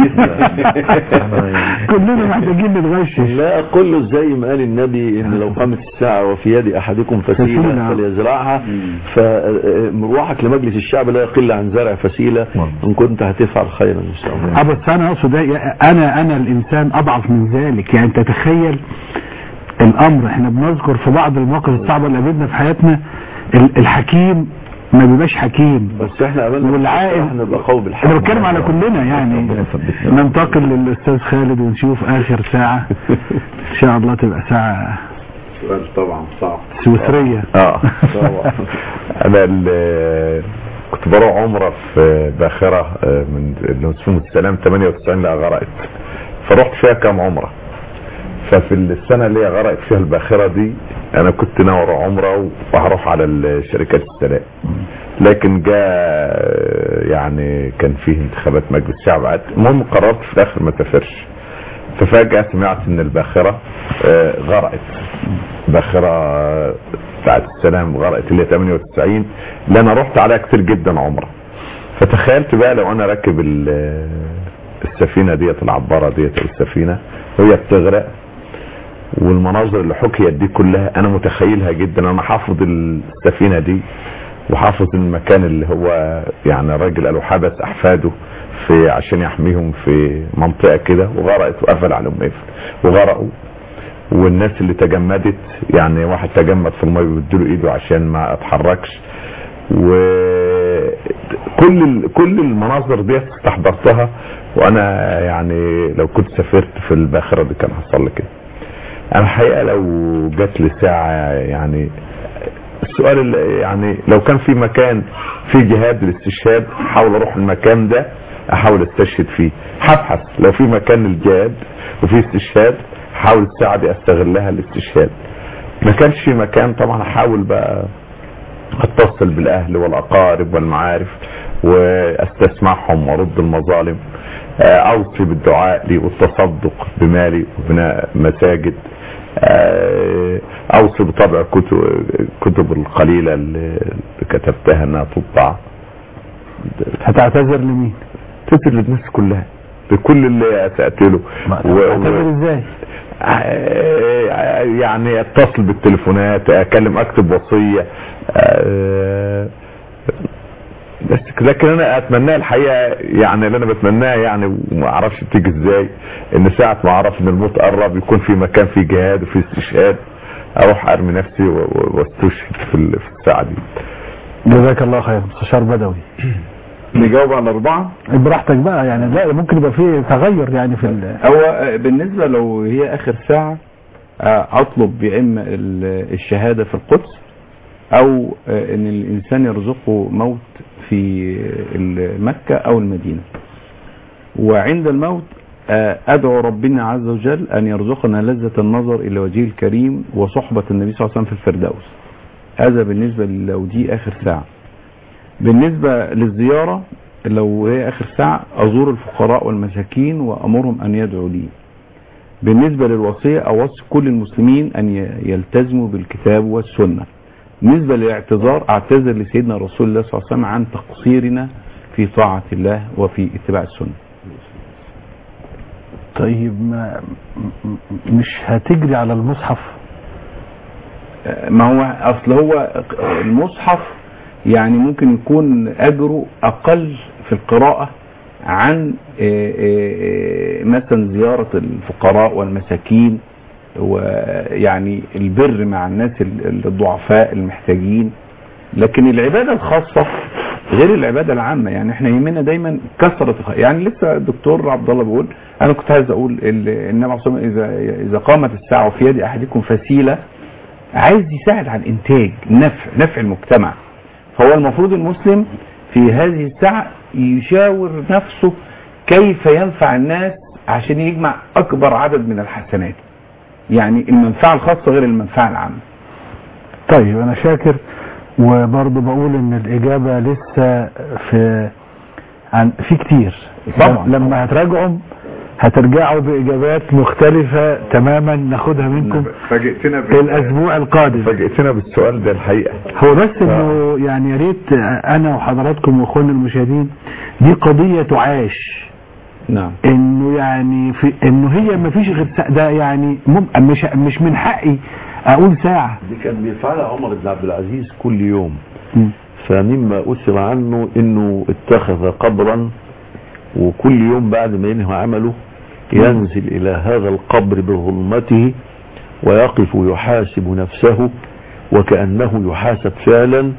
كلنا محتاجين نتغشش لا كله زي ما قال النبي ان لو قامت الساعة وفي يد احدكم فسيلة فسيلة. فليزرعها فمروحك لمجلس الشعب لا يقل عن زرع فسيلة ان كنت هتفعل خيرا ان شاء الله اه بس انا اقصد إيه؟ انا انا الانسان اضعف من ذلك يعني انت تخيل الامر احنا بنذكر في بعض المواقف الصعبة اللي قابلنا في حياتنا ال- الحكيم ما بيبقاش حكيم بس احنا قابلنا والعائل احنا نبقى قوي بالحق انا بتكلم على كلنا يعني ننتقل للاستاذ خالد ونشوف اخر ساعة ان شاء الله تبقى ساعة سؤال طبعا صعب سويسرية اه طبعا انا ال- كنت بروح عمره في باخره آه، من اللي اسمه السلام 98 لا غرقت فرحت فيها كام عمره ففي السنه اللي هي غرقت فيها الباخره دي انا كنت ناوي اروح عمره وهروح على ال- شركات السلام لكن جاء آه، يعني كان فيه انتخابات مجلس الشعب عاد المهم قررت في الاخر ما اسافرش ففجأة سمعت ان الباخرة آه، غرقت باخرة آه، بتاعت السلام غرقت اللي هي 98 اللي انا رحت عليها كتير جدا عمره فتخيلت بقى لو انا راكب ال- السفينة ديت العبارة ديت أو السفينة وهي بتغرق والمناظر اللي حكيت دي كلها انا متخيلها جدا انا حافظ السفينة دي وحافظ المكان اللي هو يعني الراجل قالوا حبس احفاده في عشان يحميهم في منطقة كده وغرقت وقفل عليهم قفل وغرقوا والناس اللي تجمدت يعني واحد تجمد في الميه بيديله ايده عشان ما اتحركش وكل ال- كل المناظر دي استحضرتها وانا يعني لو كنت سافرت في الباخره دي كان حصل لي كده انا الحقيقه لو جات لي ساعه يعني السؤال اللي- يعني لو كان في مكان في جهاد للاستشهاد احاول اروح المكان ده احاول استشهد فيه هبحث لو في مكان للجهاد وفي استشهاد احاول الساعه دي استغلها للاستشهاد ما كانش في مكان طبعا احاول بقى اتصل بالاهل والاقارب والمعارف واستسمعهم وارد المظالم آه، اوصي بالدعاء لي والتصدق بمالي وبناء مساجد آه، اوصي بطبع كتب كتب القليله اللي كتبتها انها تطبع هتعتذر لمين؟ تسر للناس كلها بكل اللي اسأت له هتعتذر ازاي؟ آه، يعني اتصل بالتليفونات اكلم اكتب وصية آه، بس كده. لكن انا اتمناه الحقيقه يعني اللي انا بتمناه يعني وما اعرفش بتيجي ازاي ان ساعه ما اعرف ان الموت قرب يكون في مكان فيه جهاد وفيه استشهاد اروح ارمي نفسي و- و- واستشهد في ال- في الساعه دي جزاك الله خير مستشار بدوي نجاوب على أربعة براحتك بقى يعني لا ممكن يبقى فيه تغير يعني في ال... هو آه، بالنسبة لو هي آخر ساعة آه، أطلب يا إما ال- الشهادة في القدس أو آه، إن الإنسان يرزقه موت في ال- مكة أو المدينة وعند الموت آه، أدعو ربنا عز وجل أن يرزقنا لذة النظر إلى وجهه الكريم وصحبة النبي صلى الله عليه وسلم في الفردوس هذا بالنسبة لو دي آخر ساعة بالنسبة للزيارة لو هي آخر ساعة أزور الفقراء والمساكين وأمرهم أن يدعوا لي بالنسبة للوصية أوصي كل المسلمين أن ي- يلتزموا بالكتاب والسنة بالنسبة للاعتذار أعتذر لسيدنا رسول الله صلى الله عليه وسلم عن تقصيرنا في طاعة الله وفي اتباع السنة طيب ما م- م- مش هتجري على المصحف ما هو أصل هو المصحف يعني ممكن يكون أجره أقل في القراءة عن آه، آه، آه، مثلا زيارة الفقراء والمساكين ويعني البر مع الناس ال- الضعفاء المحتاجين لكن العبادة الخاصة غير العبادة العامة يعني احنا يهمنا دايما كثرة الخ- يعني لسه الدكتور عبد الله بيقول انا كنت عايز اقول ال- النبي عليه الصلاة والسلام اذا اذا قامت الساعة وفي يد احدكم فسيلة عايز يساعد على الانتاج نفع نفع المجتمع فهو المفروض المسلم في هذه الساعة يشاور نفسه كيف ينفع الناس عشان يجمع اكبر عدد من الحسنات يعني المنفعة الخاصة غير المنفعة العامة طيب انا شاكر وبرضه بقول ان الاجابة لسه في عن في كتير طبعا. لما هتراجعوا هترجعوا باجابات مختلفة تماما ناخدها منكم فاجئتنا الاسبوع القادم فاجئتنا بالسؤال ده الحقيقه هو بس انه يعني يا ريت انا وحضراتكم واخواننا المشاهدين دي قضية تعاش نعم انه يعني في انه هي ما فيش غير ساعة ده يعني مم مش مش من حقي اقول ساعة دي كان بيفعلها عمر بن عبد العزيز كل يوم فمما أسر عنه انه اتخذ قبرا وكل يوم بعد ما ينهي عمله ينزل الى هذا القبر بظلمته ويقف يحاسب نفسه وكأنه يحاسب فعلا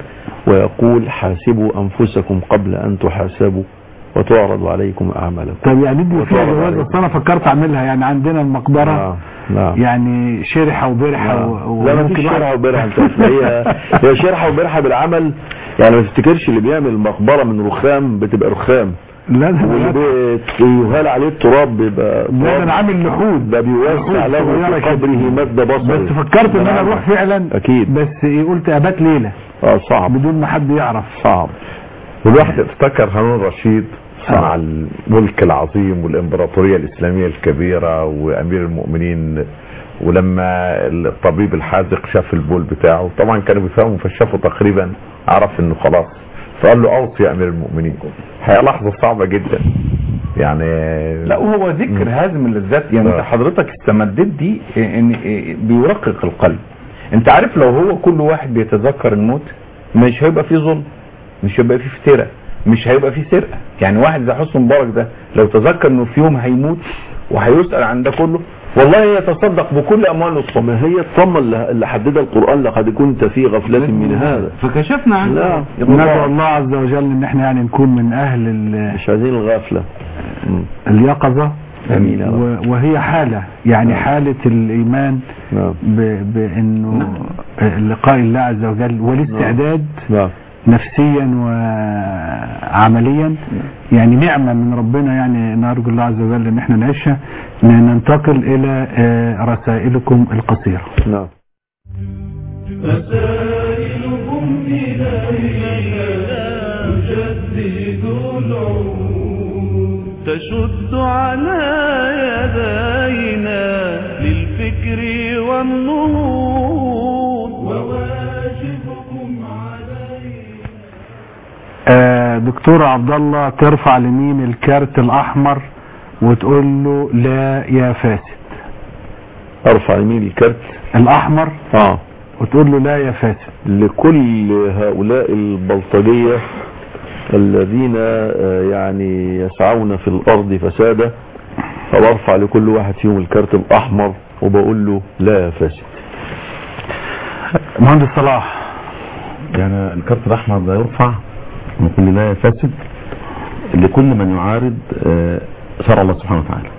ويقول حاسبوا أنفسكم قبل أن تحاسبوا وتعرض عليكم أعمالكم طب يعني دي فيها وتعرض جواز عليكم. بس انا فكرت اعملها يعني عندنا المقبره نعم نعم يعني شرحه وبرحه و- لا ما وممكن فيش واحد- شرحة وبرحة انت عارف، هي هي شرحة وبرحة بالعمل يعني ما تفتكرش اللي بيعمل مقبرة من رخام بتبقى رخام لا ده واللي لا بي- يهال عليه التراب بيبقى لا ده انا عامل لحود ده بيوسع لحود له صغيرة في كده. قبره مد بصري بس فكرت ان انا اروح فعلا اكيد بس إيه، قلت ابات ليله اه صعب بدون ما حد يعرف صعب والواحد افتكر هارون الرشيد صنع الملك العظيم والامبراطورية الاسلامية الكبيرة وامير المؤمنين ولما الطبيب الحاذق شاف البول بتاعه طبعا كانوا بيفهموا فشافه تقريبا عرف انه خلاص فقال له اوصي يا امير المؤمنين هي لحظة صعبة جدا يعني لا وهو ذكر هازم اللذات يعني انت حضرتك استمدت دي ان بيرقق القلب انت عارف لو هو كل واحد بيتذكر الموت مش هيبقى فيه ظلم مش هيبقى فيه افتراء مش هيبقى فيه سرقه يعني واحد زي حسن مبارك ده لو تذكر انه في يوم هيموت وهيسال عن ده كله والله يتصدق بكل امواله الصبح ما هي الطمة اللي اللي حددها القرآن لقد كنت في غفلة من هذا فكشفنا عن لا ندعو الله عز وجل ان احنا يعني نكون من اهل ال- مش عايزين الغفلة مم. اليقظه امين يا رب و- وهي حاله يعني حاله الايمان نعم ب- بانه لقاء الله عز وجل والاستعداد نعم نفسيا وعمليا يعني نعمة من ربنا يعني نرجو الله عز وجل ان احنا نعيشها ن- ننتقل الى آه، رسائلكم القصيرة نعم رسائلكم إلينا تجدد العهود تشد على يدينا للفكر والنهوض وواجبكم علينا آه، دكتور عبد الله ترفع لمين الكارت الاحمر وتقول له لا يا فاسد ارفع يمين الكرت الاحمر اه وتقول له لا يا فاسد لكل هؤلاء البلطجية الذين آه، يعني يسعون في الأرض فسادا فبرفع لكل واحد فيهم الكارت الأحمر وبقول له لا يا فاسد مهندس صلاح يعني الكارت الاحمر ده يرفع من كل لا فاسد لكل من يعارض آه، شرع الله سبحانه وتعالى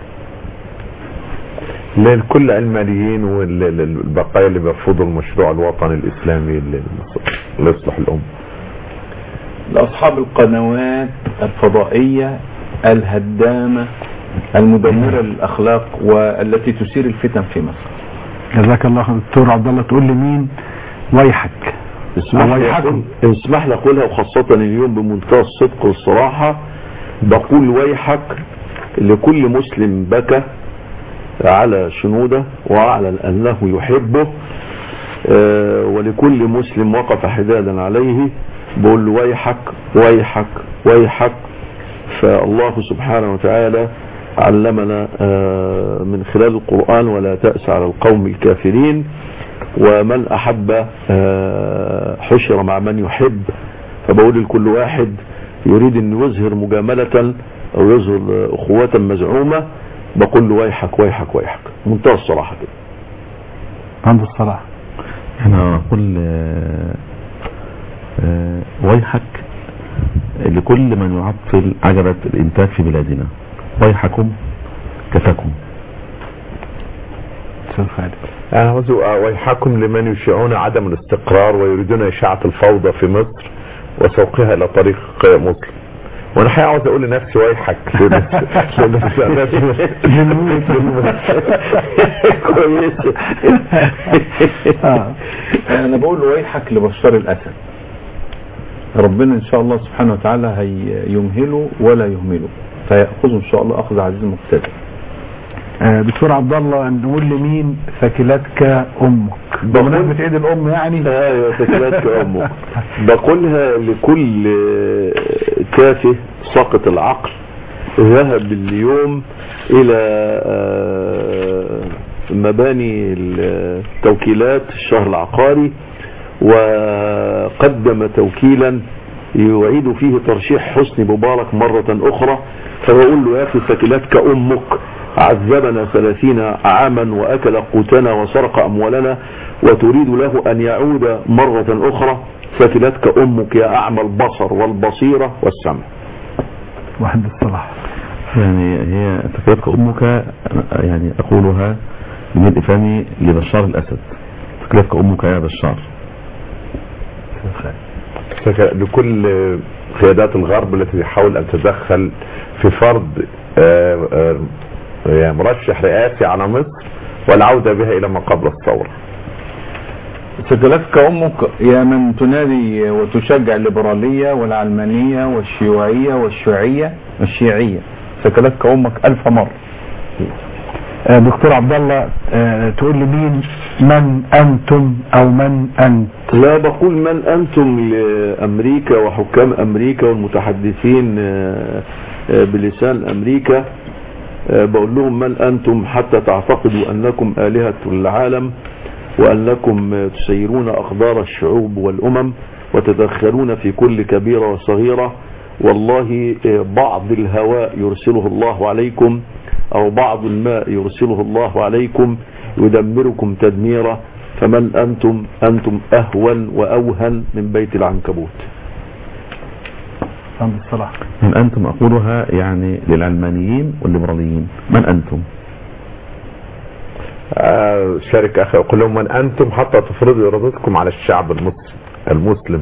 لكل علمانيين والبقايا اللي بيرفضوا المشروع الوطني الاسلامي اللي اللي يصلح الامه لأصحاب القنوات الفضائية الهدامة المدمرة للأخلاق والتي تثير الفتن في مصر جزاك الله خير دكتور عبد الله تقول لي مين ويحك اسمح لي ويحكم أقول- اسمح لي اقولها وخاصة اليوم بمنتهى الصدق والصراحة بقول ويحك لكل مسلم بكى على شنوده واعلن انه يحبه آه، ولكل مسلم وقف حدادا عليه بقول له ويحك ويحك ويحك فالله سبحانه وتعالى علمنا آه، من خلال القرآن ولا تأس على القوم الكافرين ومن أحب آه، حشر مع من يحب فبقول لكل واحد يريد أن يظهر مجاملة أو يظهر أخوة مزعومة بقول له ويحك ويحك ويحك منتهى الصراحة كده مهندس صلاح انا اقول آه، آه، ويحك لكل من يعطل عجلة الانتاج في بلادنا ويحكم كفاكم استاذ خالد أنا عاوز ويحكم لمن يشيعون عدم الاستقرار ويريدون إشاعة الفوضى في مصر وسوقها إلى طريق مسلم وانا الحقيقه عاوز اقول لنفسي ويحك لنفسي لنفسي كويسة انا بقول له ويحك لبشار الاسد ربنا ان شاء الله سبحانه وتعالى هيمهله ولا يهمله فيأخذه ان شاء الله اخذ عزيز مقتدر آه، دكتور عبد الله نقول لمين ثكلتك امك بمناسبه عيد الام يعني ايوه ثكلتك امك بقولها لكل كافه ساقط العقل ذهب اليوم الى آه، مباني التوكيلات الشهر العقاري وقدم توكيلا يعيد فيه ترشيح حسني مبارك مرة اخرى فبقول له يا اخي ثكلتك امك عذبنا ثلاثين عاما واكل قوتنا وسرق اموالنا وتريد له ان يعود مرة اخرى ثكلتك أمك يا أعمى البصر والبصيرة والسمع واحد الصلاح يعني هي تكلتك أمك يعني أقولها بملء فمي لبشار الأسد تكلتك أمك يا بشار لكل قيادات الغرب التي تحاول ان تتدخل في فرض آه، آه، يعني مرشح رئاسي على مصر والعودة بها الى ما قبل الثورة ثكلتك امك يا من تنادي وتشجع الليبراليه والعلمانيه والشيوعيه والشيوعيه الشيعيه ثكلتك امك الف مره آه، دكتور عبد الله آه، تقول لي مين من انتم او من انت لا بقول من أنتم لأمريكا وحكام أمريكا والمتحدثين آه، آه، بلسان أمريكا آه، بقول لهم من أنتم حتى تعتقدوا أنكم آلهة العالم وأنكم آه، تسيرون أقدار الشعوب والأمم وتدخلون في كل كبيرة وصغيرة والله آه، بعض الهواء يرسله الله عليكم أو بعض الماء يرسله الله عليكم يدمركم تدميرا فمن أنتم أنتم أهون وأوهن من بيت العنكبوت عند الصلاح من أنتم أقولها يعني للعلمانيين والليبراليين من أنتم آه، شارك اخي اقول لهم من انتم حتى تفرضوا ارادتكم على الشعب المصري المسلم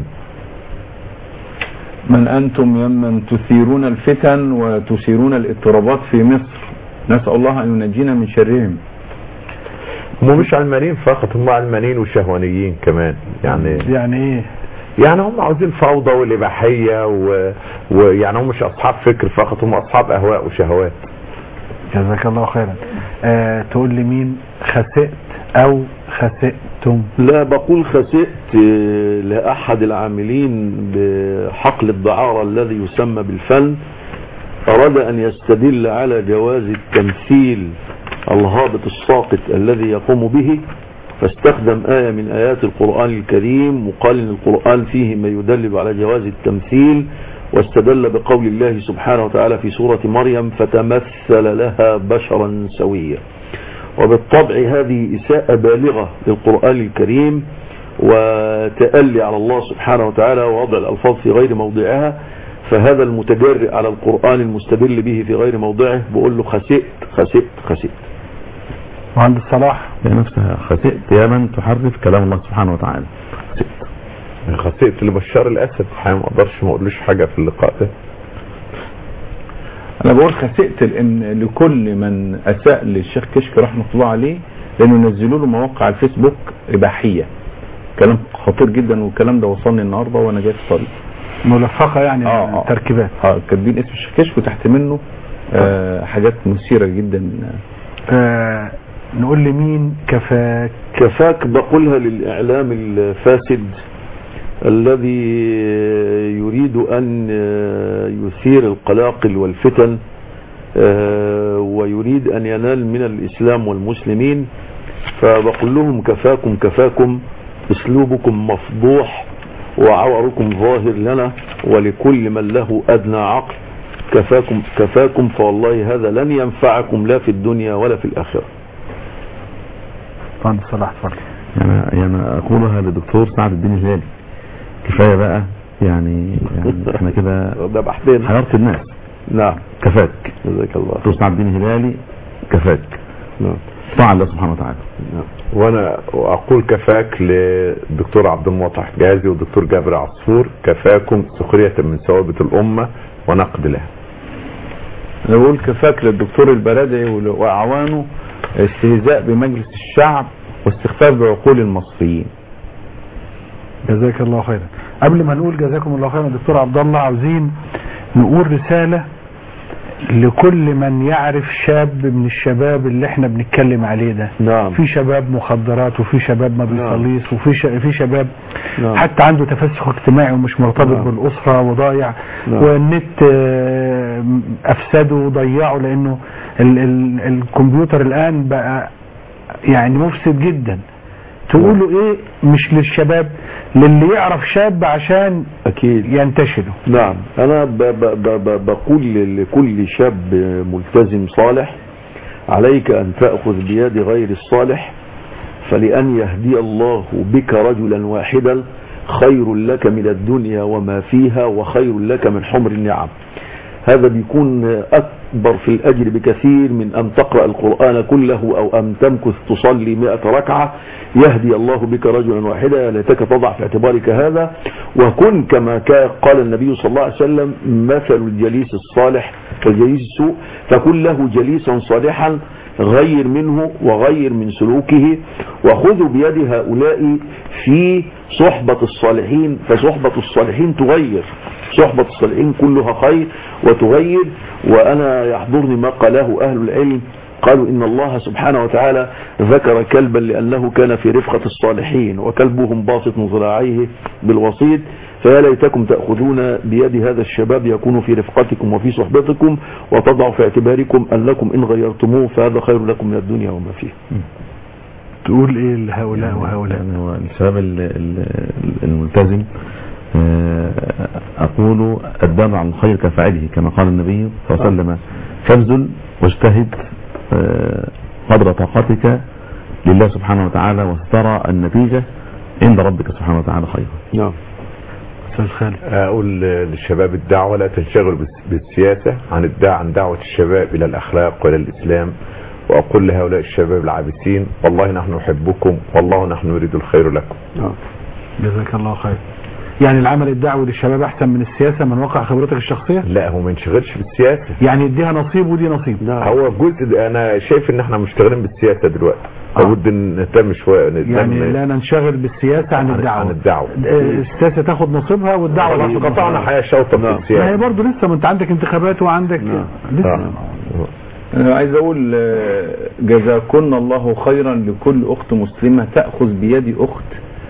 من انتم ممن تثيرون الفتن وتثيرون الاضطرابات في مصر نسال الله ان ينجينا من شرهم هم مش علمانيين فقط هم علمانيين وشهوانيين كمان يعني يعني ايه يعني هم عاوزين فوضى والاباحيه و... ويعني هم مش اصحاب فكر فقط هم اصحاب اهواء وشهوات جزاك الله خيرا آه تقول لي مين خسئت او خسئتم لا بقول خسئت آه، لأحد العاملين بحقل الدعارة الذي يسمى بالفن أراد أن يستدل على جواز التمثيل الهابط الساقط الذي يقوم به فاستخدم آية من آيات القرآن الكريم وقال إن القرآن فيه ما يدلل على جواز التمثيل واستدل بقول الله سبحانه وتعالى في سورة مريم فتمثل لها بشرا سويا وبالطبع هذه إساءة بالغة للقرآن الكريم وتألي على الله سبحانه وتعالى ووضع الألفاظ في غير موضعها فهذا المتجرئ على القرآن المستدل به في غير موضعه بقول له خسئت خسئت خسئت وعند الصلاح هي نفسها خسئت يا من تحرف كلام الله سبحانه وتعالى خسئت لبشار الاسد الحقيقة ما اقدرش ما اقولوش حاجه في اللقاء ده انا بقول خسئت لان لكل من اساء للشيخ كشك رحمه الله عليه لانه نزلوا له مواقع على الفيسبوك اباحيه كلام خطير جدا والكلام ده وصلني النهارده وانا جاي في الطريق ملفقة يعني آه، آه. تركيبات اه كاتبين اسم الشيخ كشك وتحت منه آه حاجات مثيره جدا آه نقول لي مين كفاك كفاك بقولها للإعلام الفاسد الذي يريد أن يثير القلاقل والفتن آه، ويريد أن ينال من الإسلام والمسلمين فبقول لهم كفاكم كفاكم اسلوبكم مفضوح وعوركم ظاهر لنا ولكل من له أدنى عقل كفاكم كفاكم فوالله هذا لن ينفعكم لا في الدنيا ولا في الآخرة عند الصلاح اتفضل يعني يعني أقولها للدكتور سعد الدين الهلالي كفاية بقى يعني, يعني احنا كده ده بحثين حيرت الناس نعم كفاك جزاك الله دكتور سعد الدين الهلالي كفاك نعم طاعة الله سبحانه وتعالى وانا اقول كفاك للدكتور عبد الموضح حجازي والدكتور جابر عصفور كفاكم سخرية من ثوابت الامة ونقد لها انا بقول كفاك للدكتور البلدي ول- واعوانه استهزاء بمجلس الشعب واستخفاف بعقول المصريين جزاك الله خيرا قبل ما نقول جزاكم الله خيرا دكتور عبد الله عاوزين نقول رسالة لكل من يعرف شاب من الشباب اللي احنا بنتكلم عليه ده نعم في شباب مخدرات وفي شباب ما بيصليش وفي ش... في شباب نعم. حتى عنده تفسخ اجتماعي ومش مرتبط نعم. بالأسرة وضايع نعم. والنت آه، أفسده وضيعه لأنه ال... ال... الكمبيوتر الآن بقى يعني مفسد جدا تقولوا ايه مش للشباب للي يعرف شاب عشان أكيد ينتشره نعم أنا ب ب ب ب بقول لكل شاب ملتزم صالح عليك أن تأخذ بيد غير الصالح فلأن يهدي الله بك رجلا واحدا خير لك من الدنيا وما فيها وخير لك من حمر النعم هذا بيكون أكبر في الأجر بكثير من أن تقرأ القرآن كله أو أن تمكث تصلي مئة ركعة يهدي الله بك رجلا واحدا ليتك تضع في اعتبارك هذا وكن كما كا- قال النبي صلى الله عليه وسلم مثل الجليس الصالح والجليس السوء فكن له جليسا صالحا غير منه وغير من سلوكه وخذوا بيد هؤلاء في صحبة الصالحين فصحبة الصالحين تغير صحبة الصالحين كلها خير وتغير وأنا يحضرني ما قاله أهل العلم قالوا إن الله سبحانه وتعالى ذكر كلبا لأنه كان في رفقة الصالحين وكلبهم باسط ذراعيه بالوسيط فيا ليتكم تأخذون بيد هذا الشباب يكون في رفقتكم وفي صحبتكم وتضعوا في اعتباركم أنكم إن غيرتموه فهذا خير لكم من الدنيا وما فيه تقول ايه لهؤلاء وهؤلاء يعني هو الشباب ال- ال- الملتزم آه، أقول الدال على الخير كفاعله كما قال النبي صلى الله عليه وسلم فابذل واجتهد آه، قدر طاقتك لله سبحانه وتعالى وسترى النتيجة عند ربك سبحانه وتعالى خيرا نعم استاذ خالد اقول للشباب الدعوه لا تنشغلوا بالس- بالسياسه عن الدعوه عن دعوه الشباب الى الاخلاق والى الاسلام واقول لهؤلاء الشباب العابسين والله نحن نحبكم والله نحن نريد الخير لكم آه. جزاك الله خير يعني العمل الدعوي للشباب احسن من السياسة من واقع خبرتك الشخصية لا هو ما ينشغلش بالسياسه يعني اديها نصيب ودي نصيب هو جزء ده- انا شايف ان احنا مشتغلين بالسياسه دلوقتي لابد ان نهتم شويه نهتم يعني لا ننشغل بالسياسة عن الدعوة عن الدعوه آه، السياسة تاخد نصيبها والدعوة خلاص تاخد قطعنا نصيبها. حياه شوطه في ما هي السياسه برضه لسه ما انت عندك انتخابات وعندك لسه أنا عايز أقول آه، جزاكن الله خيرا لكل أخت مسلمة تأخذ بيد أخت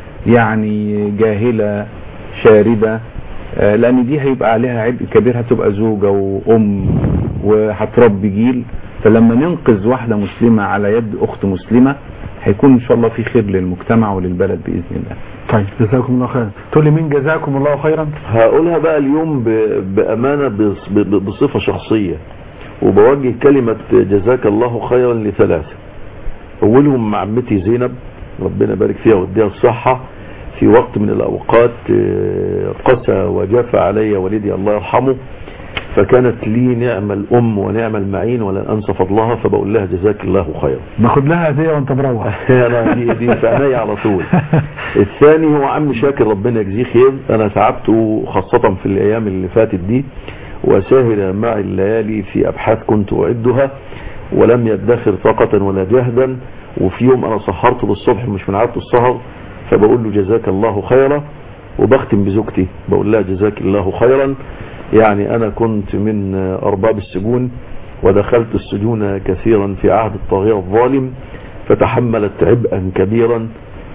يعني جاهلة شاردة آه، لأن دي هيبقى عليها عبء كبير هتبقى زوجة وأم وهتربي جيل فلما ننقذ واحدة مسلمة على يد أخت مسلمة هيكون إن شاء الله في خير للمجتمع وللبلد بإذن الله طيب جزاكم الله خيرا تقول لي مين جزاكم الله خيرا هقولها بقى اليوم ب- بأمانة بص- ب- بصفة شخصية وبوجه كلمة جزاك الله خيرا لثلاثة أولهم مع عمتي زينب ربنا يبارك فيها ويديها الصحة في وقت من الأوقات آه، قسى وجاف علي والدي الله يرحمه فكانت لي نعم الأم ونعم المعين ولن أنسى فضلها فبقول لها جزاك الله خيرا باخد لها هدية وانت مروح انا دي دي في عينيا على طول الثاني هو عم شاكر ربنا يجزيه خير انا تعبته خاصة في الايام اللي فاتت دي وساهر معي الليالي في ابحاث كنت اعدها ولم يدخر طاقة ولا جهدا وفي يوم انا سهرت للصبح مش من عادة السهر فبقول له جزاك الله خيرا وبختم بزوجتي بقول لها جزاك الله خيرا يعني انا كنت من ارباب السجون ودخلت السجون كثيرا في عهد الطاغية الظالم فتحملت عبئا كبيرا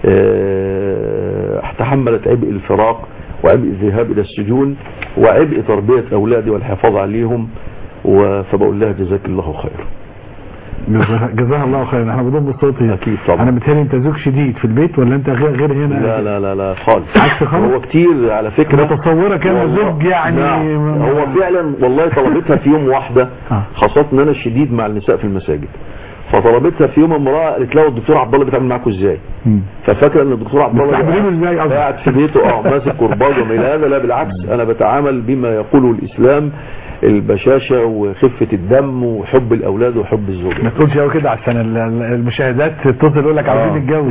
آه، تحملت عبء الفراق وعبء الذهاب الى السجون وعبء تربية اولادي والحفاظ عليهم و- فبقول لها جزاك الله خير جزاها جزاها الله خيرا احنا بنضم الصوت هنا اكيد طبعا انا بتهيألي انت زوج شديد في البيت ولا انت غير غير هنا لا لا لا لا خالص عكس خالص هو كتير على فكرة متصورك انا والله. زوج يعني نعم. هو فعلا والله طلبتها في يوم واحدة خاصة ان انا شديد مع النساء في المساجد فطلبتها في يوم امرأة قالت له الدكتور عبد الله بيتعامل معاكم ازاي ففاكره ان الدكتور عبد الله بتستحملينه ازاي قصدك؟ قاعد في بيته اه ماسك كرباج وما الى هذا لا بالعكس انا بتعامل بما يقوله الاسلام البشاشة وخفة الدم وحب الاولاد وحب الزوجة ما تقولش قوي كده عشان ال- ال- المشاهدات تتصل يقول لك عاوزين نتجوز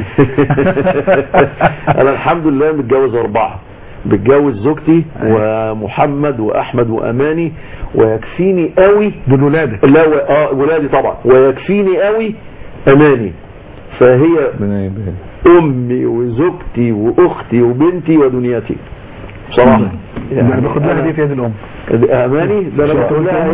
انا الحمد لله متجوز اربعة متجوز زوجتي ومحمد واحمد واماني ويكفيني قوي دول ولادك لا و... اه ولادي طبعا ويكفيني قوي اماني فهي امي وزوجتي واختي وبنتي ودنيتي بصراحه يعني باخد لها هديه في يد الام اماني ده انا بقول لها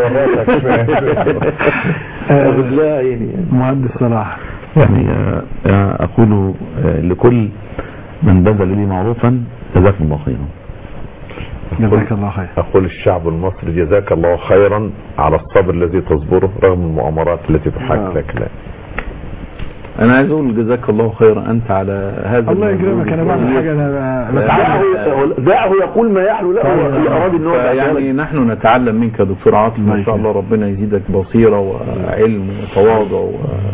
باخد لها عيني مهندس صلاح يعني آه، آه، أقول آه، لكل من بذل لي معروفا جزاكم الله خيرا جزاك الله خير أقول الشعب المصري جزاك الله خيرا على الصبر الذي تصبره رغم المؤامرات التي تحاك لك لا انا عايز اقول جزاك الله خيرا انت على هذا الله المجهود يكرمك انا بعمل حاجه انا دعه دعه يقول ما يحلو له هو اراد ان هو يعني نحن نتعلم منك يا دكتور عاطف ما شاء الله ربنا يزيدك بصيرة وعلم وتواضع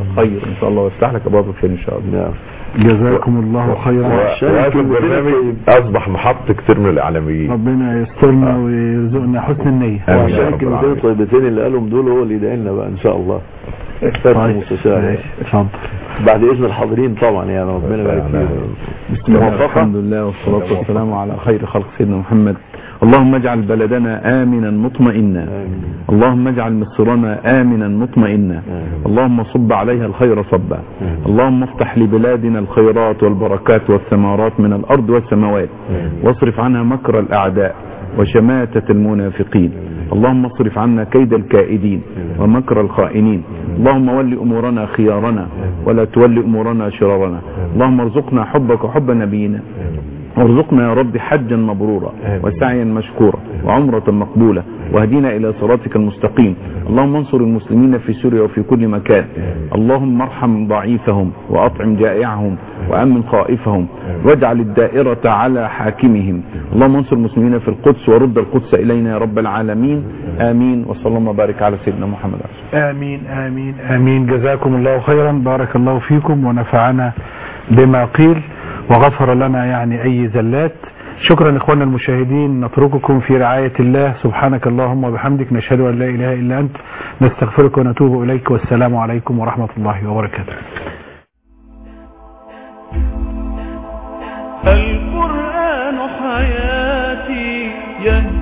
خير ان شاء الله ويفتح لك ابواب الخير ان شاء الله جزاكم الله خيرا وهذا البرنامج اصبح محط كثير من الاعلاميين ربنا يسترنا ويرزقنا حسن النية آمين يا وعشان رب الكلمتين العالمين. الطيبتين اللي قالهم دول هو اللي يدعي لنا بقى ان شاء الله استاذ مستشار ماشي، اتفضل بعد اذن الحاضرين طبعا يعني ربنا يبارك فيك بسم الله موفقة. الحمد لله والصلاة والسلام على خير خلق سيدنا محمد اللهم اجعل بلدنا آمنا مطمئنا اللهم اجعل مصرنا آمنا مطمئنا اللهم صب عليها الخير صبا اللهم افتح لبلادنا الخيرات والبركات والثمرات من الأرض والسماوات واصرف عنها مكر الأعداء وشماتة المنافقين اللهم اصرف عنا كيد الكائدين ومكر الخائنين اللهم ول أمورنا خيارنا ولا تول أمورنا شرارنا اللهم ارزقنا حبك وحب نبينا وارزقنا يا رب حجا مبرورا وسعيا مشكورا وعمرة مقبولة واهدنا إلى صراطك المستقيم اللهم انصر المسلمين في سوريا وفي كل مكان اللهم ارحم ضعيفهم وأطعم جائعهم وأمن خائفهم واجعل الدائرة على حاكمهم اللهم انصر المسلمين في القدس ورد القدس إلينا يا رب العالمين آمين وصلى الله وبارك على سيدنا محمد آمين آمين آمين جزاكم الله خيرا بارك الله فيكم ونفعنا بما قيل وغفر لنا يعني أي زلات شكرا إخواننا المشاهدين نترككم في رعاية الله سبحانك اللهم وبحمدك نشهد أن لا إله إلا أنت نستغفرك ونتوب إليك والسلام عليكم ورحمة الله وبركاته القرآن حياتي يهدي